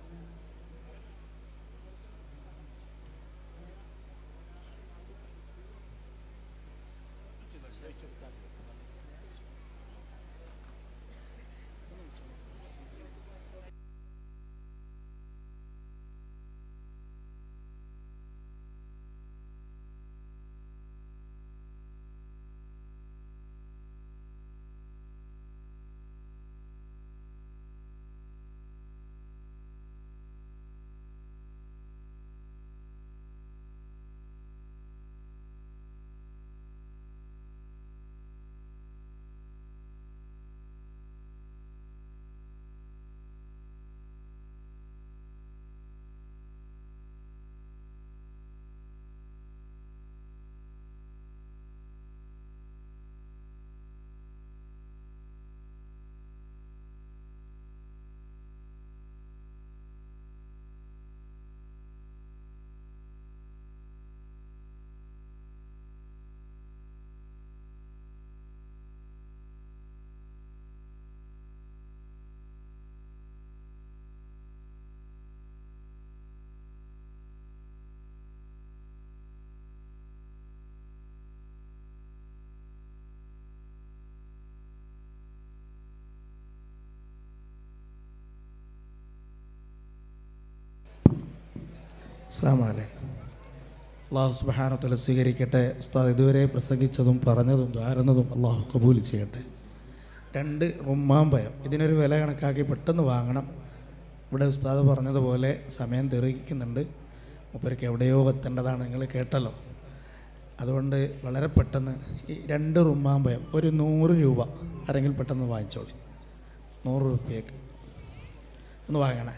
അസ്സാമലൈ അള്ളാഹു സുബാനത്തല സ്വീകരിക്കട്ടെ ഉസ്താദ് ഇതുവരെ പ്രസംഗിച്ചതും പറഞ്ഞതും ദ്വാരുന്നതും അള്ളാഹു കബൂൽ ചെയ്യട്ടെ രണ്ട് റുമ്മാമ്പയം ഇതിനൊരു വില കണക്കാക്കി പെട്ടെന്ന് വാങ്ങണം ഇവിടെ ഉസ്താദ് പറഞ്ഞതുപോലെ സമയം തെറിയിക്കുന്നുണ്ട് മൂപ്പർക്ക് എവിടെയോ എത്തേണ്ടതാണ് നിങ്ങൾ കേട്ടല്ലോ അതുകൊണ്ട് വളരെ പെട്ടെന്ന് ഈ രണ്ട് റുമ്മാമ്പയം ഒരു നൂറ് രൂപ ആരെങ്കിലും പെട്ടെന്ന് വാങ്ങിച്ചോളി നൂറ് റുപ്യക്ക് ഒന്ന് വാങ്ങണേ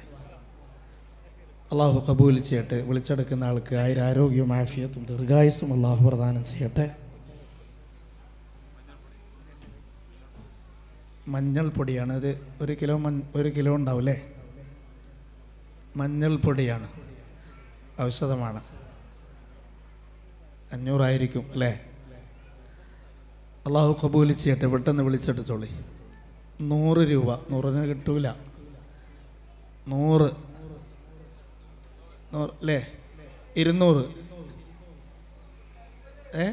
അള്ളാഹു കബൂൽ ചെയ്യട്ടെ വിളിച്ചെടുക്കുന്ന ആൾക്ക് ആയിരം ആരോഗ്യവും ആഫിയത്തും ദീർഘായുസും അള്ളാഹു പ്രദാനം ചെയ്യട്ടെ മഞ്ഞൾപ്പൊടിയാണ് ഇത് ഒരു കിലോ മഞ്ഞ ഒരു കിലോ ഉണ്ടാവില്ലേ മഞ്ഞൾപ്പൊടിയാണ് ഔഷധമാണ് അഞ്ഞൂറായിരിക്കും അല്ലേ അള്ളാഹു കബൂൽ ചെയ്യട്ടെ പെട്ടെന്ന് വിളിച്ചെടുത്തോളി നൂറ് രൂപ നൂറിന് കിട്ടൂല നൂറ് നൂറ് അല്ലേ ഇരുന്നൂറ് ഏ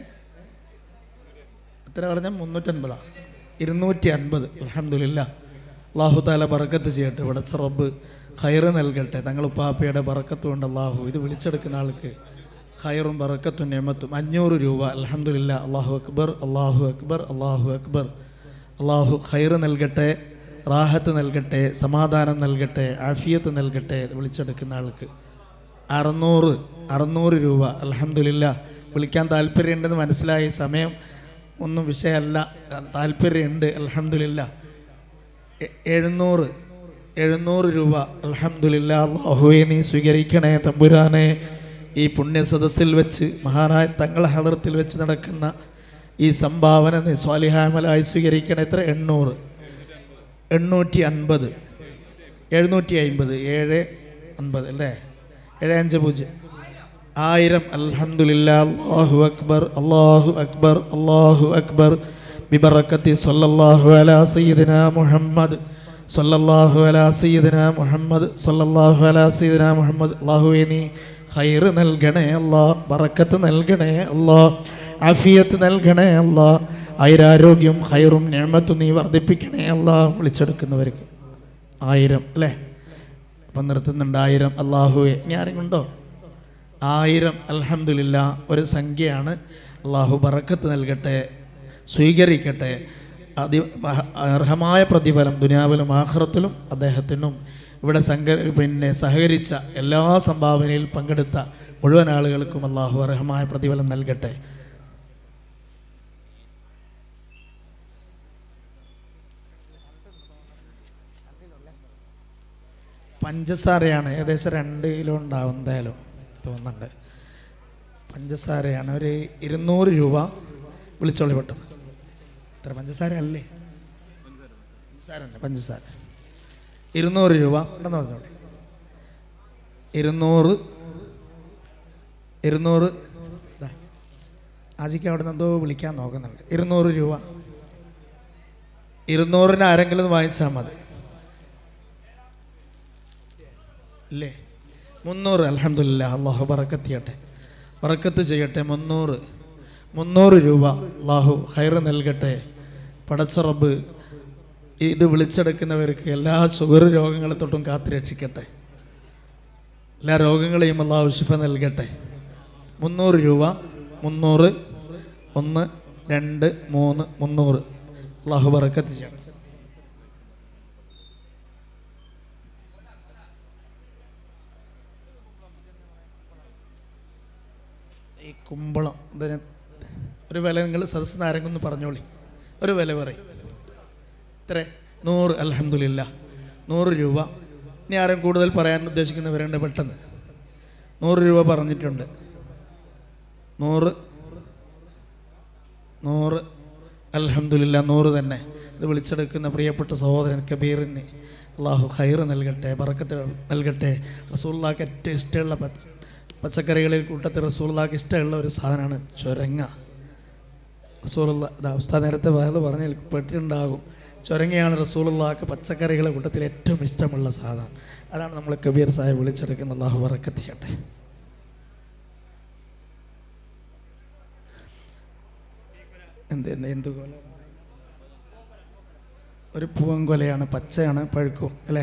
എത്ര പറഞ്ഞ മുന്നൂറ്റൻപതാ ഇരുന്നൂറ്റി അൻപത് അലഹമില്ല അള്ളാഹു താല ബറക്കത്ത് ചെയ്യട്ടെ ഇവിടെ റബ്ബ് ഖൈറ് നൽകട്ടെ തങ്ങൾ ഉപ്പാപ്പയുടെ ബറക്കത്ത് കൊണ്ട് അള്ളാഹു ഇത് വിളിച്ചെടുക്കുന്ന ആൾക്ക് ഖൈറും ബറക്കത്തും നെമത്തും അഞ്ഞൂറ് രൂപ അൽഹംദുലില്ലാ അള്ളാഹു അക്ബർ അള്ളാഹു അക്ബർ അള്ളാഹു അക്ബർ അള്ളാഹു ഖൈർ നൽകട്ടെ റാഹത്ത് നൽകട്ടെ സമാധാനം നൽകട്ടെ ആഫിയത്ത് നൽകട്ടെ വിളിച്ചെടുക്കുന്ന ആൾക്ക് അറുന്നൂറ് അറുന്നൂറ് രൂപ അൽഹംദുലില്ല വിളിക്കാൻ താല്പര്യമുണ്ടെന്ന് മനസ്സിലായി സമയം ഒന്നും വിഷയമല്ല താല്പര്യമുണ്ട് അൽഹംദുലില്ല എ- എഴുന്നൂറ് എഴുന്നൂറ് രൂപ അൽഹംദുലില്ലാ അള്ളാഹുവെ നീ സ്വീകരിക്കണേ തമ്പുരാനെ ഈ പുണ്യ സദസ്സിൽ വെച്ച് മഹാനായ തങ്ങളെ ഹദർത്തിൽ വെച്ച് നടക്കുന്ന ഈ സംഭാവന നീ സ്വാലിഹാമലായി സ്വീകരിക്കണേ എത്ര എണ്ണൂറ് എണ്ണൂറ്റി അൻപത് എഴുന്നൂറ്റി അൻപത് ഏഴ് അൻപത് അല്ലേ ഏഴ് അഞ്ച് പൂജ്യം ആയിരം അൽഹംദുലില്ലാ അല്ലാഹു അക്ബർ അല്ലാഹു അക്ബർ അല്ലാഹു അക്ബർ ബിബറക്കത്തി സല്ലല്ലാഹു അലാ സയ്യിദിന മുഹമ്മദ് സല്ലല്ലാഹു അലാ സയ്യിദിന മുഹമ്മദ് സല്ലല്ലാഹു അലാ സയ്യിദിന മുഹമ്മദ് അല്ലാഹുവേ നീ ഖൈർ നൽകണേ അല്ലാ ബറക്കത്ത് നൽകണേ അല്ലാ ആഫിയത്ത് നൽകണേ അല്ലാ ആയിരാരോഗ്യം ഖൈറും നിഅമത്തും നീ വർദ്ധിപ്പിക്കണേ അല്ലാ വിളിച്ചെടുക്കുന്നവർക്ക് ആയിരം അല്ലേ അപ്പം നിർത്തുന്നുണ്ട് ആയിരം അള്ളാഹുവെ ഇനി ആരെങ്കിലും ഉണ്ടോ ആയിരം അൽഹംദുലില്ല ഒരു സംഖ്യയാണ് അള്ളാഹു ബറക്കത്ത് നൽകട്ടെ സ്വീകരിക്കട്ടെ അതി മഹ- അർഹമായ പ്രതിഫലം ദുനിയാവിലും ആഹ്റത്തിലും അദ്ദേഹത്തിനും ഇവിടെ സംഘ പിന്നെ സഹകരിച്ച എല്ലാ സംഭാവനയിൽ പങ്കെടുത്ത മുഴുവൻ ആളുകൾക്കും അള്ളാഹു അർഹമായ പ്രതിഫലം നൽകട്ടെ പഞ്ചസാരയാണ് ഏകദേശം രണ്ട് കിലോ ഉണ്ടാവും എന്തായാലും തോന്നുന്നുണ്ട് പഞ്ചസാരയാണ് ഒരു ഇരുന്നൂറ് രൂപ വിളിച്ചോളി പെട്ടെന്ന് ഇത്ര പഞ്ചസാര അല്ലേ പഞ്ചസാര തന്നെ പഞ്ചസാര ഇരുന്നൂറ് രൂപ ഉണ്ടെന്ന് പറഞ്ഞോളി ഇരുന്നൂറ് ഇരുന്നൂറ് ദാ, ആജിക്ക് അവിടെ നിന്ന് എന്തോ വിളിക്കാൻ നോക്കുന്നുണ്ട് ഇരുന്നൂറ് രൂപ ഇരുന്നൂറിന് ആരെങ്കിലും ഒന്ന് വാങ്ങിച്ചാൽ മതി ഇല്ലേ മുന്നൂറ് അലഹമില്ല അള്ളാഹു ബറക്കത്ത് ചെയ്യട്ടെ ബറക്കത്ത് ചെയ്യട്ടെ മുന്നൂറ് മുന്നൂറ് രൂപ അള്ളാഹു ഹൈർ നൽകട്ടെ പടച്ചറബ് ഇത് വിളിച്ചെടുക്കുന്നവർക്ക് എല്ലാ ഷുഗർ രോഗങ്ങളെ തൊട്ടും കാത്തു രക്ഷിക്കട്ടെ എല്ലാ രോഗങ്ങളെയും അള്ളാഹു ശിഫ നൽകട്ടെ മുന്നൂറ് രൂപ മുന്നൂറ് ഒന്ന് രണ്ട് മൂന്ന് മുന്നൂറ് അള്ളാഹു ബറക്കത്ത് ചെയ്യട്ടെ ഈ കുമ്പളം ഇതിന് ഒരു വില നിങ്ങൾ സദസ്സിന് ആരെങ്കിലും ഒന്ന് പറഞ്ഞോളി ഒരു വില പറയും ഇത്ര നൂറ് അലഹമില്ല നൂറ് രൂപ ഇനി ആരും കൂടുതൽ പറയാൻ ഉദ്ദേശിക്കുന്നവരുണ്ട് പെട്ടെന്ന് നൂറ് രൂപ പറഞ്ഞിട്ടുണ്ട് നൂറ് നൂറ് അലഹമില്ല നൂറ് തന്നെ ഇത് വിളിച്ചെടുക്കുന്ന പ്രിയപ്പെട്ട സഹോദരൻ കബീറിന് അള്ളാഹു ഖൈർ നൽകട്ടെ ബറക്കത്ത് നൽകട്ടെ റസൂള്ളാക്ക് ഏറ്റവും ഇഷ്ടമുള്ള പച്ച പച്ചക്കറികളിൽ കൂട്ടത്തിൽ റസൂള്ളാക്ക് ഇഷ്ടമുള്ള ഒരു സാധനമാണ് ചുരങ്ങ റസൂലുള്ള ഇതാ ഉസ്താദ് നേരത്തെ വയത് പറഞ്ഞ് പെട്ടിട്ടുണ്ടാകും ചുരങ്ങയാണ് റസൂലുള്ളാക്ക് പച്ചക്കറികളെ കൂട്ടത്തിൽ ഏറ്റവും ഇഷ്ടമുള്ള സാധനം അതാണ് നമ്മൾ കബീർ സാഹിബ് വിളിച്ചെടുക്കുന്ന അള്ളാഹു വറക്കത്തിച്ചട്ടെ എന്ത് എന്ത് എന്ത് കൊല ഒരു പൂവൻകൊലയാണ് പച്ചയാണ് പഴുക്കും അല്ലേ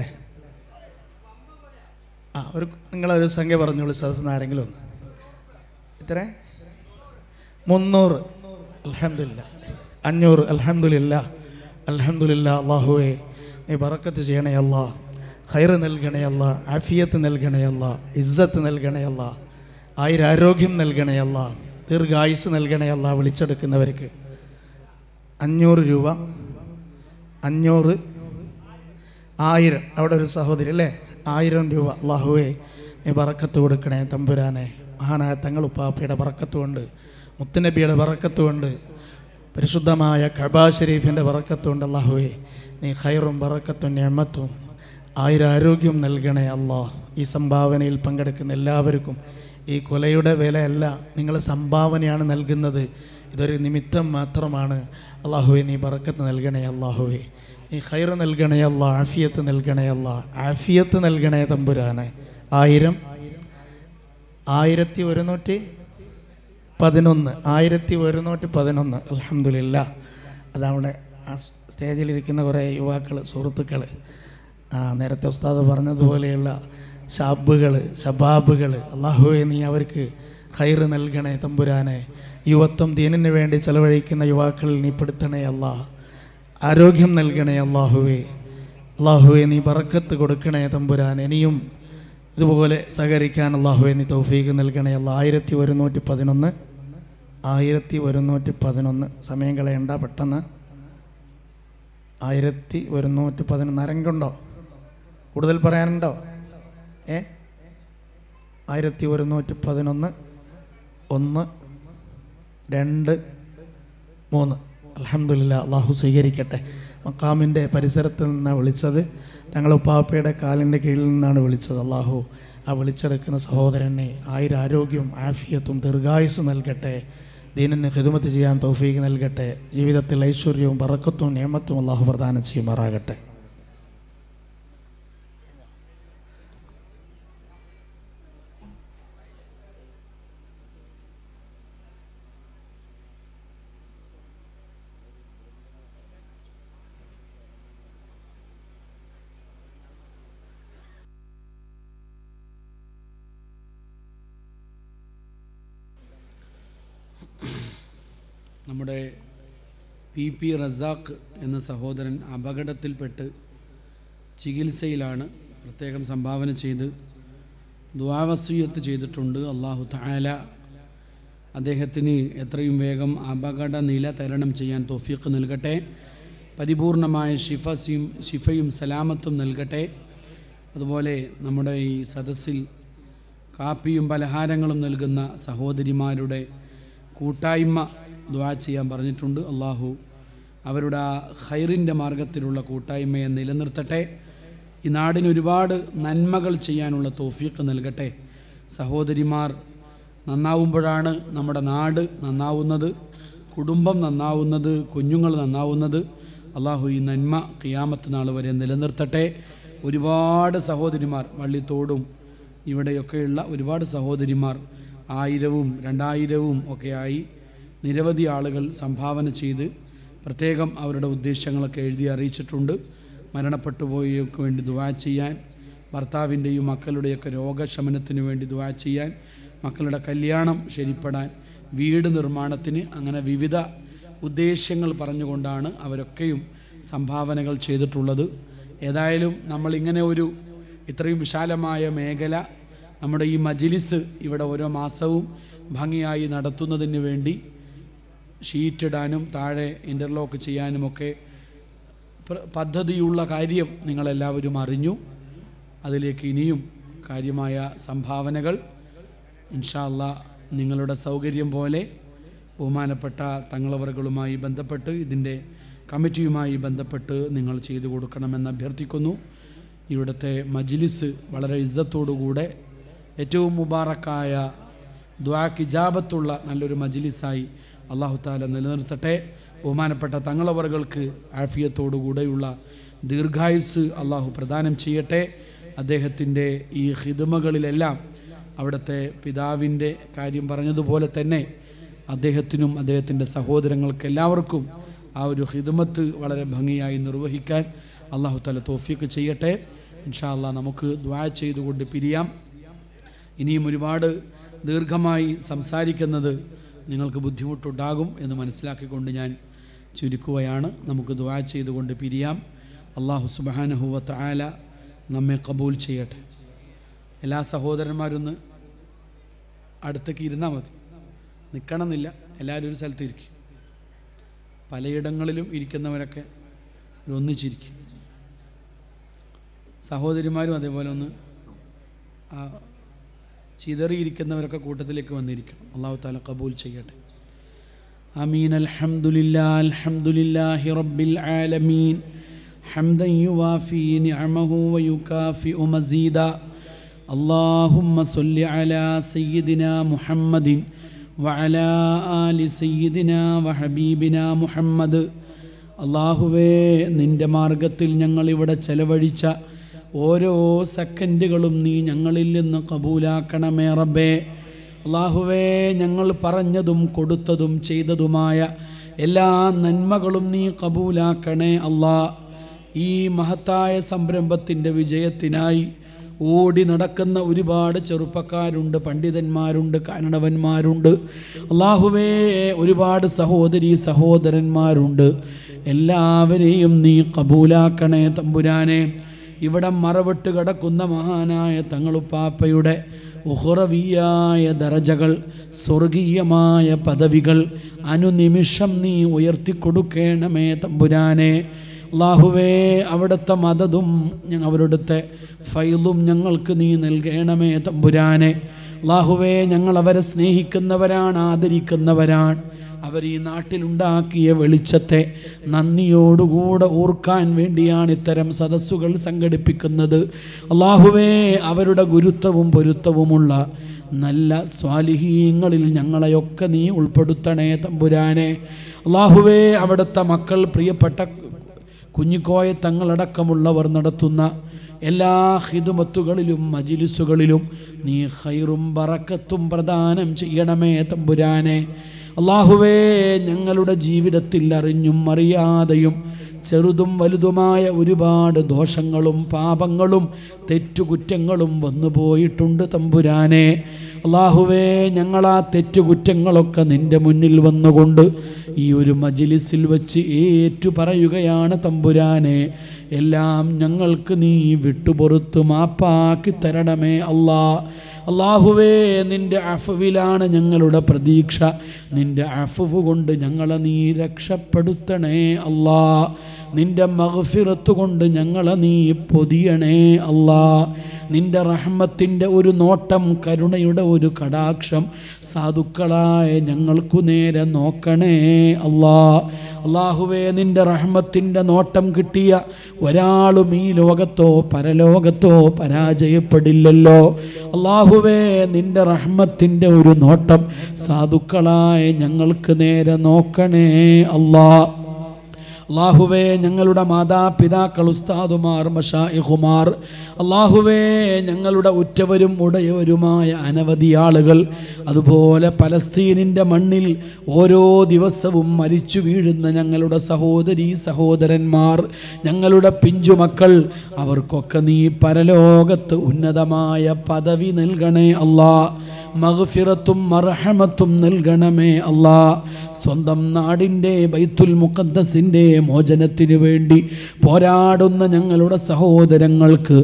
ആ ഒരു നിങ്ങളൊരു സംഖ്യ പറഞ്ഞോളൂ സദസ്സിന് ആരെങ്കിലും ഒന്ന് ഇത്ര മുന്നൂറ് അൽഹംദുലില്ല അഞ്ഞൂറ് അൽഹംദുലില്ല അൽഹംദുലില്ല അള്ളാഹുവേ നീ ബറക്കത്ത് ചെയ്യണേ അല്ലാ ഖൈർ നൽകണേ അല്ല ആഫിയത്ത് നൽകണേ അല്ല ഇസ്സത്ത് നൽകണേ അല്ല ആയിരാരോഗ്യം നൽകണേ അല്ല ദീർഘായുസ് നൽകണേ അല്ല വിളിച്ചെടുക്കുന്നവർക്ക് അഞ്ഞൂറ് രൂപ അഞ്ഞൂറ് ആയിരം അവിടെ ഒരു സഹോദരി അല്ലേ ആയിരം രൂപ അള്ളാഹുവേ നീ ബറക്കത്ത് കൊടുക്കണേ തമ്പുരാനെ മഹാനായ തങ്ങളുപ്പാപ്പയുടെ ബറക്കത്ത് കൊണ്ട് മുത്തുനബിയുടെ ബറക്കത്ത് കൊണ്ട് പരിശുദ്ധമായ കബാ ഷരീഫിൻ്റെ ബറക്കത്ത് കൊണ്ട് അള്ളാഹുവേ നീ ഖൈറും ബറക്കത്തും ഞമ്മത്തും ആയിരാരോഗ്യം നൽകണേ അള്ളാഹ് ഈ സംഭാവനയിൽ പങ്കെടുക്കുന്ന എല്ലാവർക്കും ഈ കൊലയുടെ വിലയല്ല നിങ്ങൾ സംഭാവനയാണ് നൽകുന്നത് ഇതൊരു നിമിത്തം മാത്രമാണ് അള്ളാഹുവെ നീ ബറക്കത്ത് നൽകണേ അള്ളാഹുവെ നീ ഖൈർ നൽകണേ അല്ല ആഫിയത്ത് നൽകണേ അല്ല ആഫിയത്ത് നൽകണേ തമ്പുരാനെ ആയിരം ആയിരത്തി ഒരുന്നൂറ്റി പതിനൊന്ന് ആയിരത്തി ഒരുന്നൂറ്റി പതിനൊന്ന് അലഹമില്ല അതവിടെ ആ സ്റ്റേജിലിരിക്കുന്ന കുറേ യുവാക്കൾ സുഹൃത്തുക്കൾ ആ നേരത്തെ ഉസ്താദ് പറഞ്ഞതുപോലെയുള്ള ഷാബുകൾ ഷബാബുകൾ അള്ളാഹുവെ നീ അവർക്ക് ഹൈറ് നൽകണേ തമ്പുരാനെ യുവത്വം ദീനിന് വേണ്ടി ചെലവഴിക്കുന്ന യുവാക്കളിൽ നീ പെടുത്തണേ അല്ലാ ആരോഗ്യം നൽകണേ അള്ളാഹുവെ അള്ളാഹുവെ നീ ബറക്കത്ത് കൊടുക്കണേ തമ്പുരാൻ ഇനിയും ഇതുപോലെ സഹകരിക്കാൻ അള്ളാഹുവെ നീ തൗഫീക്ക് നൽകണേ അല്ല ആയിരത്തി ഒരുന്നൂറ്റി പതിനൊന്ന് ആയിരത്തി ഒരുന്നൂറ്റി പതിനൊന്ന് സമയം കളയണ്ട പെട്ടെന്ന് ആയിരത്തി ഒരുന്നൂറ്റി പതിനൊന്ന് അരങ്കുണ്ടോ കൂടുതൽ പറയാനുണ്ടോ ഏ ആയിരത്തി ഒരുന്നൂറ്റി പതിനൊന്ന് ഒന്ന് രണ്ട് മൂന്ന് അലഹമില്ല അള്ളാഹു സ്വീകരിക്കട്ടെ മക്കാമിൻ്റെ പരിസരത്ത് നിന്നാണ് വിളിച്ചത് ഞങ്ങൾ ഉപ്പാപ്പയുടെ കാലിൻ്റെ കീഴിൽ നിന്നാണ് വിളിച്ചത് അള്ളാഹു ആ വിളിച്ചെടുക്കുന്ന സഹോദരനെ ആയിരം ആരോഗ്യവും ആഫിയത്തും ദീർഘായുസ്സും നൽകട്ടെ ദീനിന് ഹിദുമത്ത് ചെയ്യാൻ തൗഫീക്ക് നൽകട്ടെ ജീവിതത്തിൽ ഐശ്വര്യവും ബറക്കത്തും നിയമത്തും അള്ളാഹു പ്രദാനം ചെയ്യുമാറാകട്ടെ നമ്മുടെ പി പി റസാഖ് എന്ന സഹോദരൻ അപകടത്തിൽപ്പെട്ട് ചികിത്സയിലാണ് പ്രത്യേകം സംഭാവന ചെയ്ത് ദ്വാവസീയത്ത് ചെയ്തിട്ടുണ്ട് അള്ളാഹു താല അദ്ദേഹത്തിന് എത്രയും വേഗം അപകട നില തരണം ചെയ്യാൻ തോഫീക്ക് നൽകട്ടെ പരിപൂർണമായ ഷിഫസിയും ഷിഫയും സലാമത്തും നൽകട്ടെ അതുപോലെ നമ്മുടെ ഈ സദസ്സിൽ കാപ്പിയും പലഹാരങ്ങളും നൽകുന്ന സഹോദരിമാരുടെ കൂട്ടായ്മ ദ്വാ ചെയ്യാൻ പറഞ്ഞിട്ടുണ്ട് അള്ളാഹു അവരുടെ ആ ഖൈറിൻ്റെ മാർഗത്തിലുള്ള കൂട്ടായ്മയെ നിലനിർത്തട്ടെ ഈ നാടിന് ഒരുപാട് നന്മകൾ ചെയ്യാനുള്ള തോഫീക്ക് നൽകട്ടെ സഹോദരിമാർ നന്നാവുമ്പോഴാണ് നമ്മുടെ നാട് നന്നാവുന്നത് കുടുംബം നന്നാവുന്നത് കുഞ്ഞുങ്ങൾ നന്നാവുന്നത് അള്ളാഹു ഈ നന്മ കിയാമത്ത് നാൾ വരെ നിലനിർത്തട്ടെ ഒരുപാട് സഹോദരിമാർ വള്ളിത്തോടും ഇവിടെയൊക്കെയുള്ള ഒരുപാട് സഹോദരിമാർ ആയിരവും രണ്ടായിരവും ഒക്കെയായി നിരവധി ആളുകൾ സംഭാവന ചെയ്ത് പ്രത്യേകം അവരുടെ ഉദ്ദേശങ്ങളൊക്കെ എഴുതി അറിയിച്ചിട്ടുണ്ട് മരണപ്പെട്ടു പോയവർക്ക് വേണ്ടി ദുവാ ചെയ്യാൻ ഭർത്താവിൻ്റെയും മക്കളുടെയൊക്കെ രോഗശമനത്തിന് വേണ്ടി ദുവാ ചെയ്യാൻ മക്കളുടെ കല്യാണം ശരിപ്പെടാൻ വീട് നിർമ്മാണത്തിന് അങ്ങനെ വിവിധ ഉദ്ദേശ്യങ്ങൾ പറഞ്ഞുകൊണ്ടാണ് അവരൊക്കെയും സംഭാവനകൾ ചെയ്തിട്ടുള്ളത് ഏതായാലും നമ്മളിങ്ങനെ ഒരു ഇത്രയും വിശാലമായ മേഖല നമ്മുടെ ഈ മജിലിസ് ഇവിടെ ഓരോ മാസവും ഭംഗിയായി നടത്തുന്നതിന് വേണ്ടി ഷീറ്റിടാനും താഴെ ഇൻ്റർലോക്ക് ചെയ്യാനുമൊക്കെ പ്ര- പദ്ധതിയുള്ള കാര്യം നിങ്ങളെല്ലാവരും അറിഞ്ഞു അതിലേക്ക് ഇനിയും കാര്യമായ സംഭാവനകൾ ഇൻഷാല്ല നിങ്ങളുടെ സൗകര്യം പോലെ ബഹുമാനപ്പെട്ട തങ്ങളവറുകളുമായി ബന്ധപ്പെട്ട് ഇതിൻ്റെ കമ്മിറ്റിയുമായി ബന്ധപ്പെട്ട് നിങ്ങൾ ചെയ്തു കൊടുക്കണമെന്ന് അഭ്യർത്ഥിക്കുന്നു ഇവിടുത്തെ മജ്ലിസ് വളരെ ഇജ്ജത്തോടുകൂടെ ഏറ്റവും മുബാറക്കായ ദ്വാക്ക് ഇജാബത്തുള്ള നല്ലൊരു മജ്ലിസായി അള്ളാഹു താല നിലനിർത്തട്ടെ ബഹുമാനപ്പെട്ട തങ്ങളവറുകൾക്ക് ആഫിയത്തോടുകൂടെയുള്ള ദീർഘായുസ് അള്ളാഹു പ്രദാനം ചെയ്യട്ടെ അദ്ദേഹത്തിൻ്റെ ഈ ഹിദമകളിലെല്ലാം അവിടുത്തെ പിതാവിൻ്റെ കാര്യം പറഞ്ഞതുപോലെ തന്നെ അദ്ദേഹത്തിനും അദ്ദേഹത്തിൻ്റെ സഹോദരങ്ങൾക്ക് എല്ലാവർക്കും ആ ഒരു ഹിദമത്ത് വളരെ ഭംഗിയായി നിർവഹിക്കാൻ അള്ളാഹു താല തോഫിക്ക് ചെയ്യട്ടെ ഇൻഷാ അള്ളാഹ് നമുക്ക് ദ്വാ ചെയ്തുകൊണ്ട് പിരിയാം ഇനിയും ഒരുപാട് ദീർഘമായി സംസാരിക്കുന്നത് നിങ്ങൾക്ക് ബുദ്ധിമുട്ടുണ്ടാകും എന്ന് മനസ്സിലാക്കിക്കൊണ്ട് ഞാൻ ചുരുക്കുകയാണ് നമുക്ക് ദ്വാ ചെയ്തുകൊണ്ട് പിരിയാം അള്ളാഹു സുബാനഹുവത്ത് ആല നമ്മെ കബൂൽ ചെയ്യട്ടെ എല്ലാ സഹോദരന്മാരൊന്ന് അടുത്തേക്ക് ഇരുന്നാൽ മതി നിൽക്കണമെന്നില്ല എല്ലാവരും ഒരു സ്ഥലത്ത് ഇരിക്കും പലയിടങ്ങളിലും ഇരിക്കുന്നവരൊക്കെ ഒരു ഒന്നിച്ചിരിക്കും സഹോദരിമാരും അതേപോലെ ഒന്ന് ആ ചിതറിയിരിക്കുന്നവരൊക്കെ കൂട്ടത്തിലേക്ക് വന്നിരിക്കണം അള്ളാഹു താല കബൂൽ ചെയ്യട്ടെ آمين الحمد لله الحمد لله رب العالمين حمدا يوافي نعمه ويكافئ مزيدا اللهم صل على سيدنا محمد وعلى آل سيدنا وحبيبنا محمد അള്ളാഹുവേ നിൻ്റെ മാർഗത്തിൽ ഞങ്ങളിവിടെ ചെലവഴിച്ച ഓരോ സെക്കൻഡുകളും നീ ഞങ്ങളിൽ നിന്ന് കബൂലാക്കണമേ റബ്ബേ അള്ളാഹുവേ ഞങ്ങൾ പറഞ്ഞതും കൊടുത്തതും ചെയ്തതുമായ എല്ലാ നന്മകളും നീ കബൂലാക്കണേ അല്ലാ ഈ മഹത്തായ സംരംഭത്തിൻ്റെ വിജയത്തിനായി ഓടി നടക്കുന്ന ഒരുപാട് ചെറുപ്പക്കാരുണ്ട് പണ്ഡിതന്മാരുണ്ട് കാനഡവന്മാരുണ്ട് അള്ളാഹുവേ ഒരുപാട് സഹോദരി സഹോദരന്മാരുണ്ട് എല്ലാവരെയും നീ കബൂലാക്കണേ തമ്പുരാനെ ഇവിടെ മറവിട്ട് കിടക്കുന്ന മഹാനായ തങ്ങളുപ്പാപ്പയുടെ ഉഹുറവിയായ ദറജകൾ സ്വർഗീയമായ പദവികൾ അനുനിമിഷം നീ ഉയർത്തിക്കൊടുക്കണമേ തമ്പുരാനെ അള്ളാഹുവേ അവിടുത്തെ മതതും ഞ- അവരുടുത്തെ ഫൈലും ഞങ്ങൾക്ക് നീ നൽകണമേ തമ്പുരാനെ അള്ളാഹുവേ ഞങ്ങൾ അവരെ സ്നേഹിക്കുന്നവരാണ് ആദരിക്കുന്നവരാണ് അവർ ഈ നാട്ടിലുണ്ടാക്കിയ വെളിച്ചത്തെ നന്ദിയോടുകൂടെ ഓർക്കാൻ വേണ്ടിയാണ് ഇത്തരം സദസ്സുകൾ സംഘടിപ്പിക്കുന്നത് അള്ളാഹുവേ അവരുടെ ഗുരുത്വവും പൊരുത്തവുമുള്ള നല്ല സ്വാലിഹീങ്ങളിൽ ഞങ്ങളെയൊക്കെ നീ ഉൾപ്പെടുത്തണേ തമ്പുരാനെ അള്ളാഹുവേ അവിടുത്തെ മക്കൾ പ്രിയപ്പെട്ട കുഞ്ഞിക്കോയ തങ്ങളടക്കമുള്ളവർ നടത്തുന്ന എല്ലാ ഹിതുമത്തുകളിലും മജിലിസുകളിലും നീ ഹൈറും ബറക്കത്തും പ്രദാനം ചെയ്യണമേ തമ്പുരാനെ അള്ളാഹുവേ ഞങ്ങളുടെ ജീവിതത്തിൽ അറിഞ്ഞും അറിയാതെയും ചെറുതും വലുതുമായ ഒരുപാട് ദോഷങ്ങളും പാപങ്ങളും തെറ്റുകുറ്റങ്ങളും വന്നു പോയിട്ടുണ്ട് തമ്പുരാനെ അള്ളാഹുവേ ഞങ്ങളാ തെറ്റുകുറ്റങ്ങളൊക്കെ നിൻ്റെ മുന്നിൽ വന്നുകൊണ്ട് ഈ ഒരു മജിലിസിൽ വെച്ച് ഏറ്റു പറയുകയാണ് തമ്പുരാനെ എല്ലാം ഞങ്ങൾക്ക് നീ വിട്ടുപുറത്ത് മാപ്പാക്കി തരണമേ അല്ലാ അള്ളാഹുവേ നിൻ്റെ അഫുവിലാണ് ഞങ്ങളുടെ പ്രതീക്ഷ നിൻ്റെ അഫുവ് കൊണ്ട് ഞങ്ങളെ നീ രക്ഷപ്പെടുത്തണേ അല്ലാ നിൻ്റെ മഹഫിറത്ത് കൊണ്ട് ഞങ്ങളെ നീ പൊതിയണേ അല്ലാ നിൻ്റെ റഹ്മത്തിൻ്റെ ഒരു നോട്ടം കരുണയുടെ ഒരു കടാക്ഷം സാധുക്കളായ ഞങ്ങൾക്കു നേരെ നോക്കണേ അല്ലാ അള്ളാഹുവേ നിൻ്റെ റഹ്മത്തിൻ്റെ നോട്ടം കിട്ടിയ ഒരാളും ഈ ലോകത്തോ പരലോകത്തോ പരാജയപ്പെടില്ലല്ലോ അള്ളാഹുവേ നിൻ്റെ റഹ്മത്തിൻ്റെ ഒരു നോട്ടം സാധുക്കളായ ഞങ്ങൾക്ക് നേരെ നോക്കണേ അല്ലാ അള്ളാഹുവേ ഞങ്ങളുടെ മാതാപിതാക്കൾ ഉസ്താദുമാർ മഷായിഹുമാർ അള്ളാഹുവേ ഞങ്ങളുടെ ഉറ്റവരും ഉടയവരുമായ അനവധി ആളുകൾ അതുപോലെ പലസ്തീനിൻ്റെ മണ്ണിൽ ഓരോ ദിവസവും മരിച്ചു വീഴുന്ന ഞങ്ങളുടെ സഹോദരി സഹോദരന്മാർ ഞങ്ങളുടെ പിഞ്ചുമക്കൾ അവർക്കൊക്കെ നീ പരലോകത്ത് ഉന്നതമായ പദവി നൽകണേ അല്ലാ മഗ്ഫിറത്തും മർഹമത്തും നൽകണമേ അല്ലാ സ്വന്തം നാടിൻ്റെ ബൈത്തുൽ മുഖദ്ദസിൻ്റെ മോചനത്തിനു വേണ്ടി പോരാടുന്ന ഞങ്ങളുടെ സഹോദരങ്ങൾക്ക്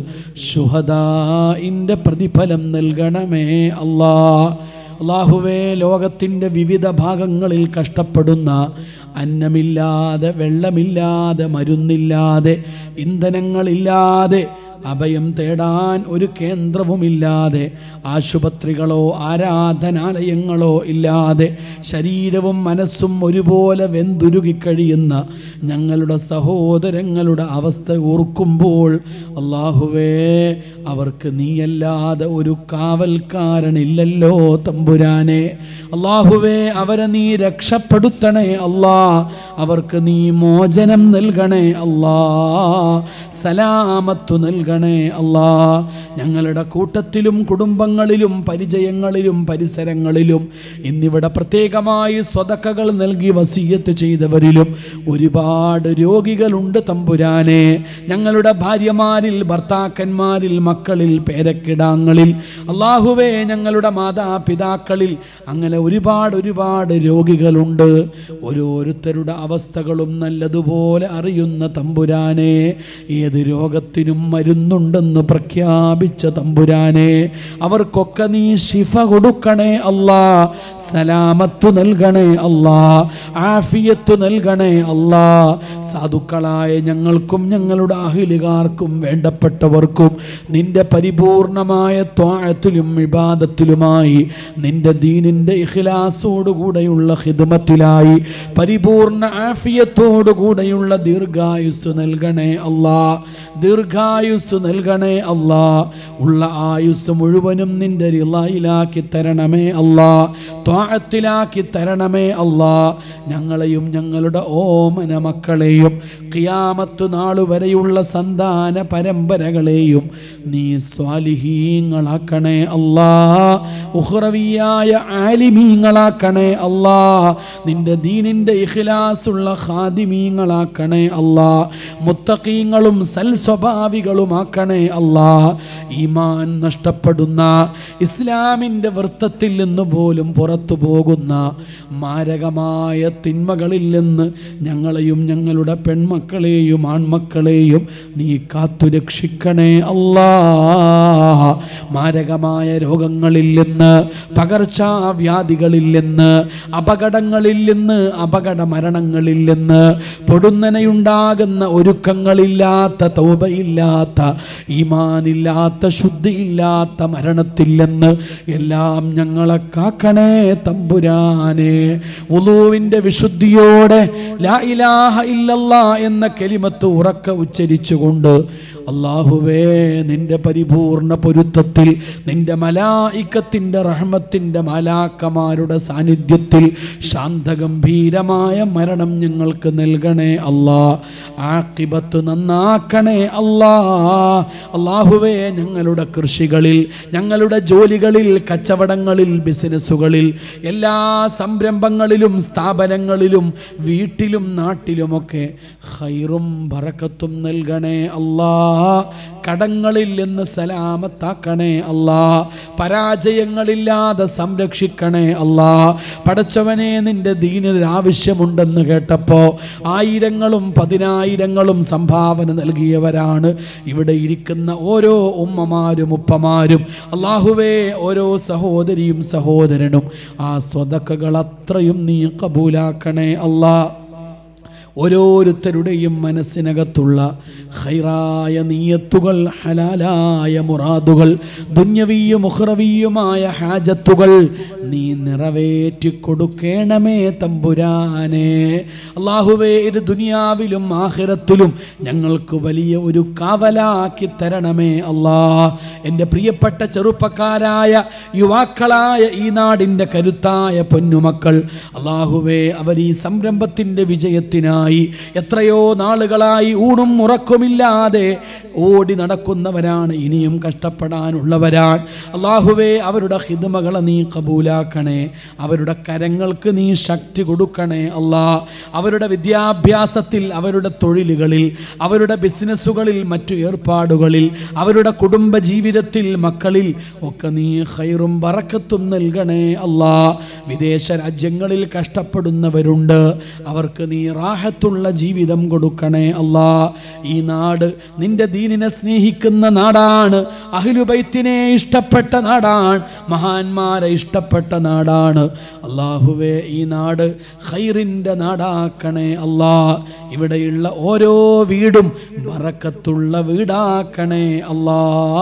ശുഹദായിൻ്റെ പ്രതിഫലം നൽകണമേ അല്ലാ അള്ളാഹുവേ ലോകത്തിൻ്റെ വിവിധ ഭാഗങ്ങളിൽ കഷ്ടപ്പെടുന്ന അന്നമില്ലാതെ വെള്ളമില്ലാതെ മരുന്നില്ലാതെ ഇന്ധനങ്ങളില്ലാതെ അഭയം തേടാൻ ഒരു കേന്ദ്രവുമില്ലാതെ ആശുപത്രികളോ ആരാധനാലയങ്ങളോ ഇല്ലാതെ ശരീരവും മനസ്സും ഒരുപോലെ വെന്തുരുകിക്കഴിയുന്ന ഞങ്ങളുടെ സഹോദരങ്ങളുടെ അവസ്ഥ ഓർക്കുമ്പോൾ അള്ളാഹുവേ അവർക്ക് നീയല്ലാതെ ഒരു കാവൽക്കാരനില്ലല്ലോ തമ്പുരാനെ അള്ളാഹുവേ അവരെ നീ രക്ഷപ്പെടുത്തണേ അല്ലാ അവർക്ക് നീ മോചനം നൽകണേ അല്ലാ സലാമത്തു നൽകണേ അല്ലാ ഞങ്ങളുടെ കൂട്ടത്തിലും കുടുംബങ്ങളിലും പരിചയങ്ങളിലും പരിസരങ്ങളിലും ഇന്നിവിടെ പ്രത്യേകമായി സ്വതക്കകൾ നൽകി വസീയത്ത് ചെയ്തവരിലും ഒരുപാട് രോഗികളുണ്ട് തമ്പുരാനെ ഞങ്ങളുടെ ഭാര്യമാരിൽ ഭർത്താക്കന്മാരിൽ മക്കളിൽ പേരക്കിടാങ്ങളിൽ അള്ളാഹുവേ ഞങ്ങളുടെ മാതാപിതാക്കളിൽ അങ്ങനെ ഒരുപാട് ഒരുപാട് രോഗികളുണ്ട് ഓരോരുത്തരുടെ അവസ്ഥകളും നല്ലതുപോലെ അറിയുന്ന തമ്പുരാനെ ഏത് രോഗത്തിനും മരുന്നുണ്ടെന്ന് പ്രഖ്യാപിച്ച തമ്പുരാനെ അവർക്കൊക്കെ നീ ശിഫ കൊടുക്കണേ അല്ലാ സലാമത്തു നൽകണേ അല്ലാ ആഫിയത്ത് നൽകണേ അല്ലാ സാധുക്കളായ ഞങ്ങൾക്കും ഞങ്ങളുടെ അഹിലുകാർക്കും വേണ്ടപ്പെട്ടവർക്കും നിന്റെ പരിപൂർണമായ ത്വാഴത്തിലും വിവാദത്തിലുമായി നിന്റെ ദീനിൻ്റെ ഇഖിലാസോടുകൂടെയുള്ള ഹിദ്മത്തിലായി പരിപൂർണ ആഫിയത്തോടുകൂടെയുള്ള ദീർഘായുസ് നൽകണേ അല്ലാ ദീർഘായുസ് നൽകണേ അല്ലാ ഉള്ള ആയുസ് മുഴുവനും നിന്റെ റിളയിലാക്കി തരണമേ അല്ലാ ത്വാഴത്തിലാക്കി തരണമേ അല്ലാ ഞങ്ങളെയും ഞങ്ങളുടെ ഓമന മക്കളെയും ഖിയാമത്ത് നാളുവരെയുള്ള സന്താന പരമ്പരകളെയും നീ സ്വാലിഹീങ്ങളാക്കണേ അല്ലാ ഉഹ്റവിയായ ആലിമീങ്ങളാക്കണേ അല്ലാ നിന്റെ ദീനിന്റെ ഇഖ്ലാസുള്ള ഖാദിമീങ്ങളാക്കണേ അല്ലാ മുത്തഖീങ്ങളും സൽസ്വഭാവികളുമാക്കണേ അല്ലാ ഈമാൻ നഷ്ടപ്പെടുന്ന ഇസ്ലാമിൻ്റെ വൃത്തത്തിൽ നിന്ന് പോലും പുറത്തു പോകുന്ന മാരകമായ തിന്മകളിൽ നിന്ന് ഞങ്ങളെയും ഞങ്ങളുടെ പെൺമക്കളെയും ആൺമക്കളെയും നീ കാത്തുരക്ഷിക്കണേ അല്ലാ മാരകമായ രോഗങ്ങളിൽ നിന്ന് പകർച്ചാവ്യാധികളിൽ നിന്ന് അപകടങ്ങളിൽ നിന്ന് അപകട മരണങ്ങളിൽ നിന്ന് പൊടുന്നനെയുണ്ടാകുന്ന ഒരുക്കങ്ങളില്ലാത്ത തൗബയില്ലാത്ത ഈമാനില്ലാത്ത ശുദ്ധിയില്ലാത്ത മരണത്തിൽ നിന്ന് എല്ലാം ഞങ്ങളെ കാക്കണേ തമ്പുരാനെ ഉലൂവിൻ്റെ വിശുദ്ധിയോടെ ലാ ഇലാഹ ഇല്ലല്ലാ എന്ന കെലിമത്ത് ഉറക്ക ഉച്ചരിച്ചുകൊണ്ട് അള്ളാഹുവേ നിന്റെ പരിപൂർണ പൊരുത്തത്തിൽ നിന്റെ മലായിക്കത്തിൻ്റെ റഹ്മത്തിൻ്റെ മാലാക്കമാരുടെ സാന്നിധ്യത്തിൽ ശാന്തഗംഭീരമായ മരണം ഞങ്ങൾക്ക് നൽകണേ അല്ലാ ആക്കിബത്ത് നന്നാക്കണേ അല്ലാ അള്ളാഹുവേ ഞങ്ങളുടെ കൃഷികളിൽ ഞങ്ങളുടെ ജോലികളിൽ കച്ചവടങ്ങളിൽ ബിസിനസ്സുകളിൽ എല്ലാ സംരംഭങ്ങളിലും സ്ഥാപനങ്ങളിലും വീട്ടിലും നാട്ടിലുമൊക്കെ ഹൈറും ബറക്കത്തും നൽകണേ അല്ലാ കടങ്ങളിൽ നിന്ന് സലാമത്താക്കണേ അല്ലാ പരാജയങ്ങളില്ലാതെ സംരക്ഷിക്കണേ അല്ലാ പടച്ചവനെ നിന്റെ ദീനിൽ ആവശ്യമുണ്ടെന്ന് കേട്ടപ്പോൾ ആയിരങ്ങളും പതിനായിരങ്ങളും സംഭാവന നൽകിയവരാണ് ഇവിടെ ഇരിക്കുന്ന ഓരോ ഉമ്മമാരും ഉപ്പമാരും അള്ളാഹുവേ ഓരോ സഹോദരിയും സഹോദരനും ആ സ്വതക്കകൾ അത്രയും നീ കബൂലാക്കണേ അല്ലാ ഓരോരുത്തരുടെയും മനസ്സിനകത്തുള്ള ഹൈറായ നീയത്തുകൾ ഹലാലായ മുറാദുകൾ ദുന്യവീയും ഉഹ്റവീയുമായ ഹാജത്തുകൾ നീ നിറവേറ്റി കൊടുക്കണമേ തമ്പുരാനെ അള്ളാഹുവേ ഇത് ദുനിയാവിലും ആഹിറത്തിലും ഞങ്ങൾക്ക് വലിയ ഒരു കാവലാക്കി തരണമേ അല്ലാ എൻ്റെ പ്രിയപ്പെട്ട ചെറുപ്പക്കാരായ യുവാക്കളായ ഈ നാടിൻ്റെ കരുത്തായ പൊന്നുമക്കൾ അള്ളാഹുവേ അവർ ഈ സംരംഭത്തിൻ്റെ വിജയത്തിനായി എത്രയോ നാളുകളായി ഊണും ഉറക്കുമില്ലാതെ ഓടി നടക്കുന്നവരാണ് ഇനിയും കഷ്ടപ്പെടാനുള്ളവരാണ് അള്ളാഹുവേ അവരുടെ ഹിദമകളെ നീ കബൂലാക്കണേ അവരുടെ കരങ്ങൾക്ക് നീ ശക്തി കൊടുക്കണേ അല്ലാ അവരുടെ വിദ്യാഭ്യാസത്തിൽ അവരുടെ തൊഴിലുകളിൽ അവരുടെ ബിസിനസ്സുകളിൽ മറ്റു ഏർപ്പാടുകളിൽ അവരുടെ കുടുംബ ജീവിതത്തിൽ മക്കളിൽ ഒക്കെ നീ ഹൈറും വറക്കത്തും നൽകണേ അല്ലാ വിദേശ രാജ്യങ്ങളിൽ കഷ്ടപ്പെടുന്നവരുണ്ട് അവർക്ക് നീ റാഹത്തുള്ള ജീവിതം കൊടുക്കണേ അല്ലാ ഈ നാട് നിന്റെ ദീനിനെ സ്നേഹിക്കുന്ന നാടാണ് അഹിലുബൈത്തിനെ ഇഷ്ടപ്പെട്ട നാടാണ് മഹാന്മാരെ ഇഷ്ടപ്പെട്ട നാടാണ് അള്ളാഹുവേ ഈ നാട് ഖൈറിൻ്റെ നാടാക്കണേ അല്ലാ ഇവിടെയുള്ള ഓരോ വീടും ബറക്കത്തുള്ള വീടാക്കണേ അല്ലാ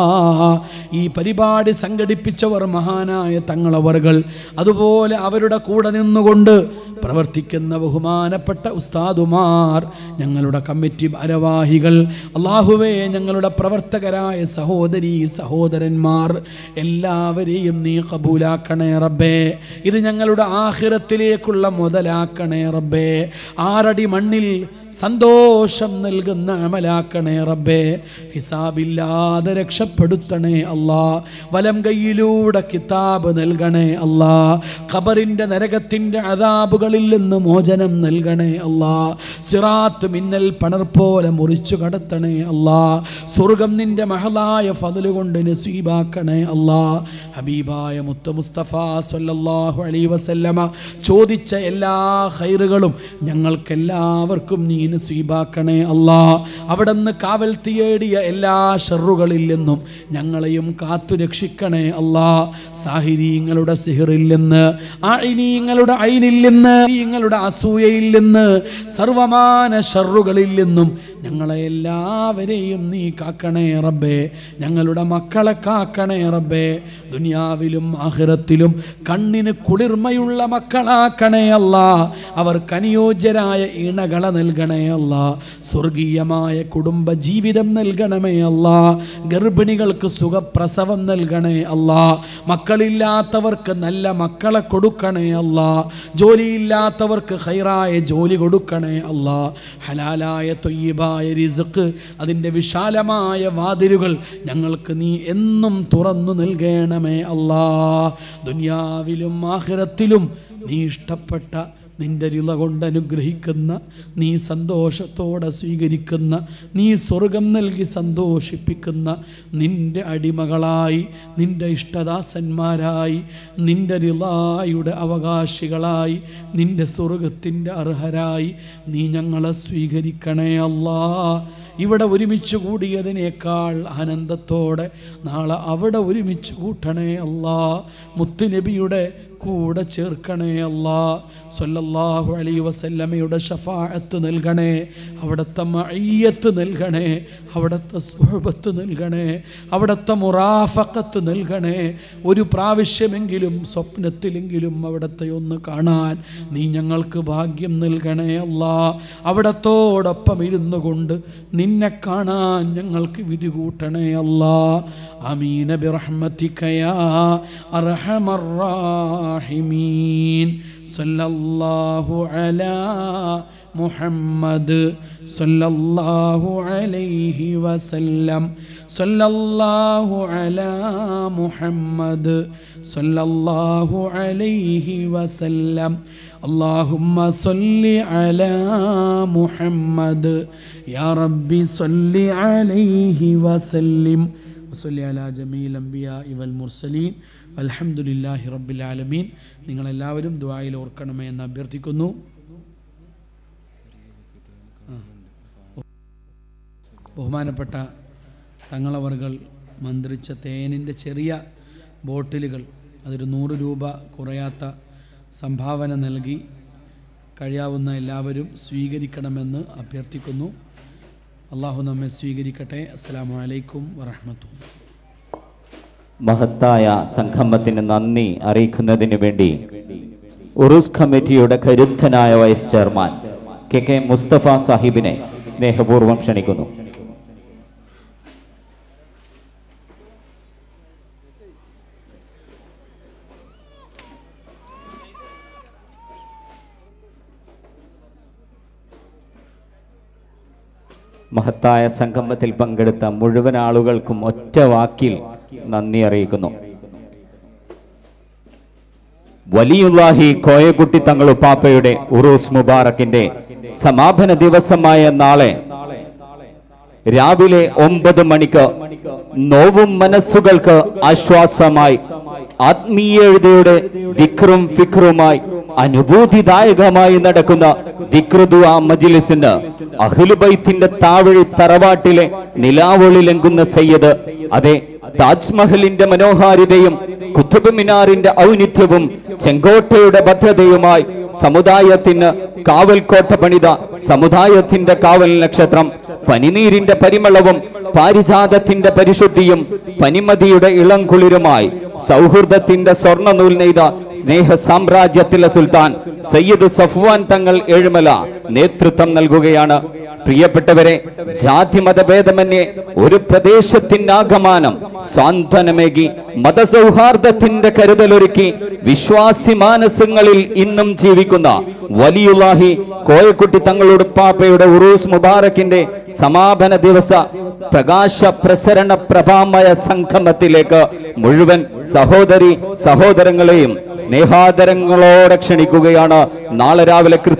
ഈ പരിപാടി സംഘടിപ്പിച്ചവർ മഹാനായ തങ്ങളവറുകൾ അതുപോലെ അവരുടെ കൂടെ നിന്നുകൊണ്ട് പ്രവർത്തിക്കുന്ന ബഹുമാനപ്പെട്ട ഉസ്താദുമാർ ഞങ്ങളുടെ കമ്മിറ്റി ഭാരവാഹികൾ അള്ളാഹുവേ ഞങ്ങളുടെ പ്രവർത്തകരായ സഹോദരി സഹോദരന്മാർ എല്ലാവരെയും നീ കബൂലാക്കണേ റബ്ബേ ഇത് ഞങ്ങളുടെ ആഹിറത്തിലേക്കുള്ള മുതലാക്കണേ റബ്ബേ ആറടി മണ്ണിൽ സന്തോഷം നൽകുന്ന അമലാക്കണേ റബ്ബേ ഹിസാബില്ലാതെ രക്ഷപ്പെടുത്തണേ അല്ലാ വലം കയ്യിലൂടെ കിതാബ് നൽകണേ അല്ലാ ഖബറിൻ്റെ നരകത്തിൻ്റെ അതാബുകളിൽ നിന്ന് മോചനം നൽകണേ അല്ലാ സിറാത്ത് മിന്നൽ പണർ പോലെ മുറിച്ചു കടത്തണേ അല്ലാ സ്വർഗം നിന്റെ മഹലായ ഫതല് കൊണ്ട് നസീബാക്കണേ അല്ലാ ഹബീബായ മുത്ത മുസ്തഫ സല്ലല്ലാഹു അലൈഹി വസല്ലമ ചോദിച്ച എല്ലാ ഹൈറുകളും ഞങ്ങൾക്കെല്ലാവർക്കും നീ നസീബാക്കണേ അല്ലാ അവിടെ നിന്ന് കാവൽ തീയേടിയ എല്ലാ ഷെറുകളിൽ നിന്നും ഞങ്ങളെയും കാത്തു രക്ഷിക്കണേ അല്ലാ സാഹിരീങ്ങളുടെ സിഹിറിൽ നിന്ന് ആയിനീങ്ങളുടെ ഐനിൽ നിന്ന് ഈങ്ങളുടെ അസൂയയിൽ നിന്ന് സർവമാന ഷെറുകളിൽ നിന്നും ഞങ്ങളെ എല്ലാവരെയും നീ കാക്കണേ റബ്ബേ ഞങ്ങളുടെ മക്കളെ കാക്കണേ റബ്ബേ ദുനിയാവിലും ആഹിറത്തിലും കണ്ണിന് കുളിർമയുള്ള മക്കളാക്കണേ അല്ല അവർക്ക് അനുയോജ്യരായ ഇണകളെ നൽകണേ അല്ല സ്വർഗീയമായ കുടുംബ ജീവിതം നൽകണമേ അല്ല ഗർഭിണികൾക്ക് സുഖപ്രസവം നൽകണേ അല്ല മക്കളില്ലാത്തവർക്ക് നല്ല മക്കളെ കൊടുക്കണേ അല്ല ജോലിയില്ലാത്തവർക്ക് ഹൈറായ ജോലി കൊടുക്കണേ അല്ല ഹലാലായ തൊയ്യബായ ഹലാലായ റിസ്ക് അതിൻ്റെ വിശാലമായ വാതിലുകൾ ഞങ്ങൾക്ക് നീ എന്നും തുറന്നു നൽകണമേ അല്ലാ ദുനിയാവിലും ആഖിറത്തിലും നീ ഇഷ്ടപ്പെട്ട നിന്റെ രിള കൊണ്ട് അനുഗ്രഹിക്കുന്ന നീ സന്തോഷത്തോടെ സ്വീകരിക്കുന്ന നീ സ്വർഗം നൽകി സന്തോഷിപ്പിക്കുന്ന നിന്റെ അടിമകളായി നിന്റെ ഇഷ്ടദാസന്മാരായി നിന്റെ റിളായുടെ അവകാശികളായി നിന്റെ സ്വർഗത്തിൻ്റെ അർഹരായി നീ ഞങ്ങളെ സ്വീകരിക്കണേ അല്ലാ ഇവിടെ ഒരുമിച്ച് കൂടിയതിനേക്കാൾ ആനന്ദത്തോടെ നാളെ അവിടെ ഒരുമിച്ച് കൂട്ടണേ അല്ലാ മുത്തുനബിയുടെ കൂടെ ചേർക്കണേ അല്ലാ സല്ലല്ലാഹു അലൈ വസല്ലമയുടെ ഷഫാഅത്ത് നൽകണേ അവിടുത്തെ മയ്യത്ത് നൽകണേ അവിടുത്തെ സുഹബത്ത് നൽകണേ അവിടുത്തെ മുറാഫക്കത്ത് നൽകണേ ഒരു പ്രാവശ്യമെങ്കിലും സ്വപ്നത്തിലെങ്കിലും അവിടുത്തെ ഒന്ന് കാണാൻ നീ ഞങ്ങൾക്ക് ഭാഗ്യം നൽകണേ അല്ലാ അവിടത്തോടൊപ്പം ഇരുന്നു കൊണ്ട് നിന്നെ കാണാൻ ഞങ്ങൾക്ക് വിധി കൂട്ടണേ അല്ലാ അമീന ബിറഹ്മത്തിക്കയാ അർഹമർ الراحمين صلى الله على محمد صلى الله عليه وسلم صلى الله على محمد صلى الله عليه وسلم اللهم صل على محمد يا ربي صل عليه وسلم وصل على جميع الأنبياء والمرسلين അൽഹംദുലില്ലാഹി റബ്ബിൽ ആലമീൻ നിങ്ങളെല്ലാവരും ദുആയിൽ ഓർക്കണമേ എന്ന് അഭ്യർത്ഥിക്കുന്നു ആ. ബഹുമാനപ്പെട്ട തങ്ങളവറുകൾ മന്ത്രിച്ച തേനിൻ്റെ ചെറിയ ബോട്ടിലുകൾ അതൊരു നൂറ് രൂപ കുറയാത്ത സംഭാവന നൽകി കഴിയാവുന്ന എല്ലാവരും സ്വീകരിക്കണമെന്ന് അഭ്യർത്ഥിക്കുന്നു അള്ളാഹു നമ്മെ സ്വീകരിക്കട്ടെ അസ്സലാമു അലൈക്കും വറഹ്മത്തുള്ളാഹി മഹത്തായ സംഗമത്തിന് നന്ദി അറിയിക്കുന്നതിന് വേണ്ടി ഉറൂസ് കമ്മിറ്റിയുടെ കരുത്തനായ vice chairman K K Mustafa സാഹിബിനെ സ്നേഹപൂർവ്വം ക്ഷണിക്കുന്നു മഹത്തായ സംഗമത്തിൽ പങ്കെടുത്ത മുഴുവൻ ആളുകൾക്കും ഒറ്റ വാക്കിൽ നന്ദി അറിയിക്കുന്നു വലിയുല്ലാഹി കോയക്കുട്ടി തങ്ങളുപ്പാപ്പയുടെ ഉറൂസ് മുബാറക്കിന്റെ സമാപന ദിവസമായ നാളെ രാവിലെ ഒമ്പത് മണിക്ക് നോവും മനസ്സുകൾക്ക് ആശ്വാസമായി ആത്മീയതയുടെ ദിക്റും ഫിക്റുമായി അനുഭൂതിദായകമായി നടക്കുന്ന ദിക്റുദുആ മജ്ലിസിന് അഹ്ലുബൈത്തിന്റെ താവഴി തറവാട്ടിലെ നിലാവൊളിലെങ്കുന്ന സയ്യദ് അതെ താജ്മഹലിന്റെ മനോഹാരിതയും കുത്തുബ് മിനാറിന്റെ ഔന്നിത്യവും ചെങ്കോട്ടയുടെ ഭദ്രതയുമായി സമുദായത്തിന് കാവൽക്കോട്ട പണിത സമുദായത്തിന്റെ കാവൽ നക്ഷത്രം പനിനീരിന്റെ പരിമളവും പാരിജാതത്തിന്റെ പരിശുദ്ധിയും പനിമതിയുടെ ഇളം കുളിരുമായി സൗഹൃദത്തിന്റെ സ്വർണ്ണ നൂൽ നെയ്ത സ്നേഹ സാമ്രാജ്യത്തിലെ സുൽത്താൻ സയ്യിദ് സഫ്വാൻ തങ്ങൾ ഏഴുമല നേതൃത്വം നൽകുകയാണ് പ്രിയപ്പെട്ടവരെ ജാതി മതഭേദമന്യേ ഒരു പ്രദേശത്തിനാകമാനം സാന്ത്വനമേകി മതസൗഹാർദ്ദത്തിന്റെ കരുതലൊരുക്കി വിശ്വാസി മാനസങ്ങളിൽ ഇന്നും ജീവിക്കുന്ന വലിയുല്ലാഹി കോയക്കുട്ടി തങ്ങളുടെ പാപ്പയുടെ ഉറൂസ് മുബാറക്കിന്റെ സമാപന ദിവസ പ്രകാശ പ്രസരണ പ്രഭാമയ സംഗമത്തിലേക്ക് മുഴുവൻ സഹോദരി സഹോദരങ്ങളെയും സ്നേഹാദരങ്ങളോടെ ക്ഷണിക്കുകയാണ് നാളെ രാവിലെ കൃത്യം